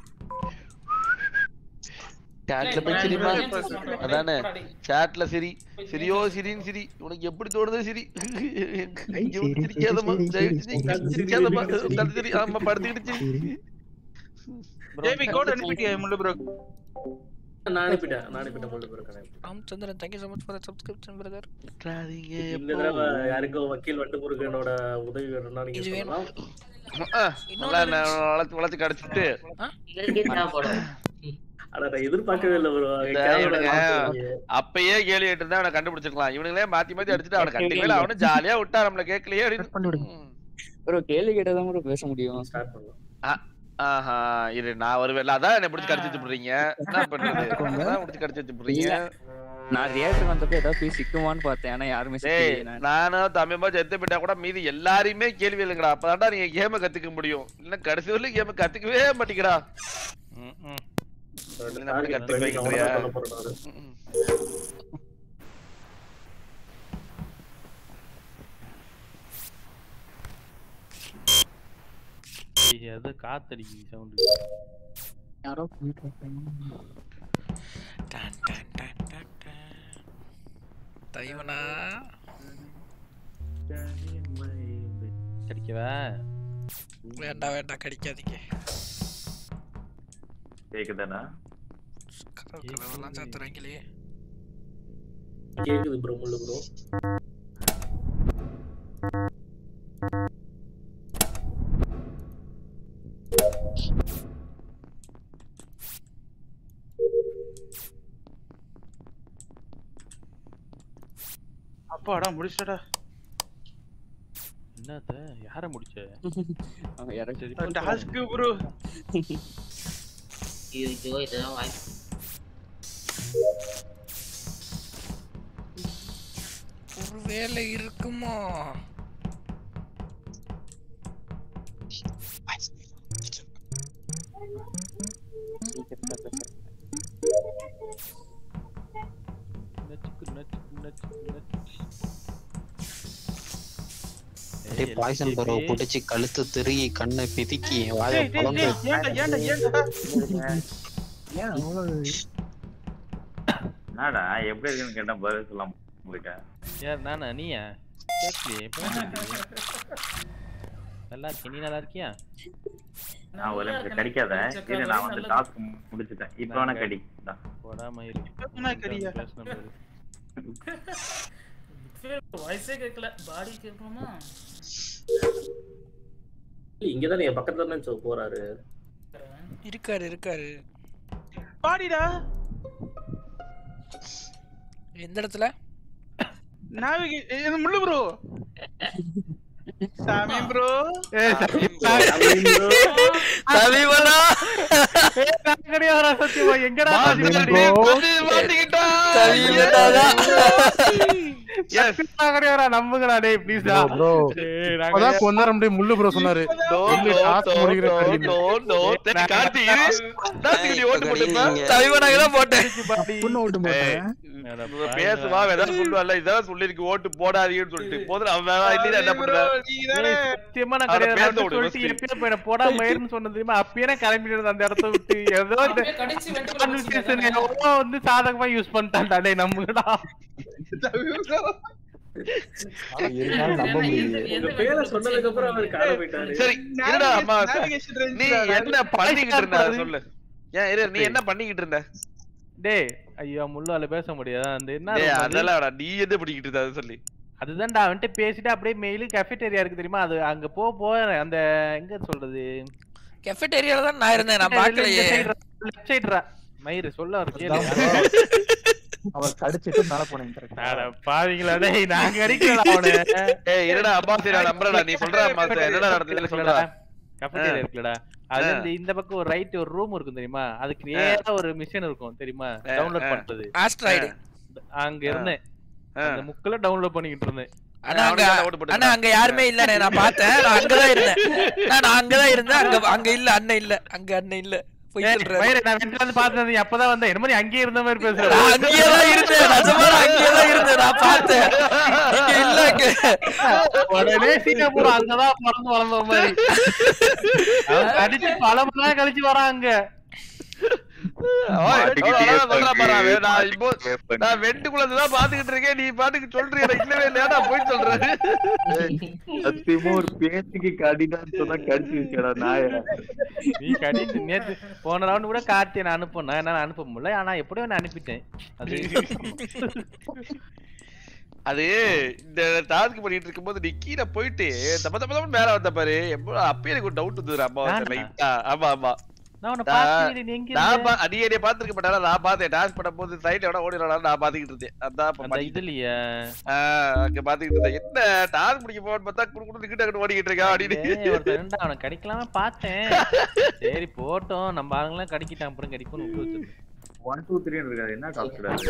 சாட்ல போய் சிரிமா அதானே சாட்ல சிரி சிரியோ சிரின்னு சிரி உனக்கு எப்படி தோணுது சிரி இங்க வந்து சிரி, சிரிக்காதம்மா சிரி, தயவு சிரி, செஞ்சு சிரி, சிரிக்காதம்மா சிரி, சிரி. உட்கார்ந்து சிரி ஆமா படுத்துக்கிட்டு சிரி ஜேபி கோட் அனுப்பிட்டியா முள்ள bro நான் அனுப்பிட்டேன் நான் அனுப்பிட்டேன் முள்ளு bro connect Ramachandran thank you so much for subscription brother இந்த தடவை யாருக்கோ வக்கீல் வண்டு முருகனோட உதவி வேணும்னா நீங்க இது வேணும். சொல்லலாம் நல்லா நான் வளர்த்து வளர்த்து கிடைச்சிட்டு ஆனா நான் எதிர்பார்க்கவே இல்லை ப்ரோ இந்த இவனுங்க அப்பயே கேள்வி கேட்டு இருந்தா அவனை கண்டுபிடிச்சிருக்கலாம் இவனுங்களே மாத்தி மாத்தி அடிச்சுட்டு அவனை கண்டுக்கவே அவனும் ஜாலியா விட்டா நம்மள கேட்கலையே அப்படின்னு ப்ரோ கேள்வி கேட்டதான் ப்ரோ பேச முடியும் ஆ- ஆஹா இரு நான் வருவேன் அதான் என்ன பிடிச்சி கடிச்சு வச்சுடுறீங்க என்ன பண்றது அதான் பிடிச்சி கடிச்சு வச்சுடுறீங்க நான் ரியாக்டர் வந்தப்ப ஏதாவது போய் சிக்குமான்னு பார்த்தேன் ஆனா யாருமே டேய் சிக்கலையே நான். நானும் தமிழ் செத்து போயிட்டா கூட மீதி எல்லாரையுமே கேள்வி இல்லைங்கடா அப்பதான்டா நீங்க கேம கத்துக்க முடியும் இல்ல கடைசி வரலும் கேம கத்துக்கவே மாட்டீங்கடா ம், ம். நீ நம்மள கத்துக்க வைக்கிறியா ம், ம். ஏய், அது காத்தடிக்குது சவுண்டு யாரோ போயிட்டு இருக்காங்க தைவனா கடிக்கவா வேண்டாம் வேண்டாம் கடிக்காதீங்க கேக்குதானா கதவெல்லாம் சாத்துறாங்களே கேக்குது ப்ரோ முள்ளு ப்ரோ அப்பாடா முடிச்சிட்டடா என்னத்த யார முடிச்ச அவன் இறக்கி டாஸ்க் ப்ரோ ஐயோ இதெல்லாம் வாய்ப்பு ஒரு வேலை இருக்குமோ நச்சுக்கு நச்சுக்கு நச்சுக்கு நச்சுக்கு அப்படியே பாய்சன் பரவ புடிச்சு கழுத்து திருகி கண்ணை பிதுக்கி வாயை டேய், டேய், பொழந்து டேய், ஏன்டா ஏன்டா ஏன்டா ஏன் அவ்வளவு என்னடா எப்படி இருக்குன்னு கேட்டா பதில் சொல்ல முடியல யார் நானா நீயா கேட்கலையே இப்ப நல்லா இருக்கேன் நீ நல்லா இருக்கியா நான் ஒரு நிமிஷம் கடிக்காத இரு நான் வந்து டாஸ்க் முடிச்சிட்டேன் இப்போ வேணா கடி இந்தா. போடா மயிரு வேணா கடியா? பேசுன பாரு. வாய்ஸே கேட்கல பாடி கேட்கணுமா இங்கதான் என் பக்கத்துல தானே சோ போறாரு இருக்காரு இருக்காரு பாடிடா எந்த இடத்துல நாவிகை இது முள்ளு ப்ரோ சாமி ப்ரோ தலைவனா கிடையாதுடா சத்தியமா எங்கடா கிடையாதுடா நம்புங்கடா டேய் ப்ளீஸ்டா ப்ரோ அப்பதான் கொஞ்ச நேரம் அப்படியே முள்ளு ப்ரோ சொன்னாரு எங்க டாஸ்க் முடிக்கிற தெரியல கார்த்தி இரு டாஸ்க்கு நீ ஓட்டு போட்டுப்பா தலைவனாக தான் போட்டேன் பொண்ணு ஓட்டு போட்டேன் பேசுவா ஏதாவது சொல்லுவான்ல இதான் சொல்லிருக்கு ஓட்டு போடாதீங்கன்னு சொல்லிட்டு போதும் அவன் வேணாம் இல்லையா என்ன பண்ற சத்தியமா நான் அவரை கிடையாது பேச விடு சொல்லிட்டு first. எப்பயும் போய் நான் போடா மயிர்னு சொன்னது தெரியுமா அப்பயே நான் கிளம்பிட்டு இருந்தேன் அந்த இடத்த விட்டு ஏதோ இந்த conversation எவ்வளோ வந்து சாதகமா யூஸ் பண்ணிட்டான்டா டேய் நம்புங்கடா இருந்தாலும் நம்ப முடியல உங்க பேரை சொன்னதுக்கு அப்புறம் அவர் காண போயிட்டாரு சரி இருடா அம்மா navigation range நீ டா, என்ன பண்ணிக்கிட்டு இருந்த அதை சொல்லு ஏன் இரு நீ என்ன பண்ணிக்கிட்டு இருந்த டேய் ஐயோ முள்ளால பேச முடியாது அந்த என்ன டேய் room அது? அதெல்லாம் வேணாம். நீ என்ன பண்ணிக்கிட்டு இருந்த அதை சொல்லி அதுதான்டா அவன்கிட்ட பேசிட்டு அப்படியே மெயிலு கஃபேட்டேரியா இருக்கு தெரியுமா அது அங்க போ போறேன் அந்த எங்க சொல்றது கெஃபெட்டேரியால தான் நான் இருந்தேன் நான் பார்க்கலையே லெஃப்ட் சைடுரா மயிறு சொல்ல வர கேளு அவர் கடிச்சிட்டு மேல போனீங்க correct ஆ? அட பாவிங்களா டேய் நான் கடிக்கல அவனை ஏய் இருடா அம்மா சரி நான் நம்புறேன்டா நீ சொல்ற அம்மா சரி என்னடா நடந்ததுன்னு சொல்லுடா கஃபேட்டேரியா இருக்குலடா அது இந்த இந்த பக்கம் ஒரு ரைட் ஒரு ரூம் இருக்கும் தெரியுமா அதுக்கு நேரா ஒரு மிஷின் இருக்கும் தெரியுமா டவுன்லோட் பண்றது ஆஸ்ட்ராய்டு அங்க இருந்தேன் அந்த முக்கல டவுன்லோட் பண்ணிக்கிட்டு இருந்தேன் ஆனா அங்க ஆனா அங்க யாருமே இல்லனே நான் பார்த்தேன் நான் அங்கதான் இருந்தேன் நான் நான் அங்கதான் இருந்தேன் அங்க அங்க இல்ல அண்ணன் இல்ல அங்க அண்ணன் இல்ல போய் ஏய், சொல்றேன் மயிரு, நான் வெண்ட்ல வந்து பார்த்தது நீ அப்பதான் வந்த என்ன மாதிரி அங்கேயே இருந்த மாதிரி பேசுற நான் அங்கேயே தான் இருந்தேன் நிஜமா நான் அங்கேயே தான் இருந்தேன் நான் பார்த்தேன் நீங்க இல்ல அங்க உடனே சிங்கப்பூர் அங்கதான் பிறந்து வளர்ந்த மாதிரி அவன் கடிச்சு பல மணி நேரம் கழிச்சு வரான் அங்க ஓய், மாட்டிக்கிட்டே அவ்வளவு அழகா சொல்றா பாரு அவன். நான் பண்ணு, இப்போ பண்ணு. நான் வெட்டுக்குள்ள இருந்து தான் பாத்துக்கிட்டு இருக்கேன் நீ பாட்டுக்கு சொல்றியா எனக்கு இல்லவே இல்லையா போயிட்டு சொல்றேன் சத்தியமா ஒரு பேச்சுக்கு கடிதான்னு சொன்னா கடிச்சு வச்சடா நாய நீ கடிச்சு நேத்து போன ரவுண்ட் கூட கார்த்தியை நான் அனுப்பணும் என்னால அனுப்ப முடியல ஆனா எப்படியோ நான் அனுப்பிட்டேன் அது அது இந்த டாஸ்க் பண்ணிட்டு இருக்கும்போது நீ கீழே போயிட்டு தப்ப தப்ப தப்ப மேல வந்த பாரு எப்போ அப்பயே எனக்கு ஒரு டவுட் வந்துரு அம்மா நானா? லைட்டா ஆமா ஆமா நான் உன்னை நான் பார்த்தேன் நீ எங்க நான் இருந்த? பா- நீ என்னைய பாத்துருக்க மாட்டால நான் பார்த்தேன் டாஸ்க் பண்ணும்போது சைட்ல எவ்வளவு ஓடிடலாம் நான் பாத்துக்கிட்டு இருந்தேன் அதான் இப்ப அந்த மாட்டிக்கிட்டேன். இதுலயா ஆஹ் அங்க பாத்துக்கிட்டு இருந்தேன் என்ன டாஸ்க் முடிக்க போன்னு பார்த்தா குடு குடு கிட்ட கிட்ட ஓடிக்கிட்டு இருக்கா அப்படின்னு ஏய், ஒருத்தன் இருந்தான், அவனை கடிக்கலாமா பார்த்தேன் சரி போட்டோம் நம்ம ஆளுங்களாம் கடிக்கிட்டான் அப்புறம் கடிக்கும்னு விட்டு வச்சிருந்தேன் ஒன் டூ த்ரீ இருக்காது என்ன டாஸ்க் அது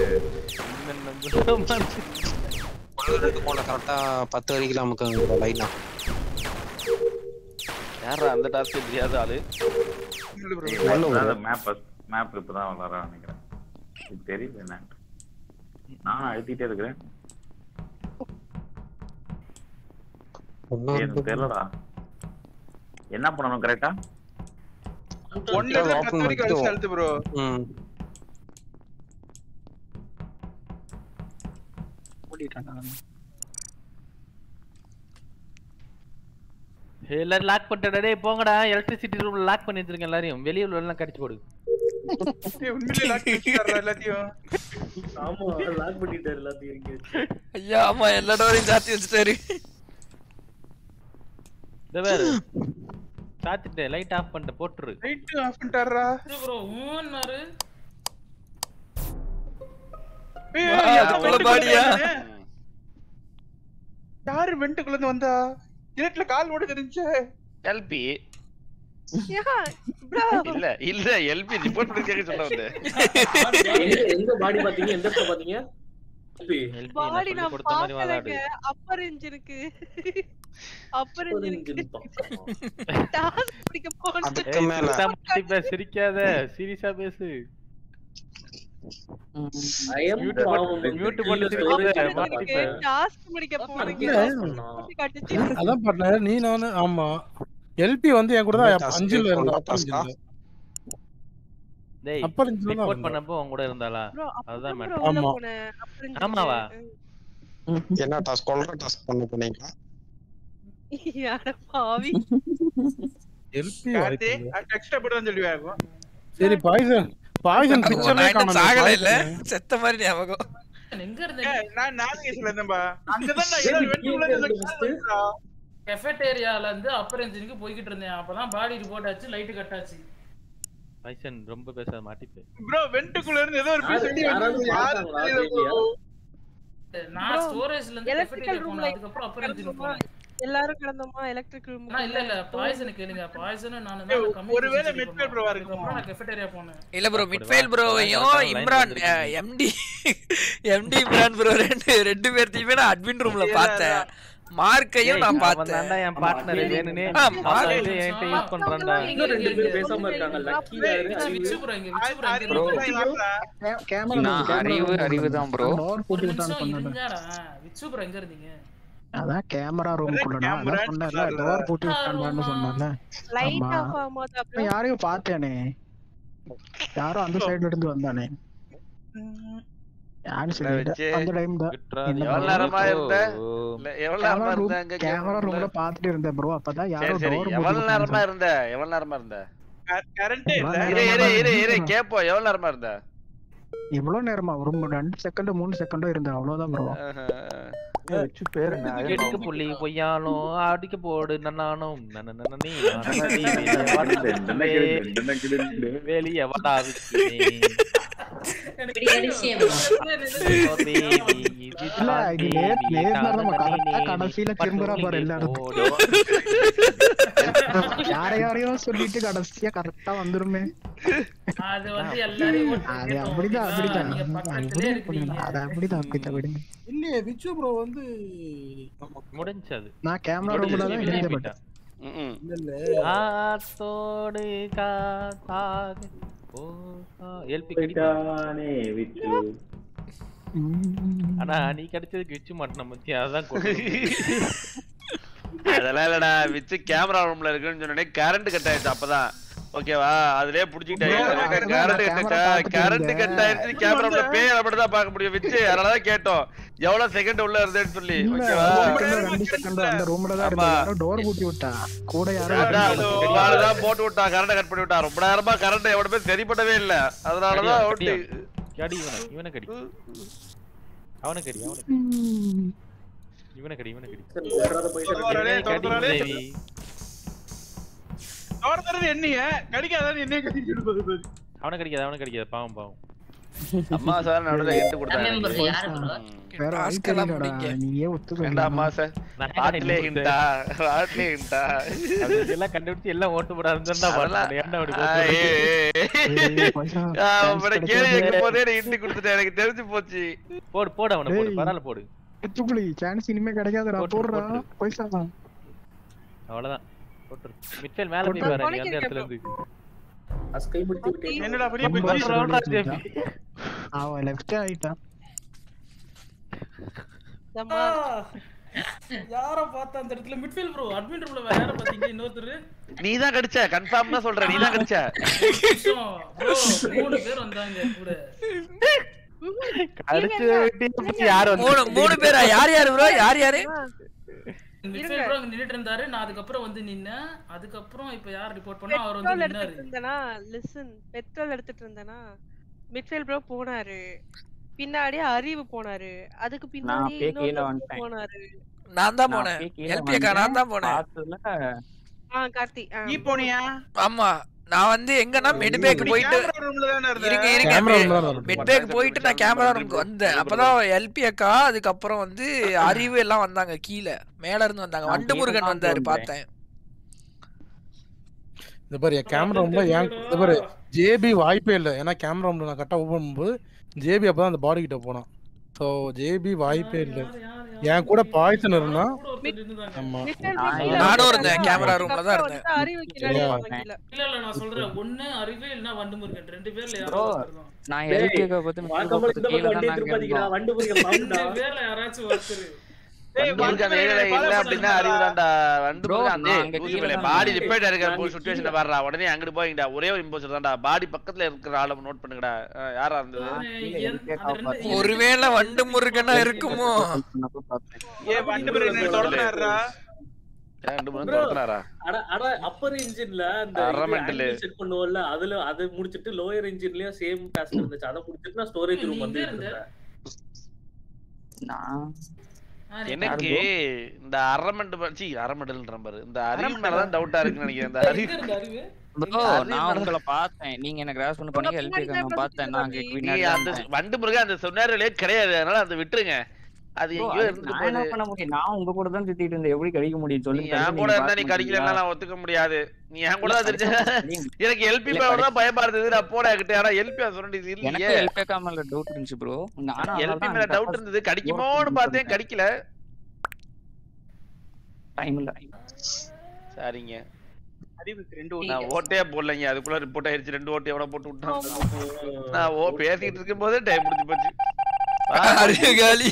பொழுதுக்கு போல கரெக்டா பத்து வரைக்கும் நமக்கு லைனா யாரா அந்த டாஸ்க் தெரியாத ஆளு மேப் மேப் இப்பதான் வளர நினைக்கிறேன் இது தெரியல என்ன நான் அழுத்திட்டே இருக்கிறேன் ஏய், எனக்கு தெரியலடா என்ன பண்ணணும் கரெக்டா ஒண்ணுல இருந்து பத்து வரைக்கும் அடிச்சு அழுத்து ப்ரோ ம் எல்லாரும் லாக் பண்ணிட்டா டேய் போங்கடா எலக்ட்ரிசிட்டி ரூம்ல லாக் பண்ணி வச்சிருக்கேன் எல்லாரையும் வெளிய உள்ள எல்லாம் கடிச்சு போடு உண்மையிலே லாக் பண்ணிட்டாரா எல்லாத்தையும் ஆமா லாக் பண்ணிட்டாரு எல்லாத்தையும் இங்க ஐயா ஆமா எல்லா டோரையும் சாத்தி வச்சுட்டாரு இந்த வேற சாத்திட்டேன் லைட் ஆஃப் பண்ணிட்டு போட்டுரு லைட் ஆஃப் பண்ணிட்டாரா ப்ரோ ஊன்னாரு ஏய், வா, யாரு அதுக்குள்ள வெண்டுக்குள்ள பாடியா? வந்தானே? யாரு வெண்டுக்குள்ள இருந்து வந்தா இருட்டுல கால் ஓட தெரிஞ்சு எல்பி ப்ரோ இல்ல இல்ல எல்பி ரிப்போர்ட் பண்ணி கேட்க சொல்ல வந்தேன் எங்க எங்க பாடி பாத்தீங்க எந்த இடத்துல பாத்தீங்க பாடி நான் கொடுத்த மாதிரி வாதாடு. பாக்கலங்க அப்பர் இன்ஜினுக்கு அப்பர் இன்ஜினுக்கு டாஸ்க் பிடிக்க போனேன் அதுக்கு மேல மாட்டிப்ப சிரிக்காத சீரியஸா பேசு I am Mute பாவம் பண்ணு, வந்து mute பண்ணு, கீழே சிரிக்காத, storage மாட்டிப்ப. டாஸ்க் முடிக்க போனீங்க இல்ல. கட்டுச்சு அதான் partner, நீ நானு ஆமா எல்பி வந்து என் கூட தான் task, அஞ்சுல இருந்தா கொல்ல அப்பர் task-ஆ? இன்ஜின்ல. டேய் அப்பர் இன்ஜின்ல தான் ரிப்போர்ட் இருந்தா. பண்ணப்போ உன் கூட இருந்தாளா ப்ரோ அதுதான் அப்பதான் மேடம் ப்ரோ உள்ள ஆமா. போனேன் அப்பர் ஆமாவா என்ன டாஸ்க் கொல்ற டாஸ்க் பண்ண போனீங்களா யார பாவி எல்பி கார்த்தி எக்ஸ்ட்ரா போட்டு தான் சொல்லுவாங்க சரி பாய்சன் பாய்சன் நான் பிக்சர்லயே இன்னும் காணோம் சாகல poison. இல்ல செத்த மாதிரி ஞாபகம் எங்க இருந்தேன் ஏய், நான் நாவிகேஷன்ல இருந்தேன்பா அங்கதான் நான் ஏதோ வெண்டுக்குள்ள இருந்து வந்தா. கெஃபேட்டேரியால இருந்து அப்பர் என்ஜினுக்கு போய்கிட்டு இருந்தேன் அப்பதான் பாடி ரிப்போர்ட் ஆச்சு லைட் கட் ஆச்சு பைசன் ரொம்ப பேசாத மாட்டிப்பேன் ப்ரோ வெண்டுக்குள்ள இருந்து ஏதோ ஒரு பீஸ் வெளிய யாராவது வந்து யாரும் பார்த்தாங்களா? தெரியல bro. நான் Bro, ஸ்டோரேஜ்ல இருந்து electrical கெஃபேட்டேரியா room போனேன் ல அதுக்கப்புறம் அப்பர் என்ஜினுக்கு போனேன் எல்லாரும் கிடந்தோமா எலக்ட்ரிக் ரூம் ஆனா இல்ல இல்ல பாய்சன் கேளுங்க பாய்சன் நான் ஏய், ஒருவேளை மெட்கல் ப்ரோவா இருக்குமோ அதுக்கப்புறம் நான் கெஃபேட்டேரியா போனேன் இல்ல ப்ரோ அப்படி மிட்ஃபைல் வா. ப்ரோவையும் அதான் line இம்ரான் வந்துருக்கீங்க. எம்டி எம்டி இம்ரான் ப்ரோ ரெண்டு ரெண்டு பேர்த்தையுமே நான் அட்மின் ரூம்ல பார்த்தேன் மார்க்கையும் நான் பார்த்தேன் தான்டா என் பார்ட்னர் வேணுனே ஆ, அவன் மார்க் வந்து என்கிட்ட யூஸ் பண்றான்டா இன்னும் ரெண்டு பேர் பேசாம இருக்காங்க லக்கி யாரு விச்சு அறிவு விச்சு ப்ரோ இங்க விச்சு ப்ரோ இங்க Bro. இருந்தீங்க. கேமரா நான் அறிவு அறிவு தான் ப்ரோ டோர் ஒரு போட்டு விட்டான்னு நிமிஷம் சொன்னேன் இருங்கடா விச்சு ப்ரோ எங்க இருந்தீங்க அதான் கேமரா ரூமுக்குள்ள நான் camera அதான் சொன்னேன்ல சொன்னார்ல. டோர் போட்டு விட்டான்னு சொன்னேன்ல லைட் ஆமா. ஆஃப் ஆகும்போது நான் அப்புறம் யாரையும் பார்த்தேனே யாரோ அந்த சைடுல இருந்து வந்தானே யாரும் சொல்லல வச்சு அந்த டைம் தான் என்ன எவ்வளவு நேரமா இருந்த இல்ல எவ்வளவு நேரமா கேமரா ரூம் இருந்த அங்க கேமரா ரூம்ல பாத்துட்டு இருந்தேன் ப்ரோ அப்பதான் யாரோ சரி சரி டோர் எவ்வளவு நேரமா போட்டு இருந்த எவ்வளவு நேரமா இருந்த கரண்டே இல்ல இரு இரு இரு இரு கேப்போம் எவ்வளவு நேரமா இருந்த எவ்வளவு நேரமா ஒரு மூ- ரெண்டு செகண்ட் மூணு செகண்டோ இருந்தேன் அவ்வளவுதான் ப்ரோ வச்சு பேரு என்ன எடுக்க புள்ளி பொய்யாலும் அடிக்க போடு நன்னானும் நன்னனனனி, நன்னனனி, வெளிய வடா இப்படி அடிச்சே இல்ல இது நேர் நேர்ல நம்ம கரெக்டா கடைசியில திரும்புறா பாரு எல்லாரும் யார யாரையோ சொல்லிட்டு கடைசியா கரெக்டா வந்துருமே அது வந்து எல்லாரையும் ஓட்டு அது கேட்டோம். அப்படிதான் அப்படிதான் நீங்க பக்கத்திலே இருக்கிறீங்க அது அப்படிதான் அப்படிதான் விடுங்க இல்லையே விச்சு ப்ரோ வந்து முடிஞ்சு அது நான் கேமரா ரூம்ல தான் வெளியே இருந்தேன் போயிட்டான். இல்ல இல்ல காத்தோடு காத்தாக எல்பி போயிட்டானே விச்சு ஆனா நீ கிடைச்சதுக்கு விச்சு மாட்டேன் மத்தியா அதான் கொண்டு அதெல்லாம் இல்லடா விச்சு கேமரா ரூம்ல இருக்குன்னு சொன்னே கரண்ட் கட் ஆயிடுச்சு அப்பதான் ஓகேவா அதுலயே புடிச்சிட்டேன் Bro, அதுதான் கரண்ட் நான் கட்டா camera பார்த்துட்டு கரண்ட் இருந்தேன். கட் ஆயிருச்சு கேமரா உள்ள பேய் மட்டும் தான் பார்க்க முடியும் வச்சு அதனாலதான் கேட்டோம் எவ்வளவு செகண்ட் உள்ள இருந்தேன்னு சொல்லி இல்ல ஓகேவா ஒரு second, ரெண்டு செகண்ட் அந்த ரூம்ல தான் இருந்தா யாரோ டோர் பூட்டி விட்டா கூட யாரோ அதான் தான் போட்டு விட்டா கரண்ட் கட் பண்ணி விட்டா ரொம்ப நேரமா கரண்ட் எவ்வளவு பேர் சரிப்படவே இல்ல அதனாலதான் ஓட்டி கடி இவனை இவனை கடி அவனை கடி அவனை கடி இவனை கடி இவனை கடி தொடர்றாரே, என்னை கடி தொடர்றாரே. தேவி தோட்டத்தரது என்னைய கடிக்காதான் என்னைய கடிக்கிட்டு போகுது அவனை கடிக்காத அவனை கடிக்காத பாவம் பாவம் அம்மா சார் நடுவில் எட்டு தமிழ் bro, யாரு bro? கொடுத்தாங்க வேற Task ஆட்கள் எல்லாம் இல்லடா முடிங்க. நீயே ஒத்துக்க வேண்டாம் அம்மா சார் ராட்லே ஹிண்டா ராட்லே ஹிண்டா அது எல்லாம் கண்டுபிடிச்சு எல்லாம் ஓட்டு போட இருந்தா அதெல்லாம் ஏன்டா அப்படி ஆ, போட்டு ஏய், ஏய், ஏய். கொஞ்சம் ஆ, chance உங்களோட கிடைச்சா கேள்வி கேட்கும் போதே எனக்கு இண்டி கொடுத்துட்டேன் எனக்கு தெரிஞ்சு போச்சு போடு போடு அவனை போடு டேய். பரவாயில்ல போடு குத்துப்புலி சான்ஸ் இனிமே கிடைக்காதுடா போட்டுரு, போடுறா போட்டுரு. பைசா தான் அவ்வளவுதான் போட்டுரு மிச்சல் மேல போய் பாரு நீ அந்த இடத்துல இருந்து கைப்பிடித்து விட்டேன் என்னடா பெரிய ரொம்ப பெரிய சொல்றா, ஜேபி. அவன் லெஃப்ட் ஆயிட்டான் தம்மா. யார பார்த்தா அந்த இடத்துல மிட்ஃபீல்ட் ப்ரோ அட்மின் ரூம்ல வேற யார பாத்தீங்க இன்னொருத்தர் நீ தான் கடிச்ச கன்ஃபார்ம் தான் சொல்றேன் நீ தான் கடிச்ச ப்ரோ மூணு பேர் வந்தாங்க கூட அடிச்சு வெட்டி பிடிச்சி யார் வந்து மூணு மூணு பேரா யார் யாரு ப்ரோ யார் யாரு மிட்ஃபீல்ட் ப்ரோ அங்க நின்னுட்டு இருந்தாரு நான் அதுக்கப்புறம் வந்து நின்னேன் அதுக்கப்புறம் இப்ப யார் ரிப்போர்ட் பண்ணா அவர் பெட்ரோல் வந்து நின்னாரு எடுத்துட்டு இருந்தேனா லிசன் பெட்ரோல் எடுத்துட்டு இருந்தேனா மிட்ஃபீல்ட் ப்ரோ போனாரு பின்னாடி அறிவு போனாரு அதுக்கு பின்னாடி அப்படியே கீழே இன்னொரு வந்துட்டேன். போனாரு நான் தான் நான் போனேன் அப்படியே கீழே எல்பிஏக்கா நான் தான் போனேன் பார்த்ததுல ஆ கார்த்தி ஆ. நீ போனியா ஆமா நான் வந்து எங்கன்னா மெட்பேக் போயிட்டு கேமரா ரூம்ல தானே இருந்த இருங்க இருங்க Camera room தான் இருக்கும். மெட்பேக் போயிட்டு நான் கேமரா ரூமுக்கு வந்தேன் அப்பதான் எல்பி அக்கா அதுக்கப்புறம் வந்து அறிவு எல்லாம் வந்தாங்க கீழே மேல இருந்து வந்தாங்க நான் வண்டு கீழே முருகன் தான் வந்தாரு வந்தேன். பார்த்தேன் இந்த பாரு என் கேமரா ரொம்ப ஏன் இந்த பாரு ஜேபி வாய்ப்பே இல்லை ஏன்னா கேமரா ரொம்ப நான் கரெக்டாக ஓப்பன் பண்ணும்போது ஜேபி அப்பதான் அந்த பாடி கிட்ட போனான் ஸோ ஜேபி வாய்ப்பே இல்லை என் கூட பாய்சன் இருந்தா ஆமா மிட்ஃபீல்ட் நான் கீழே நானும் வந்து இருந்தேன் கேமரா ரூம்ல தான் அதுக்கப்புறம் இருந்தேன் வந்து அறிவு கீழே சரியா? போனாங்க கீழே. இல்ல இல்ல நான் சொல்றேன் ஒண்ணு அறிவே இல்லனா வண்டு முருகன் ரெண்டு பேர்ல Bro, யாராவது ஒருத்தர் தான். நான் டேய், எல்பிஏக்க பார்த்து பார்க்கும் போது இந்த கீழே பக்கம் தான் வண்டியை நாங்க திருப்பாதீங்கடா இருந்தோம் வண்டு முருகன் ரெண்டு பாம்புடா பேர்ல யாராச்சும் ஒருத்தர் வண்டு அந்த ஏரியால இல்ல அப்படின்னா அறிவுதான்டா வண்டு Bro, முருகன் அந்த நான் அங்க லூசு கீழே பையலே, தான் பாடி இருந்தேன். ரிப்பேர் இருக்கிற நான் போய் கீழே. சுச்சுவேஷனை பாடுறா உடனே அங்கிட்டு போய்ங்கடா ஒரே ஒரு இம்போசர் தான்டா பாடி பக்கத்துல இருக்கிற ஆளை நோட் பண்ணுங்கடா ஆ, யாரா இருந்தது நான் கீழே என்- எல்பிஏக்க அந்த ரெண்டு- பார்த்தேன் ஒருவேளை வண்டு முருகனா இருக்குமோ சொன்னப்ப பார்த்தேன் ஏ வண்டு பிரச்சனை தொடர்னாருடா ஏன் ரெண்டு மூணு Bro. துரத்துனாரா அட அட அப்பர் இன்ஜின்ல அந்த அரை mental. செக் பண்ணுவோம்ல அதுல அது முடிச்சிட்டு லோயர் இன்ஜின்லயும் சேம் டாஸ்க் இருந்துச்சு அத முடிச்சிட்டு நான் ஸ்டோரேஜ் நீ ரூம் எங்க வந்து இருந்த? நான் ஆ, நீ எனக்கு இந்த அரமண்டு சி அரமண்டல்ன்ற பாரு இந்த அறிவு மேலதான் டவுட்டா இருக்குன்னு நினைக்கிறேன் இந்த அறிவு எங்க இருந்த அறிவு ப்ரோ அறிவு நான் மேல- உங்களை பார்த்தேன் நீங்க என்ன கிராஸ் பண்ண பண்ணி எல்பிஏக்க நான் பார்த்தேன் நான் அங்க நீ பின்னாடி அந்த வந்தேன். வண்டு முருகன் அந்த சொன்னாரிலே கிடையாது அதனால அதை விட்டுருங்க அது Bro, எங்கேயோ அதுக்கு இருந்து நான் என்ன போகுது பண்ண முடியும் நான் உங்க கூட தான் சுத்திட்டு இருந்தேன் எப்படி கடிக்க முடியும் நீ சொல்லுங்க என் கூட இருந்தா நீ கடிக்கலன்னா நான் ஒத்துக்க முடியாது நீ என் கூட தான் தெரிஞ்ச எனக்கு எல்பி இல்ல, பவர் தான் பயமா இருந்தது நான் போட கிட்ட ஆனா எல்பி சொன்னது எனக்கு இல்லையே எல்பிஏக்க மேல டவுட் இருந்துச்சு ப்ரோ நானும் எல்பி மேல டவுட் இருந்தது கடிக்குமோன்னு பார்த்தேன் கடிக்கல டைம் இல்ல சரிங்க அறிவுக்கு ரெண்டு நான் ஓட்டே போடலைங்க அதுக்குள்ள ரிப்போர்ட் ஆயிருச்சு ரெண்டு ஓட்டு எவ்வளவு போட்டு விட்டான் நான் ஓ பேசிட்டு இருக்கும் போதே டைம் முடிஞ்சு போச்சு அறிவு காலி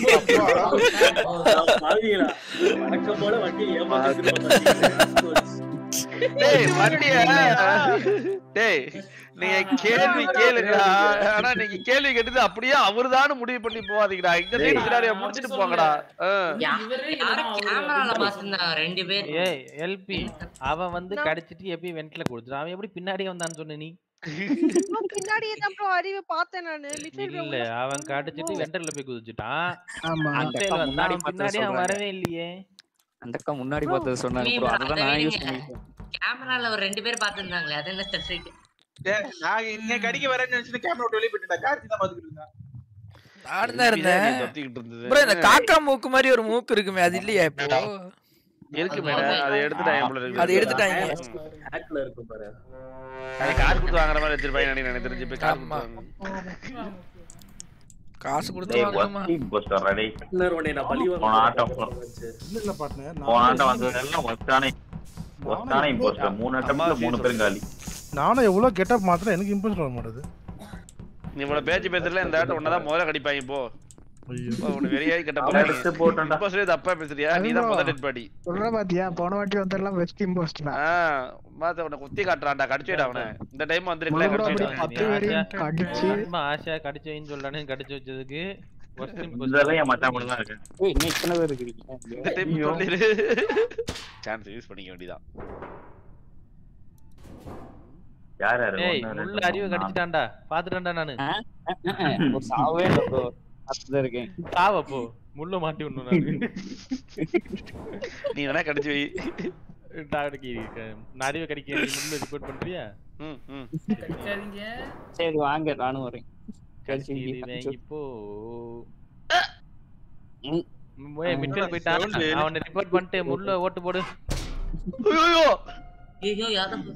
பாவிகளா வழக்கம் போல வண்டி ஏமாத்திட்டு டேய் வண்டிய டேய் நீங்க கேள்வி கேளுங்கடா ஆனா நீங்க கேள்வி கேட்டது அப்படியே அவர்தான்னு முடிவு பண்ணி போவாதீங்கடா இங்க டேய். சினாரிய முடிச்சிட்டு போங்கடா ஆ. கேமரால பாத்துருந்தாங்க ரெண்டு பேர் ஏய் எல்பி அவன் வந்து கடிச்சிட்டு எப்பயும் வெண்ட்ல கொடுத்துட்டான் அவன் எப்படி பின்னாடியே வந்தான்னு சொன்ன நீ நான் பின்னாடியே தான் ப்ரோ அறிவு பார்த்தேன் நானு மிட்ஃபீல்ட் இல்ல அவன் கடிச்சிட்டு வெண்டர்ல போய் குதிச்சுட்டான் ஆமா. அந்த அக்கா வந்தான் முன்னாடி அவன் பார்த்தத பின்னாடி அவன் சொல்றாங்க. வரவே இல்லையே அந்த அக்கா முன்னாடி பார்த்தது சொன்னாங்க ப்ரோ அதை அதுதான் நான் யூஸ் விடுங்க. பண்ணிட்டேன் கேமரால ஒரு ரெண்டு பேர் பாத்துருந்தாங்களே அது என்ன ஸ்பெசிஃபிக் டேய், நான் இன்னைக்கு கடிக்க வரேன்னு நினைச்சிட்டு கேமரா விட்டு வெளியே போயிட்டேன் கார்த்தி தான் பாத்துக்கிட்டு இருந்தான் நானும் தான் பின்னாடி இருந்தேன் தொத்திக்கிட்டு இருந்தது. ப்ரோ இந்த காக்கா மூக்கு மாதிரி ஒரு மூக்கு இருக்குமே அது இல்லையா இப்போ இருக்கு மேடம் அதை எடுத்துட்டாங்க போல இருக்கு அது எடுத்துட்டாங்க. ஹேக்ல இருக்கும் பாரு அது காசு கொடுத்து வாங்குற மாதிரி வச்சிருப்பாங்க எனக்கு தெரிஞ்சு போய் காசு கொடுத்து வாங்க. காசு கொடுத்து டேய் வாங்கணுமா ஒஸ்டி போஸ்டர் ரெடி இன்னொரு உடனே நான் பழி போன ஆட்டம் இல்ல இல்ல partner, போன நானும் ஆட்டம் வந்ததெல்லாம் ஒஸ்டான ஒஸ்டான இம்போஸ்டர் மூணு அட்டம்ல மூணு பேரும் காலி நானும் எவ்வளவு கெட்டப் மாத்திரம் எனக்கு இம்ப்ரெஸ் வர மாட்டேது நீ இவ்வளவு பேச்சு பேசுறதுல இந்த ஆட்டம் உன்னதான் முதல்ல கடிப்பாங்க போ இப்போ உன்னை வெறியாகி கட்ட அவன் எடுத்து போட்டுட்டான். இப்போ சொல்லி தப்பா பேசுறியா நீ தான் முதல் டெட் பாடி சொல்ற பாத்தியா போன வாட்டி வந்தெல்லாம் வெஸ்ட் இம்போஸ்டா ஆ மாத்த உன்னை குத்தி காட்டுறான்டா கடிச்சுடா அவனை இந்த டைம் முள்ளு bro அப்படி வந்துருக்கல பத்து வரையும் கடிச்சு சும்மா ஆசையா கடிச்சு வைன்னு சொல்றானு கடிச்சு வச்சதுக்கு first imposter. இதெல்லாம் என் மச்சான் மட்டும் தான் இருக்கு ஏய், இன்னும் இத்தனை பேர் இருக்கிறீங்க இந்த டைம் ஐயோ. சொல்லிரு சான்ஸ் யூஸ் பண்ணிக்க வேண்டியதான் யார் யாரு ஏய் ஒண்ணு, முள்ள ரெண்டு, அறிவை மூணு, கடிச்சிட்டான்டா பாத்துட்டான்டா நானு ஒரு சாவே இல்லை ப்ரோ பார்த்துதான் இருக்கேன் சாவ போ முள்ள மாட்டி விடணும் நானு நீ வேணா கடிச்சு வை டாக்டருக்கு நான் அறிவை கடிக்க நீ முள்ள ரிப்போர்ட் பண்றியா ம் ம் கடிக்காதீங்க சரி வாங்க நானும் வரேன் கடிச்சு இது இங்கே வாங்கி போ ம். ஏய் மிட்டல் போயிட்டான் sound. அவனை ரிப்போர்ட் பண்ணிட்டு முள்ள ஓட்டு போடு ஐயோ ஐயோ யாரும்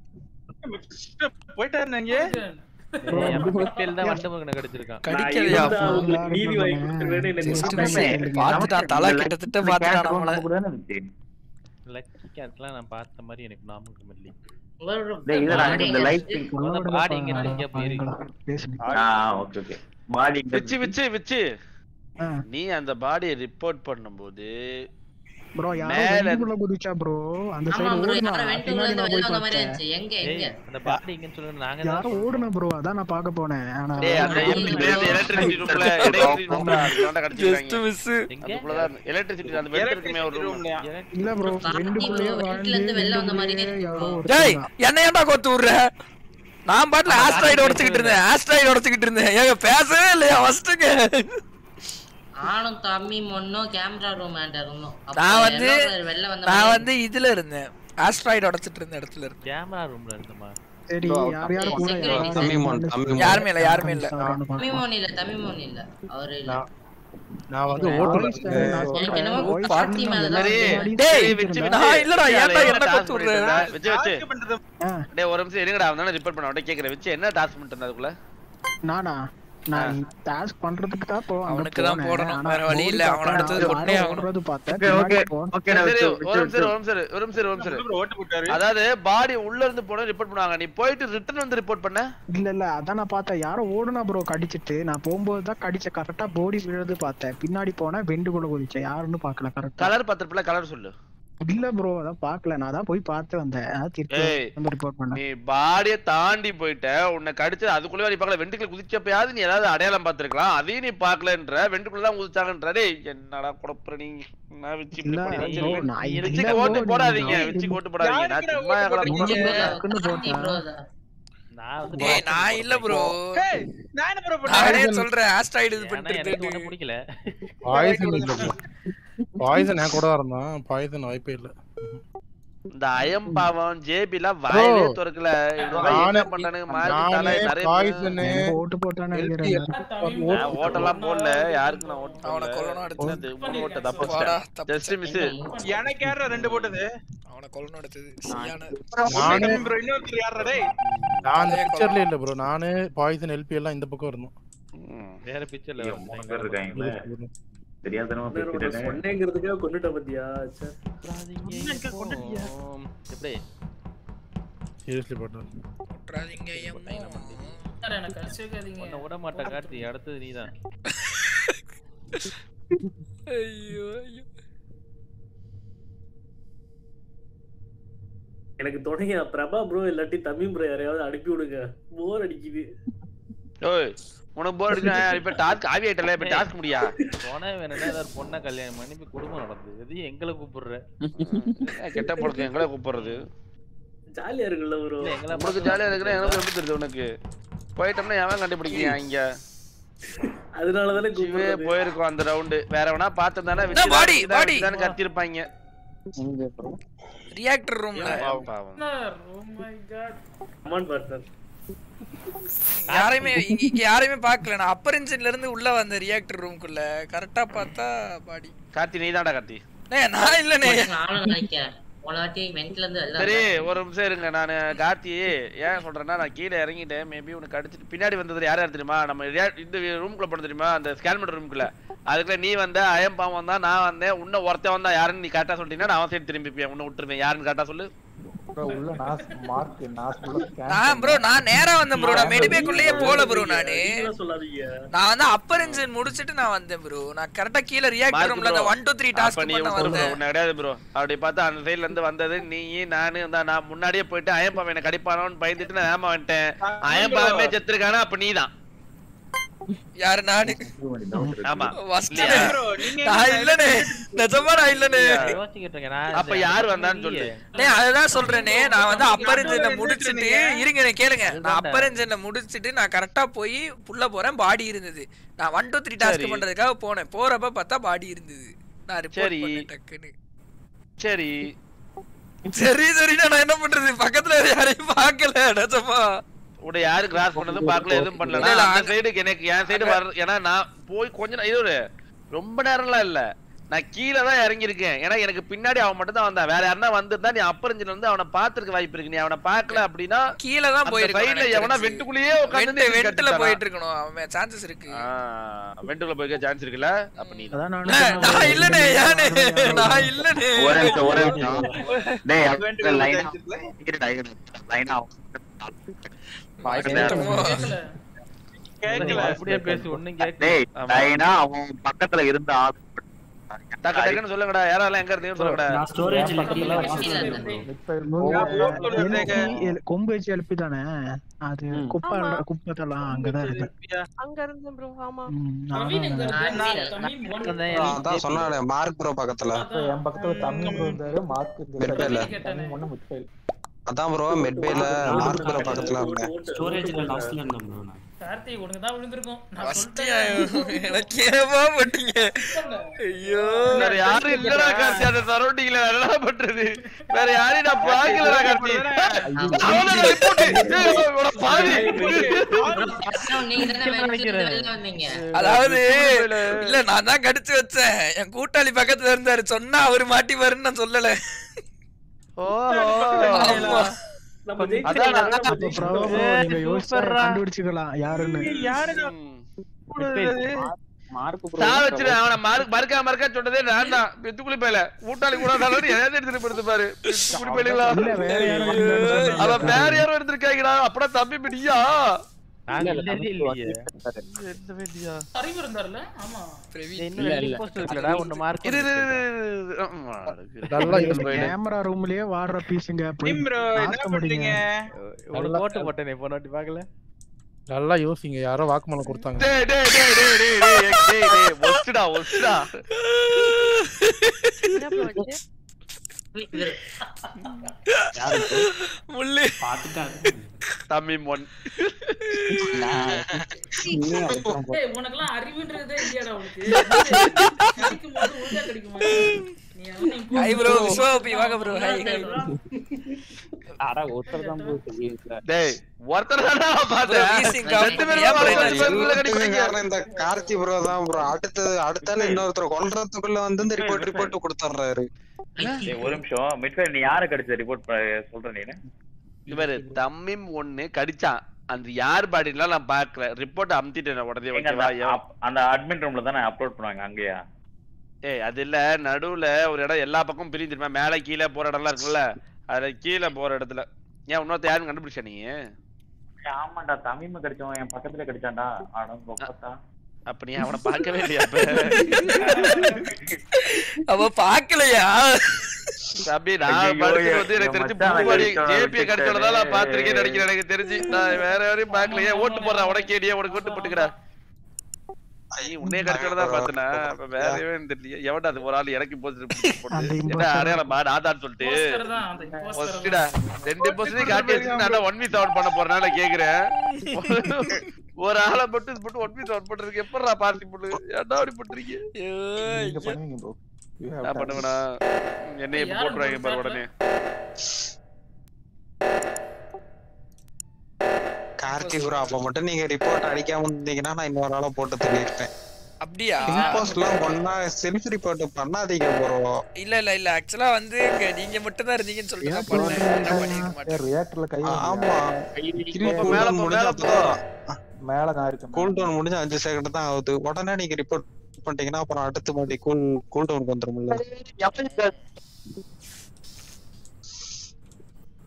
போயிட்டாரு நீங்க ஏய், அப்ப மிட்டல் தான் வண்டு மகனை கடிச்சிருக்கான் கடிக்கலையா நீதி வாங்கி கொடுத்துருவேன்னு எனக்கு Just ஒண்ணுமே miss. தெரியல. பார்த்துட்டான் தலை கிட்டத்தட்ட பார்த்துட்டான் நம்மள லக்கி கேட்லாம் நான் பார்த்த மாதிரி எனக்கு ஞாபகம் இல்லை டேய், இதுல நான் இந்த light முதல்ல பாடி இங்க இருந்து இங்க போயிரு ஆ ஓகே ஓகே பாடி விச்சு விச்சு விச்சு நீ அந்த பாடியை ரிப்போர்ட் பண்ணும்போது ப்ரோ யாரோ மேல வெண்டிக்குள்ள குதிச்சா ப்ரோ அந்த ஆமா சைடு ப்ரோ ஓடுனா யாரோ வெண்ட் பின்னாடி உள்ள நான் போய் வெளில வந்த மாதிரி பார்த்தேன் இருந்துச்சு எங்க எங்க ஏய், அந்த பாடி இங்கன்னு சொல்லுங்க நாங்க தான் யாரோ ஓடுன ப்ரோ அதான் நான் பார்க்க போனேன் ஆனா டேய் அந்த எலக்ட்ரிசிட்டி ரூம்ல எலக்ட்ரிசிட்டி ரூம்ல அதுல கடிச்சிருக்காங்க மிஸ் அதுக்குள்ள தான் எலக்ட்ரிசிட்டி அந்த வெண்ட் இருக்குமே ஒரு ரூம் இல்ல ப்ரோ வெண்டுக்குள்ளேயே வாழ்ந்து வெண்டுக்குள்ளேயே யாரோ டேய் ஒருத்தன் என்ன ஏன்டா கோத்து விடுற நான் பாட்டுல ஆஸ்ட்ராய்டு உடைச்சுக்கிட்டு இருந்தேன் ஆஸ்ட்ராய்டு உடைச்சுக்கிட்டு இருந்தேன் ஏங்க பேசவே இல்லையா ஃபர்ஸ்ட்டுங்க நானும் தம்பி மொன்னும் கேமரா ரூம் ஆண்ட இருந்தோம் அப்ப நான் வந்து yellow color வெளில வந்த நான் மாதிரி வந்து இதுல இருந்தேன் ஆஸ்ட்ராய்டு உடைச்சிட்டு இருந்த இடத்துல இருந்தேன் கேமரா ரூம்ல இருந்தமா சரி யார் யார் கூட Security யார் தம்பி மோன், தம்பி மோன். யாருமே இல்ல யாருமே இல்ல தம்பி மோன் இல்ல தம்பி மோன் இல்ல அவரு இல்ல நான் வந்து ஓட்டுல எனக்கு என்னமோ பாட்டி மேலதான் சரி வந்து- டேய், சரி, விச்சு விச்சு நான் இல்லடா, ஏன்டா என்ன என்ன task கோத்து விடுற? பண்ணிட்டு இருந்தா? விச்சு விச்சு டேய் ஒரு நிமிஷம் இருங்கடா அவன் ரிப்போர்ட் பண்ண அவன்கிட்ட கேக்குறேன் விச்சு என்ன டாஸ்க் பண்ணிட்டு இருந்தா அதுக்குள்ள நானா நான் டாஸ்க் பண்றதுக்கு தான் போ அங்க அவனுக்கு தான் போனேன். போடணும், ஆனா வேற வழி போடி இல்ல, அவன பார்த்தேன், அடுத்தது யாரோ கொன்னே ஆகணும். ஓடுறது பார்த்தேன் ஓகே ஓகே பின்னாடி போனேன். ஓகே நான் சரி, விட்டு ஒரு நிமிஷம் ஒரு நிமிஷம் ஒரு நிமிஷம் ஒரு நிமிஷம் ஓட்டு போட்டாரு அதாவது பாடி உள்ள இருந்து போன ரிப்போர்ட் பண்ணுவாங்க நீ போயிட்டு ரிட்டர்ன் வந்து ரிப்போர்ட் பண்ண இல்ல இல்ல அதான் நான் பார்த்தேன் யாரோ ஓடுனா ப்ரோ கடிச்சிட்டு நான் போகும்போது தான் கடிச்ச கரெக்டா போடி விழுது பார்த்தேன் பின்னாடி போனேன் வெண்டுக்குள்ள குதிச்சேன் யாருன்னு பார்க்கல கரெக்டா கலர் பார்த்திருப்பல கலர் சொல்லு இல்ல ப்ரோ அதான் பார்க்கல நான் தான் போய் பார்த்து வந்தேன் அதான் திருப்பி ஏய். வந்து ரிப்போர்ட் பண்ணேன் நீ பாடிய தாண்டி போயிட்ட உன்னை கடிச்சு அதுக்குள்ளே நீ பார்க்கல வெண்டுக்குள்ள குதிச்சப்பயாவது நீ ஏதாவது அடையாளம் பார்த்திருக்கலாம் அதையும் நீ பார்க்கலன்ற வெண்டுக்குள்ள தான் குதிச்சாங்கன்ற டேய் என்னடா குழப்புற நீ நான் வச்சு இப்படி இல்ல, பண்ணி bro, வச்சு- நான் நீ இல்ல வச்சுக்க bro, ஓட்டு நீ போடாதீங்க நான் வச்சு ஓட்டு போடாதீங்க நான் யாருக்கு சும்மா ஓட்டு எங்களை போட்டீங்க? போட்டு டக்குன்னு போட்டேன் நான் வந்து டேய் நான் இல்ல ப்ரோ ஏய், நான் என்ன ப்ரோ நானே பண்ணேன் சொல்றேன் ஆஸ்ட்ராய்டு இது ஏன்னா பண்ணிட்டு எனக்கு இருக்கு. ஒண்ணும் பிடிக்கல பாய்சன் இல்ல பாய்சன் என் கூட தான் இருந்தான் பாய்சன் வாய்ப்பே இல்ல இந்த அயம் பாவம் ஜேபி எல்லாம் வாயவே Bro, திறக்கல இவங்க நானே- என்ன பண்ணானுங்க மாறி நானே தலை நிறைய பாய்சனு எனக்கு ஓட்டு போட்டான்னு நினைக்கிறேன் நான் ஓட்டெல்லாம் போடல யாருக்கு நான் ஓட்டு அவனை போடல. கொல்லணும் அடுத்து. அது உன் ஓட்ட வாடா, தப்பிச்சிட்டேன் தப்பிச்சிட்டேன். ஜஸ்ட் மிஸ் எனக்கு யாரா ரெண்டு போட்டது அவனை கொல்லணும் அடுத்தது சியான நானே ப்ரோ இன்னொருத்தர் யாரா டேய் நான் அந்த பிக்சர்ல இல்ல ப்ரோ நானு பாய்சன் எல்பி எல்லாம் இந்த பக்கம் இருந்தோம் வேற பிக்சர்ல மூணு பேர் இருக்காங்களே தெரியாதனமா பேசிட்டேன் சொன்னேங்கிறதுக்காக கொண்டுட்ட பத்தியா ச்சே. எப்படி சீரியஸ்லி பட்டர் விட்றாதீங்க எம்மை சார் எனக்கு கடிச்சு வைக்காதீங்க உன்னை விட மாட்டேன் கார்த்தி அடுத்தது நீதான் ஐயோ ஐயோ எனக்கு தொடங்க பிரபா ப்ரோ இல்லாட்டி தமிழ் ப்ரோ யாரையாவது அனுப்பி விடுங்க போர் அடிக்குது ஓய் உனக்கு போர் அடிச்சு இப்ப டாஸ்க் ஆவி ஆயிட்டல இப்ப டாஸ்க் முடியா போன வேணும்னா ஏதாவது பொண்ணை கல்யாணம் பண்ணி இப்ப குடும்பம் நடந்தது எதையும் எங்களை கூப்பிடுற ஏன் கெட்ட பொழுது எங்களை கூப்பிடுறது ஜாலியா இருக்குல்ல ப்ரோ இல்ல, எங்களை உனக்கு ஜாலியா இருக்கிற எனக்கு எப்படி தெரியுது உனக்கு போயிட்டோம்னா எவன் கண்டுபிடிக்கிறீங்க இங்க அதனாலதானே இதுவே கூப்பிடுறது போயிருக்கோம் அந்த ரவுண்டு வேற எவனா பார்த்திருந்தானே என்ன பாடி, பாடி. கத்திருப்பாங்க எங்க ப்ரோ ரியாக்டர் ரூம்ல பாவம், பாவம். Oh my god come on partner யாரையுமே இங்க இங்க யாரையுமே பார்க்கல நான் அப்பர் இன்ஜின்ல இருந்து உள்ள வந்த ரியாக்டர் ரூம்குள்ள கரெக்டா பார்த்தா பாடி கார்த்தி நீதான்டா கார்த்தி டேய் நான் இல்லனே நானும் நினைக்கிறேன் போன வாட்டி வெண்ட்ல இருந்து வெளில சரி வந்தேன். ஒரு நிமிஷம் இருங்க நான் கார்த்தி ஏன் சொல்றேன்னா நான் கீழே இறங்கிட்டேன் மேபி உனக்கு அடிச்சிட்டு பின்னாடி வந்தது யார் யார் தெரியுமா நம்ம rea- இந்த ரூம்குள்ள போன தெரியுமா அந்த ஸ்கேன் பண்ற ரூம்குள்ள அதுக்குள்ள நீ வந்த அயம் பாவம் வந்தா நான் வந்தேன் உன்ன ஒருத்தன் வந்தா யாருன்னு நீ கரெக்டா சொல்லிட்டீங்கன்னா நான் அவன் சைடு திரும்பிப்பேன் உன்னை விட்டுருவேன் யாருன்னு கரெக்டா சொல்லு Bro, உள்ள நாஸ் மார்க் நாஸ் உள்ள scan நான் ப்ரோ நான் நேரா வந்தேன் ப்ரோ நான் மெடிபேக்குள்ளேயே போல ப்ரோ நானு நீங்களும் சொல்லாதீங்க நான் வந்து அப்பர் இன்ஜின் முடிச்சிட்டு நான் வந்தேன் ப்ரோ நான் கரெக்டா கீழ ரியாக்ட் ரூம்ல அந்த 1 2 3 டாஸ்க் அப்ப நீ பண்ண விட்டுரு bro, வந்தேன் உன்னை கிடையாது ப்ரோ அப்படி பார்த்தா அந்த சைடுல இருந்து வந்தது நீ நானு தான் நான் முன்னாடியே போயிட்டு அயப்பாவை என்ன கடிப்பானோன்னு பயந்துட்டு நான் ஏமா வந்துட்டேன் அயப்பாவே செத்துருக்கானா அப்ப நீதான் யாரு நானு ஆமா First இல்லையா? நான் இல்லனே நிஜமா நான் இல்லனே யோசிச்சுக்கிட்டு இருக்கேன் நான் அப்ப யார் வந்தான்னு சொல்லு டேய் அதுதான் சொல்றேனே நான் வந்து அப்பர் இன்ஜினை முடிச்சிட்டு இருங்க நீ கேளுங்க நான் அப்பர் இன்ஜினை முடிச்சிட்டு நான் கரெக்டா போய் புள்ள போறேன் பாடி இருந்தது நான் ஒன் டூ த்ரீ டாஸ்க் சரி. பண்றதுக்காக போனேன் போறப்ப பார்த்தா பாடி இருந்தது நான் ரிப்போர்ட் சரி. பண்ணேன் டக்குன்னு சரி சரி சரி நான் என்ன பண்றது பக்கத்துல யாரையும் பார்க்கல நிஜமா உடைய யாரு கிராஸ் பண்ணதும் பார்க்கல எதுவும் பண்ணல இல்ல, இல்ல, அந்த அங்க- சைடுக்கு எனக்கு என் சைடு வர ஏன்னா நான் போய் கொஞ்ச நே- இது ஒரு ரொம்ப நேரம்லாம் இல்ல நான் கீழே தான் இறங்கியிருக்கேன் ஏன்னா எனக்கு பின்னாடி அவன் மட்டும் தான் வந்தான் வேற யாருன்னா வந்திருந்தா நீ அப்பரிஞ்சில வந்து அவனை பாத்துருக்க வாய்ப்பு இருக்கு நீ அவனை பார்க்கல அப்படின்னா கீழ தான் போயிருக்கணும் சைடுல எனக்கு எவனா தெரிஞ்சு. வெட்டுக்குள்ளேயே உட்கார்ந்து வெட்டு வெட்டுல போயிட்டு இருக்கணும் அவன் சான்சஸ் இருக்கு வெண்டுக்குள்ள போய்க்க சான்ஸ் இருக்குல்ல அப்ப நீ நான் நான் இல்லனே யானே நான் இல்லனே ஒரே நிமிஷம் ஒரே நிமிஷம் டேய் அப்படியே லைனா இருடா இருடா லைனா கேட்கல அப்படியே பேசி ஒண்ணும் கேட்கல டேய் லைனா அவன் பக்கத்துல இருந்த ஆள் டக்கு டக்குன்னு சொல்லுங்கடா யாரெல்லாம் எங்க இருந்தீங்கன்னு சொல்லுங்கடா நான் ஸ்டோரேஜ்ல கீழே எழுப்பி- கொம்பு வச்சு எழுப்பி தானே அது குப்பை ஆமா. குப்பை தலாம் அங்கதான் இருக்கு அங்க இருந்தேன் ப்ரோ ஆமா ம், பிரவீன் எங்க நானும் இருக்கு? தமீம் one. அதான் சொன்னானே மார்க் ப்ரோ பக்கத்துல இப்ப என் பக்கத்துல தமிழ் bro இருந்தாரு மார்க் மெட்பேல தமிழ் ஒண்ணு மிட்ஃபைல் அதான் ப்ரோ மெட்பேல மார்க் ப்ரோ பக்கத்துல இருந்தேன் ஸ்டோரேஜ்ல லாஸ்ட்ல இருந்தோம் bro நான் கார்த்திக் உனக்கு தான் விழுந்திருக்கும் நான் ஃபஸ்ட்டியா எனக்கு ஏமா போட்டீங்க ஐயோ வேற யாரும் இல்லடா கார்த்தி அந்த சரௌண்டிங்ல என்ன பண்றது வேற யாரையும் நான் பாக்கலடா கார்த்தி அவன ரிப்போர்ட் ஏய் இவன பாவி நீங்க தானே வெளில வந்தீங்க அதாவது இல்ல நான் தான் கடிச்சு வச்சேன் என் கூட்டாளி பக்கத்துல இருந்தாரு சொன்னா அவரு மாட்டி வருன்னு நான் சொல்லல ஆமா. நம்ம அதான் நான் அப்ப பிரபு bro, நீங்க யோசிச்சா கண்டுபிடிச்சுக்கலாம் யாருன்னு மார்க் சா வச்சிரு அவன மறு மறுக்கா மறுக்கா சொன்னதே நான் தான் பெத்துக்குளி பையல ஊட்டாளி கூட தானே எதாவது எடுத்துட்டு போயிருந்து பாரு பெத்துக்குளி பையலா இல்ல, வேற யாரும் வந்தாங்கன்னு சொன்னாங்க. அவன் வேற யாரும் எடுத்திருக்காங்கடா அப்படா தம்பி பிடியா நாங்க இல்லவே இல்லையே அறிவு இருந்தாருல ஆமா இன்னும் ரெண்டு போஸ்ட் இருக்குலடா ஒன்னு மார்க் இரு, இரு, இரு, இரு, ஆமா, இருக்கு. நல்லா யோசி. கேமரா ரூம்லயே வாடுற பீஸுங்க போய் bro, என்ன பார்க்க பண்றீங்க? முடியுங்க ஒரு போட்டு போட்டேனே போன வாட்டி பார்க்கல நல்லா யோசிங்க யாரோ வாக்குமூலம் கொடுத்தாங்க டேய் டேய் டேய் டேய் டேய் டேய் டேய் டேய் ஒஸ்டா ஒஸ்டா என்ன ப்ரோ ஆச்சு முள்ளு பாத்துட்டாரு தம்பி மொன் டேய் உனக்கெல்லாம் அறிவுன்றதே இல்லையாடா உனக்கு கடிக்கும் போது ஒழுங்கா கடிக்குமா நீ அவனை இப்போ- ஹாய் ப்ரோ விஸ்வாபி வாங்க ப்ரோ ஹாய் ஹாய் ஆனா ஒருத்தர் தான் bro தெரியுது டேய் ஒருத்தர் தானா பார்த்தேன் Bro, வீசிங் காப்பி. ரெண்டு பேரும் ஏன் bro ஒருத்தர் என்னாச்சு? பேருக்குள்ள கடிப்பீங்க. காரணம் இந்த கார்த்தி ப்ரோ தான் ப்ரோ அடுத்தது அடுத்தால இன்னொருத்தர் கொல்றதுக்குள்ள வந்து இந்த ரிப்போர்ட் ரிப்போர்ட் கொடுத்துட்றாரு டேய், ஒரு நிமிஷம் மிட்ஃபைல் நீ யாரை கடிச்ச ரிப்போர்ட் சொல்ற நீனு இங்க பாரு தம்மிம் ஒண்ணு கடிச்சான் அந்த யார் பாடிலாம் நான் பார்க்கல ரிப்போர்ட் அமுத்திட்டேன் உடனே எங்க ஓகேவா அந்த அப்- அந்த அட்மின் ரூம்ல தானே அப்லோட் பண்ணுவாங்க அங்கேயா ஏய் அது இல்ல நடுவுல ஒரு இடம் எல்லா பக்கமும் பிரிஞ்சிருமா மேல கீழே போற இடம்லாம் இருக்குல்ல அதுல கீழே போற இடத்துல ஏன் இன்னொருத்த யாருன்னு கண்டுபிடிச்ச நீ ஏய், ஆமாண்டா தமிழ் கடிச்சவன் என் பக்கத்துல கடிச்சான்டா ஆடம் பார்த்தா அப்ப நீ அவனை பார்க்கவே இல்லையா அப்ப அவ பாக்கலையா தம்பி நான் ஐயையோ, படுத்துட்டு வந்து என் எனக்கு தெரிஞ்சு மச்சான் பூவாடி கடிச்சவனை ஜேபியை கடிச்சோட நான் பாத்திருக்கேன்னு விட்டுட்டாரு. நினைக்கிறேன் எனக்கு தெரிஞ்சு நான் வேற யாரையும் பார்க்கலையே ஓட்டு போடுறேன் உனக்கேடியே உனக்கு ஓட்டு போட்டுக்கிறா நீ உன்னைய கடிச்சோட தான் பார்த்தனா அப்ப வேற எவன் தெரியல எவன்டா அது ஒரு ஆள் எனக்கு போட்டு அந்த என்ன imposter. அடையாளமா நாதான் சொல்லிட்டு Imposter தான், அந்த imposter தான். ஃபர்ஸ்ட்டா ரெண்டு போஸ்டையும் காட்டி வச்சுட்டு நான் ஒன் மீ செவன் பண்ண போறேன் நான் கேக்குறேன் ஒரு ஆளை மட்டும் இது மட்டும் ஒன் மீ செவன் பண்றதுக்கு எப்படா பார்ட்டி போட்டு ஏன்டா அப்படி பண்றீங்க நீங்க பண்ணுவீங்க ப்ரோ நான் பண்ணுவேனா என்னைய இப்ப போட்டுருவாங்க பாரு உடனே கார்த்தி ப்ரோ அப்ப மட்டும் நீங்க ரிப்போர்ட் அடிக்காம இருந்தீங்கன்னா நான் இன்னொரு ஆளை போட்டு தள்ளியிருப்பேன் அப்படியா இம்போஸ்ட்லாம் பண்ணா செல்ஃப் ரிப்போர்ட் பண்ணாதீங்க ப்ரோ இல்ல இல்ல இல்ல ஆக்சுவலா வந்து இங்க நீங்க மட்டும் தான் இருந்தீங்கன்னு சொல்லிட்டு நான் பண்ணேன் என்ன பண்ணிருக்க மாட்டேன் ரியாக்டர்ல கை ஆமா போ, மேல போ, மேல போ. மேல நான் இருக்கேன் கூல் டவுன் முடிஞ்சு அஞ்சு செகண்ட் தான் ஆகுது உடனே நீங்க ரிப்போர்ட் பண்ணிட்டீங்கன்னா அப்புறம் அடுத்த மாதிரி கூல் கூல் டவுனுக்கு வந்துரும்ல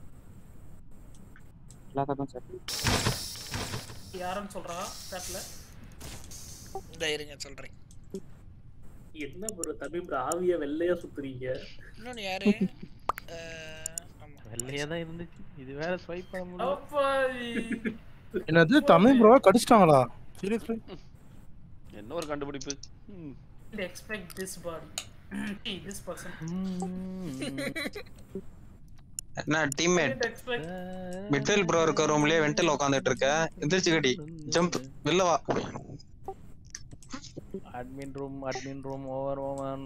எல்லாத்துக்கும் சரி யாருன்னு சொல்றா சாட்ல இந்த இருங்க சொல்றேன் என்ன ப்ரோ தமிழ் ப்ரோ ஆவியா வெள்ளையா சுத்துறீங்க இன்னொன்னு யாரு வெள்ளையா தான் இருந்துச்சு இது வேற ஸ்வைப் பண்ண முடியல அப்பாவி என்னது தமிழ் ப்ரோ கடிச்சிட்டாங்களா சீரியஸ்லி என்ன ஒரு கண்டுபிடிப்பு ம். Expect this body this person என்ன டீம்மேட் மிட்வெல் ப்ரோ இருக்க ரூம்லயே வெண்டில் உட்காந்துட்டு இருக்க எந்திரிச்சு கடி ஜம்ப் வெளில வா admin room admin room over ஓவன்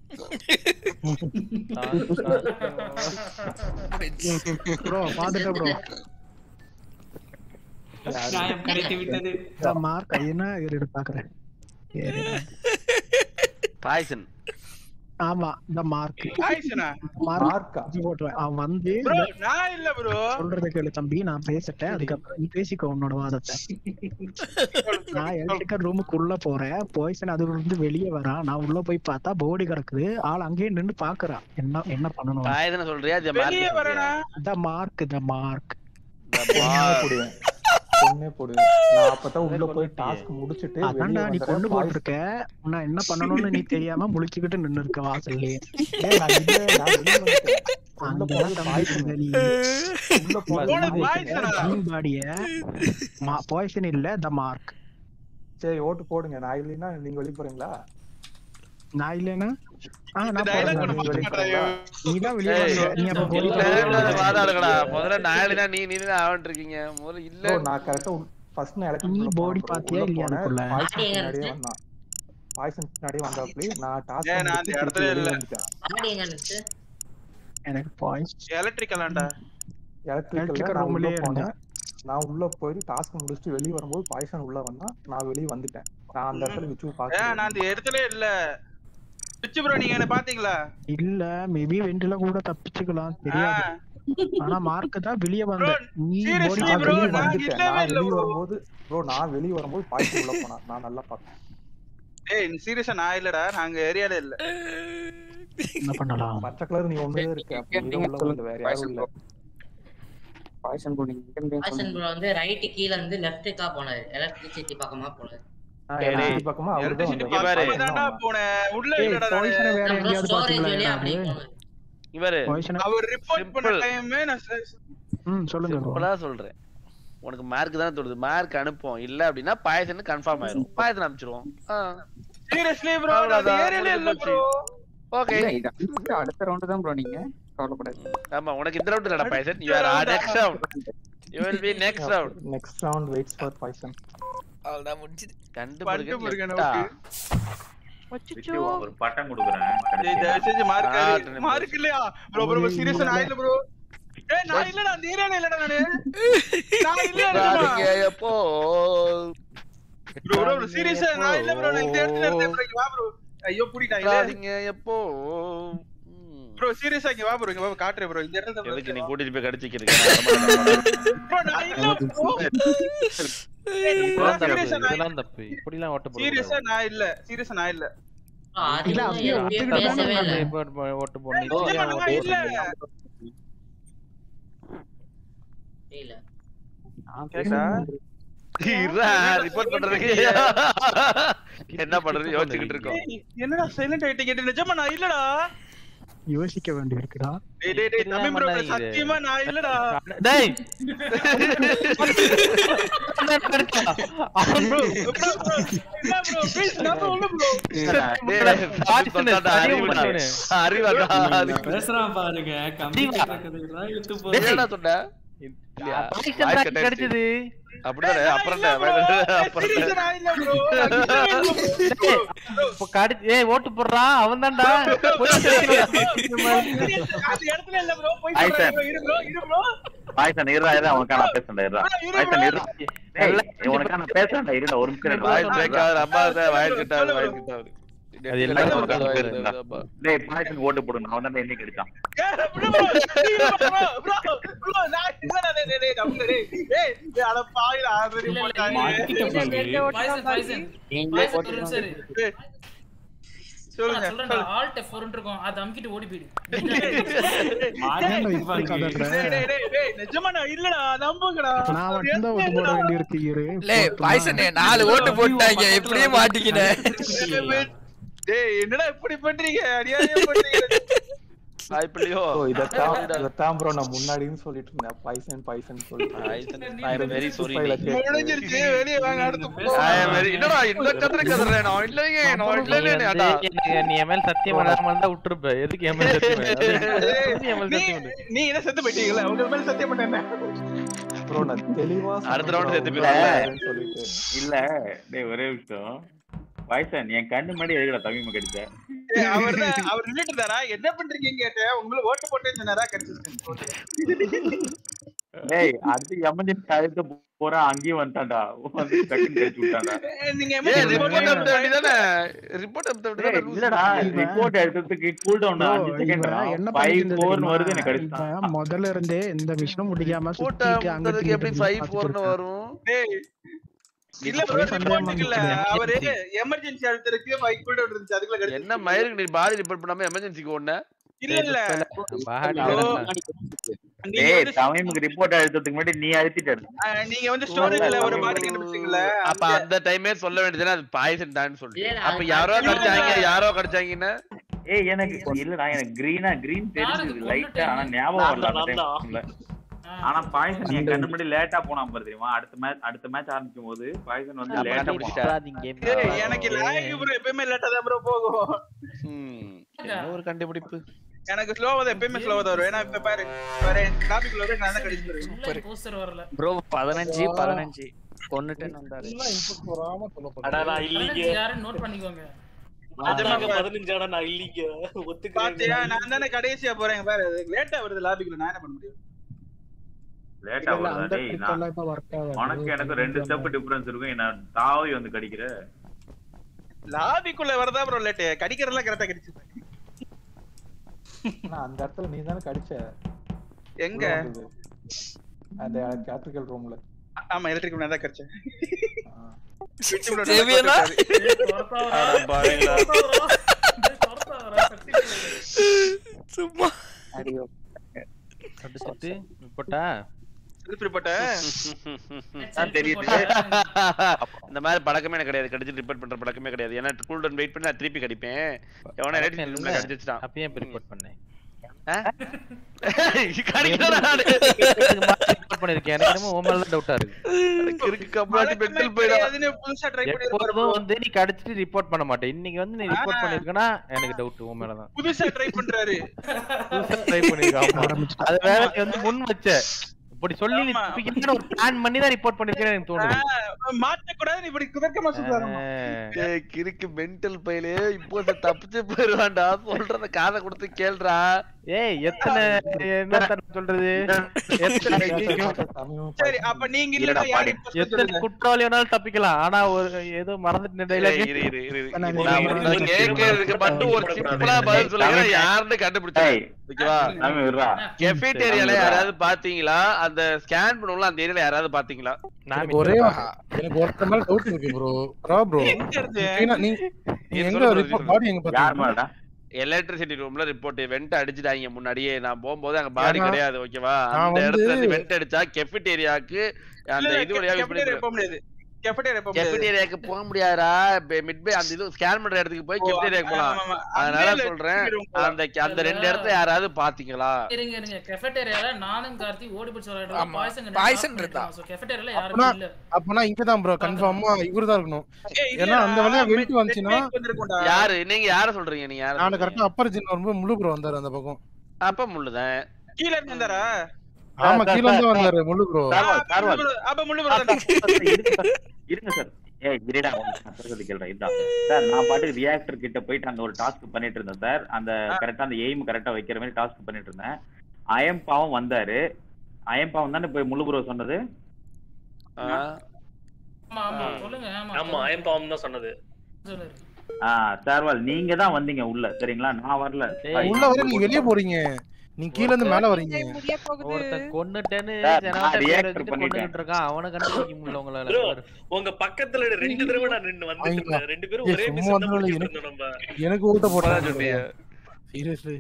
ப்ரோ பாத்துட்டேன் ப்ரோ நியாயம் கிடைத்து விட்டது மார்க் என்ன இரு பாக்குறேன் பாய்சன் ஆமா இந்த மார்க் ஆயிடுச்சுண்ணா மார்க் போட்டுருவேன் அவன் வந்து ப்ரோ நான் இல்ல ப்ரோ சொல்றத கேளு தம்பி நான் பேசிட்டேன் அதுக்கப்புறம் நீ பேசிக்கோ உன்னோட வாதத்தை நான் எலக்ட்ரிக்கல் ரூமுக்குள்ள போறேன் பாய்சன் அதுல இருந்து வெளியே வரான் நான் உள்ள போய் பார்த்தா போடி கிடக்குது ஆள் அங்கேயே நின்னு பாக்குறான் என்ன என்ன பண்ணணும் பாய்சன் சொல்றியா ஜ வெளியே மார்க் வரேனா த மார்க் த மார்க் பொண்ணே போடுவேன் பொண்ணே போடுவேன் நான் அப்பதான் உள்ள போய் டாஸ்க் முடிச்சிட்டு அதான்டா வெளியே நீ வந்துடுறேன். கொண்டு Voice- போட்டிருக்க நான் என்ன பண்ணணும்னு நீ தெரியாம முழிச்சுக்கிட்டு நின்னு இருக்க வாசல்லையே ஏய், நான் இல்ல, நான் வெளியே வந்துட்டேன். உள்ள அங்கதான் போனது தம்பி poison. இருந்த நீ உள்ள போனது போனது poison. கிரீன் பாடிய பாய்சன் இல்ல த மார்க் சரி ஓட்டு போடுங்க நான் இல்லைன்னா நீங்க வெளிய போறீங்களா நான் இல்லைன்னா ஆ நான் dialogue போறேன் ஒண்ணு நீ பண்ண வெளிய மாட்டாயா? நீ தான் வெளியே ஏய், வந்த நீ அப்ப போடி இல்ல வாதாடுங்கடா முதல்ல நாளைனா நீ நீ தான் ஆவன்ட்டு இருக்கீங்க முதல்ல இல்ல Bro, நான் கரெக்டா ஃபர்ஸ்ட் நான் நீ எலக்ட்ரிக் body பாத்தியா இல்லையா அதுக்குள்ள? பாய்சன் பின்னாடியே வந்தான் பாய்சன் பின்னாடியே வந்தாப்லி நான் டாஸ்க் ஏன் நான் அந்த இடத்துல இல்ல. ஆடி எங்க இருந்துச்சு எனக்கு பாய்ஸ் எலக்ட்ரிக்கலாண்டா எலக்ட்ரிக்கல்ல Electrical நான் உள்ள room-லயே போனேன் நான் உள்ள போய் டாஸ்க் முடிச்சுட்டு வெளிய வரும்போது பாய்சன் உள்ள வந்தான் நான் வெளிய வந்துட்டேன் நான் அந்த இடத்துல விச்சு ஏன் பாக்க நான் அந்த இடத்துல இல்ல பிச்சு ப்ரோ நீங்க என்ன பாத்தீங்களா இல்ல மேபி வெண்டில கூட தப்பிச்சுக்கலாம் தெரியாது ஆனா மார்க் தான் வெளிய வந்த நீ seriously body bro, வெளிய நான் வந்துட்ட. இல்லவே நான் இல்ல வெளிய bro. வரும்போது ப்ரோ நான் வெளிய வரும்போது பாய்சன் உள்ள போனான் நான் நல்லா பார்த்தேன் ஏய் நீ சீரியஸா நான் இல்லடா நாங்க ஏரியால இல்ல என்ன பண்ணலாம் பச்சை கலர் நீ ஒண்ணுதான் இருக்க அப்ப நீ தான் உள்ள வந்து வேற யாரும் இல்ல பாய்சன் போடுங்க இங்க இருந்து பாய்சன் ப்ரோ வந்து ரைட்டு கீழ இருந்து லெஃப்ட்டுக்கா போனாரு எலக்ட்ரிசிட்டி பக்கமா போனாரு நான் சரி. எலக்ட்ரிக் பக்கமா அவர்தான் எலக்ட்ரிசிட்டி வந்தாரு. பாரு. பக்கமா தான்டா போனேன் உள்ள ஏய் இல்லடா நானு. பாய்சனை வேற அப்புறம் எங்கேயாவது ஸ்டோரேஜ் பாத்தீங்களா வழியா யாராவது? அப்படியே போனாரு இவரு பாய்சனை அவர் ரிப்போர்ட் பண்ண Simple. டைம் நான் ச- ம் சொல்லுங்க bro. சிம்பிளா சொல்றேன் உனக்கு மார்க் தானே தொடுது மார்க் அனுப்புவோம் இல்ல அப்படின்னா பாயசன் கன்ஃபார்ம் ஆயிரும் பாயசன் அனுப்பிச்சிருவோம் சீரியஸ்லி ப்ரோ நான் அந்த அவ்வளவுதான், ஏரியால இல்ல முடிஞ்சு ப்ரோ ஓகே இல்ல இது அடுத்த- அடுத்த ரவுண்டு தான் ப்ரோ நீங்க கவலைப்படாது ஆமா உனக்கு இந்த ரவுண்ட் இல்லடா poison you are next round you will be next round next round waits for poison அவ்வளவுதான் முடிஞ்சுது கண்டுபிடிக்க கண்டுபிடிக்க லெஃப்டா அச்சச்சோ விட்டு ஒரு பட்டம் கொடுக்குறேன் டேய் தயவு செஞ்சு மார்க் ஆ, மார்க் இல்லையா ப்ரோ ப்ரோ சீரியஸா நான் இல்ல ப்ரோ ஏய் நான் இல்லடா அந்த ஏரியால இல்லடா நானு நான் இல்லடா ராதிங்க எப்போ ப்ரோ ப்ரோ சீரியஸா நான் இல்ல ப்ரோ நான் இந்த இடத்துல இருந்தேன் ப்ரோ இங்க வா ப்ரோ ஐயோ புடிடா இல்ல ராதிங்க எப்போ ம். ப்ரோ சீரியஸா இங்க வா ப்ரோ இங்க வா காட்டுறேன் ப்ரோ இந்த இடத்துல எதுக்கு நீ கூட்டிட்டு போய் கடிச்சிக்கிறீங்க ப்ரோ நான் இல்ல ப்ரோ இதெல்லாம் தப்பு சீரியஸா நான் இதெல்லாம் தப்பு இப்படிலாம் ஓட்ட போட சீரியஸா நான் இல்ல சீரியஸா நான் இல்ல அது இல்ல, அப்படியே எப்பயும் ஒத்துக்கிட்டு தானே பேசவே இல்ல கூடாது. ஓட்டு போடணும் நிஜமா இப்படிலாம் நான் ஓட்ட இல்ல போடணும். இல்ல நான் கேக்குதா? பேசுறேன் ரிப்போர்ட் பண்றதுக்கு என்ன பண்றது யோசிச்சுக்கிட்டு இருக்கோம் ஏய், என்னடா சைலண்ட் ஆயிட்டீங்க நிஜமா நான் இல்லடா யோசிக்க வேண்டி இருக்குடா டேய் டேய் டேய் இப்படிலாம் தமிழ் ப்ரோ பண்ணாதீங்க. சத்தியமா நான் இல்லடா டேய் ப்ரோ ப்ரோ ப்ரோ இல்ல ப்ரோ ப்ளீஸ் நான் உள்ள ப்ரோ அறிவாடா பேசுறான் பாருங்க கம்பி கதையெல்லாம் இழுத்து போறேன் என்னடா சொன்ன இல்லையா? பாய்சன் வாய்ஸ் தான் cut ஆயிடுச்சு. கிடைச்சது அப்படிதானே அப்புறம் என்ன? அப்புறம் சீரியஸா என்ன? நான் இல்ல ப்ரோ நான் இல்லவே இல்ல bro. இப்ப கடிச்சு ஏய் ஓட்டு போடுறான் அவன் தான்டா அந்த இடத்துல இல்ல ப்ரோ போய் Hi, sir. சொல்றேன் இரு ப்ரோ இரு ப்ரோ பாய்சன் இருடா இருடா உனக்கான நான் பேசுறேன் இருடா பாய்சன் இருடா டேய் உனக்கான நான் பேசுறேன்டா இருடா ஒரு நிமிஷம் இருடா. வாய்ஸ் break ஆகுது, அம்மா தான் வாய்ஸ் cut ஆகுது, வாய்ஸ் cut ஆகுது. அது எல்லாமே வாய்ஸ் ஒரு cut ஆகுது, கணக்கு வாய்ஸ் இருக்குடா. cut ஆகுது, டேய் பாய்சன் ஓட்டு போடு அவன் தான் இன்னைக்கு அடிச்சான் ஏய், bro, bro, bro, bro, bro, நான் இல்லடா, டேய், டேய், டேய், தம்பி, டேய், டேய், டேய், அட பாவிடா, அது இல்ல, இல்ல, போட்டாங்க. இல்ல, மாட்டிக்கிட்ட இல்ல, பாரு. இல்ல, பாய்சன், பாய்சன். நீங்களே பாய்சன், ஒரு நிமிஷம் இரு. டேய், சொல்லுங்க நான் சொல்றேன்டா ஆல்ட் F4 ன்னு இருக்கும் அதை அமுக்கிட்டு ஓடி போயிடு டேய், டேய், டேய், டேய், நிஜமாடா இல்லடா நம்புங்கடா நான் மட்டும்தான் ஓட்டு போட வேண்டியிருக்கு இரு லே பாய்சனே நாலு ஓட்டு போட்டாங்க எப்படியே மாட்டிக்கினேன் டேய் என்னடா இப்படி பண்றீங்க அநியாயம் பண்றீங்க வாய்ப்பில்லையோ ஓ இதத்தான் இதத்தான் ப்ரோ நான் முன்னாடின்னு சொல்லிட்டு இருந்தேன் poison poison I am very sorry. முடிஞ்சிருச்சு வெளிய வாங்க அடுத்து போ. I am very- என்னடா இந்த கத்திர கத்துறேன் நான் இல்லைங்க நான் இல்லைங்க நீ அடா வந்து எனக்கு நீ என் மேல் சத்தியம் பண்ணாம இருந்தா விட்டுருப்ப எதுக்கு என் மேல் சத்தியம் பண்ண? அது எதுக்கு என் மேல் நீ சத்தியம் பண்ண? நீ என்ன செத்து போயிட்டீங்களா உங்க மேல சத்தியம் பண்ணேன் ப்ரோ நான் தெளிவா அடுத்த round செத்து இல்ல போயிடுவேன் சொல்லிட்டு இல்ல டேய் ஒரே நிமிஷம் பாய்சன் என் கண்ணு முன்னாடி எதுக்குடா தமிழ் கடிச்ச அவர் அவர் ரிலேட்டட் தாரா என்ன பண்றீங்கன்னு கேட்டேன் உங்களுக்கு ஓட்டு போட்டேன்னு சொன்னாரா கன்சிஸ்டன்ட் டேய் அடுத்து எமர்ஜென்சி அழுத்த போறா அங்கேயும் வந்துட்டான்டா வந்து டக்குன்னு கடிச்சு விட்டான்டா நீங்க ஏய் ரிப்போர்ட் அப்ட வேண்டியதானே ரிப்போர்ட் அப்ட டேய், வேண்டியதானே இல்லடா ரிப்போர்ட் எடுத்ததுக்கு கூல் டவுன் அஞ்சு செகண்ட்ரா இவன் என்ன ஃபைவ் பண்ணிட்டு ஃபோர்னு வருது தெரியுமா? எனக்கு அடிச்சிட்டான் இவன் முதல்ல இருந்தே இந்த மிஷினும் முடிக்காம போட்டா சுத்திட்டு அங்க முந்ததுக்கு எப்படி 5 4 வரும் டேய் இல்ல ப்ரோ ரிப்போர்ட் இல்ல அவரு எமர்ஜென்சி அழுத்தருக்கு ஃபைவ் கூட இருந்துச்சு அதுக்குள்ள கடிச்சு என்ன மயிருக்கு நீ பாடி ரிப்போர்ட் பண்ணாம எமர்ஜென்சிக்கு ஓடுன இல்ல இல்ல பாடி bro, நீங்க டேய் வந்து தமிழுக்கு ரிப்போர்ட் அழுத்ததுக்கு முன்னாடி நீ அழுத்திட்ட அஹ், நீங்க வந்து ஸ்டோரேஜ்ல ஒரு பாடி கண்டுபிடிச்சீங்கல்ல அப்ப அந்த டைமே சொல்ல வேண்டியதுனா அது பாய்சன் தான் சொல்லிட்டு இல்ல, அப்ப அது- யாரோ அது- கடிச்சாங்க யாரோ கடிச்சாங்கன்னு ஏய் எனக்கு இல்லடா எனக்கு கிரீனா கிரீன் தெரிஞ்சது லைட்டா ஆனா ஞாபகம் வரல அந்த டைம்ல ஆனா பாய்சன் என் கண்ணு முன்னாடி லேட்டா போனா பாரு தெரியுமா அடுத்த மேட்ச் அடுத்த மேட்ச் ஆரம்பிக்கும் போது பாய்சன் வந்து அப்ப லேட்டா கண்டுபிடிச்சிட்டா. ஏய், எனக்கு லாக் ப்ரோ எப்பயுமே லேட்டா தான் ப்ரோ போகும் ம், என்ன ஒரு கண்டுபிடிப்பு எனக்கு ஸ்லோவா தான் எப்பயுமே ஸ்லோவா தான் வரும் ஏன்னா இப்ப பாரு வேற டாபிக் லோவே நான் தான் கடிச்சு போஸ்டர் வரல ப்ரோ பதினஞ்சு பதினஞ்சு கொன்னுட்டேன்னு வந்தாரு இன்புட் வராம சொல்ல அடா நான் இல்லீங்க பதினஞ்சு யாருன்னு நோட் பண்ணிக்கோங்க அதாங்க பதினஞ்சாடா நான் இல்லீங்க பாத்தியா ஒத்துக்கிறேன் நான் தானே கடைசியா போறேன் பாரு லேட்டா வருது லாபிக்குள்ள நான் என்ன பண்ண முடியும் லேட்டா இல்ல, வருதா அந்த டேய் trick நான் எல்லாம் இப்ப work ஆகாது. உனக்கு எனக்கு ரெண்டு ஸ்டெப் டிஃபரன்ஸ் இருக்கும் என்ன தாவி வந்து கடிக்கிற லாபிக்குள்ள வரதா ப்ரோ லேட் கடிக்கிறதெல்லாம் கரெக்டா கடிச்சு ஆனா அந்த இடத்துல நீ தானே கடிச்ச எங்க உள்ள வந்தது. அந்த கேட்ரிக்கல் ரூம்ல ஆமா எலக்ட்ரிக் நான் தான் கடிச்சேன் தேவியனா அட பாவிங்களா. சும்மா அடியோ அப்படி சொல்லிட்டு போட்டா செல்ஃப் ரிப்போர்ட்ட அதான் தெரியுது இந்த மாதிரி பழக்கமே எனக்கு கிடையாது கடிச்சு ரிப்போர்ட் பண்ற பழக்கமே கிடையாது ஏன்னா கூல் டவுன் வெயிட் பண்ணி நான் திருப்பி கடிப்பேன் எவனா ரேட்டிங் ரூம்ல கடிச்சு வச்சுட்டான் அப்ப ஏன் ரிப்போர்ட் பண்ணேன் கடிக்கல நானு ரிப்போர்ட் பண்ணிருக்கேன் எனக்கு என்னமோ உன் மேல டவுட்டா இருக்கு இருக்கு கம்ப்ளாட்டி மென்டல் போயிடா அதுன்னு புதுசா ட்ரை பண்ணி எப்போதும் வந்து நீ கடிச்சிட்டு ரிப்போர்ட் பண்ண மாட்டேன் இன்னைக்கு வந்து நீ ரிப்போர்ட் பண்ணிருக்கனா எனக்கு டவுட் உன் மேலதான் புதுசா ட்ரை பண்றாரு ட்ரை பண்ணிருக்க ஆமா அது வேற நீ வந்து முன் வச்ச இப்படி சொல்லி நீ தப்பிக்கணும்னு ஒரு பிளான் பண்ணி தான் ரிப்போர்ட் பண்ணிருக்கேன்னு எனக்கு தோணுது மாத்த கூடாது இப்படி குதர்க்கமா சொல்றாரு ஏய், கிறுக்கு மென்டல் பையலே இப்போ இந்த தப்பிச்சு போயிருவான்டா சொல்றத காதை கொடுத்து கேளுடா ஏய் எத்தனை என்ன தடவை சொல்றது எத்தனை சரி அப்ப நீங்க இல்லடா யாரு எத்தனை குற்றவாளி வேணாலும் தப்பிக்கலாம் ஆனா ஒரு ஏதோ மறந்துட்டு ஏய், இரு, இரு, இரு, இரு. நான் உனக்கு கேட்கறதுக்கு மட்டும் ஒரு சிம்பிளா பதில் சொல்லுங்க யாருன்னு கண்டுபிடிச்சேன் ஓகேவா சாமி விடுறா கெஃபிடேரியால யாராவது பாத்தீங்களா அந்த ஸ்கேன் பண்ணுவோம்ல அந்த ஏரியால யாராவது பாத்தீங்களா எனக்கு ஒரே எனக்கு ஒருத்தர் மேல டவுட் இருக்கு ப்ரோ ரா ப்ரோ நீ நீ எங்க ரிப்போர்ட் பாடி எங்க பாத்தீங்க எலக்ட்ரிசிட்டி ரூம்ல ரிப்போர்ட் வெண்ட் அடிச்சிட்டாங்க முன்னாடியே நான் போகும்போது அங்க பாடி ஏன்னா, கிடையாது ஓகேவா நான் அந்த இடத்துல வந்து- வெண்ட் அடிச்சா கெஃபிடேரியாக்கு அந்த இல்ல, இது வழியா cafeteria போக முடியாது cafeteria போக முடியாது. கெஃபிடேரியாக்கு போக முடியாதா மிட்பே அந்த இது ஸ்கேன் பண்ற இடத்துக்கு போய் ஓ, கெஃபிடேரியாக்கு ஆமா, போலாம் ஆமா. அதனால அங்கேயே சொல்றேன் electricity room போலாம். அந்த அந்த ரெண்டு இடத்துல யாராவது பாத்தீங்களா இருங்க இருங்க கெஃபெட்டேரியால நானும் கார்த்தி ஓடி பிடிச்சு விளையாடுறோம் ஆமா, பாய்சன் பாய்சன் இருந்தா. சோ கெஃபெட்டேரியால அப்பனா யாருமே இல்ல அப்பனா இங்கதான் ப்ரோ கன்ஃபார்மா இவர்தான் இருக்கணும் ஏய், இது ஏன்னா அந்த வழியா நான் வெயிட் வந்துச்சுன்னா network வந்திருக்கும்டா. யாரு நீங்க யார சொல்றீங்க நீங்க யார நான் கரெக்டா அப்பர் ஜின் வரும்போது முழு ப்ரோ வந்தாரு அந்த பக்கம் அப்ப முள்ளுதான் கீழ இருந்து வந்தாரா ஆமா கீழ இருந்து வந்தாரு முழு ப்ரோ சார்வால், சார்வால். அப்ப முள்ளு bro தானே. இருங்க சார், இருங்க சார் ஏய் இருடா ஒரு நிமிஷம், நான் சொல்றது கேளுடா இதுதான் சார் நான் பாட்டுக்கு ரியாக்டர் கிட்ட போயிட்டு அங்க ஒரு டாஸ்க் பண்ணிட்டு இருந்தேன் சார் அந்த கரெக்டா அந்த எய்ம் கரெக்டா வைக்கிற மாதிரி டாஸ்க் பண்ணிட்டு இருந்தேன் அயம் பாவம் வந்தாரு அயம் பாவம் தானே போய் முழு ப்ரோ சொன்னது ஆமா ஆமா சொல்லுங்க ஆமா ஆமா ஐயம் பாவம் தான் சொன்னது சொல்லுங்க ஆ சார்வால் நீங்க தான் வந்தீங்க உள்ள சரிங்களா நான் வரல உள்ள வர நீங்க வெளிய போறீங்க நீங்க கீழ இருந்து மேல வரீங்க முடிய போகுது ஒருத்தன் கொன்னுட்டேன்னு சார், ஜனவட்ட நான் பேர் reactor வச்சுட்டு பண்ணிட்டேன். கொண்டுகிட்டு இருக்கான் அவனை கண்டுபிடிக்க முடியல உங்களால Bro, பாரு. உங்க பக்கத்துல ரெண்டு தடவை நான் நின்னு வந்துட்டு அவங்களா? இருந்தேன் ரெண்டு பேரும் ஏய், ஒரே சும்மா மிஷன் தான் வந்தாலும் முடிச்சிட்டு எனக்கு- இருந்தோம் நம்ம எனக்கு ஊட்ட போட்டாங்க சொன்னியே. சீரியஸ்லி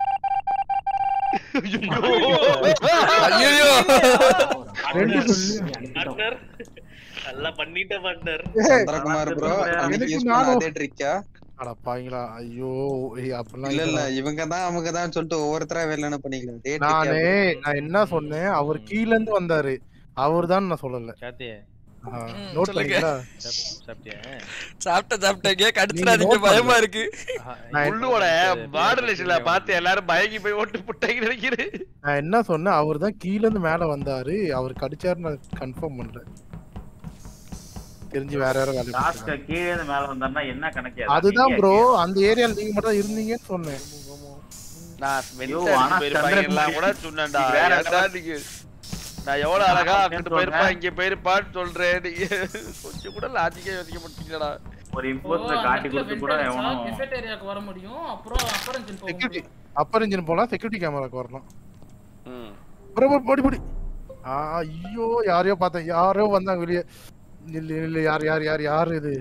ஐயோ ரெண்டு பார்ட்னர் நல்லா பண்ணிட்ட பார்ட்னர் சந்திரகுமார் ப்ரோ அன்னைக்கு எனக்கு யூஸ் பண்ண நானும் அதே ட்ரிக்கா அட பாவீங்களா ஐயோ ஏய் அப்படிலாம் இல்ல இல்ல இல்லடா. இவங்க தான் அவங்க தான் சொல்லிட்டு ஒவ்வொருத்தரா வேலை பண்ணிக்கலாம் அதே trick நானு ஆ நான் என்ன சொன்னேன் அவர் கீழ இருந்து வந்தாரு அவர்தான் நான் சொல்லல சாத்தி ஆ, நோட் சொல்லுங்க. பண்ணீங்களா சாப்- சாப்பிட்டியா சாப்பிட்ட சாப்பிட்டீங்க கடிச்சிடாதீங்க note பயமா பண்ணல. இருக்கு நான் உள்ளோட மாடுலேஷன்ல பார்த்து எல்லாரும் பயங்கி போய் ஓட்டு புட்டாங்க நினைக்கிறேன் நான் என்ன சொன்னேன் அவர் தான் கீழ இருந்து மேல வந்தாரு அவர் கடிச்சாரு நான் கன்ஃபார்ம் பண்ணல தெரிஞ்சு வேற யாரும் வேலை டாஸ்க பார்த்தாங்க. கீழே இருந்து மேல வந்தாருன்னா என்ன கணக்கு அதுதான் ப்ரோ அந்த ஏரியால நீங்க மட்டும் தான் இருந்தீங்கன்னு சொன்னேன் நான் ஐயோ, வெண்ட ஆனா போயிருப்பாங்க எல்லாம் கூட சந்திரகுமார் சொன்னேன்டா நீ வேற ஏன்டா நீங்க நான் எவ்வளவு அழகா நான் அங்கிட்டு சொல்றேன். போயிருப்பா இங்க போயிருப்பான்னு சொல்றேன் நீங்க கொஞ்சம் கூட லாஜிக்கே யோசிக்க மாட்டீங்களா ஒரு ஓ, இம்போஸ்டர் அந்த காட்டி இடத்துல கொடுத்து vent கூட அடிச்சா எவனும் buffet ஏரியாக்கு வர முடியும் அப்புறம் அப்பர் engine போக செக்யூரிட்டி முடியும் அப்பர் இன்ஜின் போலாம் செக்யூரிட்டி கேமராக்கு வரலாம் ப்ரோ ப்ரோ போடி போடி ஆ, ஐயோ யாரையோ பார்த்தேன் யாரோ வந்தாங்க வெளியே இல்ல இல்ல யார் யார் யார் யார் இது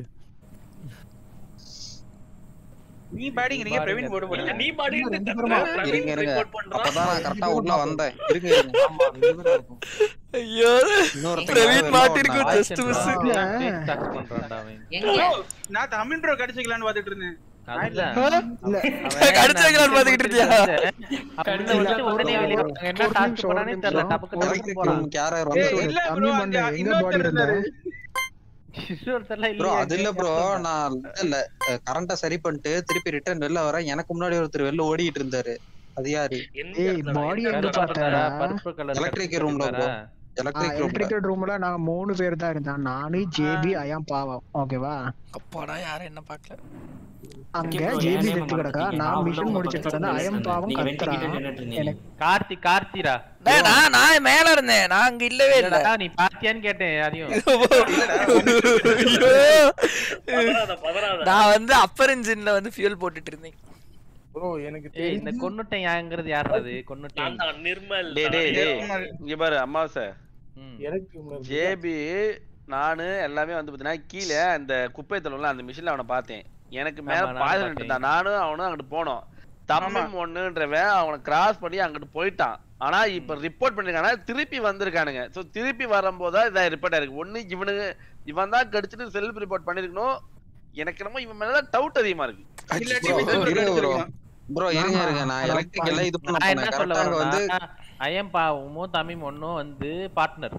நீ பாடிங்க நீங்க பிரவீன் போட போறீங்க நீ பாடி ரெண்டு பேருமா? இருங்க இருங்க அப்பதான் நான் கரெக்டா உள்ள வந்தேன் இருங்க இருங்க ஐயோ இன்னொருத்தன் பிரவீன் யாரோ மாட்டிருக்கு வெளில ஜஸ்ட் மிஸ் டச் பண்றான்டா அவன் எங்க நான் தமிழ் ப்ரோ கடிச்சிக்கலாம்னு பாத்துட்டு இருந்தேன் அதுதான் இல்ல அவன் கடிச்சு வைக்கலாம்னு பாத்துக்கிட்டு இருக்கியா? அப்படின்னு வச்சு உடனே வெளியே வந்தாங்க. என்ன ஒரு டாஸ்க் நிமிஷம், போறானே ஒரு தெரியல நிமிஷம். டபக்கு டபக்கு எலக்ட்ரிக் போறான் ரூமுக்கு யார் யார் ஏய், வந்து இல்ல தம்பி bro, மண்ணு அங்க எங்க பாடி இன்னொருத்தர் இருந்த இருந்தாரு. இன்னொருத்தர்லாம் ப்ரோ இல்லையா அது இல்ல ப்ரோ நான் இல்ல கரண்ட சரி பண்ணிட்டு திருப்பி ரிட்டர்ன் வெளில வரேன் எனக்கு முன்னாடி ஒருத்தர் வெளில ஓடிட்டு இருந்தாரு அது யாரு ஏய் பாடி எங்க கருப்பு பார்த்தாரா பருப்பு கலர் எலக்ட்ரிக் ரூம்ல ப்ரோ எலக்ட்ரிக் ரூம்ல எலக்ட்ரிக்கல் ரூம்ல நாங்க மூணு பேர் தான் இருந்தோம் நானு ஜேபி அயான் பாவம் ஓகேவா அப்பாடா யாரும் என்ன பார்க்கல அங்க bro, ஜேபி ஏன் செத்து கிடக்கா மாட்டிக்கிட்டீங்க? நான் நான் மிஷன் உள்ள முடிச்சிட்டு பக்கத்துல இருந்தேன் அயம் பாவம் நீங்க கத்துறா வெட்டிக்கிட்டு நின்னுட்டு இருந்தீங்க. எனக்கு கார்த்தி கார்த்திரா டேய், நான் நான் மேல இருந்தேன் நான் அங்க இல்லவே இல்ல இல்லடா, நீ பாத்தியான்னு கேட்டேன் அதையும் பதறாத பதறாத நான் வந்து அப்பர் இன்ஜின்ல வந்து ஃபியூல் போட்டுட்டு இருந்தேன் ப்ரோ எனக்கு ஏய் இந்த கொன்னுட்டேன் யாங்கிறது யாருது கொன்னுட்டேன் நான் தான் நிர்மல் டேய் டேய் டேய் இங்க பாரு அம்மாவாசை எனக்கு ஜேபி நானு எல்லாமே வந்து பாத்தீங்கன்னா கீழே அந்த குப்பை தள்ளல அந்த மிஷின்ல அவனை பார்த்தேன் எனக்கு மேல ஆமா, நானும் பாய்தல் பார்த்தேன். இருந்தான் நானும் அவனும் அங்கிட்டு போனோம் தம்மம் ஒண்ணுன்றவன் அவனை கிராஸ் பண்ணி அங்கிட்டு போயிட்டான் ஆனா இப்ப ரிப்போர்ட் பண்ணிருக்கானா திருப்பி வந்திருக்கானுங்க சோ திருப்பி வரும்போது தான் இதா ரிப்போர்ட் ஆயிருக்கு ஒண்ணு இவனுக்கு இவன் தான் கடிச்சிட்டு செல்ஃப் ரிப்போர்ட் பண்ணிருக்கணும் எனக்கு என்னமோ இவன் மேல டவுட் அதிகமா இருக்கு ப்ரோ இருங்க ப்ரோ ப்ரோ இருங்க இருங்க நான் எலக்ட்ரிக் எல்லாம் இது பண்ண நான் என்ன போனேன் சொல்ல கரெக்டா அங்க வந்து வரேன்னா ஐயம் பாவமும் தமிழ் ஒன்னும் வந்து பார்ட்னர்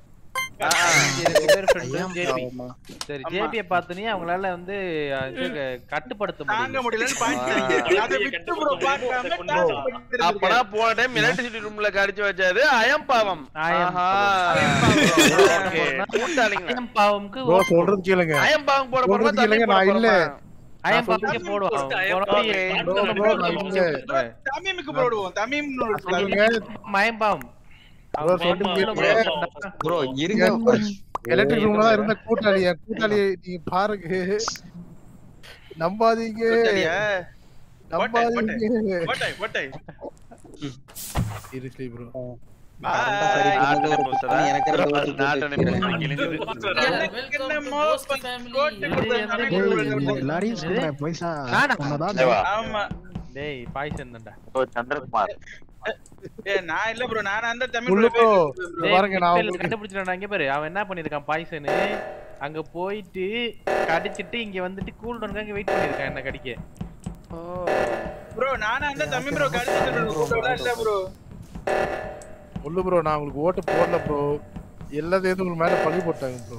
ஐயம் பாவமா? சரி ஜேபியை பார்த்தனே அவங்களால வந்து அஹ், இது கட்டுப்படுத்த தாங்க முடியல முடியலன்னு பாயிண்ட் அதை விட்டு ப்ரோ பார்க்காம task பண்ணிட்டு அப்பனா போன டைம் எலக்ட்ரிசிட்டி ரூம்ல கடிச்சு வச்சது அயம் பாவம் ஆயம் ஆஹா. Okay. கூட்டாளிங்க. ஐயம் பாவம்க்கு ப்ரோ சொல்றது கேளுங்க அயம் பாவம் போட போறோமா சொல்றது கேளுங்க நான் இல்ல ஐயம் பாவம்க்கு போடுவான் போடுவான். ப்ரோ ப்ரோ நான் இல்ல தமிமுக்கு போடுவோம் தமிம்னு ஒரு சொல்லுங்க மயம் பாவம் ப்ரோ சொல்றது கேளுங்க ப்ரோ இருங்க எலக்ட்ரிக் ரூம்ல தான் இருந்த கூட்டாளி என் கூட்டாளி நீங்க பாருங்க நம்பாதீங்க கூட்டாளியா? நம்பாதீங்க போட்டை போட்டை சீரியஸ்லி ப்ரோ கரெக்டா சரி பண்ணது ஒரு குத்தம். எனக்கு ரெண்டு ஓட்டு நாட்டனை போட்டு கிழிஞ்சது. என்னமோ கோட்டை டேய், நீ எல்லாரையும் சொல்ற பைசா நானா? உன்னதான் ஆமா டேய் பாய்சன் தான்டா ஓ சந்திரகுமார் ஏ நான் இல்ல ப்ரோ நான் அந்த தமிழ் உள்ள bro bro. பேசிட்டு இங்க பாருங்க நான் உங்களுக்கு கண்டுபிடிச்சிட்டான் இங்க பாரு அவன் என்ன பண்ணிருக்கான் பாய்சனு அங்க போயிட்டு கடிச்சிட்டு இங்க வந்துட்டு கூல் டவுனுக்கு வெயிட் பண்ணிருக்கான் என்ன கடிக்க ப்ரோ நானா அந்த தமிழ் ப்ரோ கடிச்சிட்டு ப்ரோ இல்ல ப்ரோ உள்ள ப்ரோ நான் உங்களுக்கு ஓட்டு போடல ப்ரோ எல்லாத்தையும் உங்களுக்கு மேல பழி போட்டாங்க ப்ரோ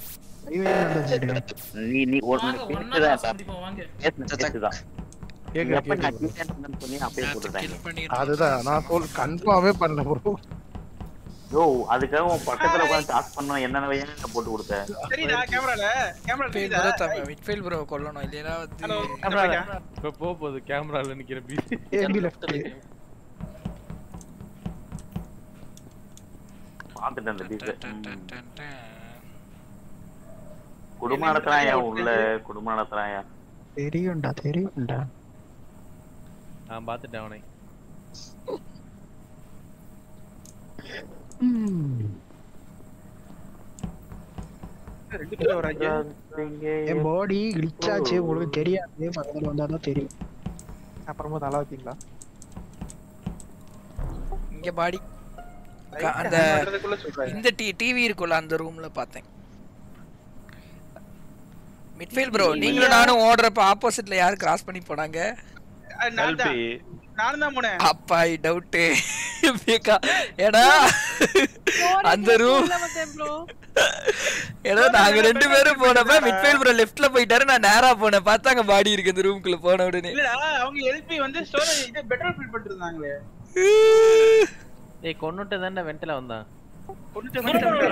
நீ நீ ஒரு வாங்க, ஒண்ணா பேசுதான் காசு முடிப்போம், வாங்க. பேசுன பேசுதான் கேக்குது, எப்ப நான் கேக்குது. கீழே இருந்தேன்னு சொல்லி அப்பயே போட்டுட்டாங்க அதுதான் நான் சொல் கன்ஃபார்மே பண்ணல ப்ரோ யோ அதுக்காக உன் பக்கத்துல உட்காந்து டாஸ்க் பண்ணோம் என்னென்ன ஏன் போட்டு கொடுத்த சரிடா கேமரால கேமரா மிட்ஃபீல்ட் தெரியுதா ப்ரோ தம்பி மிட்ஃபீல்ட் ப்ரோ கொல்லணும் இல்லையா ஹலோ கேமரா இப்ப போக போகுது கேமரால நிக்கிற பீஸ் ஏபி லெஃப்ட் பாத்துட்டேன் அந்த பீஸ் குடும்பம் நடத்துறாயா உள்ள குடும்பம் நடத்துறாயா தெரியும்டா தெரியும்டா நான் பாத்துட்டேன் அவனை ரெண்டு பேரும் வராங்க என் பாடி கிளிச் ஆச்சு உங்களுக்கு தெரியாது பக்கத்துல வந்தா தான் தெரியும் அப்புறமா நல்லா வைக்கீங்களா இங்க பாடி க- அந்த பண்றதுக்குள்ள சொல்றாங்க. இந்த டி டிவி இருக்குல்ல அந்த ரூம்ல பார்த்தேன் மிட்ஃபீல்ட் ப்ரோ நீங்களும் நானும் ஓடுறப்ப ஆப்போசிட்ல யாரு கிராஸ் பண்ணி போனாங்க அஹ் நான் தான் நானும் தான் போனேன் அப்பா டவுட்டு ஏடா அந்த ரூம் ஏடா நாங்க ரெண்டு பேரும் போனப்ப மிட்ஃபீல்ட் ப்ரோ லெஃப்ட்ல போயிட்டாரு நான் நேரா போனேன் பார்த்தா அங்க பாடி இருக்கு இந்த ரூம்குள்ள போன உடனே இல்லடா அவங்க எல்பி வந்து ஸ்டோரேஜ் இது பெட்ரோல் ஃபில் பண்ணிட்டு இருந்தாங்களே ஏய் கொன்னுட்டு தானே வெண்டல வந்தான் கொண்டுட்டு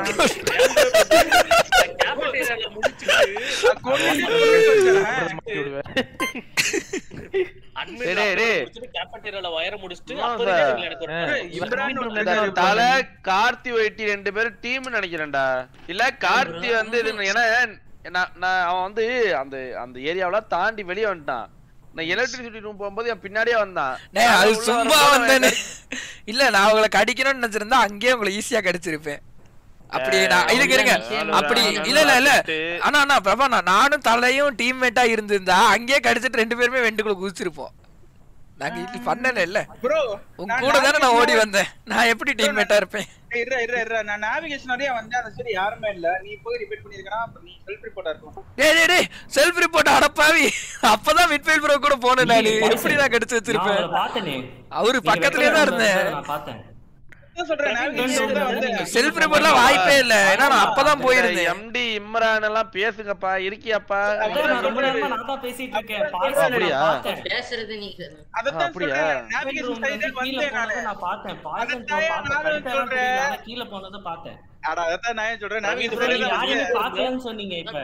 டேய், டேய், டேய். கேப்பட்டேரியால வயர முடிச்சிட்டு ஆமா அப்ப சார். return எனக்கு ஒரு இந்த தலை கார்த்தி வைட்டி ரெண்டு பேரும் டீம் நினைக்கிறேன்டா இல்ல கார்த்தி வந்து இது ஏன்னா நான் நான் அவன் வந்து அந்த அந்த ஏரியாவில தாண்டி வெளியே வந்துட்டான் நான் எலக்ட்ரிசிட்டி ரூம் போகும்போது என் பின்னாடியே வந்தான் நே நான் அது உள்ள சும்மா வரும்போது வந்தேனே அவன் இல்ல நான் உங்களை கடிக்கணும்னு நினைச்சிருந்தா அங்கேயே உங்களை ஈஸியா கடிச்சிருப்பேன் அப்படி நான் இதுக்கு இருங்க அப்படி இல்ல இல்ல இல்ல ஆனா அண்ணா பிரபா நான் நானும் தலையும் டீம்மேட்டா இருந்திருந்தா அங்கேயே கடிச்சிட்டு ரெண்டு பேருமே வெண்டுக்குள்ள குதிச்சிருப்போம் நாங்க இப்படி பண்ணல இல்ல ப்ரோ உங்க கூட தானே நான் ஓடி வந்தேன் நான் எப்படி டீம்மேட்டா இருப்பேன் இருடா இருடா இருடா நான் நேவிகேஷன் வரையா வந்தேன் அந்த சரி யாருமே இல்ல நீ போய் ரிப்பீட் பண்ணிருக்கனா அப்ப நீ செல்ஃப் ரிப்போர்ட்டா இருக்கும் டேய் டேய் டேய் செல்ஃப் ரிப்போர்ட் அடப்பாவி அப்பதான் மிட்ஃபீல்ட் ப்ரோ கூட போனேன் நானு எப்படி நான் கடிச்சு நான் வச்சிருப்பேன் அவரை பார்த்தேனே. அவரு நீங்க பக்கத்துலயே தான் வெக்கல இருந்தேன் நான் பார்த்தேன் என்ன சொல்றேன் நேவிகேஷன் தான் வந்தேன் செல்ஃப் ரிப்போர்ட்லாம் வாய்ப்பே இல்ல ஏன்னா நான் அப்பதான் போயிருந்தேன் எம்டி இம்ரான் எல்லாம் பேசுங்கப்பா இருக்கியாப்பா அதான் நான் ரொம்ப நேரமா நான் தான் பேசிட்டு இருக்கேன் பாய்சன் அப்படியா? நான் பார்த்தேன் பேசுறது நீ அதத்தான் அப்படியா? சொல்றேன் நேவிகேஷன் சைடு கீழே வந்தேன் நானு போனதை நான் பார்த்தேன் பாய்சன் அதான் பார்த்தேன் நானும் கடிப்பெல்லாம் சொல்றேன். தெரியல, ஆனா கீழே போனதை பார்த்தேன் அட அதத்தான் நான் ஏன் சொல்றேன் நேவிகேஷன் நீங்க சைடு தான் யாரையுமே வந்தேன் பார்க்கலன்னு சொன்னீங்க இப்ப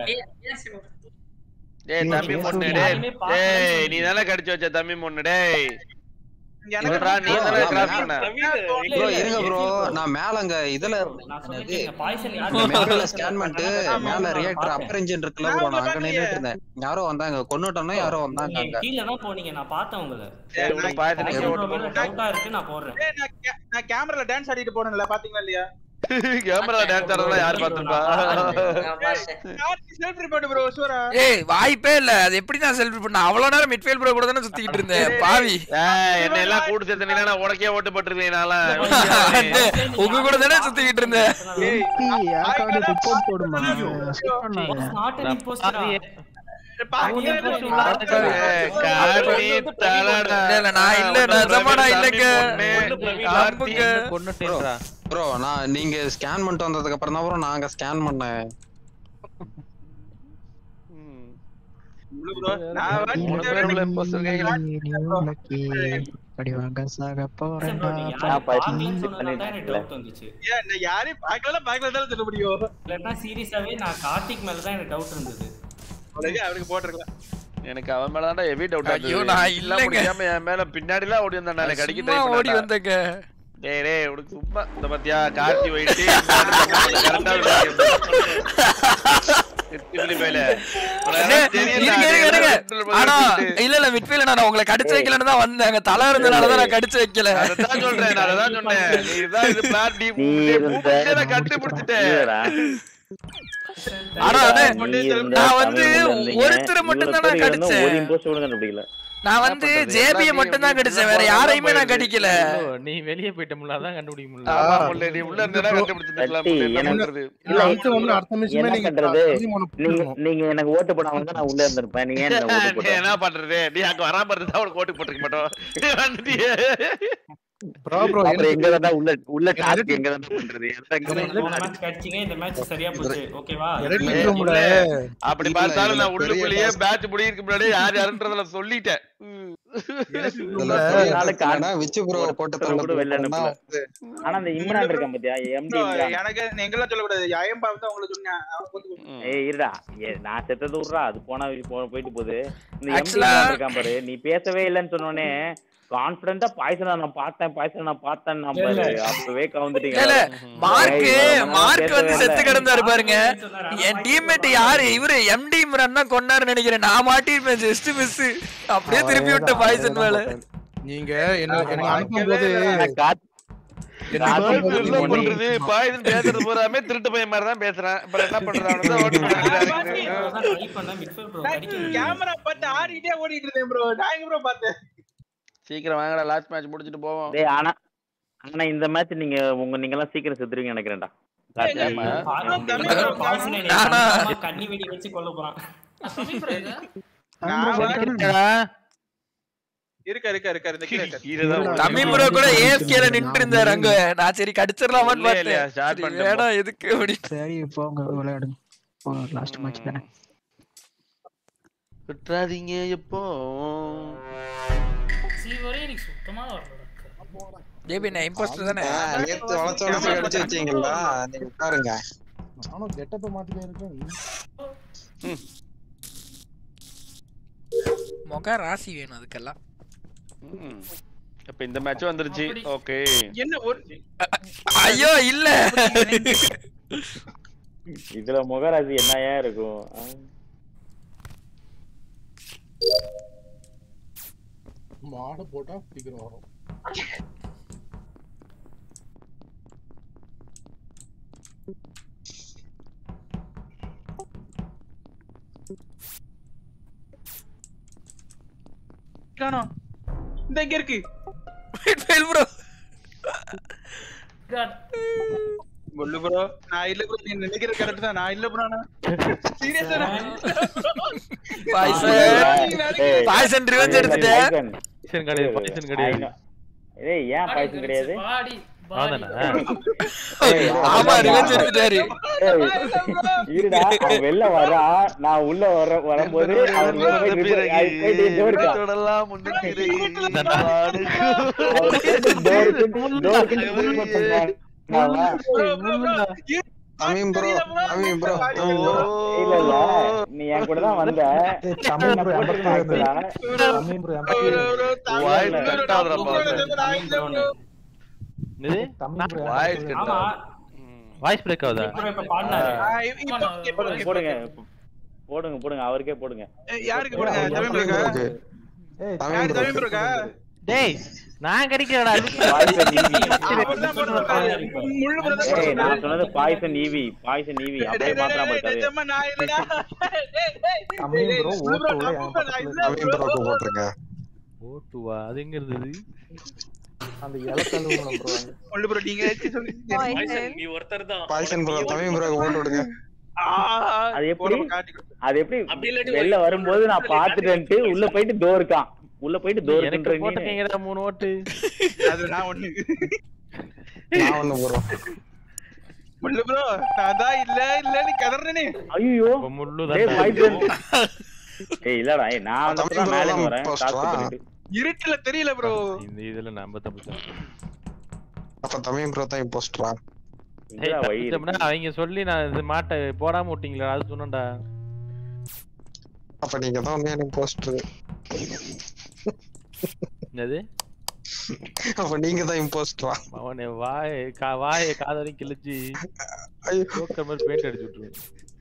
டேய் தம்பி பொண்ணு டேய் டேய் நீ தானே கடிச்சு வச்ச தம்பி பொண்ணு டேய் சொல்றா நீ தானே கிராஸ் பண்ண ப்ரோ இருங்க ப்ரோ நான் மேல அங்க இதுல என்னது, மேல ஸ்கேன் பண்ணிட்டு மேல ரியாக்டர் அப்பர் இன்ஜின் இருக்குல்ல ப்ரோ நான் அங்க நின்னுட்டு இருந்தேன் யாரோ வந்தாங்க கொன்னுட்டோம்னா யாரோ வந்தாங்க நீங்க அங்க கீழே தான் போனீங்க நான் பார்த்தேன் உங்களை சரி விடு பாயத்தை பாய்சன் bro மேல டவுட்டா இருக்கு நான் போடுறேன் ஏய், நான் கே- நான் கேமரால டான்ஸ் ஆடிட்டு போனேன்ல பாத்தீங்களா இல்லையா கேமரா டான்ஸ் ஆடுறதெல்லாம் யார் பாத்துப்பா கார்த்தி செல்ஃப் ரிப்போர்ட் ப்ரோ சூரா ஏய் வாய்ப்பே இல்ல அது எப்படி நான் செல்ஃபி பண்ண அவ்வளவு நேரம் மிட்ஃபீல்ட் ப்ரோ கூட தானே சுத்திக்கிட்டு இருந்தேன் பாவி ஏய், என்னை எல்லாம் கூட்டு சேர்த்து நான் உனக்கே ஓட்டு போட்டுருக்கேன் அண்ணே, உங்க கூட தானே சுத்திக்கிட்டு இருந்தேன் யாருக்காவது ரிப்போர்ட் போடுமா skip பண்ணாத. நாட் அன் இம்போஸ்டர் கார்த்தி தலடா இல்ல, இல்ல, நான் இல்ல, நிஜமா நான் இல்லைங்க. கார்த்தி கொன்னுட்டேன்றா ப்ரோ நான் நீங்க ஸ்கேன் பண்ணிட்டு வந்ததுக்கு அப்புறம் தான் ப்ரோ நாங்க ஸ்கேன் பண்ணேன் ப்ரோ நான் வந்து மூணு பேர் உள்ள imposter கையில. நீ உனக்கு படி வாங்க சாக போறேன்டா டவுட் வந்துச்சு ஏன் நான் யாரையும் பார்க்கல பார்க்கல தான் சொல்ல முடியும் இல்லன்னா சீரியஸாவே நான் கார்த்திக் மேல தான் எனக்கு டவுட் இருந்தது அவ்வளவு அவனுக்கு போட்டிருக்கலாம் எனக்கு அவன் மேல தான் ஹெவி டவுட் ஐயோ, நான் இல்லைங்க. முடியாம என் மேல பின்னாடி எல்லாம் ஓடி வந்தான் நாளை கடிக்க சும்மா ட்ரை ஓடி பண்ணி வந்தேங்க டேய் டேய் உனக்கு சும்மா இந்த பாத்தியா கார்த்தி போயிட்டு அண்ணே, இருங்க, இருங்க, இருங்க. ஆனா இல்ல இல்ல மிட்ஃபீல்ட் நான் உங்களை கடிச்சு வைக்கலன்னு தான் வந்தேன் அங்க தலை இருந்தனால தான் நான் கடிச்சு வைக்கல அதான் சொல்றேன் நான் அதான் சொன்னேன் நீ இதான் இது பிளான் டி நான் கட்டு பிடிச்சிட்டேன் ஆனா அண்ணே, நீ இருந்த நான் வந்து தமிழ் முன்ன இருந்தீங்க. ஒருத்தரை மட்டும் தான் நான் இவ்வளவு பேர் இருந்தும் கடிச்சேன் ஒரு imposter கூட கண்டுபிடிக்கல நான் வந்து ஜேபிய மட்டும் தான் கடிச்சேன் வேற யாரையுமே நான் கடிக்கல bro, நீ வெளிய போயிட்டோம்ல அதான் கண்டுபிடிக்க முடியல ஆமா, முல்லை, நீ உள்ள இருந்தேனா கண்டுபிடிச்சிருக்கலாம் கட்டி, முல்லை, என்ன எனக்கு- பண்றது இல்ல, அடுத்த ஒண்ணு அடுத்த நிமிஷமே என்ன நீங்க பண்றது தம்பியும் உனக்கு நீங்க நீங்க எனக்கு ஓட்டு போடாம தான் நான் உள்ள இருந்திருப்பேன் நீ ஏன் எனக்கு ஓட்டு நீ போட்ட என்ன பண்றது நீ அங்க வராம இருந்தா அவனுக்கு ஓட்டு போட்டுக்க மாட்டோம் நீ வந்துட்டியே. ப்ரோ ப்ரோ அப்புறம் எங்க தான் உள்ள உள்ள டாஸ்க் எங்க தான் பண்றது எல்லாம் எங்க தான் போன மேட்ச் கடிச்சீங்க இந்த மேட்ச் சரியா போச்சு ஓகேவா எலக்ட்ரிக் இல்ல, ரூம்ல அப்படி இல்ல, பார்த்தாலும் இதுல நான் பெரிய உள்ளுக்குள்ளேயே task. பேட்ச் முடியிருக்கு முன்னாடி யார் யாருன்றதுல சொல்லிட்டேன் ம். இதுல ஒரு பெரிய நாள் task என்னன்னா, விச்சு ப்ரோ போட்ட ஒருத்தரை கூட வெளில தள்ளி அனுப்பல. ஆனா அந்த இம்ரான் இருக்கான் பாத்தியா எம்டி Bro, இம்ரான் எனக்கு எங்கெல்லாம் சொல்லக்கூடாது ஐயம்பா வந்து உங்களுக்கு சொன்னேன் அவனுக்கு வந்து ஏய் இருடா ஏ, நான் செத்தது விட்றா அது போனா போ- போயிட்டு போகுது இந்த எம்டி Actually- இம்ரான் இருக்கான் பாரு நீ பேசவே இல்லைன்னு சொன்னோடனே கான்பிடண்டா பாய்சனா நான் பார்த்தேன் பாய்சனா நான் பார்த்தேன் நான் பாரு அப்பவே கவுந்துட்டீங்க இல்ல மார்க் ஏய், இவ்வளவு மார்க் நேரம் வந்து பேசவே செத்து இல்லை. கிடந்தாரு பாருங்க என் டீம்மேட் யாரு இவரு எம்டி இம்ரான் தான் கொண்டாரு நினைக்கிறேன் நான் மாட்டிருப்பேன் ஜஸ்ட் மிஸ் அப்படியே திருப்பி விட்ட பாய்சன் மேல நீங்க என்ன என்ன அனுப்பும்போது நான் காத்- இப்ப என்ன பண்றது பாய்தன் பேசுறது பூராமே திருட்டு பையன் மாதிரி தான் பேசுறான் அப்புறம் என்ன பண்றது அவனுக்கு ஓடி கேமரா பார்த்து ஆடிட்டே ஓடிட்டு இருந்தேன் ப்ரோ நான் எங்க ப்ரோ பார்த்தேன் சீக்கிரம் வாங்கடா லாஸ்ட் மேட்ச் முடிச்சிட்டு போவோம் டேய் ஆனா ஆனா இந்த மேட்ச் நீங்க உங்க நீங்க எல்லாம் சீக்கிரம் செத்துருவீங்க நினைக்கிறேன்டா கண்ணி வெடி வச்சு கொல்ல போறான் இருக்கா இருக்கா இருக்கா இந்த கீழே இருக்காரு. தமிழ் ப்ரோ கூட ஏஎஸ்கேல நின்று இருந்தாரு அங்க நான் சரி கடிச்சிடலாமான்னு இல்ல, இல்ல, பார்த்தேன் start சரி, பண்ணிட்டேன் வேணாம் எதுக்கு அப்படி சரி போங்க விளையாடுங்க லாஸ்ட் மேட்ச் தானே விட்டுறாதீங்க எப்போ சீவரே எனக்கு சுத்தமா வரல ஜேபி நான் இம்போஸ்டர் தானே நேத்து வளச்சு வளச்சு அடிச்சு வச்சீங்களா நீங்க உட்காருங்க நானும் கெட்டப்ப மாத்திட்டே இருக்கேன் முக ராசி வேணும் அதுக்கெல்லாம் இப்ப இந்த மேட்ச் வந்துருச்சு ஓகே என்ன ஒரு ஐயோ இல்ல இதுல முகராசி என்னையா இருக்கும் ஆ? மாடை போட்டா சீக்கிரம் வரும் காணோம் இந்த இங்க இருக்கு ப்ரோ முள்ளு ப்ரோ நான் இல்ல ப்ரோ நீ நினைக்கிற கரெக்ட் தான் நான் இல்ல ப்ரோ நான் சீரியஸா ஏய், பாய்சன் ரிவெஞ்ச் எடுத்துட்டேன் பாய்சன் கிடையாது பாய்சன் கிடையாது ஏய் ஏன் பாய்சன் கிடையாது பாடி அதானே ஏய், ஆமா ரிவெஞ்ச் எடுத்துட்டாரு ஏய், இருடா அவன் வெளில வரா நான் உள்ள வர வரும்போது அவன் வெளில போய் report- அவன் போயிட்டு door இருக்கா? தொடலாம் முன்னுக்கு அவன் போயிட்டு door க்கு- door க்கு report பண்றான். அவன். Thamim bro Thamim bro Thamim bro இல்ல இல்ல நீ என் கூட தான் வந்த தமிழ் நான் bro, போட்டிருந்தேன் எண்பத்தி actual ஆ. தமிழ் bro, எண்பத்தி ஏழு. வாய் கட் ஆகுறப்பா இது தமிழ் bro, வாய்ஸ் எண்பத்தி கட் ஏழு. வாய்ஸ் பிரேக் ஆகுதா இப்ப பாடினாரு போடுங்க போடுங்க போடுங்க போடுங்க அவருக்கே போடுங்க யாருக்கு போடுங்க தமிழ் ப்ரோக்கா ஏய், யாரு தமிழ் ப்ரோக்கா டேய் நான் கிடைக்கிறடா பாய்சன் ஈவி முள்ளு ப்ரோ தான் ஏய் நான் சொன்னது பாய்சன் ஈவி பாய்சன் ஈவி அப்படியே மாத்திரம் இருக்காது நிஜமா நான் இல்லடா தமிழ் bro, ஓட்டு விட என் பக்கத்துல தமிம் ப்ரோக்கு போட்டுருங்க ஓட்டுவா அது எங்க இருந்தது அந்த இலக்கழுவணும் ப்ரோ முள்ளு ப்ரோ நீங்க ஏதாச்சும் சொல்லுங்க நீ ஒருத்தர் தான் பாய்சன் ப்ரோ தமிம் ப்ரோக்கு போட்டு விடுங்க அது எப்படி அது எப்படி அப்படி இல்லாட்டி வெளில வரும்போது நான் பாத்துட்டேன்ட்டு உள்ள போயிட்டு டோர் இருக்கான் உள்ள போயிட்டு டோர் எனக்கு போட்டுக்கீங்கடா மூணு ஓட்டு அது நான் ஒண்ணு நான் ஒண்ணு போறோம் முள்ளு ப்ரோ நான் தான் இல்ல இல்லன்னு கதறனே ஐயோ முள்ளு டேய் பாய்சன் ஏய் இல்லடா ஏய் நான் அந்த தமிழ் bro மேலே தான் வரேன் post டாஸ்க் வா? பண்ணிட்டு இருட்டுல தெரியல ப்ரோ இந்த இதுல நம்ம தப்பு அப்ப தமிம் ப்ரோ தான் இம்போஸ்டரா இங்கடா வழி இருக்கு. தப்பிச்சோம்னா அவங்க சொல்லி நான் இது மாட்டை போடாம விட்டீங்களா அது சொன்னேன்டா அப்ப நீங்க தான் உண்மையான இம்போஸ்டர் என்னது அப்ப நீங்க தான் இம்போஸ்டரா அவனை வாய் கா வாயை காதலையும் கிழிச்சு ஜோக்கர் மாதிரி பெயிண்ட் அடிச்சு விட்டுருவேன்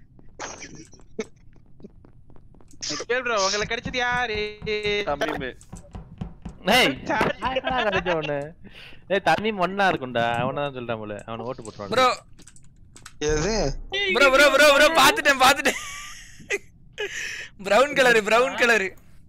கேள் ப்ரோ உங்களுக்கு கிடைச்சது யாரு தமிழ் ஏய் யாரா கிடைச்ச உடனே ஏய் தண்ணி மண்ணா இருக்கும்டா அவனை தான் சொல்லிட்டான் போல அவனை ஓட்டு போட்டுருவான் ப்ரோ எது ப்ரோ ப்ரோ ப்ரோ ப்ரோ பாத்துட்டேன் பாத்துட்டேன் brown colour brown colour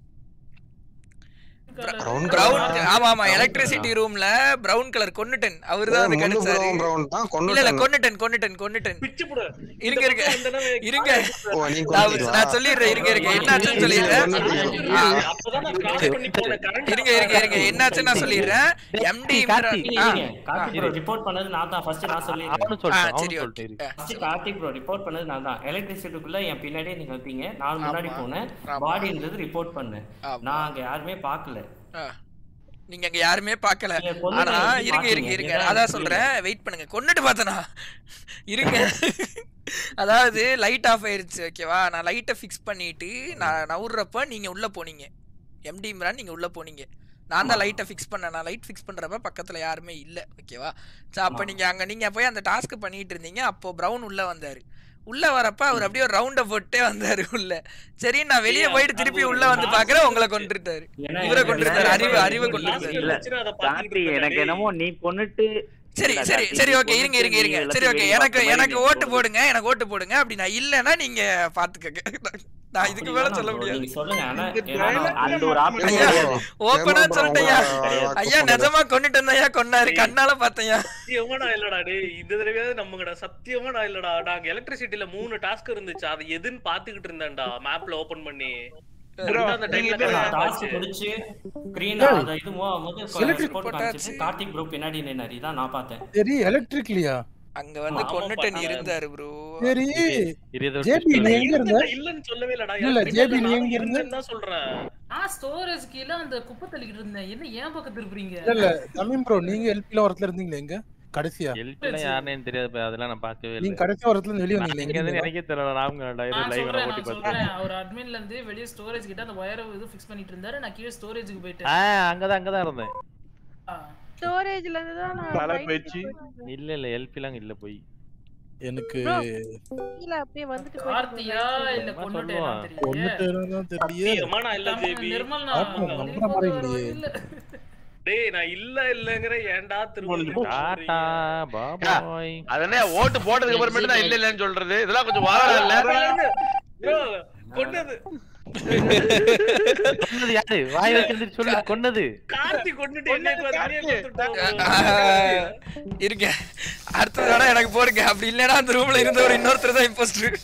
Brown brown colour ஆ? ஆமா ஆமா எலக்ட்ரிசிட்டி ரூம்ல பிரவுன் கலர் கொன்னுட்டன் அவர்தான் அது முள்ளு கிடைச்சாரு brown brown தான் இல்ல இல்ல கொன்னுட்டன். கொன்னுட்டன் கொன்னுட்டன் கொன்னுட்டன் இருங்க இருங்க இருங்க ஓ, நீ நான் கொன்னுட்டீங்களா? நான் சொல்லிடுறேன் இருங்க இருங்க என்னாச்சுன்னு சொல்லிடுறேன் ஆ. இருங்க இருங்க இருங்க என்னாச்சுன்னு நான் சொல்லிடுறேன் எம்டி கார்த்திக் ப்ரோ ரிப்போர்ட் பண்ணது நான் தான் ஃபர்ஸ்ட் நான் அவனு சொல்லிடுறேன் சொல்லிட்டான், ஆ, அவனு சரி, சொல்லிட்டு இரு. ஃபர்ஸ்ட் கார்த்திக் ப்ரோ ரிப்போர்ட் பண்ணது நான் தான் எலக்ட்ரிசிட்டிக்குள்ள என் பின்னாடியே நீங்க வந்தீங்க நான் முன்னாடி ஆமா. போனேன் ஆமா. பாடி இருந்தது ரிப்போர்ட் பண்ணேன் ஆமா. நான் அங்க யாருமே பார்க்கல ஆ. நீங்க அங்க யாருமே பார்க்கல நீங்க கொன்னுட்டு ஆனா எப்படி இருங்க இருங்க பாத்தீங்க? இருங்க இதுதான் அதான் எனக்கு சொல்றேன் வெயிட் பண்ணுங்க கொன்னுட்டு பார்த்தனா இருங்க அதாவது லைட் ஆஃப் ஆயிருச்சு ஓகேவா நான் லைட்டை ஃபிக்ஸ் பண்ணிட்டு நான் நவுறப்ப நீங்க உள்ள போனீங்க எம்டி இம்ரான் நீங்க உள்ள போனீங்க நான் தான் லைட்டை ஃபிக்ஸ் பண்ணேன் நான் லைட் ஃபிக்ஸ் பண்றப்ப பக்கத்துல யாருமே இல்ல ஓகேவா சோ அப்ப ஆமா. நீங்க அங்க நீங்க போய் அந்த டாஸ்க் பண்ணிட்டு இருந்தீங்க அப்போ பிரவுன் உள்ள வந்தாரு உள்ள வரப்ப அவர் அப்படியே ஒரு ரவுண்ட போட்டே வந்தாரு உள்ள சரி நான் வெளியே போயிட்டு திருப்பி உள்ள வந்து பாக்குறேன் உங்களை கொண்டுட்டாரு ஏன்னா இவரை எனக்கு கொண்டிருந்தாரு வேற அறிவு வேற அறிவை ஒரு கொண்டிருந்தாரு இல்ல கார்த்தி எனக்கு என்னமோ நீ கொன்னுட்டு சரி சரி சரி ஓகே இருங்க இருங்க இருங்க சரி ஓகே எனக்கு எனக்கு ஓட்டு போடுங்க எனக்கு ஓட்டு போடுங்க அப்படி நான் இல்லைன்னா நீங்க பாத்துக்கங்க நான் இதுக்கு மேல சொல்ல முடியாது நீங்க சொல்லுங்க ஆனா அந்த ஒரு option ஐயா கிடையாது. ஓப்பனா சொல்லிட்டேயா கிடையாது. ஐயா நிஜமா கொண்டுட்டு வந்தையா கொண்டாரு கண்ணால பார்த்தேயா சத்தியமா நான் இல்லடா டேய் இந்த தடவையாவது நம்புங்கடா சத்தியமா நான் இல்லடா நாங்க எலக்ட்ரிசிட்டில மூணு டாஸ்க் இருந்துச்சு அது எதுன்னு பாத்துக்கிட்டு இருந்தேன்டா மேப்ல ஓபன் பண்ணி கரெக்டா அந்த டைம்ல டாஸ்க் முடிச்சு green ஏய், அத இது மோ முதல்ல electric report காமிச்சிட்டு கார்த்திக் ப்ரோ பின்னாடி நின்னாரு இதான் நான் பார்த்தேன் சரி எலக்ட்ரிக்லியா அங்க வந்து கொண்டுட்டன் இருந்தாரு ப்ரோ சரி இது ஜேபி நீ எங்க இருந்த இல்லன்னு சொல்லவே இல்லடா இல்ல ஜேபி நீ எங்க இருந்த இருந்தேன்னு தான் சொல்றேன் நான் ஸ்டோரேஜ் கீழ அந்த குப்பை தள்ளிக்கிட்டு இருந்தேன் என்ன ஏன் பக்கத்து இருப்பீங்க இல்ல இல்ல தமிம் ப்ரோ நீங்க எல்பில வரத்துல இருந்தீங்களே எங்க கடைசியா எல்பிலாம் யாருன்னு தெரியாது இப்ப அதெல்லாம் நான் பார்க்கவே இல்லை நீங்க கடைசி வாரத்துல இருந்து வெளிய வந்தீங்களே, எங்க எங்க எனக்கே தெரியல நாமங்க நான் லைவ் சொல்றேன் ஓட்டி நான் பார்த்தேன் சொல்றேன் அவர் அட்மின்ல இருந்து வெளிய ஸ்டோரேஜ் கிட்ட அந்த வயரை இது ஃபிக்ஸ் பண்ணிட்டு இருந்தாரு நான் கீழ ஸ்டோரேஜ்க்கு ஆ போயிட்டேன் அங்கதான் அங்கதான் இருந்தேன் ஸ்டோரேஜ்ல இருந்து தான் நான் தலை right போயிடுச்சு. போயிட்டு இல்ல இல்ல எல்பிலாம் இல்ல போய் எனக்கு Bro, கீழ அப்படியே வந்துட்டு போயிட்டு கார்த்தியா இல்ல சும்மா கொண்டுட்டேனா சொல்லுவான். தெரியல ஒண்ணுட்டேதான் தெரியலையே சத்தியமா நான் இல்ல ஜேபி நிர்மல் ஆத்மா நம்புற மாதிரி இல்லையே டேய் நான் இல்ல இல்லங்கற ஏன்டா திரும்ப திரும்ப டாடா பாபாய் அதனே ஓட்டு போட்டதுக்கு அப்புறமேட்டு தான் இல்ல இல்லன்னு சொல்றது இதெல்லாம் கொஞ்சம் வாரம் இல்ல Bro, கொன்னது கொன்னது யாரு வாய் வச்சு சொல்லு கொன்னது கார்த்தி கொன்னுட்டு என்ன இருங்க அடுத்த தடவை எனக்கு போடுங்க அப்படி இல்லைன்னா அந்த ரூம்ல இருந்த ஒரு இன்னொருத்தர் தான் இம்போஸ்டர்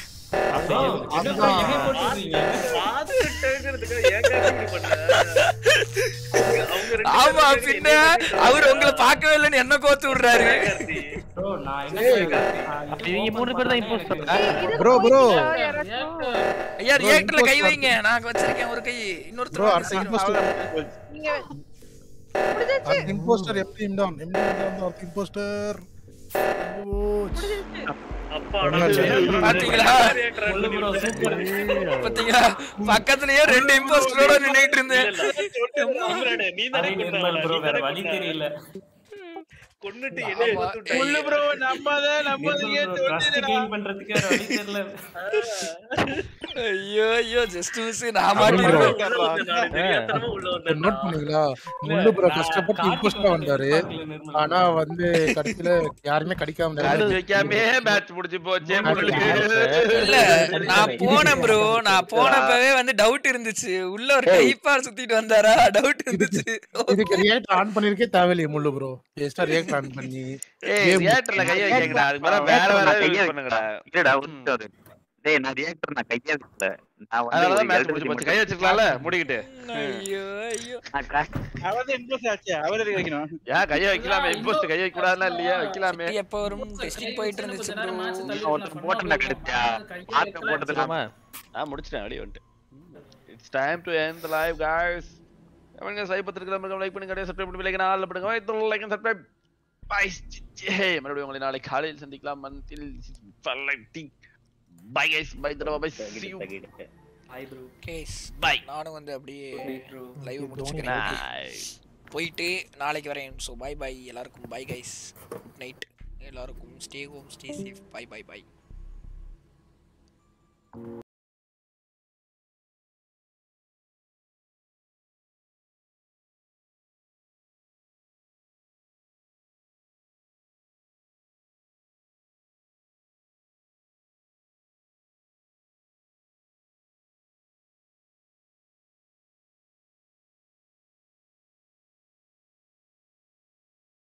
ஆமா பின்ன அவர் உங்களை பார்க்கவே இல்லைன்னு என்ன கோத்து விடுறாரு ப்ரோ நான் என்ன ஏய். சொல்றேன் இவங்க மூணு பேர் தான் இம்போஸ்டர் ப்ரோ ப்ரோ ஐயா ரியாக்டர்ல கை வைங்க நான் வச்சிருக்கேன் ஒரு கை ப்ரோ இன்னொருத்தர் அடுத்த இம்போஸ்டர் அடுத்த இம்போஸ்டர் எப்படி இம்டான் இம்டான் அடுத்த இம்போஸ்டர் பாத்தீங்களா பாத்தீங்களா பக்கத்துலயே ரெண்டு இம்போஸ்டரோட நின்னுட்டு இருந்தேன் நீ தானே நிர்மல் ப்ரோ வேற வழி தெரியல கொன்னுட்டு என்ன புல்லு ப்ரோ நம்பாத நம்பாதீங்க ட்ரஸ்ட் கெயின் பண்றதுக்கு வேற வழி தெரியல ஐயோ ஐயோ ஜஸ்ட் மிஸ் நான் மாட்டிருக்கேன் நோட் பண்ணீங்களா முள்ளு ப்ரோ கஷ்டப்பட்டு இம்போஸ்டரா வந்தாரு ஆனா வந்து கடைசியில யாருமே கடிக்காம அது இருந்தாரு. வைக்காமே மேட்ச் முடிஞ்சு போச்சே இல்ல நான் போனேன் ப்ரோ நான் போனப்பவே வந்து டவுட் இருந்துச்சு உள்ள ஒரு டைப்பார் சுத்திட்டு வந்தாரா டவுட் இருந்துச்சு இதுக்கு ரியாக்டர் ஆன் பண்ணிருக்கே தேவையில்லையே முள்ளு ப்ரோ எக்ஸ்ட்ரா ரியாக்டர் ஆன் பண்ணி ஏய் game- ரியாக்டர்ல கைய வைக்கங்கடா அதுக்கு மேல வேற வேற யூஸ் பண்ணுங்கடா இல்லடா ஒரு நிமிஷம் இரு. டேய் நான் ரியாக்டர் நான் கையே வைக்கல நான் வந்து அதனால ஒரு தான் மேட்ச் electricity முடிஞ்சு போச்சு மட்டும் கை வச்சிருக்கலாம்ல முடிக்கிட்டு ஐயோ ஐயோ நான் கா- அவன் இம்போஸ் ஆச்சு அவர் எதுக்கு வைக்கணும் ஏன் கைய வைக்கலாமே இம்போஸ்ட் கைய வைக்க கூடாதுன்னா இல்லையா வைக்கலாமே சிட்டி எப்ப வரும் டெஸ்டிங் போயிட்டு இருந்துச்சு bro. நான் ஒருத்தன் போட்டேன்டா கிடைச்சா ஆட்ட போட்டதுல ஆமா நான் முடிச்சிட்டேன் வெளிய வந்துட்டு it's time to end the live guys அவங்க சைபத்து இருக்கிற மாதிரி லைக் பண்ணுங்க சப்ஸ்கிரைப் பண்ணி லைக் நாள் பண்ணுங்க வைத்து like and subscribe bye hey மறுபடியும் உங்களை நாளை காலையில் சந்திக்கலாம் மந்தில் பல்லட்டி பை கைஸ் பை தடவை bye see you hi bro guys bye நானும் வந்து அப்படியே bro. Live Nice. முடிச்சுக்கிறேன் போயிட்டு நாளைக்கு வரேன் ஸோ பை பை எல்லாருக்கும் பை கைஸ் குட் நைட் எல்லாருக்கும் stay home stay safe bye bye by